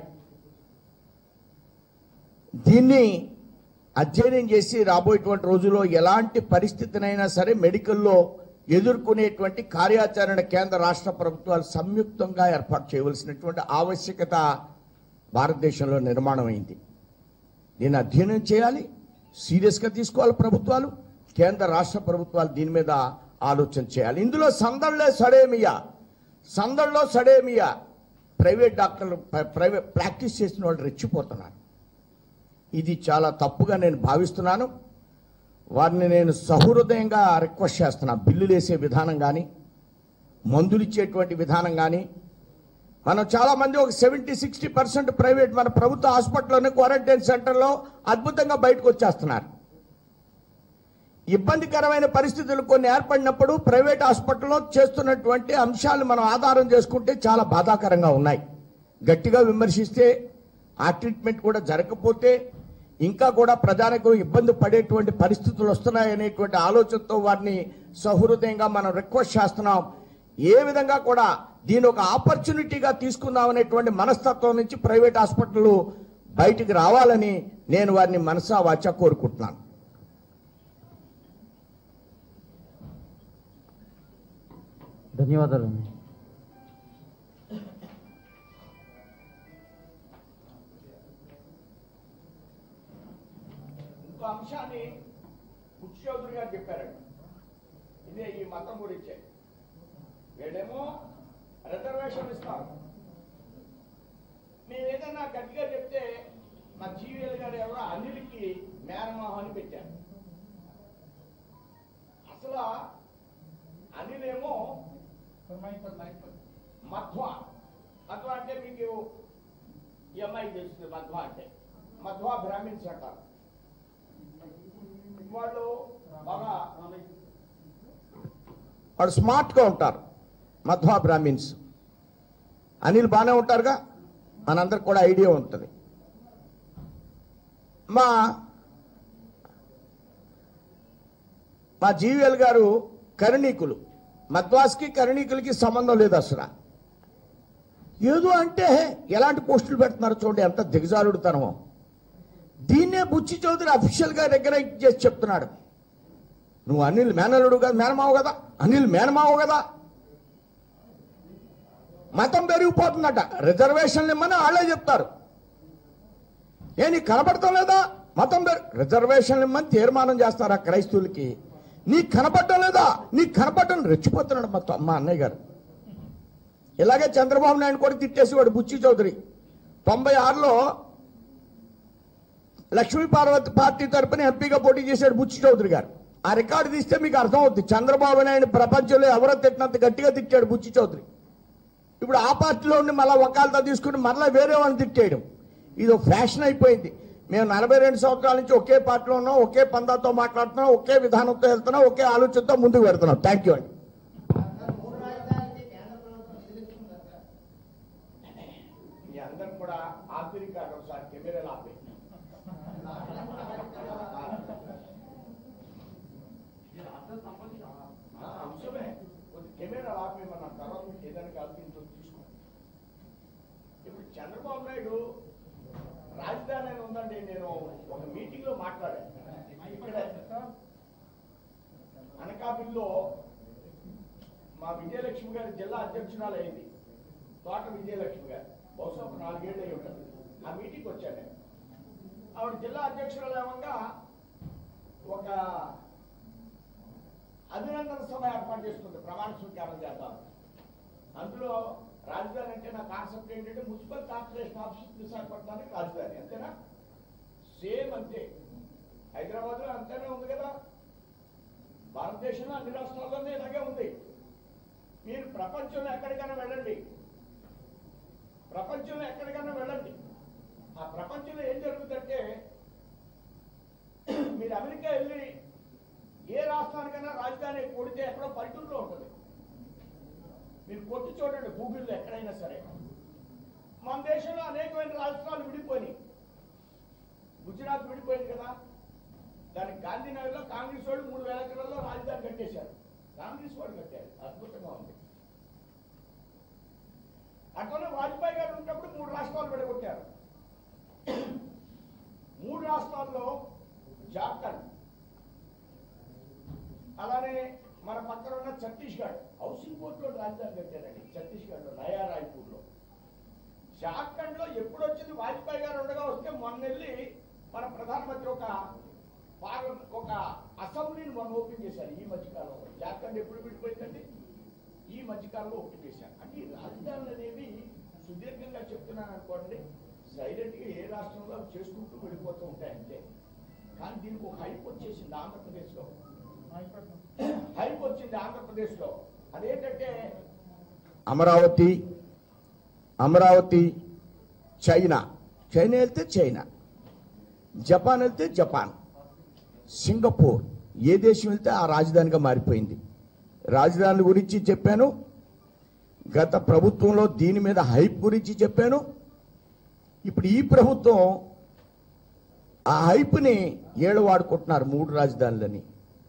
దీన్ని అధ్యయనం చేసి రాబోయేటువంటి రోజుల్లో ఎలాంటి పరిస్థితినైనా సరే మెడికల్లో ఎదుర్కొనేటువంటి కార్యాచరణ కేంద్ర రాష్ట్ర ప్రభుత్వాలు సంయుక్తంగా ఏర్పాటు చేయవలసినటువంటి ఆవశ్యకత భారతదేశంలో నిర్మాణం అయింది దీన్ని అధ్యయనం చేయాలి సీరియస్గా తీసుకోవాలి ప్రభుత్వాలు కేంద్ర రాష్ట్ర ప్రభుత్వాలు దీని మీద ఆలోచన చేయాలి ఇందులో సందళ్ళే సడేమియా సందళ్ళలో సడేమియా ప్రైవేట్ డాక్టర్లు ప్ర- ప్రైవేట్ ప్రాక్టీస్ చేసిన వాళ్ళు రెచ్చిపోతున్నారు ఇది చాలా తప్పుగా నేను భావిస్తున్నాను వారిని నేను సహృదయంగా రిక్వెస్ట్ చేస్తున్నా బిల్లులు వేసే విధానం కానీ మందులు ఇచ్చేటువంటి విధానం కానీ మనం చాలా మంది ఒక సెవెంటీ సిక్స్టీ పర్సెంట్ ప్రైవేట్ మన ప్రభుత్వ హాస్పిటల్లోనే క్వారంటైన్ సెంటర్లో అద్భుతంగా బయటకు వచ్చేస్తున్నారు ఇబ్బందికరమైన పరిస్థితులు కొన్ని ఏర్పడినప్పుడు ప్రైవేట్ హాస్పిటల్లో చేస్తున్నటువంటి అంశాలు మనం ఆధారం చేసుకుంటే చాలా బాధాకరంగా ఉన్నాయి గట్టిగా విమర్శిస్తే ఆ ట్రీట్మెంట్ కూడా జరగకపోతే ఇంకా కూడా ప్రజానికి ఇబ్బంది పడేటువంటి పరిస్థితులు వస్తున్నాయనేటువంటి ఆలోచనతో వారిని సహృదయంగా మనం రిక్వెస్ట్ చేస్తున్నాం ఏ విధంగా కూడా దీని ఒక ఆపర్చునిటీగా తీసుకుందాం అనేటువంటి మనస్తత్వం నుంచి ప్రైవేట్ హాస్పిటల్ బయటికి రావాలని నేను వారిని మనసా వాచా కోరుకుంటున్నాను ధన్యవాదాలు ఇంకో అంశాన్ని బుక్ చౌదరి గారు చెప్పారండి ఇదే ఈ మతం గురించే వీడేమో రిజర్వేషన్ ఇస్తాం మేము ఏదైనా గట్టిగా చెప్తే మా జీవీఎల్ గారు ఎవరో అనిల్కి మేనమోహన్ అని పెట్టారు అసలు అనిల్ ఏమో మధ్వ మధ్వ అంటే మీకు ఈ అమ్మాయి తెలుస్తుంది మధ్వ అంటే మధ్వా బ్రాహ్మిన్స్ అంటారు వాళ్ళు బాగా వాళ్ళు స్మార్ట్గా ఉంటారు మధ్వా బ్రాహ్మిన్స్ అనిల్ బాగానే ఉంటారుగా మనందరికి కూడా ఐడియా ఉంటుంది మా మా జీవీఎల్ గారు కరణీకులు మద్వాస్కి కరణీకులకి సంబంధం లేదు అసలు ఏదో అంటే ఎలాంటి పోస్టులు పెడుతున్నారు చూడండి ఎంత దిగజారుడుతనమో దీన్నే బుచ్చి చౌదరి అఫీషియల్ గా రికగ్నైజ్ చేసి చెప్తున్నాడు నువ్వు అనిల్ మేనలుడు కదా మేనమావు కదా అనిల్ మేనమావు కదా మతం పెరిగిపోతుందట రిజర్వేషన్లు ఇమ్మని వాళ్ళే చెప్తారు ఏ నీకు కనపడటం లేదా మతం పెరి రిజర్వేషన్లు ఇమ్మని తీర్మానం చేస్తారు ఆ క్రైస్తవులకి నీకు కనపడటం లేదా నీకు కనపడటం రెచ్చిపోతున్నాడు మా త- మా అన్నయ్య గారు ఇలాగే చంద్రబాబు నాయుడు కూడా తిట్టేసేవాడు బుచ్చి చౌదరి తొంభై ఆరులో లక్ష్మీ పార్వతి పార్టీ తరపున ఎంపీగా పోటీ చేశాడు బుచ్చి చౌదరి గారు ఆ రికార్డు తీస్తే మీకు అర్థం అవుద్ది చంద్రబాబు నాయుడు ప్రపంచంలో ఎవరో తిట్టినంత గట్టిగా తిట్టాడు బుచ్చి చౌదరి ఇప్పుడు ఆ పార్టీలో ఉండి మళ్ళీ వకాలతో తీసుకుని మళ్ళీ వేరే వాళ్ళని తిట్టేయడం ఇది ఒక ఫ్యాషన్ అయిపోయింది మేము నలభై రెండు సంవత్సరాల నుంచి ఒకే పార్టీలో ఉన్నాం ఒకే పందాతో మాట్లాడుతున్నాం ఒకే విధానంతో వెళ్తున్నాం ఒకే ఆలోచనతో ముందుకు వెళ్తున్నాం థ్యాంక్ యూ అండి మీ అందరు కూడా ఆపిరికా ఒకసారి కెమెరాలు ఆపి ఆ, అంశమే కొద్ది కెమెరాలు ఆపేయమన్న తర్వాత మీకు ఏదైనా కల్పించో తీసుకో ఇప్పుడు చంద్రబాబు నాయుడు రాజధాని అని ఉందండి నేను ఒక మీటింగ్ లో మాట్లాడాను ఇక్కడ అనకాపల్లిలో మా విజయలక్ష్మి గారి జిల్లా అధ్యక్షురాలు అయింది తోట విజయలక్ష్మి గారు బహుశా ఒక నాలుగేళ్ళు అయి ఉంటుంది ఆ మీటింగ్కి వచ్చాను నేను ఆవిడ జిల్లా అధ్యక్షురాలు ఏమంగా ఒక అభినందన సభ ఏర్పాటు చేసుకుంది ప్రమాణ స్వీకారం చేద్దాం అందులో రాజధాని అంటే నా కాన్సెప్ట్ ఏంటంటే మున్సిపల్ కార్పొరేషన్ ఆఫీస్ విశాఖపట్నానికి రాజధాని అంతేనా సేమ్ అంతే హైదరాబాద్ లో అంతేనే ఉంది కదా భారతదేశంలో అన్ని రాష్ట్రాల్లోనే ఇలాగే ఉంది మీరు ప్రపంచంలో ఎక్కడికైనా వెళ్ళండి ప్రపంచంలో ఎక్కడికైనా వెళ్ళండి ఆ ప్రపంచంలో ఏం జరుగుతుందంటే మీరు అమెరికా వెళ్ళి ఏ రాష్ట్రానికైనా రాజధాని కొడితే ఎక్కడో పల్లెటూరులో ఉంటుంది మీరు కొట్టి చూడండి గూగుల్లో ఎక్కడైనా సరే మన దేశంలో అనేకమైన రాష్ట్రాలు విడిపోయినాయి గుజరాత్ విడిపోయింది కదా దానికి గాంధీనగర్లో కాంగ్రెస్ వాళ్ళు మూడు వేల ఎకరాల్లో రాజధాని కట్టేశారు కాంగ్రెస్ వాళ్ళు కట్టారు అద్భుతంగా ఉంది అట్లనే వాజ్పేయి గారు ఉన్నప్పుడు మూడు రాష్ట్రాలు విడగొట్టారు మూడు రాష్ట్రాల్లో జార్ఖండ్ అలానే మన పక్కన ఉన్న ఛత్తీస్గఢ్ హౌసింగ్ బోర్డ్ లో రాజధాని కట్టారండి ఛత్తీస్గఢ్ లో నయా రాయ్పూర్ లో జార్ఖండ్ లో ఎప్పుడు వచ్చింది వాజ్పేయి గారు ఉండగా వస్తే మొన్న వెళ్ళి మన ప్రధానమంత్రి ఒక పార్లమెంట్ ఒక అసెంబ్లీని మొన్న ఓపెన్ చేశారు ఈ మధ్యకాలంలో జార్ఖండ్ ఎప్పుడు విడిపోయిందండి ఈ మధ్యకాలంలో ఓపెన్ చేశారు అంటే ఈ రాజధానులు అనేవి సుదీర్ఘంగా చెప్తున్నాను అనుకోండి సైలెంట్ గా ఏ రాష్ట్రంలో అవి చేసుకుంటూ వెళ్ళిపోతూ ఉంటాయి అంతే కానీ దీనికి ఒక హైప్ వచ్చేసింది ఆంధ్రప్రదేశ్ లో హైప్ వచ్చింది ఆంధ్రప్రదేశ్ లో అదేంటంటే అమరావతి అమరావతి చైనా చైనా వెళ్తే చైనా జపాన్ వెళ్తే జపాన్ సింగపూర్ ఏ దేశం వెళ్తే ఆ రాజధానిగా మారిపోయింది రాజధాని గురించి చెప్పాను గత ప్రభుత్వంలో దీని మీద హైప్ గురించి చెప్పాను ఇప్పుడు ఈ ప్రభుత్వం ఆ హైప్ని ఏడు వాడుకుంటున్నారు మూడు రాజధానులని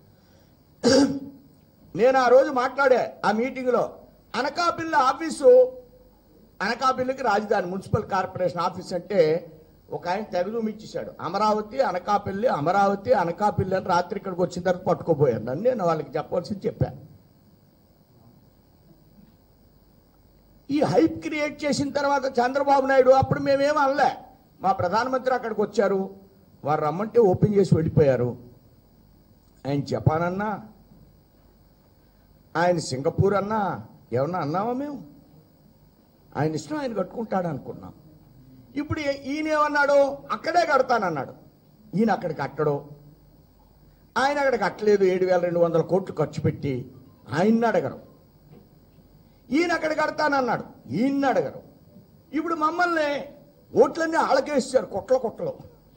నేను ఆ రోజు మాట్లాడా ఆ మీటింగ్లో అనకాపల్లి ఆఫీసు అనకాపల్లికి రాజధాని మున్సిపల్ కార్పొరేషన్ ఆఫీస్ అంటే ఒక ఆయన తెగదూమిచ్చేశాడు అమరావతి అనకాపల్లి అమరావతి అనకాపల్లి అని రాత్రి ఇక్కడికి వచ్చిన తర్వాత పట్టుకోపోయాను నన్ను నేను వాళ్ళకి చెప్పవలసింది చెప్పాను ఈ హైప్ క్రియేట్ చేసిన తర్వాత చంద్రబాబు నాయుడు అప్పుడు మేమేం అనలే మా ప్రధానమంత్రి అక్కడికి వచ్చారు వారు రమ్మంటే ఓపెన్ చేసి వెళ్ళిపోయారు ఆయన జపాన్ అన్నా ఆయన సింగపూర్ అన్నా ఏమన్నా అన్నామా మేము ఆయన ఇష్టం ఆయన కట్టుకుంటాడు అనుకున్నాం ఇప్పుడు ఏ- ఈయన ఏమన్నాడు అక్కడే కడతానన్నాడు ఈయన అక్కడ కట్టడు ఆయన అక్కడ కట్టలేదు ఏడు వేల రెండు వందల కోట్లు ఖర్చు పెట్టి ఆయన్ని అడగరు ఈయన అక్కడ కడతానన్నాడు ఈయన్ని అడగరు ఇప్పుడు మమ్మల్ని ఓట్లన్నీ ఆళ్ళకేస్తారు కొట్ల కొట్టలు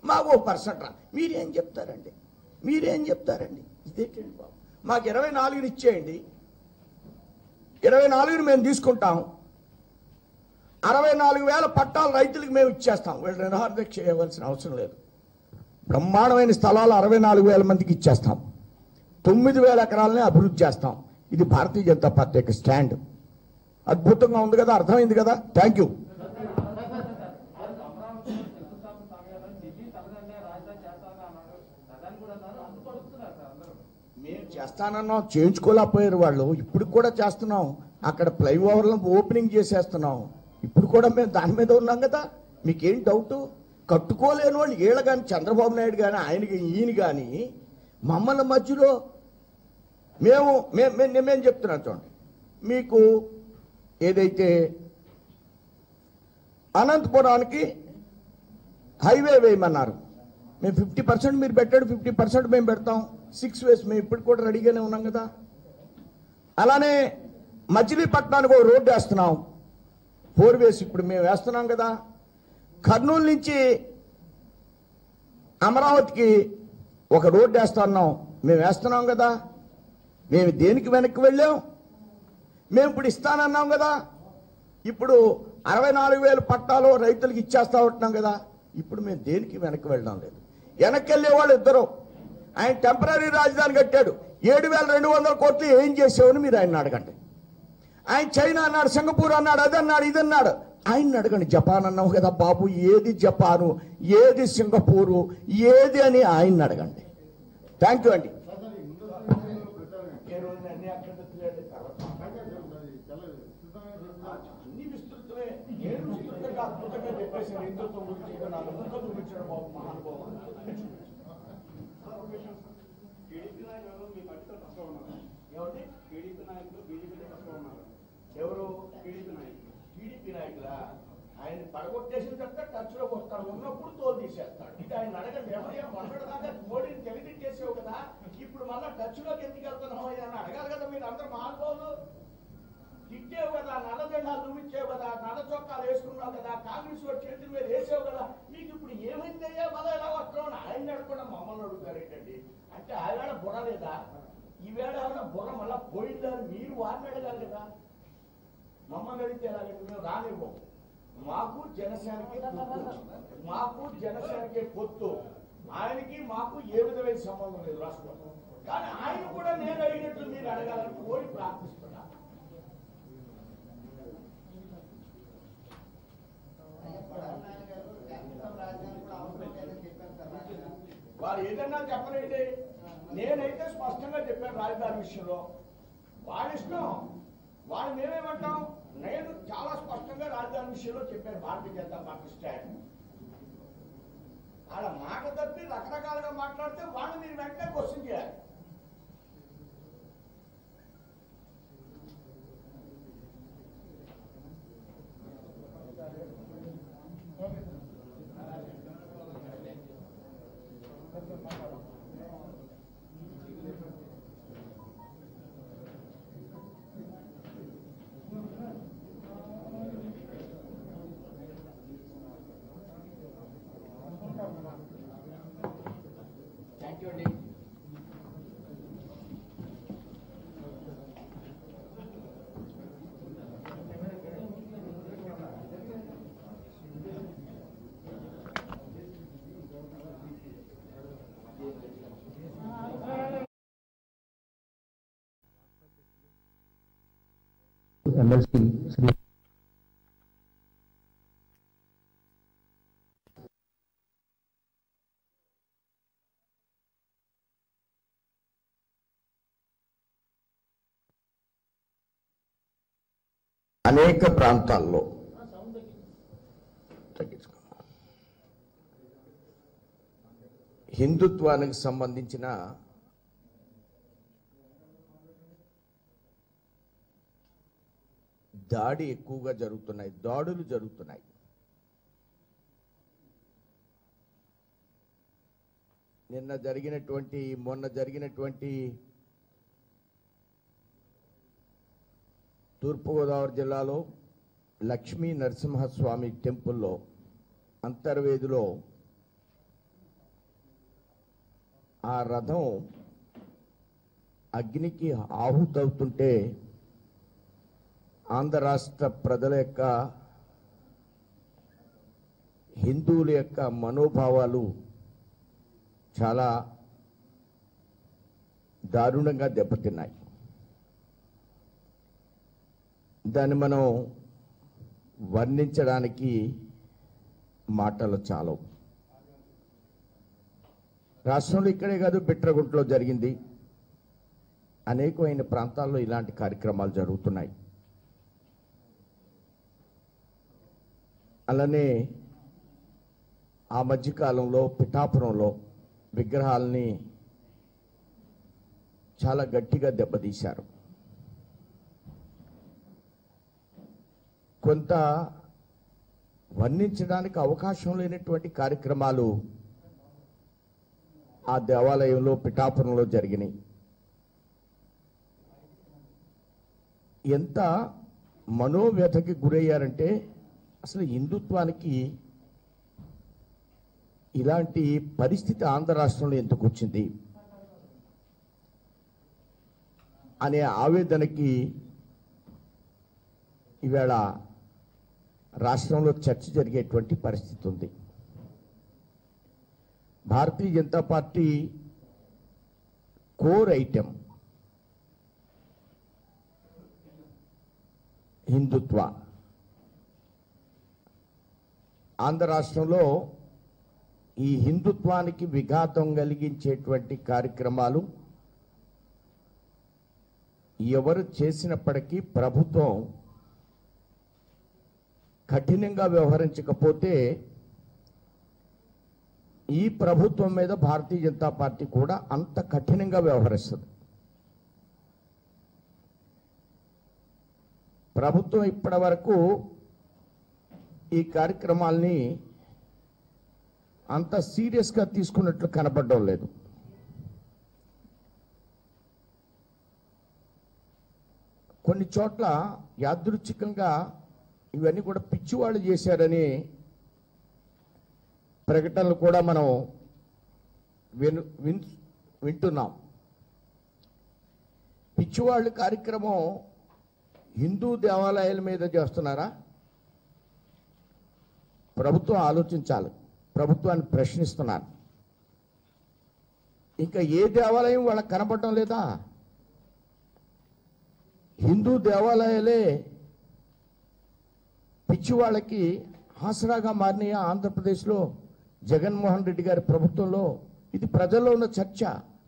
మాకు ఓ పర్సెంట్ రా మీరేం చెప్తారండి మీరేం చెప్తారండి ఇదేంటండి బాబు మాకు ఇరవై నాలుగుని ఇచ్చేయండి ఇరవై నాలుగుని మేము తీసుకుంటాం అరవై నాలుగు వేల పట్టాలు రైతులకు మేము ఇచ్చేస్తాం వీళ్ళు నిరాహార చేయవలసిన అవసరం లేదు బ్రహ్మాండమైన స్థలాలు అరవై నాలుగు వేల మందికి ఇచ్చేస్తాం తొమ్మిది వేల ఎకరాలని అభివృద్ధి చేస్తాం ఇది భారతీయ జనతా పార్టీ యొక్క స్టాండ్ అద్భుతంగా ఉంది కదా అర్థమైంది కదా థ్యాంక్ యూ అమరావతిలో శంకుస్థాపన సమయంలో ఢిల్లీ తనదన్నే రాజధాని చేస్తానని అన్నాడు ప్రధాని కూడా అన్నారు అందుకు అడుగుతున్నారు సార్ అందరూ మేము చేస్తానన్నాం చేయించుకోలేకపోయారు వాళ్ళు ఇప్పుడు కూడా చేస్తున్నాం అక్కడ ఫ్లైఓవర్లను ఓపెనింగ్ చేసేస్తున్నాం ఇప్పుడు కూడా మేము దాని మీద ఉన్నాం కదా మీకేం డౌట్ కట్టుకోలేని వాళ్ళు వీళ్ళ కానీ చంద్రబాబు నాయుడు కానీ ఆయనకి ఈయన కానీ మమ్మల్ని మధ్యలో మేము మేము మేము మేము చెప్తున్నాం చూడండి మీకు ఏదైతే అనంతపురానికి హైవే వేయమన్నారు మేము ఫిఫ్టీ పర్సెంట్ మీరు పెట్టాడు ఫిఫ్టీ పర్సెంట్ మేము పెడతాం సిక్స్ వేస్ మేము ఇప్పుడు కూడా రెడీగానే ఉన్నాం కదా అలానే మచిలీపట్నానికి ఒక రోడ్డు వేస్తున్నాం ఫోర్ వేస్ ఇప్పుడు మేము వేస్తున్నాం కదా కర్నూలు నుంచి అమరావతికి ఒక రోడ్డు వేస్తున్నాం మేము వేస్తున్నాం కదా మేము దేనికి వెనక్కి వెళ్ళాం మేము ఇప్పుడు ఇస్తానన్నాం కదా ఇప్పుడు అరవై నాలుగు వేల పట్టాలు రైతులకు ఇచ్చేస్తా ఉంటున్నాం కదా ఇప్పుడు మేము దేనికి వెనక్కి వెళ్ళడం లేదు వెనక్కి వెళ్ళే వాళ్ళు ఇద్దరు ఆయన టెంపరీ రాజధాని కట్టాడు ఏడు వేల రెండు వందల కోట్లు ఏం చేసావని మీరు ఆయన అడగండి ఆయన చైనా అన్నాడు సింగపూర్ అన్నాడు అది అన్నాడు ఇది అన్నాడు ఆయన అడగండి జపాన్ అన్నావు కదా బాబు ఏది జపాను ఏది సింగపూరు ఏది అని ఆయన అడగండి థ్యాంక్ యూ అండి అన్ని విస్తృతమే నేను విస్తృతంగా అద్భుతంగా చెప్పేసాను హిందుత్వం గురించి ఇక నా ముఖం చూపించాడు బాబు మహానుభావం టీడీపీ నాయకులు మీ పార్టీతో తక్కువ ఉన్నారు ఏమండి టీడీపీ నాయకులు బీజేపీతో తక్కువ ఉన్నారు ఎవరు టీడీపీ నాయకులు టీడీపీ నాయకులా ఆయన పడగొట్టేసిన తర్వాత టచ్లోకి వస్తాడు ఉన్నప్పుడు తోలు తీసేస్తాడు ఇది ఆయన అడగండి ఏమయ్యా మొన్నటి దాకా మోడీని తెలియజేసావు కదా ఇప్పుడు మళ్ళా టచ్లోకి ఎందుకు వెళ్తున్నావు అయ్యా అని అడగాలి కదా మీరు అందరూ మహానుభావులు తిట్టావు కదా నల్ల జెండాలు చూపించావు కదా నల్ల చొక్కాలు వేసుకున్నావు కదా కాంగ్రెస్ వాడు చేతుల మీద వేసావు కదా మీకు ఇప్పుడు ఏమైందయ్యా మళ్ళీ ఎలా వస్తున్నావు అని ఆయన అడగకుండా మమ్మల్ని అడుగుతారు ఏంటండి అంటే ఆవేళ బుర్ర లేదా ఈవేళ ఏమైనా బుర్ర మళ్ళా పోయిందా అని మీరు వారిని అడగాలి కదా మమ్మల్ని అడిగితే ఎలాగంటే మేము రానివ్వం మాకు జనసేనకి పొత్తు. మాకు జనసేనకి పొత్తు ఆయనకి మాకు ఏ విధమైన సంబంధం లేదు రాష్ట్రంలో కానీ ఆయన కూడా నేను అడిగినట్లు మీరు అడగాలని కోరి ప్రార్థిస్తున్నా వారు ఏదన్నా చెప్పనండి నేనైతే స్పష్టంగా చెప్పాను రాజధాని విషయంలో వాళ్ళ ఇష్టం వాళ్ళు మేమేమంటాం నేను చాలా స్పష్టంగా రాజధాని విషయంలో చెప్పాను భారతీయ జనతా పార్టీ స్టాండ్ వాళ్ళ మాట తప్పి రకరకాలుగా మాట్లాడితే వాళ్ళు మీరు వెంటనే క్వశ్చన్ చేయాలి థ్యాంక్ యూ అండి ఎమ్మెల్సీ శ్రీ అనేక ప్రాంతాల్లో తగ్గించుకో. హిందుత్వానికి సంబంధించిన దాడి ఎక్కువగా జరుగుతున్నాయి దాడులు జరుగుతున్నాయి నిన్న జరిగినటువంటి మొన్న జరిగినటువంటి తూర్పుగోదావరి జిల్లాలో లక్ష్మీ నరసింహస్వామి టెంపుల్లో అంతర్వేదిలో ఆ రథం అగ్నికి ఆహుతవుతుంటే ఆంధ్ర రాష్ట్ర ప్రజల యొక్క హిందువుల యొక్క మనోభావాలు చాలా దారుణంగా దెబ్బతిన్నాయి దాన్ని మనం వర్ణించడానికి మాటలు చాలవు రాష్ట్రంలో ఇక్కడే కాదు బిట్రగుంటలో జరిగింది అనేకమైన ప్రాంతాల్లో ఇలాంటి కార్యక్రమాలు జరుగుతున్నాయి అలానే ఆ మధ్యకాలంలో పిఠాపురంలో విగ్రహాలని చాలా గట్టిగా దెబ్బతీశారు కొంత వర్ణించడానికి అవకాశం లేనటువంటి కార్యక్రమాలు ఆ దేవాలయంలో పిఠాపురంలో జరిగినాయి ఎంత మనోవ్యథకి గురయ్యారంటే అసలు హిందుత్వానికి ఇలాంటి పరిస్థితి ఆంధ్ర రాష్ట్రంలో ఎందుకు వచ్చింది అనే ఆవేదనకి ఈవేళ రాష్ట్రంలో చర్చ జరిగేటువంటి పరిస్థితి ఉంది Bharatiya Janata Party core item Hindutva Andhra రాష్ట్రంలో ఈ హిందుత్వానికి విఘాతం కలిగించేటువంటి కార్యక్రమాలు ఎవరు చేసినప్పటికీ ప్రభుత్వం కఠినంగా వ్యవహరించకపోతే ఈ ప్రభుత్వం మీద భారతీయ జనతా పార్టీ కూడా అంత కఠినంగా వ్యవహరిస్తుంది ప్రభుత్వం ఇప్పటి వరకు ఈ కార్యక్రమాల్ని అంత సీరియస్గా తీసుకున్నట్లు కనపడడం లేదు కొన్ని చోట్ల యాదృచ్ఛికంగా ఇవన్నీ కూడా పిచ్చివాళ్ళు చేశారని ప్రకటనలు కూడా మనం విను విన్ వింటున్నాం పిచ్చివాళ్ళు కార్యక్రమం హిందూ దేవాలయాల మీద చేస్తున్నారా ప్రభుత్వం ఆలోచించాలి ప్రభుత్వాన్ని ప్రశ్నిస్తున్నాను ఇంకా ఏ దేవాలయం వాళ్ళకి కనపడటం లేదా హిందూ దేవాలయాలే పిచ్చి వాళ్ళకి ఆసరాగా మారినాయి ఆంధ్రప్రదేశ్లో జగన్మోహన్ రెడ్డి గారి ప్రభుత్వంలో ఇది ప్రజల్లో ఉన్న చర్చ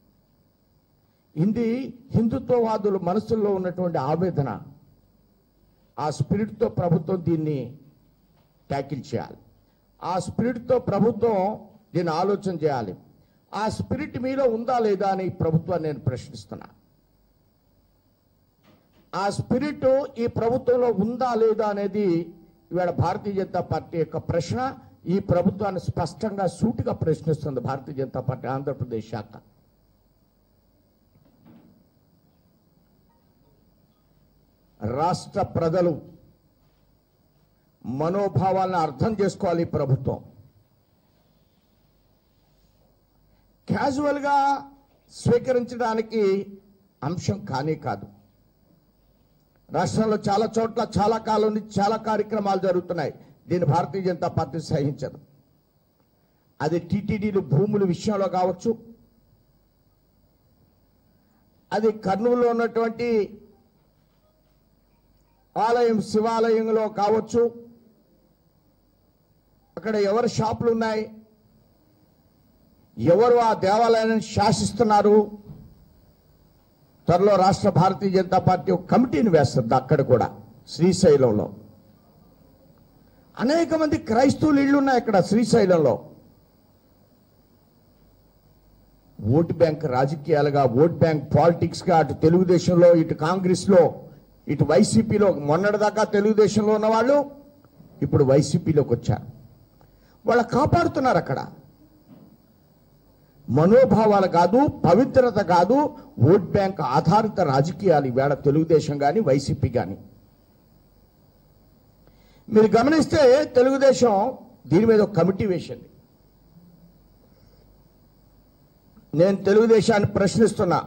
ఇది హిందుత్వవాదుల మనసుల్లో ఉన్నటువంటి ఆవేదన ఆ స్పిరిట్తో ప్రభుత్వం దీన్ని ట్యాకిల్ చేయాలి ఆ స్పిరిట్తో ప్రభుత్వం దీన్ని ఆలోచన చేయాలి ఆ స్పిరిట్ మీలో ఉందా లేదా అని ప్రభుత్వాన్ని నేను ప్రశ్నిస్తున్నా ఆ స్పిరిట్ ఈ ప్రభుత్వంలో ఉందా లేదా అనేది ఇవాళ భారతీయ జనతా పార్టీ యొక్క ప్రశ్న ఈ ప్రభుత్వాన్ని స్పష్టంగా సూటిగా ప్రశ్నిస్తుంది భారతీయ జనతా పార్టీ ఆంధ్రప్రదేశ్ శాఖ రాష్ట్ర ప్రజలు మనోభావాలను అర్థం చేసుకోవాలి ఈ ప్రభుత్వం క్యాజువల్గా స్వీకరించడానికి అంశం కానే కాదు రాష్ట్రంలో చాలా చోట్ల చాలా కాలం నుంచి చాలా కార్యక్రమాలు జరుగుతున్నాయి దీన్ని భారతీయ జనతా పార్టీ సహించదు అది టీటీడీలు భూముల విషయంలో కావచ్చు అది కర్నూలులో ఉన్నటువంటి ఆలయం శివాలయంలో కావచ్చు అక్కడ ఎవరి షాపులు ఉన్నాయి ఎవరు ఆ దేవాలయాన్ని శాసిస్తున్నారు త్వరలో రాష్ట్ర భారతీయ జనతా పార్టీ ఒక కమిటీని వేస్తుంది అక్కడ కూడా శ్రీశైలంలో అనేక మంది క్రైస్తవులు ఇళ్ళు ఉన్నాయి అక్కడ శ్రీశైలంలో ఓటు బ్యాంక్ రాజకీయాలుగా ఓట్ బ్యాంక్ పాలిటిక్స్గా అటు తెలుగుదేశంలో ఇటు కాంగ్రెస్లో ఇటు వైసీపీలో మొన్నటిదాకా తెలుగుదేశంలో ఉన్న వాళ్ళు ఇప్పుడు వైసీపీలోకి వచ్చారు వాళ్ళు కాపాడుతున్నారు అక్కడ మనోభావాలు కాదు పవిత్రత కాదు ఓట్ బ్యాంక్ ఆధారిత రాజకీయాలు ఈవేళ తెలుగుదేశం కానీ వైసీపీ కానీ మీరు గమనిస్తే తెలుగుదేశం దీని మీద ఒక కమిటీ వేసింది నేను తెలుగుదేశాన్ని ప్రశ్నిస్తున్నా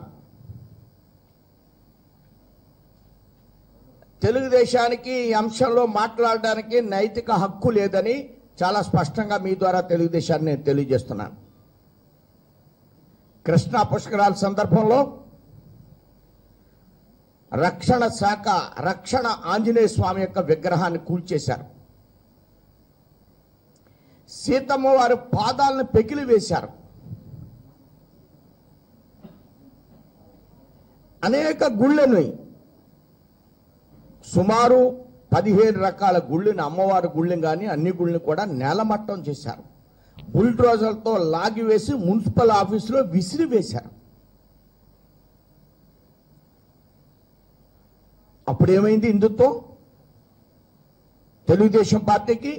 తెలుగుదేశానికి ఈ అంశంలో మాట్లాడడానికి నైతిక హక్కు లేదని చాలా స్పష్టంగా మీ ద్వారా తెలుగుదేశాన్ని నేను తెలియజేస్తున్నాను కృష్ణా పుష్కరాల సందర్భంలో రక్షణ శాఖ రక్షణ ఆంజనేయ స్వామి యొక్క విగ్రహాన్ని కూల్చేశారు సీతమ్మ వారి పాదాలను పెకిలి వేశారు అనేక గుళ్ళని సుమారు పదిహేను రకాల గుళ్ళని అమ్మవారి గుళ్ళని కానీ అన్ని గుళ్ళని కూడా నేలమట్టం చేశారు బుల్డ్రోజర్తో లాగివేసి మున్సిపల్ ఆఫీసులో విసిరి వేశారు అప్పుడు ఏమైంది హిందుత్వం తెలుగుదేశం పార్టీకి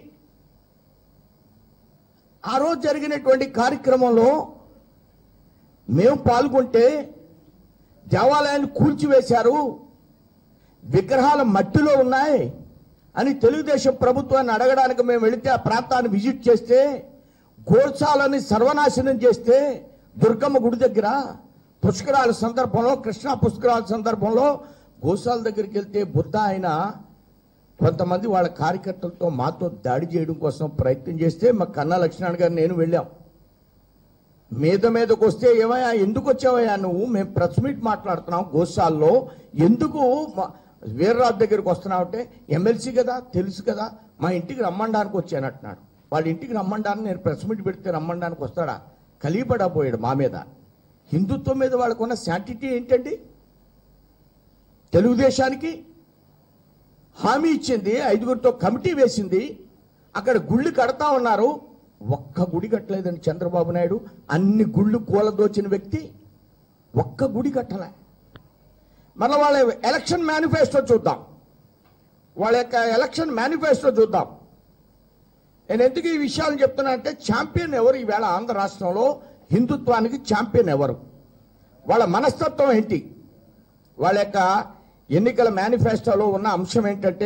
ఆ రోజు జరిగినటువంటి కార్యక్రమంలో మేము పాల్గొంటే దేవాలయాన్ని కూల్చివేశారు విగ్రహాలు మట్టిలో ఉన్నాయి అని తెలుగుదేశం ప్రభుత్వాన్ని అడగడానికి మేము వెళితే ఆ ప్రాంతాన్ని విజిట్ చేస్తే గోశాలని సర్వనాశనం చేస్తే దుర్గమ్మ గుడి దగ్గర పుష్కరాల సందర్భంలో కృష్ణా పుష్కరాల సందర్భంలో గోశాల దగ్గరికి వెళ్తే బుద్ధ ఆయన కొంతమంది వాళ్ళ కార్యకర్తలతో మాతో దాడి చేయడం కోసం ప్రయత్నం చేస్తే మా కన్నా లక్ష్మణ్ గారు నేను వెళ్ళాం మీద మీదకి వస్తే ఏమయ్యా ఎందుకు వచ్చావయ్యా నువ్వు మేము ప్రెస్ మీట్ మాట్లాడుతున్నాం గోశాల్లో ఎందుకు మా- వీర్రాజు దగ్గరికి వస్తున్నావు అంటే ఎమ్మెల్సీ కదా తెలుసు కదా మా ఇంటికి రమ్మండానికి వచ్చాను అంటున్నాడు వాళ్ళ ఇంటికి రమ్మండానికి నేను ప్రెస్ మీట్ పెడితే రమ్మండానికి వస్తాడా కలిపడపోయాడు మా మీద హిందుత్వం మీద వాళ్ళకున్న శాంటిటీ ఏంటండి తెలుగుదేశానికి హామీ ఇచ్చింది ఐదుగురితో కమిటీ వేసింది అక్కడ గుళ్ళు కడతా ఉన్నారు ఒక్క గుడి కట్టలేదండి చంద్రబాబు నాయుడు అన్ని గుళ్ళు కూలదోచిన వ్యక్తి ఒక్క గుడి కట్టలే మన వాళ్ళ ఎలక్షన్ మేనిఫెస్టో చూద్దాం వాళ్ళ యొక్క ఎలక్షన్ మేనిఫెస్టో చూద్దాం నేను ఎందుకు ఈ విషయాలు చెప్తున్నా అంటే ఛాంపియన్ ఎవరు ఈవేళ ఆంధ్ర రాష్ట్రంలో హిందుత్వానికి ఛాంపియన్ ఎవరు వాళ్ళ మనస్తత్వం ఏంటి వాళ్ళ యొక్క ఎన్నికల మేనిఫెస్టోలో ఉన్న అంశం ఏంటంటే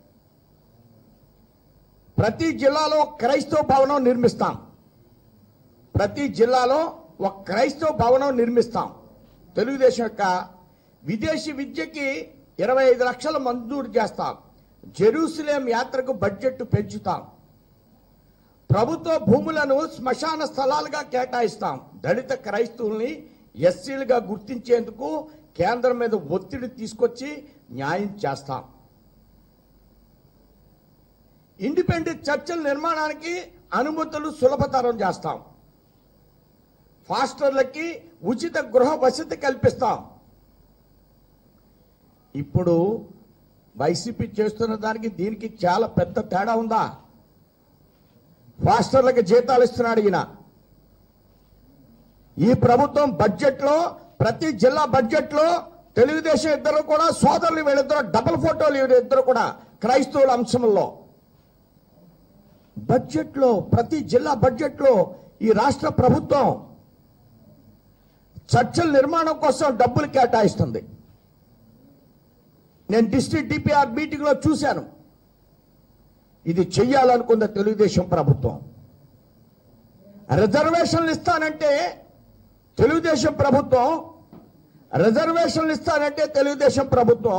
ప్రతి జిల్లాలో క్రైస్తవ భవనం నిర్మిస్తాం ప్రతి జిల్లాలో ఒక క్రైస్తవ భవనం నిర్మిస్తాం తెలుగుదేశం యొక్క విదేశీ విద్యకి ఇరవై ఐదు లక్షల మంజూరు చేస్తాం జెరూసలేం యాత్రకు బడ్జెట్ పెంచుతాం ప్రభుత్వ భూములను శ్మశాన స్థలాలుగా కేటాయిస్తాం దళిత క్రైస్తవుల్ని ఎస్సీలుగా గుర్తించేందుకు కేంద్రం మీద ఒత్తిడి తీసుకొచ్చి న్యాయం చేస్తాం ఇండిపెండెంట్ చర్చల నిర్మాణానికి అనుమతులు సులభతరం చేస్తాం ఫాస్టర్లకి ఉచిత గృహ వసతి కల్పిస్తాం ఇప్పుడు వైసీపీ చేస్తున్న దానికి దీనికి చాలా పెద్ద తేడా ఉందా ఫాస్టర్లకు జీతాలు ఇస్తున్నాడు ఈయన ఈ ప్రభుత్వం బడ్జెట్లో ప్రతి జిల్లా బడ్జెట్లో తెలుగుదేశం ఇద్దరు కూడా సోదరులు వీళ్ళిద్దరు డబుల్ ఫోటోలు వీళ్ళిద్దరు కూడా క్రైస్తవుల అంశంలో బడ్జెట్లో ప్రతి జిల్లా బడ్జెట్లో ఈ రాష్ట్ర ప్రభుత్వం చర్చల నిర్మాణం కోసం డబ్బులు కేటాయిస్తుంది నేను డిస్ట్రిక్ట్ డిపిఆర్ మీటింగ్ లో చూశాను ఇది చెయ్యాలనుకుంది తెలుగుదేశం ప్రభుత్వం రిజర్వేషన్లు ఇస్తానంటే తెలుగుదేశం ప్రభుత్వం రిజర్వేషన్లు ఇస్తానంటే తెలుగుదేశం ప్రభుత్వం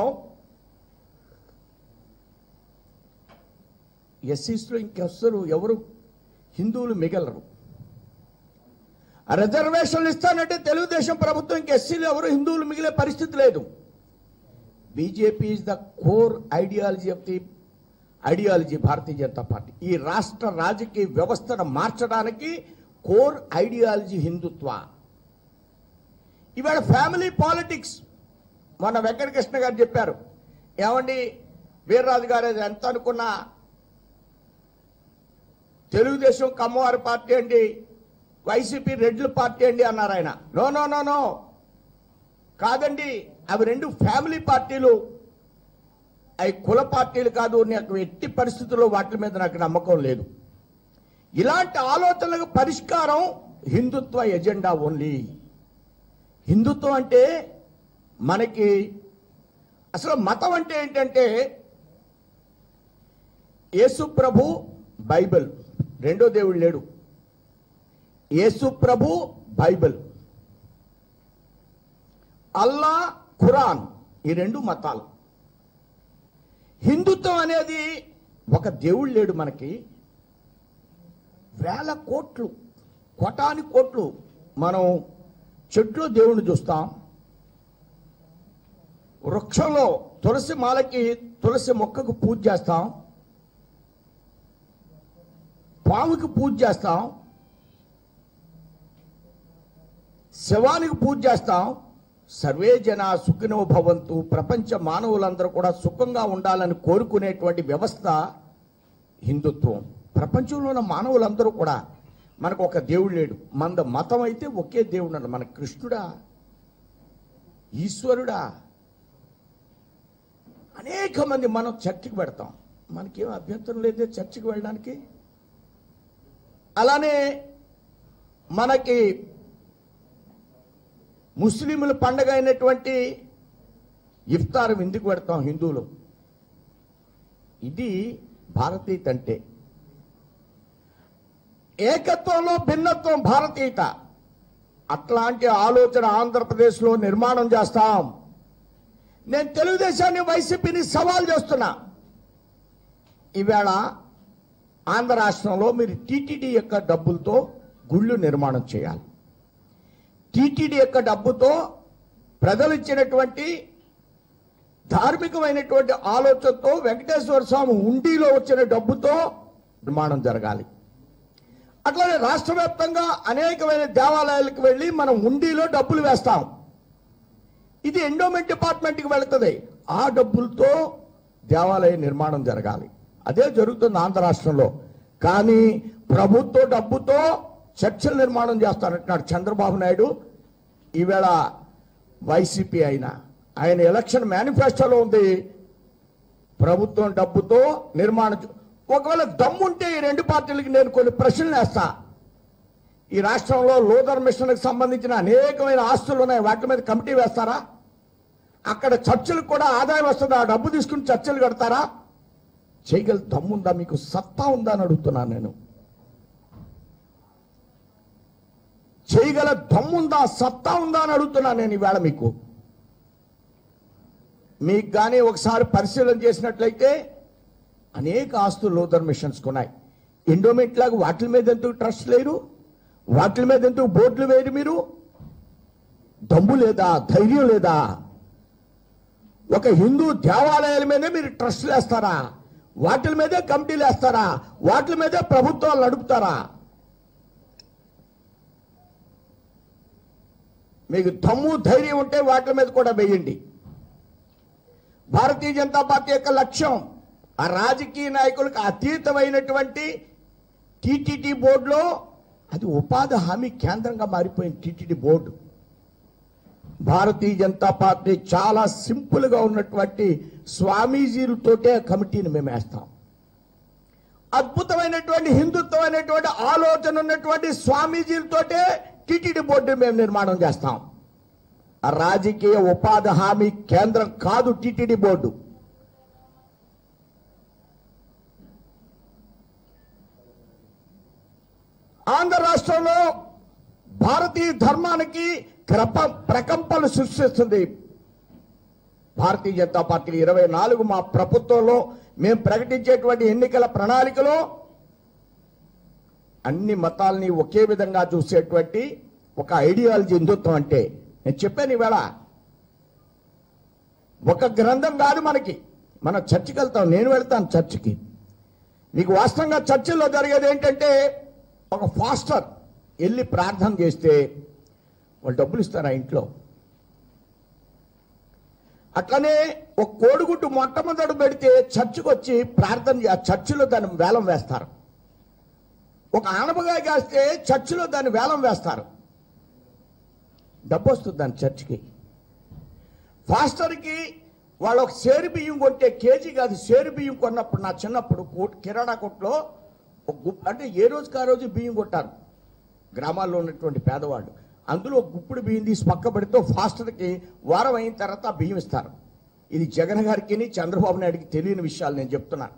ఎస్సీస్లో ఇంకెవరు ఎవరు హిందువులు మిగలరు రిజర్వేషన్లు ఇస్తానంటే తెలుగుదేశం ప్రభుత్వం ఇంక ఎస్సీలు ఎవరు హిందువులు మిగిలే పరిస్థితి లేదు BJP is the core ideology of the ideology Bharatiya Janata Party ఈ రాష్ట్ర రాజకీయ వ్యవస్థను మార్చడానికి కోర్ ఐడియాలజీ హిందుత్వ ఇవాళ ఫ్యామిలీ పాలిటిక్స్ మొన్న వెంకటకృష్ణ గారు చెప్పారు ఏమండి వీర్రాజు గారు అది ఎంత అనుకున్నా తెలుగుదేశం కమ్మవారి పార్టీ అండి వైసీపీ రెడ్ల పార్టీ అండి అన్నారు ఆయన నో నో నో నో కాదండి అవి రెండు ఫ్యామిలీ పార్టీలు అవి కుల పార్టీలు కాదు నాకు ఎట్టి పరిస్థితుల్లో వాటి మీద నాకు నమ్మకం లేదు ఇలాంటి ఆలోచనలకు పరిష్కారం హిందుత్వ ఎజెండా ఓన్లీ హిందుత్వం అంటే మనకి అసలు మతం అంటే ఏంటంటే యేసు ప్రభు బైబిల్ రెండో దేవుడు లేడు యేసు ప్రభు బైబిల్ అల్లా ఖురాన్ ఈ రెండు మతాలు హిందుత్వం అనేది ఒక దేవుడు లేడు మనకి వేల కోట్లు కోటాని కోట్లు మనం చెట్లు దేవుణ్ణి చూస్తాం వృక్షంలో తులసి మాలకి తులసి మొక్కకు పూజ చేస్తాం పాముకి పూజ చేస్తాం శవానికి పూజ చేస్తాం సర్వే జన సుఖినో భవంతు ప్రపంచ మానవులందరూ కూడా సుఖంగా ఉండాలని కోరుకునేటువంటి వ్యవస్థ హిందుత్వం ప్రపంచంలో ఉన్న మానవులందరూ కూడా మనకు ఒక దేవుడు లేడు మన మతం అయితే ఒకే దేవుడు ఉన్నాడు మన కృష్ణుడా ఈశ్వరుడా అనేక మంది మనం చర్చికి పెడతాం మనకేం అభ్యంతరం లేదే చర్చికి వెళ్ళడానికి అలానే మనకి ముస్లింల పండగ అయినటువంటి ఇఫ్తార్ ఎందుకు పెడతాం హిందువులు ఇది భారతీయత అంటే ఏకత్వంలో భిన్నత్వం భారతీయత అట్లాంటి ఆలోచన ఆంధ్రప్రదేశ్లో నిర్మాణం చేస్తాం నేను తెలుగుదేశాన్ని వైసీపీని సవాల్ చేస్తున్నా ఈవేళ ఆంధ్ర రాష్ట్రంలో మీరు టీటీడీ యొక్క డబ్బులతో గుళ్ళు నిర్మాణం చేయాలి టీటీడీ యొక్క డబ్బుతో ప్రజలు ఇచ్చినటువంటి ధార్మికమైనటువంటి ఆలోచనతో వెంకటేశ్వర స్వామి ఉండిలో వచ్చిన డబ్బుతో నిర్మాణం జరగాలి అట్లానే రాష్ట్ర వ్యాప్తంగా అనేకమైన దేవాలయాలకు వెళ్ళి మనం ఉండిలో డబ్బులు వేస్తాం ఇది ఎండోమెంట్ డిపార్ట్మెంట్కి వెళుతుంది ఆ డబ్బులతో దేవాలయ నిర్మాణం జరగాలి అదే జరుగుతుంది ఆంధ్ర రాష్ట్రంలో కానీ ప్రభుత్వ డబ్బుతో చర్చల నిర్మాణం చేస్తానంటున్నాడు చంద్రబాబు నాయుడు ఈవేళ వైసీపీ అయినా ఆయన ఎలక్షన్ మేనిఫెస్టోలో ఉంది ప్రభుత్వం డబ్బుతో నిర్మాణం చే- ఒకవేళ దమ్ముంటే ఈ రెండు పార్టీలకి నేను కొన్ని ప్రశ్నలు వేస్తా ఈ రాష్ట్రంలో లోదర్ మిషన్కి సంబంధించిన అనేకమైన ఆస్తులు ఉన్నాయి వాటి మీద కమిటీ వేస్తారా అక్కడ చర్చలకు కూడా ఆదాయం వస్తుంది ఆ డబ్బు తీసుకుని చర్చలు కడతారా చేయగల దమ్ముందా మీకు సత్తా ఉందా అని అడుగుతున్నాను నేను చేయగల దమ్ముందా సత్తా ఉందా అని అడుగుతున్నాను నేను ఈవేళ మీకు మీకు కానీ ఒకసారి పరిశీలన చేసినట్లయితే అనేక ఆస్తులు లోదర్ మిషన్స్ కొన్నాయి ఎండోమెంట్ లాగా వాటి మీద ఎందుకు ట్రస్ట్ లేరు వాటి మీద ఎందుకు బోర్డులు వేరు మీరు దమ్ము లేదా ధైర్యం లేదా ఒక హిందూ దేవాలయాల మీదే మీరు ట్రస్ట్ వేస్తారా వాటి మీదే కమిటీలు వేస్తారా వాటి మీదే ప్రభుత్వాలు నడుపుతారా మీకు దమ్ము ధైర్యం ఉంటే వాటి మీద కూడా వేయండి భారతీయ జనతా పార్టీ యొక్క లక్ష్యం ఆ రాజకీయ నాయకులకు అతీతమైనటువంటి టీటీడీ బోర్డులో అది ఉపాధి హామీ కేంద్రంగా మారిపోయింది TTD board Bharatiya Janata Party చాలా సింపుల్గా ఉన్నటువంటి స్వామీజీలతోటే ఆ కమిటీని మేము వేస్తాం అద్భుతమైనటువంటి హిందుత్వమైనటువంటి ఆలోచన ఉన్నటువంటి స్వామీజీలతోటే టీటీడీ బోర్డు మేము నిర్మాణం చేస్తాం ఆ రాజకీయ ఉపాధి హామీ కేంద్రం కాదు టీటీడీ బోర్డు ఆంధ్ర రాష్ట్రంలో భారతీయ ధర్మానికి క్రప ప్రకంపనలు సృష్టిస్తుంది భారతీయ జనతా పార్టీ ఇరవై నాలుగు మా ప్రభుత్వంలో మేము ప్రకటించేటువంటి ఎన్నికల ప్రణాళికలో అన్ని మతాల్ని ఒకే విధంగా చూసేటువంటి ఒక ఐడియాలజీ హిందుత్వం అంటే నేను చెప్పాను ఈవేళ ఒక గ్రంథం కాదు మనకి మనం చర్చికి వెళ్తాం నేను వెళ్తాను చర్చికి మీకు వాస్తవంగా చర్చిల్లో జరిగేది ఏంటంటే ఒక ఫాస్టర్ వెళ్ళి ప్రార్థన చేస్తే వాళ్ళు డబ్బులు ఇస్తారు ఆ ఇంట్లో అట్లనే ఒక కోడిగుడ్డు మొట్టమొదటి పెడితే చర్చికి వచ్చి ప్రార్థన చే- ఆ చర్చిలో దాన్ని వేలం వేస్తారు ఒక ఆనపకాయ కాస్తే చర్చిలో దాన్ని వేలం వేస్తారు డబ్బు వస్తుంది దాని చర్చికి ఫాస్టర్కి వాళ్ళు ఒక సేరు బియ్యం కొంటే కేజీ కాదు సేరు బియ్యం కొన్నప్పుడు నా చిన్నప్పుడు కోట్- కిరాణా కొట్లో ఒక గుప్ అంటే ఏ రోజుకి ఆ రోజు బియ్యం కొట్టారు గ్రామాల్లో ఉన్నటువంటి పేదవాళ్ళు అందులో ఒక గుప్పుడు బియ్యం తీసి పక్క పెడితే ఫాస్టర్కి వారం అయిన తర్వాత ఆ బియ్యం ఇస్తారు ఇది జగన్ గారికి చంద్రబాబు నాయుడికి తెలియని విషయాలు నేను చెప్తున్నాను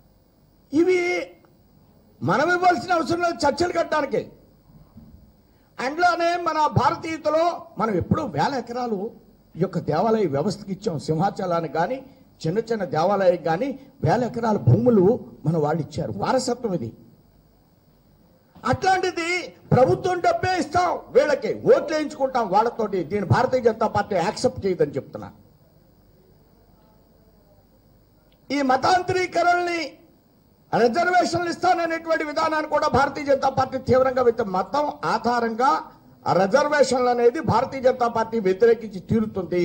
ఇవి మనం ఇవ్వాల్సిన అవసరం లేదు చర్చలు కట్టడానికి అందులోనే మన భారతీయతలో మనం ఎప్పుడూ వేల ఎకరాలు ఈ యొక్క దేవాలయ వ్యవస్థకి ఇచ్చాం సింహాచలానికి కానీ చిన్న చిన్న దేవాలయానికి కానీ వేల ఎకరాల భూములు మన వాళ్ళు ఇచ్చారు వారసత్వం ఇది అట్లాంటిది ప్రభుత్వం డబ్బే ఇస్తాం వీళ్ళకి ఓట్లు వేయించుకుంటాం వాళ్ళతోటి దీని భారతీయ జనతా పార్టీ యాక్సెప్ట్ చేయదని చెప్తున్నా ఈ మతాంతరీకరణని రిజర్వేషన్లు ఇస్తాననేటువంటి విధానాన్ని కూడా భారతీయ జనతా పార్టీ తీవ్రంగా వ్యతి మతం ఆధారంగా ఆ రిజర్వేషన్లు అనేది భారతీయ జనతా పార్టీ వ్యతిరేకించి తీరుతుంది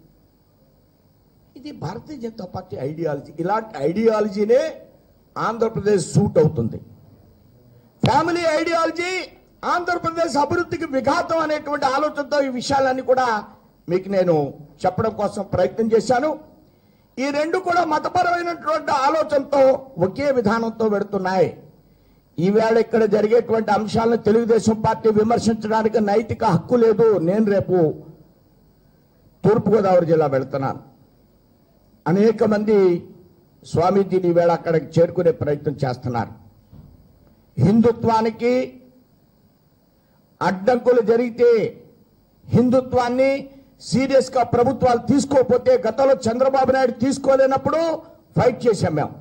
ఇది భారతీయ జనతా పార్టీ ఐడియాలజీ ఇలాంటి ఐడియాలజీనే ఆంధ్రప్రదేశ్ సూట్ అవుతుంది ఫ్యామిలీ ఐడియాలజీ ఆంధ్రప్రదేశ్ అభివృద్ధికి విఘాతం అనేటువంటి ఆలోచనతో ఈ విషయాలన్నీ కూడా మీకు నేను చెప్పడం కోసం ప్రయత్నం చేశాను ఈ రెండు కూడా మతపరమైనటువంటి ఆలోచనతో ఒకే విధానంతో పెడుతున్నాయి ఈవేళ ఇక్కడ జరిగేటువంటి అంశాలను తెలుగుదేశం పార్టీ విమర్శించడానికి నైతిక హక్కు లేదు నేను రేపు తూర్పుగోదావరి జిల్లా వెళ్తున్నాను అనేక మంది స్వామీజీని ఈవేళ అక్కడికి చేరుకునే ప్రయత్నం చేస్తున్నారు హిందుత్వానికి అడ్డంకులు జరిగితే హిందుత్వాన్ని సీరియస్ గా ప్రభుత్వాలు తీసుకోకపోతే గతంలో చంద్రబాబు నాయుడు తీసుకోలేనప్పుడు ఫైట్ చేశాం మేము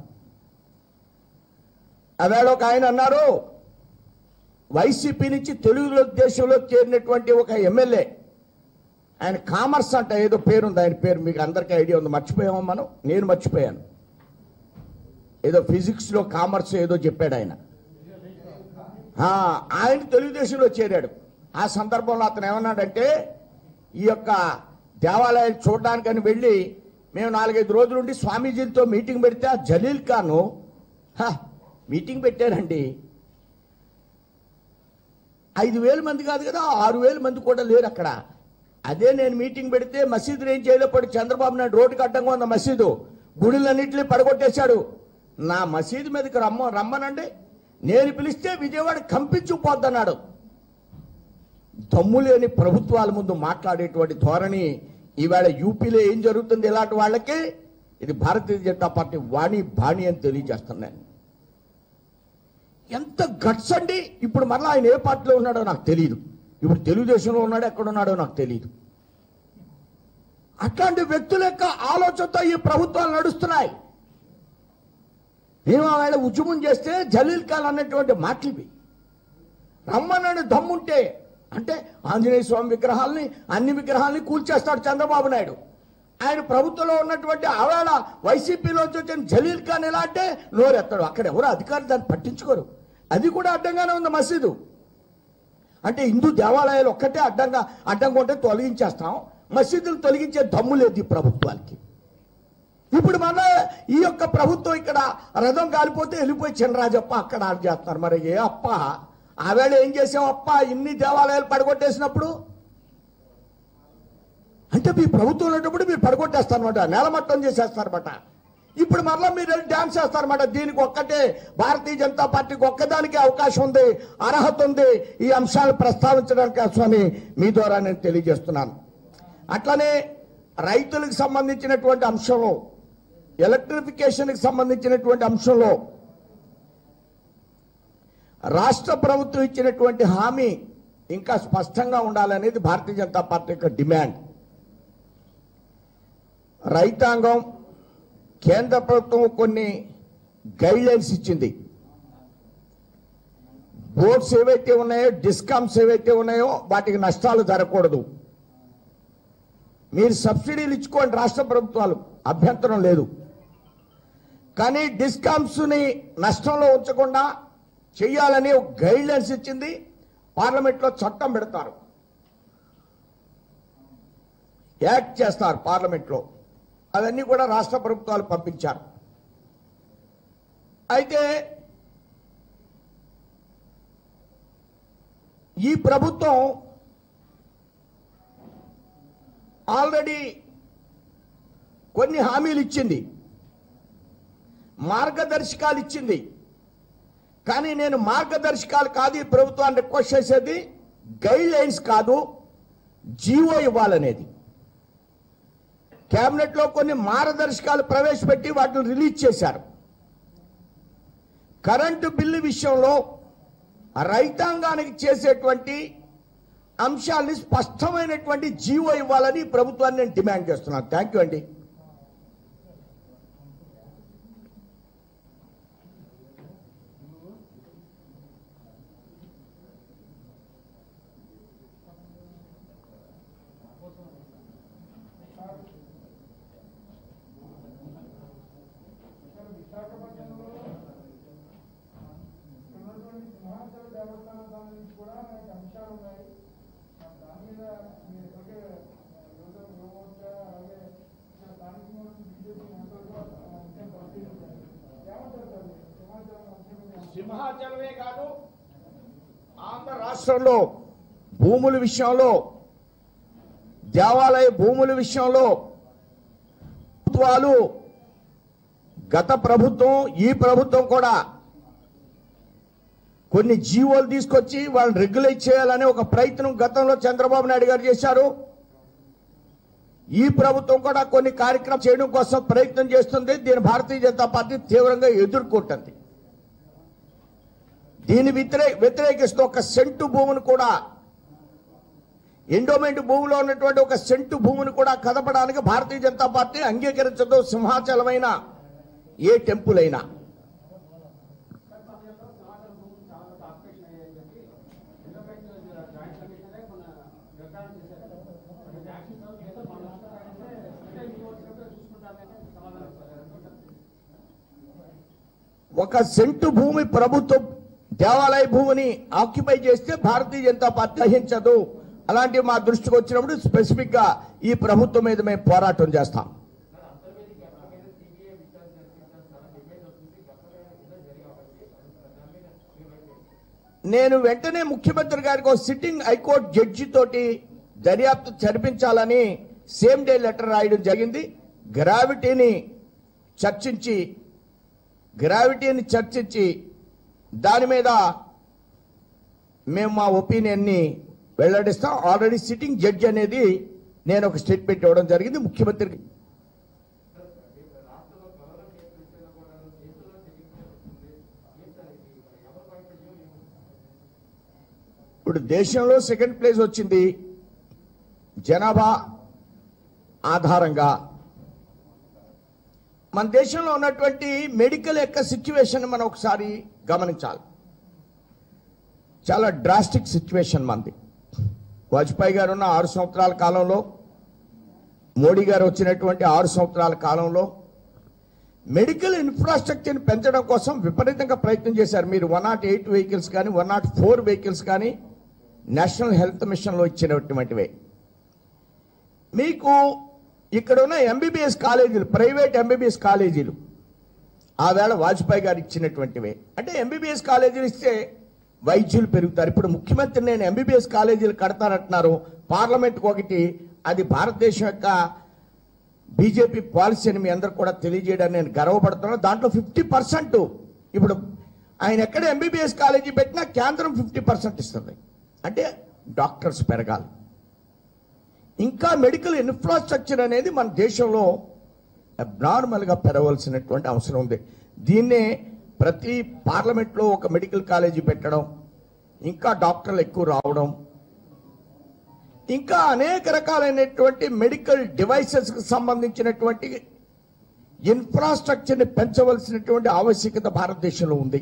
అవేళ ఒక ఆయన అన్నారు వైసీపీ నుంచి తెలుగు దేశంలో చేరినటువంటి ఒక ఎమ్మెల్యే ఆయన కామర్స్ అంట ఏదో పేరుంది ఆయన పేరు మీకు అందరికీ ఐడియా ఉంది మర్చిపోయామా మనం నేను మర్చిపోయాను ఏదో ఫిజిక్స్ లో కామర్స్ ఏదో చెప్పాడు ఆయన ఆ, ఆయన తెలుగుదేశంలో చేరాడు ఆ సందర్భంలో అతను ఏమన్నాడంటే ఈ యొక్క దేవాలయం చూడడానికని వెళ్ళి మేము నాలుగైదు రోజులుండి స్వామీజీలతో మీటింగ్ పెడితే ఆ జలీల్ ఖాను "హ, మీటింగ్ పెట్టారండి ఐదు వేల మంది కాదు కదా ఆరు వేల మంది కూడా లేరు అక్కడ అదే నేను మీటింగ్ పెడితే మసీదులు ఏం చేయలేపాడు చంద్రబాబు నాయుడు రోడ్డుకి అడ్డంగా ఉన్న మసీదు గుడులన్నింటినీ పడగొట్టేశాడు నా మసీదు మీదకి రమ్మ రమ్మనండి నేను పిలిస్తే విజయవాడ కంపించుకుపోద్దన్నాడు దమ్ము లేని ప్రభుత్వాల ముందు మాట్లాడేటువంటి ధోరణి ఈవేళ యూపీలో ఏం జరుగుతుంది ఇలాంటి వాళ్ళకి ఇది భారతీయ జనతా పార్టీ వాణి బాణి అని తెలియజేస్తున్నాను ఎంత గట్స్ అండి ఇప్పుడు మరలా ఆయన ఏ పార్టీలో ఉన్నాడో నాకు తెలియదు ఇప్పుడు తెలుగుదేశంలో ఉన్నాడో ఎక్కడున్నాడో నాకు తెలియదు అట్లాంటి వ్యక్తుల యొక్క ఆలోచనతో ఈ ప్రభుత్వాలు నడుస్తున్నాయి మేము ఆవేళ ఉద్యమం చేస్తే జలీల్ ఖాన్ అన్నటువంటి మాటలు ఇవి రమ్మనని దమ్ముంటే అంటే ఆంజనేయ స్వామి విగ్రహాల్ని అన్ని విగ్రహాల్ని కూల్చేస్తాడు చంద్రబాబు నాయుడు ఆయన ప్రభుత్వంలో ఉన్నటువంటి ఆవేళ వైసీపీలో వచ్చిన జలీల్ ఖాన్ ఎలా అంటే నోరెత్తాడు అక్కడ ఎవరు అధికారులు దాన్ని పట్టించుకోరు అది కూడా అడ్డంగానే ఉంది మసీదు అంటే హిందూ దేవాలయాలు ఒక్కటే అడ్డంగా అడ్డంగా ఉంటే తొలగించేస్తాం మసీదులు తొలగించే దమ్ము లేదు ఈ ప్రభుత్వానికి ఇప్పుడు మన ఈ యొక్క ప్రభుత్వం ఇక్కడ రథం కాలిపోతే వెళ్ళిపోయి చినరాజప్ప అక్కడ ఆడ చేస్తున్నారు మరి ఏ అప్ప ఆవేళ ఏం చేసాం అప్ప ఇన్ని దేవాలయాలు పడగొట్టేసినప్పుడు అంటే మీ ప్రభుత్వం ఉన్నప్పుడు మీరు పడగొట్టేస్తారనమాట నేలమట్టం చేసేస్తారన్నమాట ఇప్పుడు మరలా మీరు వెళ్ళి డ్యాన్స్ చేస్తారన్నమాట దీనికి ఒక్కటే భారతీయ జనతా పార్టీకి ఒక్కదానికి అవకాశం ఉంది అర్హత ఉంది ఈ అంశాలు ప్రస్తావించడానికి స్వామి మీ ద్వారా నేను తెలియజేస్తున్నాను అట్లనే రైతులకు సంబంధించినటువంటి అంశంలో ఎలక్ట్రిఫికేషన్కి సంబంధించినటువంటి అంశంలో రాష్ట్ర ప్రభుత్వం ఇచ్చినటువంటి హామీ ఇంకా స్పష్టంగా ఉండాలనేది భారతీయ జనతా పార్టీ యొక్క డిమాండ్ రైతాంగం కేంద్ర ప్రభుత్వం కొన్ని గైడ్ లైన్స్ ఇచ్చింది బోర్డ్స్ ఏవైతే ఉన్నాయో డిస్కామ్స్ ఏవైతే ఉన్నాయో వాటికి నష్టాలు జరగకూడదు మీరు సబ్సిడీలు ఇచ్చుకోండి రాష్ట్ర ప్రభుత్వాలు అభ్యంతరం లేదు కానీ డిస్కామ్స్ని నష్టంలో ఉంచకుండా చేయాలని ఒక గైడ్ లైన్స్ ఇచ్చింది పార్లమెంట్లో చట్టం పెడతారు యాక్ట్ చేస్తారు పార్లమెంట్లో అవన్నీ కూడా రాష్ట్ర ప్రభుత్వాలు పంపించారు అయితే ఈ ప్రభుత్వం ఆల్రెడీ కొన్ని హామీలు ఇచ్చింది మార్గదర్శకాలు ఇచ్చింది కానీ నేను మార్గదర్శకాలు కాదు ఈ ప్రభుత్వాన్ని రిక్వెస్ట్ చేసేది గైడ్ లైన్స్ కాదు జీవో ఇవ్వాలనేది కేబినెట్ లో కొన్ని మార్గదర్శకాలు ప్రవేశపెట్టి వాటిని రిలీజ్ చేశారు కరెంటు బిల్లు విషయంలో రైతాంగానికి చేసేటువంటి అంశాల్ని స్పష్టమైనటువంటి జీవో ఇవ్వాలని ఈ ప్రభుత్వాన్ని నేను డిమాండ్ చేస్తున్నాను థ్యాంక్ యూ అండి సార్ విశాఖపట్నంలో ఉన్నటువంటి సింహాచల దేవస్థానం సంబంధించి కూడా మనకి అంశాలు ఉన్నాయి మరి దాని మీద మీరు ఇప్పటికే యువత యువమోర్చా అలాగే ఇక్కడ స్థానికంగా బీజేపీ నేతలు కూడా ఆ విషయం పరిశీలించారు ఏమంటారు సార్ మీరు? సింహాచలం అంశం మీద సింహాచలమే కాదు ఆంధ్ర రాష్ట్రంలో భూముల విషయంలో దేవాలయ భూముల విషయంలో ప్రభుత్వాలు గత ప్రభుత్వం ఈ ప్రభుత్వం కూడా కొన్ని జీవోలు తీసుకొచ్చి వాళ్ళని రెగ్యులేట్ చేయాలనే ఒక ప్రయత్నం గతంలో చంద్రబాబు నాయుడు గారు చేశారు ఈ ప్రభుత్వం కూడా కొన్ని కార్యక్రమం చేయడం కోసం ప్రయత్నం చేస్తుంది దీని భారతీయ జనతా పార్టీ తీవ్రంగా ఎదుర్కొంటుంది దీని వ్యతిరే వ్యతిరేకిస్తూ ఒక సెంటు భూమిని కూడా ఎండోమెంట్ భూమిలో ఉన్నటువంటి ఒక సెంటు భూమిని కూడా కదపడానికి భారతీయ జనతా పార్టీ అంగీకరించదు సింహాచలమైన ఏ టెంపుల్ అయినా సమయంలో సమాచారం భూములు చాలా ఆక్యుపేషన్ అయ్యాయని చెప్పి డెవలప్మెంట్ జాయింట్ కమిషనరే కొన్ని నిర్ధారణ చేశారు అంటే యాక్షన్ సౌండ్ చేస్తే మన అంటే అంటే మీ వచ్చినప్పుడు చూసుకుంటారని సమాధానం ఇస్తారు ఒక సెంటు భూమి ప్రభుత్వం దేవాలయ భూమిని ఆక్యుపై చేస్తే భారతీయ జనతా పార్టీ సహించదు అలాంటివి మా దృష్టికి వచ్చినప్పుడు స్పెసిఫిక్ గా ఈ ప్రభుత్వం మీద మేము పోరాటం చేస్తాం నేను వెంటనే ముఖ్యమంత్రి గారికి ఒక సిట్టింగ్ హైకోర్టు జడ్జి తోటి దర్యాప్తు జరిపించాలని సేమ్ డే లెటర్ రాయడం జరిగింది గ్రావిటీని చర్చించి గ్రావిటీని చర్చించి దాని మీద మేము మా ఒపీనియన్ని వెల్లడిస్తాం ఆల్రెడీ సిట్టింగ్ జడ్జి అనేది నేను ఒక స్టేట్మెంట్ ఇవ్వడం జరిగింది ముఖ్యమంత్రికి ఇప్పుడు దేశంలో సెకండ్ ప్లేస్ వచ్చింది జనాభా ఆధారంగా మన దేశంలో ఉన్నటువంటి మెడికల్ యొక్క సిచ్యువేషన్ మనం ఒకసారి గమనించాలి చాలా డ్రాస్టిక్ సిచ్యువేషన్ మనది వాజ్పేయి గారు ఉన్న ఆరు సంవత్సరాల కాలంలో మోడీ గారు వచ్చినటువంటి ఆరు సంవత్సరాల కాలంలో మెడికల్ ఇన్ఫ్రాస్ట్రక్చర్ని పెంచడం కోసం విపరీతంగా ప్రయత్నం చేశారు మీరు వన్ నాట్ ఎయిట్ వెహికల్స్ కానీ వన్ నాట్ ఫోర్ వెహికల్స్ కానీ నేషనల్ హెల్త్ మిషన్లో ఇచ్చినటువంటివే మీకు ఇక్కడ ఉన్న ఎంబీబీఎస్ కాలేజీలు ప్రైవేట్ ఎంబీబీఎస్ కాలేజీలు ఆ వేళ వాజ్పేయి గారు ఇచ్చినటువంటివే అంటే ఎంబీబీఎస్ కాలేజీలు ఇస్తే వైద్యులు పెరుగుతారు ఇప్పుడు ముఖ్యమంత్రి నేను ఎంబీబీఎస్ కాలేజీలు కడతానంటున్నారు పార్లమెంట్కి ఒకటి అది భారతదేశం యొక్క బీజేపీ పాలసీ అని మీ అందరు కూడా తెలియజేయడానికి నేను గర్వపడుతున్నాను దాంట్లో ఫిఫ్టీ పర్సెంట్ ఇప్పుడు ఆయన ఎక్కడ ఎంబీబీఎస్ కాలేజీ పెట్టినా కేంద్రం ఫిఫ్టీ పర్సెంట్ ఇస్తుంది అంటే డాక్టర్స్ పెరగాలి ఇంకా మెడికల్ ఇన్ఫ్రాస్ట్రక్చర్ అనేది మన దేశంలో అబ్నార్మల్గా పెరగవలసినటువంటి అవసరం ఉంది దీన్నే ప్రతి పార్లమెంట్లో ఒక మెడికల్ కాలేజీ పెట్టడం ఇంకా డాక్టర్లు ఎక్కువ రావడం ఇంకా అనేక రకాలైనటువంటి మెడికల్ డివైసెస్కి సంబంధించినటువంటి ఇన్ఫ్రాస్ట్రక్చర్ని పెంచవలసినటువంటి ఆవశ్యకత భారతదేశంలో ఉంది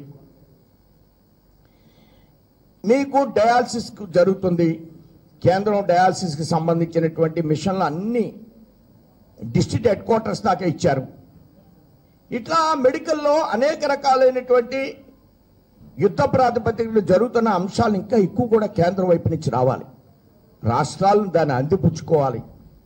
మీకు డయాలసిస్ జరుగుతుంది కేంద్రం డయాలసిస్కి సంబంధించినటువంటి మిషన్లు అన్ని డిస్ట్రిక్ట్ హెడ్ క్వార్టర్స్ దాకా ఇచ్చారు ఇట్లా మెడికల్లో అనేక రకాలైనటువంటి యుద్ధ ప్రాతిపదికలు జరుగుతున్న అంశాలు ఇంకా ఎక్కువ కూడా కేంద్రం వైపు నుంచి రావాలి రాష్ట్రాలను దాన్ని అందిపుచ్చుకోవాలి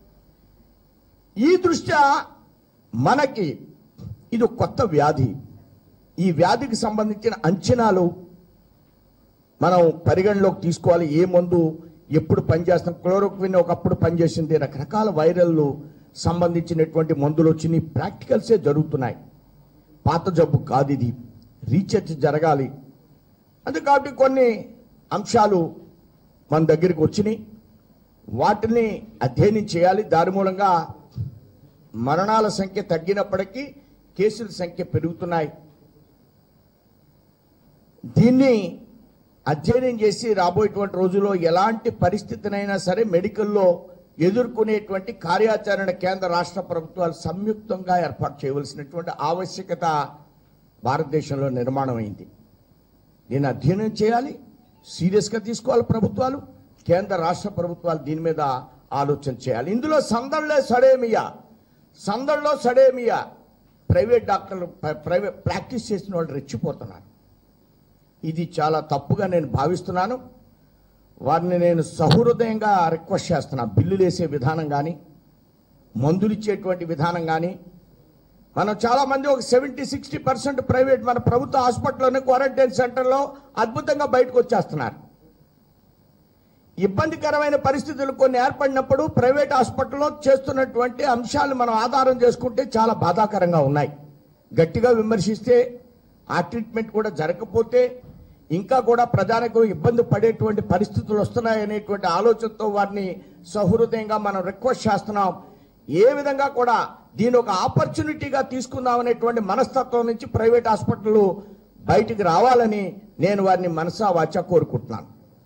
ఈ దృష్ట్యా మనకి ఇది ఒక కొత్త వ్యాధి ఈ వ్యాధికి సంబంధించిన అంచనాలు మనం పరిగణలోకి తీసుకోవాలి ఏ మందు ఎప్పుడు పనిచేస్తాం క్లోరోక్విన్ ఒకప్పుడు పనిచేసింది రకరకాల వైరల్లు సంబంధించినటువంటి మందులు వచ్చి ప్రాక్టికల్సే జరుగుతున్నాయి పాత జబ్బు కాదు ఇది రీసెర్చ్ జరగాలి అది కాబట్టి కొన్ని అంశాలు మన దగ్గరికి వచ్చినాయి వాటిని అధ్యయనం చేయాలి దాని మూలంగా మరణాల సంఖ్య తగ్గినప్పటికీ కేసుల సంఖ్య పెరుగుతున్నాయి దీన్ని అధ్యయనం చేసి రాబోయేటువంటి రోజుల్లో ఎలాంటి పరిస్థితినైనా సరే మెడికల్లో ఎదుర్కొనేటువంటి కార్యాచరణ కేంద్ర రాష్ట్ర ప్రభుత్వాలు సంయుక్తంగా ఏర్పాటు చేయవలసినటువంటి ఆవశ్యకత భారతదేశంలో నిర్మాణం అయింది దీన్ని అధ్యయనం చేయాలి సీరియస్గా తీసుకోవాలి ప్రభుత్వాలు కేంద్ర రాష్ట్ర ప్రభుత్వాలు దీని మీద ఆలోచన చేయాలి ఇందులో సందడిలో సడేమియా సందడిలో సడేమియా ప్రైవేట్ డాక్టర్లు ప్ర- ప్రైవేట్ ప్రాక్టీస్ చేసిన వాళ్ళు రెచ్చిపోతున్నారు ఇది చాలా తప్పుగా నేను భావిస్తున్నాను వారిని నేను సహృదయంగా రిక్వెస్ట్ చేస్తున్నా బిల్లులు వేసే విధానం కానీ మందులు ఇచ్చేటువంటి విధానం కానీ మనం చాలా మంది ఒక సెవెంటీ సిక్స్టీ పర్సెంట్ ప్రైవేట్ మన ప్రభుత్వ హాస్పిటల్లోనే క్వారంటైన్ సెంటర్లో అద్భుతంగా బయటకు వచ్చేస్తున్నారు ఇబ్బందికరమైన పరిస్థితులు కొన్ని ఏర్పడినప్పుడు ప్రైవేట్ హాస్పిటల్లో చేస్తున్నటువంటి అంశాలు మనం ఆధారం చేసుకుంటే చాలా బాధాకరంగా ఉన్నాయి గట్టిగా విమర్శిస్తే ఆ ట్రీట్మెంట్ కూడా జరగకపోతే ఇంకా కూడా ప్రజలకు ఇబ్బంది పడేటువంటి పరిస్థితులు వస్తున్నాయనేటువంటి ఆలోచనతో వారిని సహృదయంగా మనం రిక్వెస్ట్ చేస్తున్నాం ఏ విధంగా కూడా దీని ఒక ఆపర్చునిటీగా తీసుకుందాం అనేటువంటి మనస్తత్వం నుంచి ప్రైవేట్ హాస్పిటల్ బయటికి రావాలని నేను వారిని మనసా వాచా కోరుకుంటున్నాను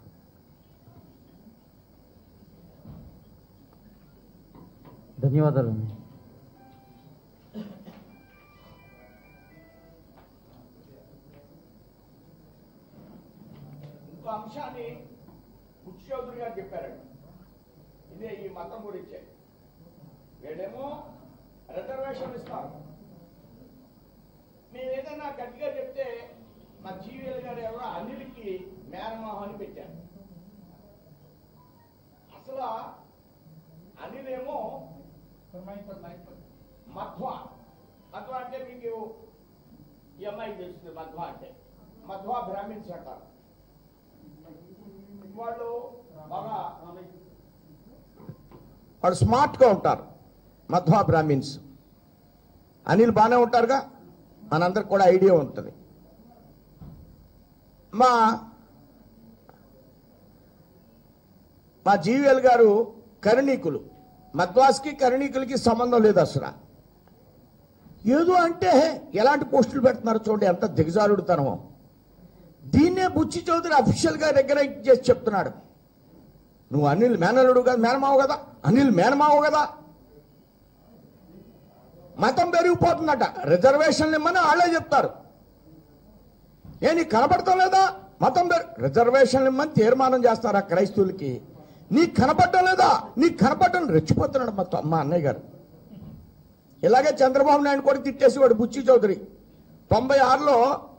ధన్యవాదాలండి ఇంకో అంశాన్ని బుచ్చి చౌదరి గారు చెప్పారండి ఇదే ఈ మతం గురించే వీళ్ళేమో రిజర్వేషన్ ఇస్తారు మేము ఏదైనా గట్టిగా చెప్తే మా జీవీఎల్ గారు ఎవరో అనిల్కి మేనమోహన్ అని పెట్టారు అసలు అనిల్ ఏమో మధ్వ మధ్వ అంటే మీకు ఈ అమ్మాయికి తెలుస్తుంది మధ్వ అంటే మధ్వ బ్రాహ్మిన్స్ అంటారు వాళ్ళు బాగా వాళ్ళు స్మార్ట్గా ఉంటారు మధ్వా బ్రాహ్మిన్స్ అనిల్ బాగానే ఉంటారుగా మనందరికి కూడా ఐడియా ఉంటుంది మా మా జీవీఎల్ గారు కరణీకులు మద్వాస్కి కరణీకులకి సంబంధం లేదు అసలు ఏదో అంటే ఎలాంటి పోస్టులు పెడుతున్నారు చూడండి ఎంత దిగజారుడుతనమో దీన్నే బుచ్చి చౌదరి అఫీషియల్ గా రెగ్యులేట్ చేసి చెప్తున్నాడు నువ్వు అనిల్ మేనలుడు కదా మేనమావు కదా అనిల్ మేనమావు కదా మతం పెరిగిపోతుందట రిజర్వేషన్లు ఇమ్మని వాళ్ళే చెప్తారు ఏ నీకు కనపడటం లేదా మతం పెరి రిజర్వేషన్లు ఇమ్మని తీర్మానం చేస్తారా క్రైస్తవులకి నీకు కనపడటం లేదా నీకు కనపడటం రెచ్చిపోతున్నాడు మొత్తం మా అన్నయ్య గారు ఇలాగే చంద్రబాబు నాయుడు కూడా తిట్టేసేవాడు బుచ్చి చౌదరి తొంభై ఆరులో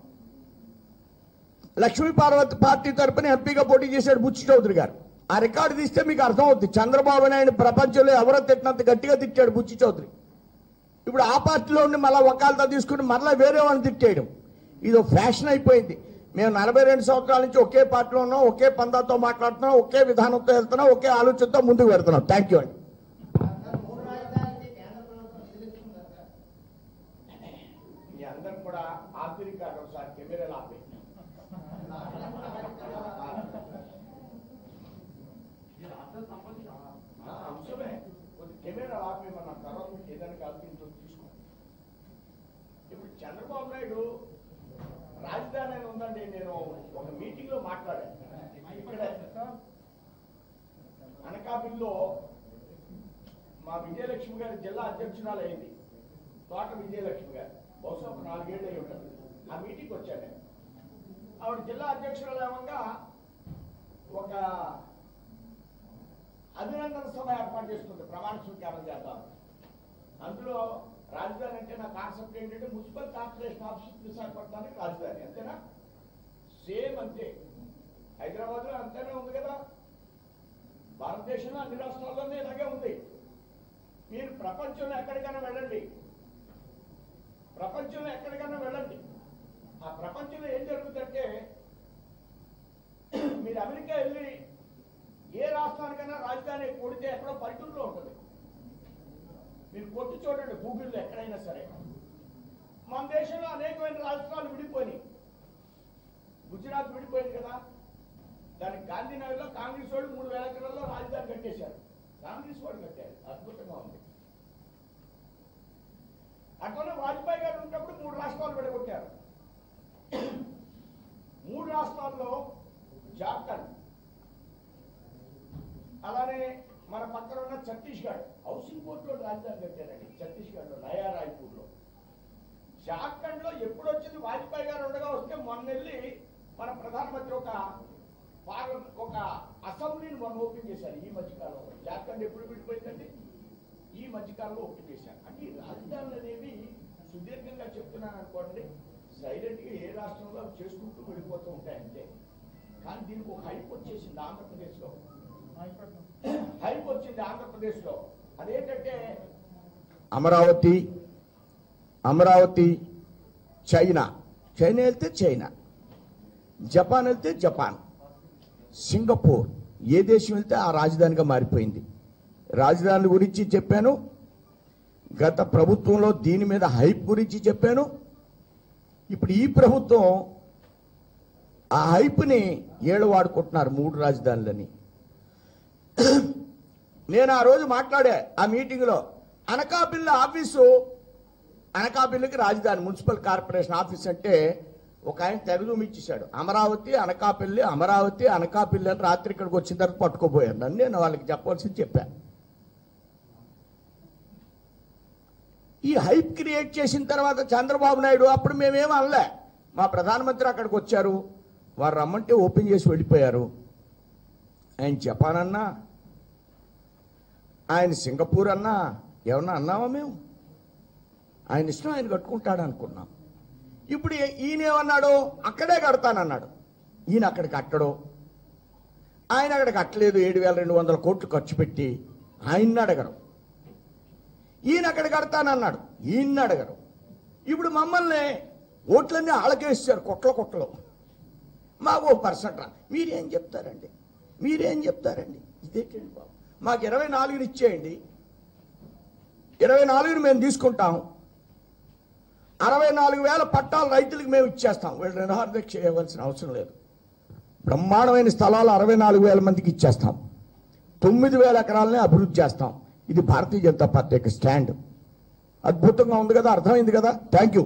లక్ష్మీ పార్వతి పార్టీ తరపున ఎంపీగా పోటీ చేశాడు బుచ్చి చౌదరి గారు ఆ రికార్డు తీస్తే మీకు అర్థమవుతుంది చంద్రబాబు నాయుడు ప్రపంచంలో ఎవరో తిట్టినంత గట్టిగా తిట్టాడు బుచ్చి చౌదరి ఇప్పుడు ఆ పార్టీలో ఉండి మళ్ళీ వకాలతో తీసుకుని మళ్ళీ వేరే వాళ్ళని తిట్టేయడం ఇది ఒక ఫ్యాషన్ అయిపోయింది మేము నలభై రెండు సంవత్సరాల నుంచి ఒకే పార్టీలో ఉన్నాం ఒకే పందాతో మాట్లాడుతున్నాం ఒకే విధానంతో వెళ్తున్నాం ఒకే ఆలోచనతో ముందుకు వెళ్తున్నాం థ్యాంక్ యూ అండి మీ అందరు కూడా ఆపిరి కాదు ఒకసారి కెమెరాలు ఆపి ఆ, అంశమే కొద్ది కెమెరా ఆపి మన తర్వాత మీకు ఏదైనా కల్పించో తీసుకో ఇప్పుడు చంద్రబాబు నాయుడు రాజధాని అని ఉందండి నేను ఒక మీటింగ్ లో మాట్లాడాను ఇక్కడే అనకాపల్లిలో మా విజయలక్ష్మి గారి జిల్లా అధ్యక్షురాలు అయింది తోట విజయలక్ష్మి గారు బహుశా ఒక నాలుగేళ్ళు అయి ఉంటుంది ఆ మీటింగ్ వచ్చాను నేను ఆవిడ జిల్లా అధ్యక్షురాలు ఏమంగా ఒక అభినందన సభ ఏర్పాటు చేసుకుంది ప్రమాణ స్వీకారం చేద్దాం అందులో రాజధాని అంటే నా కాన్సెప్ట్ ఏంటంటే మున్సిపల్ కార్పొరేషన్ ఆఫీస్ విశాఖపట్నానికి రాజధాని అంతేనా సేమ్ అంతే హైదరాబాద్ లో అంతేనే ఉంది కదా భారతదేశంలో అన్ని రాష్ట్రాల్లోనే ఇలాగే ఉంది మీరు ప్రపంచంలో ఎక్కడికైనా వెళ్ళండి ప్రపంచంలో ఎక్కడికైనా వెళ్ళండి ఆ ప్రపంచంలో ఏం జరుగుతుందంటే మీరు అమెరికా వెళ్ళి ఏ రాష్ట్రానికైనా రాజధాని కొడితే ఎక్కడో పల్లెటూరులో ఉంటుంది మీరు కొట్టి చూడండి గూగుల్లో ఎక్కడైనా సరే మన దేశంలో అనేకమైన రాష్ట్రాలు విడిపోయినాయి గుజరాత్ విడిపోయింది కదా దానికి గాంధీనగర్లో కాంగ్రెస్ వాడు మూడు వేల ఎకరాల్లో రాజధాని కట్టేశారు కాంగ్రెస్ వాడు కట్టారు అద్భుతంగా ఉంది అట్లనే వాజ్పేయి గారు ఉన్నప్పుడు మూడు రాష్ట్రాలు విడగొట్టారు మూడు రాష్ట్రాల్లో ఛత్తీస్గఢ్ హౌసింగ్ బోర్డులో రాజధాని కట్టారండి ఛత్తీస్గఢ్లో నయా రాయ్పూర్లో జార్ఖండ్ లో ఎప్పుడు వచ్చింది వాజ్పేయి గారు ఉండగా వస్తే మొన్న వెళ్ళి మన ప్రధానమంత్రి ఒక పార్లమెంట్ ఒక అసెంబ్లీని మొన్న ఓపెన్ చేశారు ఈ మధ్యకాలంలో జార్ఖండ్ ఎప్పుడు విడిపోయిందండి ఈ మధ్యకాలంలో ఓపెన్ చేశారు అంటే ఈ రాజధానులు అనేవి సుదీర్ఘంగా చెప్తున్నాను అనుకోండి సైలెంట్ గా ఏ రాష్ట్రంలో అవి చేసుకుంటూ వెళ్ళిపోతూ ఉంటాయి అంతే కానీ దీనికి ఒక హైప్ వచ్చేసింది ఆంధ్రప్రదేశ్ లో హైప్ వచ్చింది ఆంధ్రప్రదేశ్ లో అదేంటంటే అమరావతి అమరావతి చైనా చైనా వెళ్తే చైనా జపాన్ వెళ్తే జపాన్ సింగపూర్ ఏ దేశం వెళ్తే ఆ రాజధానిగా మారిపోయింది రాజధాని గురించి చెప్పాను గత ప్రభుత్వంలో దీని మీద హైప్ గురించి చెప్పాను ఇప్పుడు ఈ ప్రభుత్వం ఆ హైప్ని ఏళ్ళు వాడుకుంటున్నారు మూడు రాజధానులని నేను ఆ రోజు మాట్లాడా ఆ మీటింగ్లో అనకాపల్లి ఆఫీసు అనకాపల్లికి రాజధాని మున్సిపల్ కార్పొరేషన్ ఆఫీస్ అంటే ఒక ఆయన తెగదూమి ఇచ్చేశాడు అమరావతి అనకాపల్లి అమరావతి అనకాపల్లి అని రాత్రి ఇక్కడికి వచ్చిన తర్వాత పట్టుకోపోయాను నన్ను నేను వాళ్ళకి చెప్పవలసింది చెప్పాను ఈ హైప్ క్రియేట్ చేసిన తర్వాత చంద్రబాబు నాయుడు అప్పుడు మేమేం అనలే మా ప్రధానమంత్రి అక్కడికి వచ్చారు వారు రమ్మంటే ఓపెన్ చేసి వెళ్ళిపోయారు ఆయన జపాన్ అన్నా ఆయన సింగపూర్ అన్నా ఏమన్నా అన్నామా మేము ఆయన ఇష్టం ఆయన కట్టుకుంటాడు అనుకున్నాం ఇప్పుడు ఈ- ఈయన ఏమన్నాడు అక్కడే కడతానన్నాడు ఈయన అక్కడ కట్టడు ఆయన అక్కడ కట్టలేదు ఏడు వేల రెండు వందల కోట్లు ఖర్చు పెట్టి ఆయన్ని అడగరు ఈయన అక్కడ కడతానన్నాడు ఈయన్ని అడగరు ఇప్పుడు మమ్మల్ని ఓట్లన్నీ ఆళ్ళకేస్తారు కొట్ల కొట్టలు మాకు ఓ పర్సెంట్ రా మీరేం చెప్తారండి మీరేం చెప్తారండి ఇదేంటండి బాబు మాకు ఇరవై నాలుగుని ఇచ్చేయండి ఇరవై నాలుగుని మేము తీసుకుంటాం అరవై నాలుగు వేల పట్టాలు రైతులకు మేము ఇచ్చేస్తాం వీళ్ళు నిరాహారదీక్ష చేయవలసిన అవసరం లేదు బ్రహ్మాండమైన స్థలాలు అరవై నాలుగు వేల మందికి ఇచ్చేస్తాం తొమ్మిది వేల ఎకరాలని అభివృద్ధి చేస్తాం ఇది భారతీయ జనతా పార్టీ యొక్క స్టాండ్ అద్భుతంగా ఉంది కదా అర్థమైంది కదా థ్యాంక్ యూ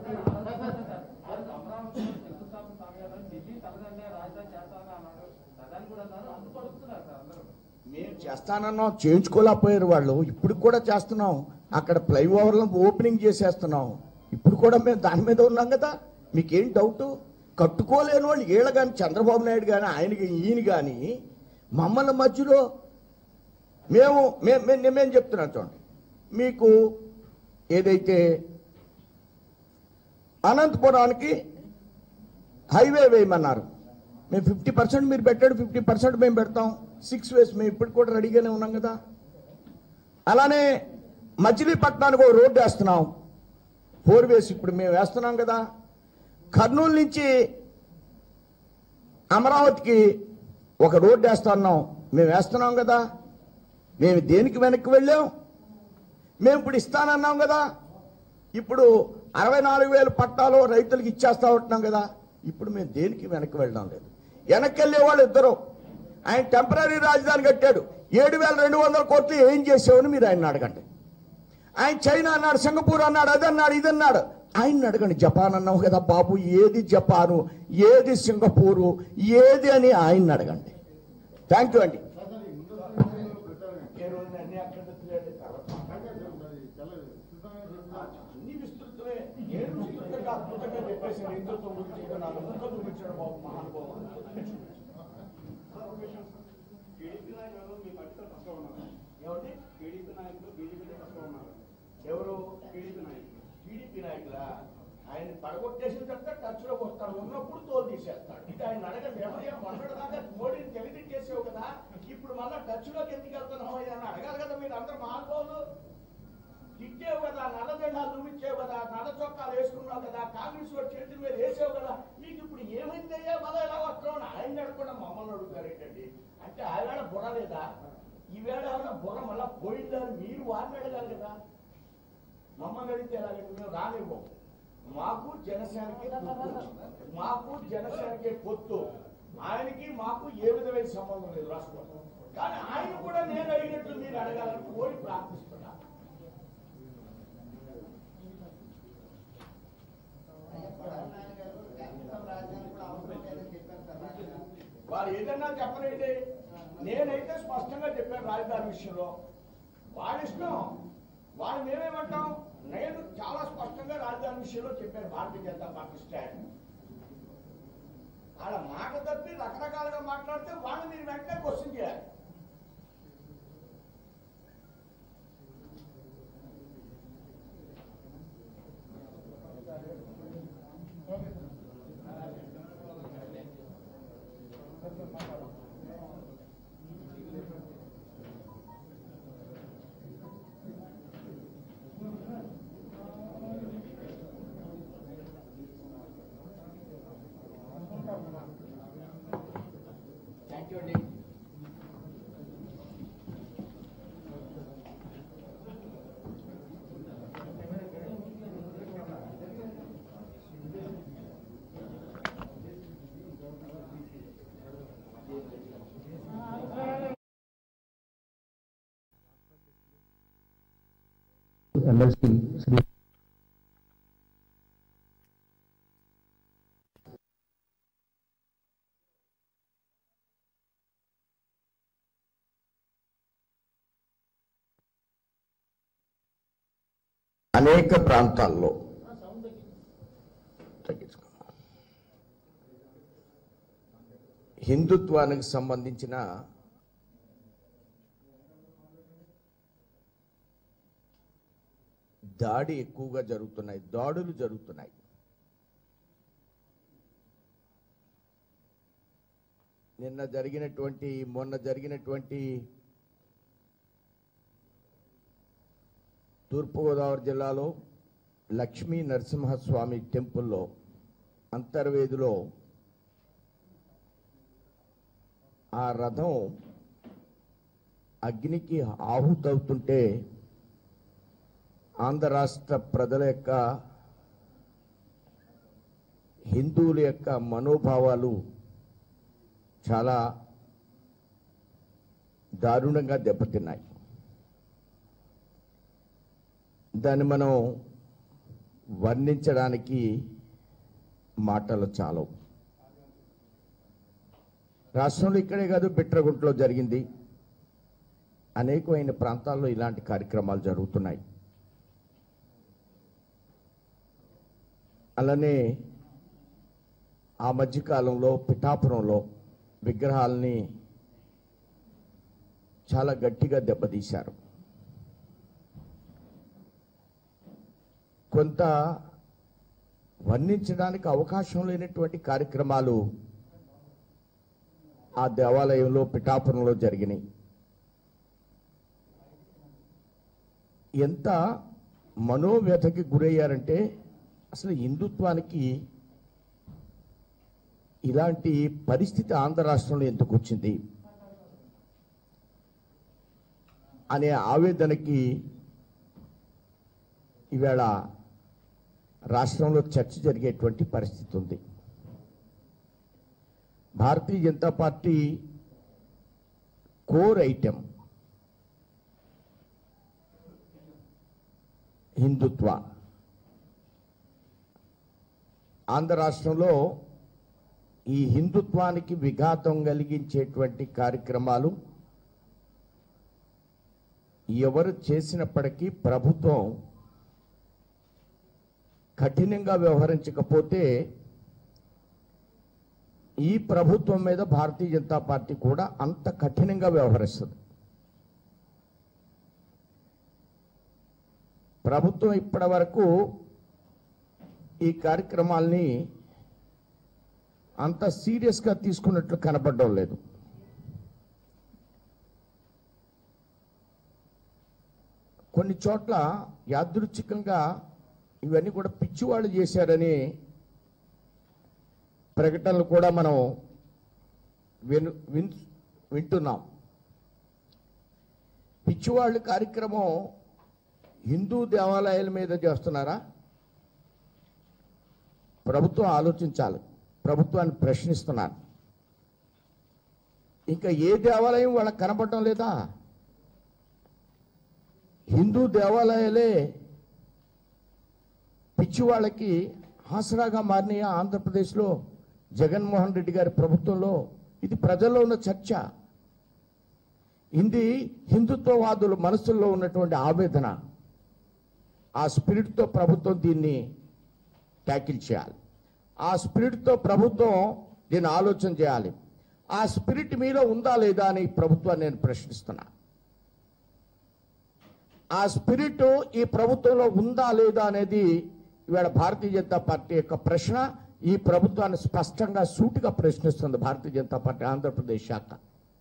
అమరావతి శంకుస్థాపన సమయంలో ఢిల్లీ తనదన్నే రాజధాని చేస్తానని అన్నారు ప్రధాని కూడా అన్నారు అందుకు అడుగుతున్నారు సార్ అందరూ మేము చేస్తానన్నాం చేయించుకోలేకపోయారు వాళ్ళు ఇప్పుడు కూడా చేస్తున్నాం అక్కడ ఫ్లైఓవర్లను ఓపెనింగ్ చేసేస్తున్నాం ఇప్పుడు కూడా మేము దాని మీద ఉన్నాం కదా మీకేం డౌట్ కట్టుకోలేని వాళ్ళు వీళ్ళ కానీ చంద్రబాబు నాయుడు కానీ ఆయనకి ఈయన కానీ మమ్మల్ని మధ్యలో మేము మేము మేము మేము చెప్తున్నాం చూడండి మీకు ఏదైతే అనంతపురానికి హైవే వేయమన్నారు మేము ఫిఫ్టీ పర్సెంట్ మీరు పెట్టాడు ఫిఫ్టీ పర్సెంట్ మేము పెడతాం సిక్స్ వేస్ మేము ఇప్పుడు కూడా రెడీగానే ఉన్నాం కదా అలానే మచిలీపట్నానికి ఒక రోడ్డు వేస్తున్నాం ఫోర్ వేస్ ఇప్పుడు మేము వేస్తున్నాం కదా కర్నూలు నుంచి అమరావతికి ఒక రోడ్డు వేస్తున్నాం మేము వేస్తున్నాం కదా మేము దేనికి వెనక్కి వెళ్ళాం మేము ఇప్పుడు ఇస్తానన్నాం కదా ఇప్పుడు అరవై నాలుగు వేలు పట్టాలు రైతులకు ఇచ్చేస్తా ఉంటున్నాం కదా ఇప్పుడు మేము దేనికి వెనక్కి వెళ్ళడం లేదు వెనక్కి వెళ్ళే వాళ్ళు ఇద్దరు ఆయన టెంపరీ రాజధాని కట్టాడు ఏడు వేల రెండు వందల కోట్లు ఏం చేసావని మీరు ఆయన అడగండి ఆయన చైనా అన్నాడు సింగపూర్ అన్నాడు అది అన్నాడు ఇది అన్నాడు ఆయన్ని అడగండి జపాన్ అన్నావు కదా బాబు ఏది జపాను ఏది సింగపూరు ఏది అని ఆయన్ని అడగండి థ్యాంక్ యూ అండి అన్ని విస్తృతమే నేను విస్తృతంగా అద్భుతంగా చెప్పేసి హిందుత్వం గురించి ఇక నాకు ముఖం చూపించాడు బాబు మహానుభావం టీడీపీ నాయకులు మీ పార్టీతో తక్కువ ఉన్నారు ఏమండి టీడీపీ నాయకులు బీజేపీతో తక్కువ ఉన్నారు ఎవరు టీడీపీ నాయకులు టీడీపీ నాయకులా ఆయన పడగొట్టేసిన తర్వాత టచ్ లోకి వస్తాడు ఉన్నప్పుడు తోలు తీసేస్తాడు ఇది ఆయన అడగండి ఏమయ్యా మొన్నటి దాకా మోడీని తెలియదు చేసావు కదా ఇప్పుడు మళ్ళీ టచ్ లోకి ఎందుకు వెళ్తున్నావు అయ్యా అని అడగాలి కదా మీరు అందరు మహానుభావులు తిట్టావు కదా నల్ల జెండాలు చూపించావు కదా నల్ల చొక్కాలు వేసుకున్నావు కదా కాంగ్రెస్ వాడు చేతి మీద వేసావు కదా మీకు ఇప్పుడు ఏమైందయ్యా మళ్ళీ ఎలా వస్తున్నావు అని ఆయన అడగకుండా మమ్మల్ని అడుగుతారు ఏంటండి అంటే ఆవేళ బుర్ర లేదా ఈవేళ ఏమైనా బుర్ర మళ్ళీ పోయిందా అని మీరు వారిని అడగాలి కదా మమ్మల్ని అడిగితే ఎలాగంటే మేము రానివ్వం మాకు జనసేనకి పొత్తు. మాకు జనసేనకి పొత్తు ఆయనకి మాకు ఏ విధమైన సంబంధం లేదు రాష్ట్రంలో కానీ ఆయన కూడా నేను అడిగినట్లు మీరు అడగాలని కోరి ప్రార్థిస్తున్నా వారు ఏదన్నా చెప్పనండి నేనైతే స్పష్టంగా చెప్పాను రాజధాని విషయంలో వాళ్ళ ఇష్టం వాళ్ళు మేమేమంటాం నేను చాలా స్పష్టంగా రాజధాని విషయంలో చెప్పాను భారతీయ జనతా పార్టీ స్టాండ్ వాళ్ళ మాట తప్పి రకరకాలుగా మాట్లాడితే వాళ్ళు మీరు వెంటనే క్వశ్చన్ చేయాలి థ్యాంక్ యూ అండి ఎమ్మెల్సీ శ్రీ అనేక ప్రాంతాల్లో తగ్గించుకో. హిందుత్వానికి సంబంధించిన దాడి ఎక్కువగా జరుగుతున్నాయి దాడులు జరుగుతున్నాయి నిన్న జరిగినటువంటి మొన్న జరిగినటువంటి తూర్పుగోదావరి జిల్లాలో లక్ష్మీ నరసింహస్వామి టెంపుల్లో అంతర్వేదిలో ఆ రథం అగ్నికి ఆహుతవుతుంటే ఆంధ్ర రాష్ట్ర ప్రజల యొక్క హిందువుల యొక్క మనోభావాలు చాలా దారుణంగా దెబ్బతిన్నాయి దాన్ని మనం వర్ణించడానికి మాటలు చాలవు రాష్ట్రంలో ఇక్కడే కాదు బిట్రగుంటలో జరిగింది అనేకమైన ప్రాంతాల్లో ఇలాంటి కార్యక్రమాలు జరుగుతున్నాయి అలానే ఆ మధ్యకాలంలో పిఠాపురంలో విగ్రహాలని చాలా గట్టిగా దెబ్బతీశారు కొంత వర్ణించడానికి అవకాశం లేనటువంటి కార్యక్రమాలు ఆ దేవాలయంలో పిఠాపురంలో జరిగినాయి ఎంత మనోవ్యథకి గురయ్యారంటే అసలు హిందుత్వానికి ఇలాంటి పరిస్థితి ఆంధ్ర రాష్ట్రంలో ఎందుకు వచ్చింది అనే ఆవేదనకి ఈవేళ రాష్ట్రంలో చర్చ జరిగేటువంటి పరిస్థితి ఉంది Bharatiya Janata Party core item Hindutva Andhra రాష్ట్రంలో ఈ హిందుత్వానికి విఘాతం కలిగించేటువంటి కార్యక్రమాలు ఎవరు చేసినప్పటికీ ప్రభుత్వం కఠినంగా వ్యవహరించకపోతే ఈ ప్రభుత్వం మీద భారతీయ జనతా పార్టీ కూడా అంత కఠినంగా వ్యవహరిస్తుంది ప్రభుత్వం ఇప్పటి వరకు ఈ కార్యక్రమాల్ని అంత సీరియస్గా తీసుకున్నట్లు కనపడడం లేదు కొన్ని చోట్ల యాదృచ్ఛికంగా ఇవన్నీ కూడా పిచ్చివాళ్ళు చేశారని ప్రకటనలు కూడా మనం విను విన్ వింటున్నాం పిచ్చివాళ్ళు కార్యక్రమం హిందూ దేవాలయాల మీద చేస్తున్నారా ప్రభుత్వం ఆలోచించాలి ప్రభుత్వాన్ని ప్రశ్నిస్తున్నాను ఇంకా ఏ దేవాలయం వాళ్ళకి కనపడటం లేదా హిందూ దేవాలయాలే పిచ్చి వాళ్ళకి ఆసరాగా మారినాయి ఆంధ్రప్రదేశ్లో జగన్మోహన్ రెడ్డి గారి ప్రభుత్వంలో ఇది ప్రజల్లో ఉన్న చర్చ ఇది హిందుత్వవాదుల మనసుల్లో ఉన్నటువంటి ఆవేదన ఆ స్పిరిట్తో ప్రభుత్వం దీన్ని ట్యాకిల్ చేయాలి ఆ స్పిరిట్తో ప్రభుత్వం దీన్ని ఆలోచన చేయాలి ఆ స్పిరిట్ మీలో ఉందా లేదా అని ఈ ప్రభుత్వాన్ని నేను ప్రశ్నిస్తున్నా ఆ స్పిరిట్ ఈ ప్రభుత్వంలో ఉందా లేదా అనేది ఇవాళ భారతీయ జనతా పార్టీ యొక్క ప్రశ్న ఈ ప్రభుత్వాన్ని స్పష్టంగా సూటిగా ప్రశ్నిస్తుంది భారతీయ జనతా పార్టీ ఆంధ్రప్రదేశ్ శాఖ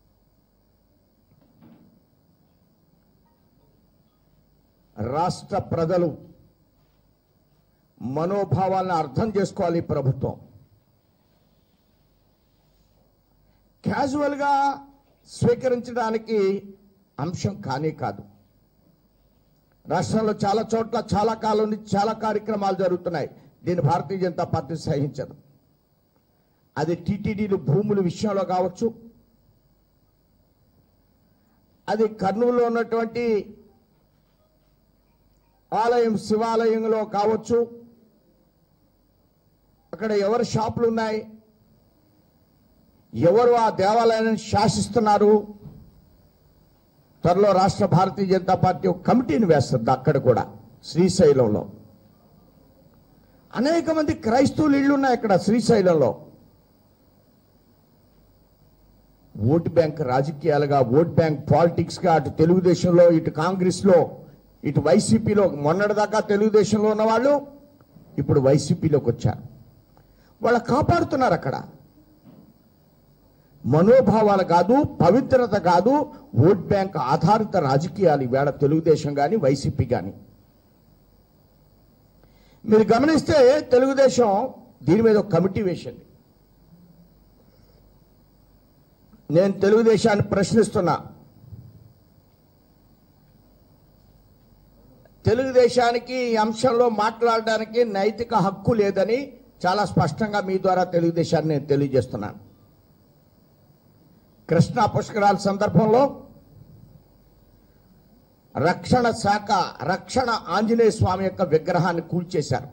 రాష్ట్ర ప్రజలు మనోభావాలను అర్థం చేసుకోవాలి ఈ ప్రభుత్వం క్యాజువల్గా స్వీకరించడానికి అంశం కానే కాదు రాష్ట్రంలో చాలా చోట్ల చాలా కాలం నుంచి చాలా కార్యక్రమాలు జరుగుతున్నాయి దీన్ని భారతీయ జనతా పార్టీ సహించదు అది టీటీడీలు భూముల విషయంలో కావచ్చు అది కర్నూలులో ఉన్నటువంటి ఆలయం శివాలయంలో కావచ్చు అక్కడ ఎవరి షాపులు ఉన్నాయి ఎవరు ఆ దేవాలయాన్ని శాసిస్తున్నారు త్వరలో రాష్ట్ర భారతీయ జనతా పార్టీ ఒక కమిటీని వేస్తుంది అక్కడ కూడా శ్రీశైలంలో అనేక మంది క్రైస్తవులు ఇళ్ళు ఉన్నాయి అక్కడ శ్రీశైలంలో ఓటు బ్యాంక్ రాజకీయాలుగా ఓట్ బ్యాంక్ పాలిటిక్స్గా అటు తెలుగుదేశంలో ఇటు కాంగ్రెస్లో ఇటు వైసీపీలో మొన్నటిదాకా తెలుగుదేశంలో ఉన్న వాళ్ళు ఇప్పుడు వైసీపీలోకి వచ్చారు వాళ్ళు కాపాడుతున్నారు అక్కడ మనోభావాలు కాదు పవిత్రత కాదు ఓట్ బ్యాంక్ ఆధారిత రాజకీయాలు ఈవేళ తెలుగుదేశం కానీ వైసీపీ కానీ మీరు గమనిస్తే తెలుగుదేశం దీని మీద ఒక కమిటీ వేసింది నేను తెలుగుదేశాన్ని ప్రశ్నిస్తున్నా తెలుగుదేశానికి ఈ అంశంలో మాట్లాడడానికి నైతిక హక్కు లేదని చాలా స్పష్టంగా మీ ద్వారా తెలుగుదేశాన్ని నేను తెలియజేస్తున్నాను కృష్ణా పుష్కరాల సందర్భంలో రక్షణ శాఖ రక్షణ ఆంజనేయ స్వామి యొక్క విగ్రహాన్ని కూల్చేశారు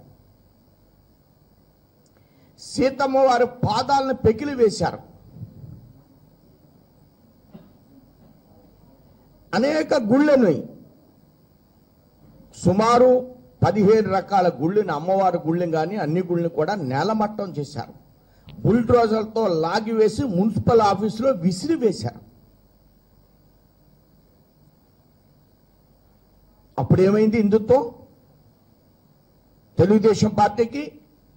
సీతమ్మ వారి పాదాలను పెకిలి వేశారు అనేక గుళ్ళని సుమారు పదిహేను రకాల గుళ్ళని అమ్మవారి గుళ్ళని కానీ అన్ని గుళ్ళని కూడా నేలమట్టం చేశారు బుల్డ్రోజర్లతో లాగివేసి మున్సిపల్ ఆఫీసులో విసిరి వేశారు అప్పుడు ఏమైంది హిందుత్వం తెలుగుదేశం పార్టీకి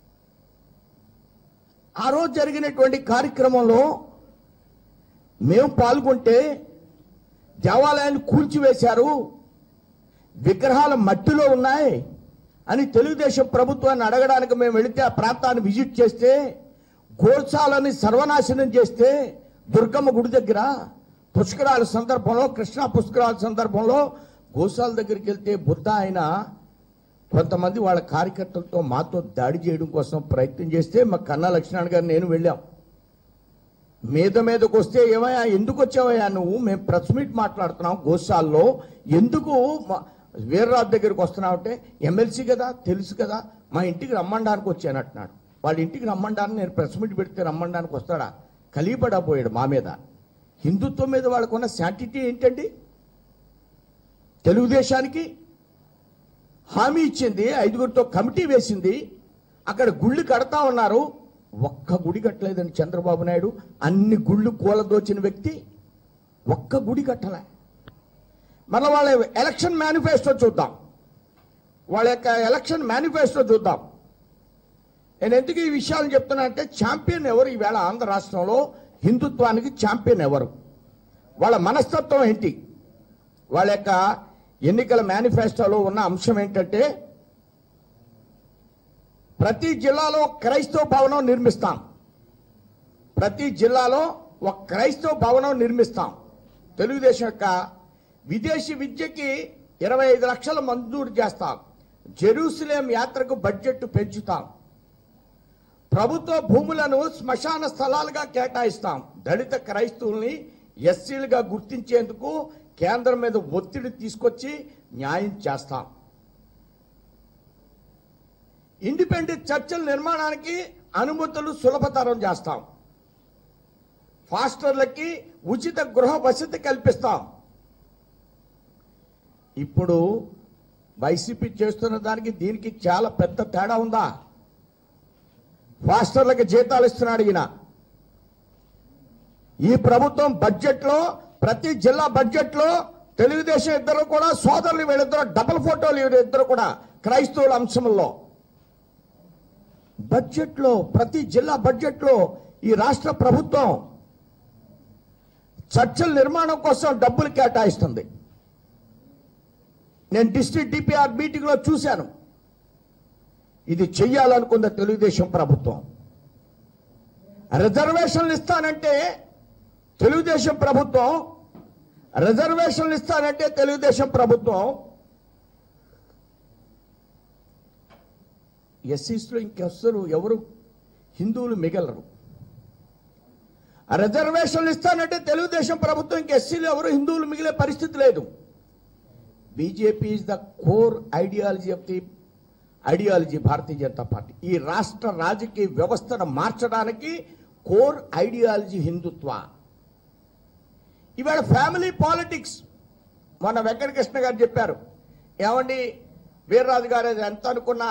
ఆ రోజు జరిగినటువంటి కార్యక్రమంలో మేము పాల్గొంటే దేవాలయాన్ని కూల్చివేశారు విగ్రహాలు మట్టిలో ఉన్నాయి అని తెలుగుదేశం ప్రభుత్వాన్ని అడగడానికి మేము వెళితే ఆ ప్రాంతాన్ని విజిట్ చేస్తే గోశాలని సర్వనాశనం చేస్తే దుర్గమ్మ గుడి దగ్గర పుష్కరాల సందర్భంలో కృష్ణా పుష్కరాల సందర్భంలో గోశాల దగ్గరికి వెళ్తే బుద్ధ ఆయన కొంతమంది వాళ్ళ కార్యకర్తలతో మాతో దాడి చేయడం కోసం ప్రయత్నం చేస్తే మా కన్నా లక్ష్మణ్ గారు నేను వెళ్ళాం మీద మీదకి వస్తే ఏమయ్యా ఎందుకు వచ్చావయ్యా నువ్వు మేము ప్రెస్ మీట్ మాట్లాడుతున్నాం గోశాల్లో ఎందుకు మా- వీర్రాజు దగ్గరికి వస్తున్నావు అంటే ఎమ్మెల్సీ కదా తెలుసు కదా మా ఇంటికి రమ్మండానికి వచ్చాను అంటున్నాడు వాళ్ళ ఇంటికి రమ్మండానికి నేను ప్రెస్ మీట్ పెడితే రమ్మండానికి వస్తాడా కలిపడపోయాడు మా మీద హిందుత్వం మీద వాళ్ళకున్న శాంటిటీ ఏంటండి తెలుగుదేశానికి హామీ ఇచ్చింది ఐదుగురితో కమిటీ వేసింది అక్కడ గుళ్ళు కడతా ఉన్నారు ఒక్క గుడి కట్టలేదండి చంద్రబాబు నాయుడు అన్ని గుళ్ళు కూలదోచిన వ్యక్తి ఒక్క గుడి కట్టలే మళ్ళీ వాళ్ళ ఎలక్షన్ మేనిఫెస్టో చూద్దాం వాళ్ళ యొక్క ఎలక్షన్ మేనిఫెస్టో చూద్దాం నేను ఎందుకు ఈ విషయాలు చెప్తున్నా అంటే ఛాంపియన్ ఎవరు ఈవేళ ఆంధ్ర రాష్ట్రంలో హిందుత్వానికి ఛాంపియన్ ఎవరు వాళ్ళ మనస్తత్వం ఏంటి వాళ్ళ యొక్క ఎన్నికల మేనిఫెస్టోలో ఉన్న అంశం ఏంటంటే ప్రతి జిల్లాలో ఒక క్రైస్తవ భవనం నిర్మిస్తాం ప్రతి జిల్లాలో ఒక క్రైస్తవ భవనం నిర్మిస్తాం తెలుగుదేశం యొక్క విదేశీ విద్యకి ఇరవై ఐదు లక్షలు మంజూరు చేస్తాం జెరూసలేం యాత్రకు బడ్జెట్ పెంచుతాం ప్రభుత్వ భూములను శ్మశాన స్థలాలుగా కేటాయిస్తాం దళిత క్రైస్తవుల్ని ఎస్సీలుగా గుర్తించేందుకు కేంద్రం మీద ఒత్తిడి తీసుకొచ్చి న్యాయం చేస్తాం ఇండిపెండెంట్ చర్చల నిర్మాణానికి అనుమతులు సులభతరం చేస్తాం ఫాస్టర్లకి ఉచిత గృహ వసతి కల్పిస్తాం ఇప్పుడు వైసీపీ చేస్తున్న దానికి దీనికి చాలా పెద్ద తేడా ఉందా ఫాస్టర్లకు జీతాలు ఇస్తున్నాడు ఈయన ఈ ప్రభుత్వం బడ్జెట్లో ప్రతి జిల్లా బడ్జెట్లో తెలుగుదేశం ఇద్దరు కూడా సోదరులు వీళ్ళిద్దరు డబుల్ ఫోటోలు వీళ్ళిద్దరు కూడా క్రైస్తవుల అంశంలో బడ్జెట్లో ప్రతి జిల్లా బడ్జెట్లో ఈ రాష్ట్ర ప్రభుత్వం చర్చల నిర్మాణం కోసం డబ్బులు కేటాయిస్తుంది నేను డిస్ట్రిక్ట్ డిపిఆర్ మీటింగ్లో చూశాను ఇది చెయ్యాలనుకుంది తెలుగుదేశం ప్రభుత్వం రిజర్వేషన్లు ఇస్తానంటే తెలుగుదేశం ప్రభుత్వం రిజర్వేషన్లు ఇస్తానంటే తెలుగుదేశం ప్రభుత్వం ఎస్సీస్లో ఇంకెవరు ఎవరు హిందువులు మిగలరు రిజర్వేషన్లు ఇస్తానంటే తెలుగుదేశం ప్రభుత్వం ఇంక ఎస్సీలు ఎవరు హిందువులు మిగిలే పరిస్థితి లేదు BJP is the core ideology of the ideology Bharatiya Janata Party ఈ రాష్ట్ర రాజకీయ వ్యవస్థను మార్చడానికి కోర్ ఐడియాలజీ హిందుత్వ ఇవాళ ఫ్యామిలీ పాలిటిక్స్ మొన్న వెంకటకృష్ణ గారు చెప్పారు ఏమండి వీర్రాజు గారు అది ఎంత అనుకున్నా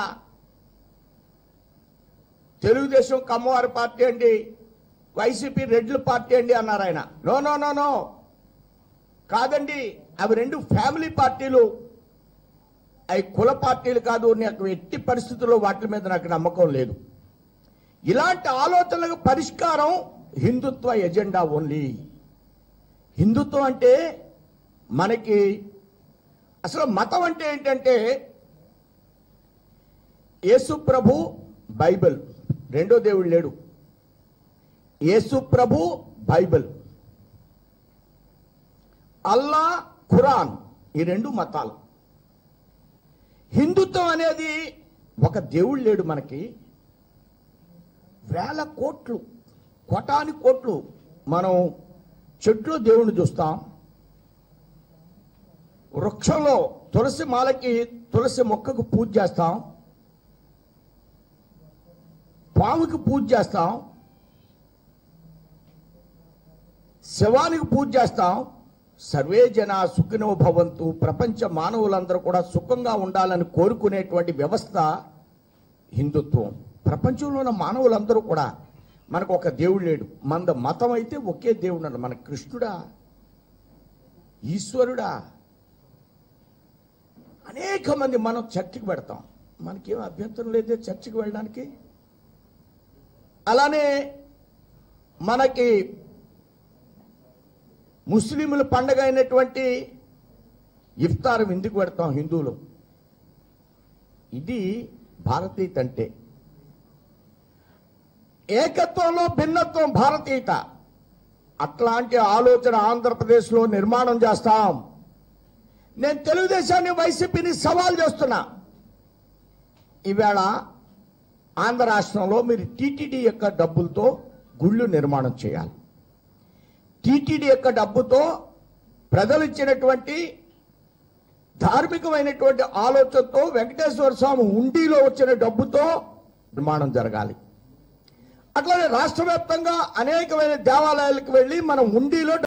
తెలుగుదేశం కమ్మవారి పార్టీ అండి వైసీపీ రెడ్ల పార్టీ అండి అన్నారు ఆయన నో నో నో నో కాదండి అవి రెండు ఫ్యామిలీ పార్టీలు అవి కుల పార్టీలు కాదు నాకు ఎట్టి పరిస్థితుల్లో వాటి మీద నాకు నమ్మకం లేదు ఇలాంటి ఆలోచనలకు పరిష్కారం హిందుత్వ ఎజెండా ఓన్లీ హిందుత్వం అంటే మనకి అసలు మతం అంటే ఏంటంటే యేసు ప్రభు బైబిల్ రెండో దేవుడు లేడు యేసు ప్రభు బైబిల్ అల్లా ఖురాన్ ఈ రెండు మతాలు హిందుత్వం అనేది ఒక దేవుడు లేడు మనకి వేల కోట్లు కోటాని కోట్లు మనం చెట్లు దేవుణ్ణి చూస్తాం వృక్షంలో తులసి మాలకి తులసి మొక్కకు పూజ చేస్తాం పాముకి పూజ చేస్తాం శవానికి పూజ చేస్తాం సర్వే జన సుఖినో భవంతు ప్రపంచ మానవులందరూ కూడా సుఖంగా ఉండాలని కోరుకునేటువంటి వ్యవస్థ హిందుత్వం ప్రపంచంలో ఉన్న మానవులందరూ కూడా మనకు ఒక దేవుడు లేడు మన మతం అయితే ఒకే దేవుడు అన్నాడు మన కృష్ణుడా ఈశ్వరుడా అనేక మంది మనం చర్చికి పెడతాం మనకేం అభ్యంతరం లేదే చర్చికి వెళ్ళడానికి అలానే మనకి ముస్లింల పండగ అయినటువంటి ఇఫ్తార్ ఎందుకు పెడతాం హిందువులు ఇది భారతీయత అంటే ఏకత్వంలో భిన్నత్వం భారతీయత అట్లాంటి ఆలోచన ఆంధ్రప్రదేశ్లో నిర్మాణం చేస్తాం నేను తెలుగుదేశాన్ని వైసీపీని సవాల్ చేస్తున్నా ఈవేళ ఆంధ్ర రాష్ట్రంలో మీరు టీటీడీ యొక్క డబ్బులతో గుళ్ళు నిర్మాణం చేయాలి టీటీడీ యొక్క డబ్బుతో ప్రజలు ఇచ్చినటువంటి ధార్మికమైనటువంటి ఆలోచనతో వెంకటేశ్వర స్వామి ఉండిలో వచ్చిన డబ్బుతో నిర్మాణం జరగాలి అట్లానే రాష్ట్ర వ్యాప్తంగా అనేకమైన దేవాలయాలకు వెళ్ళి మనం ఉండిలో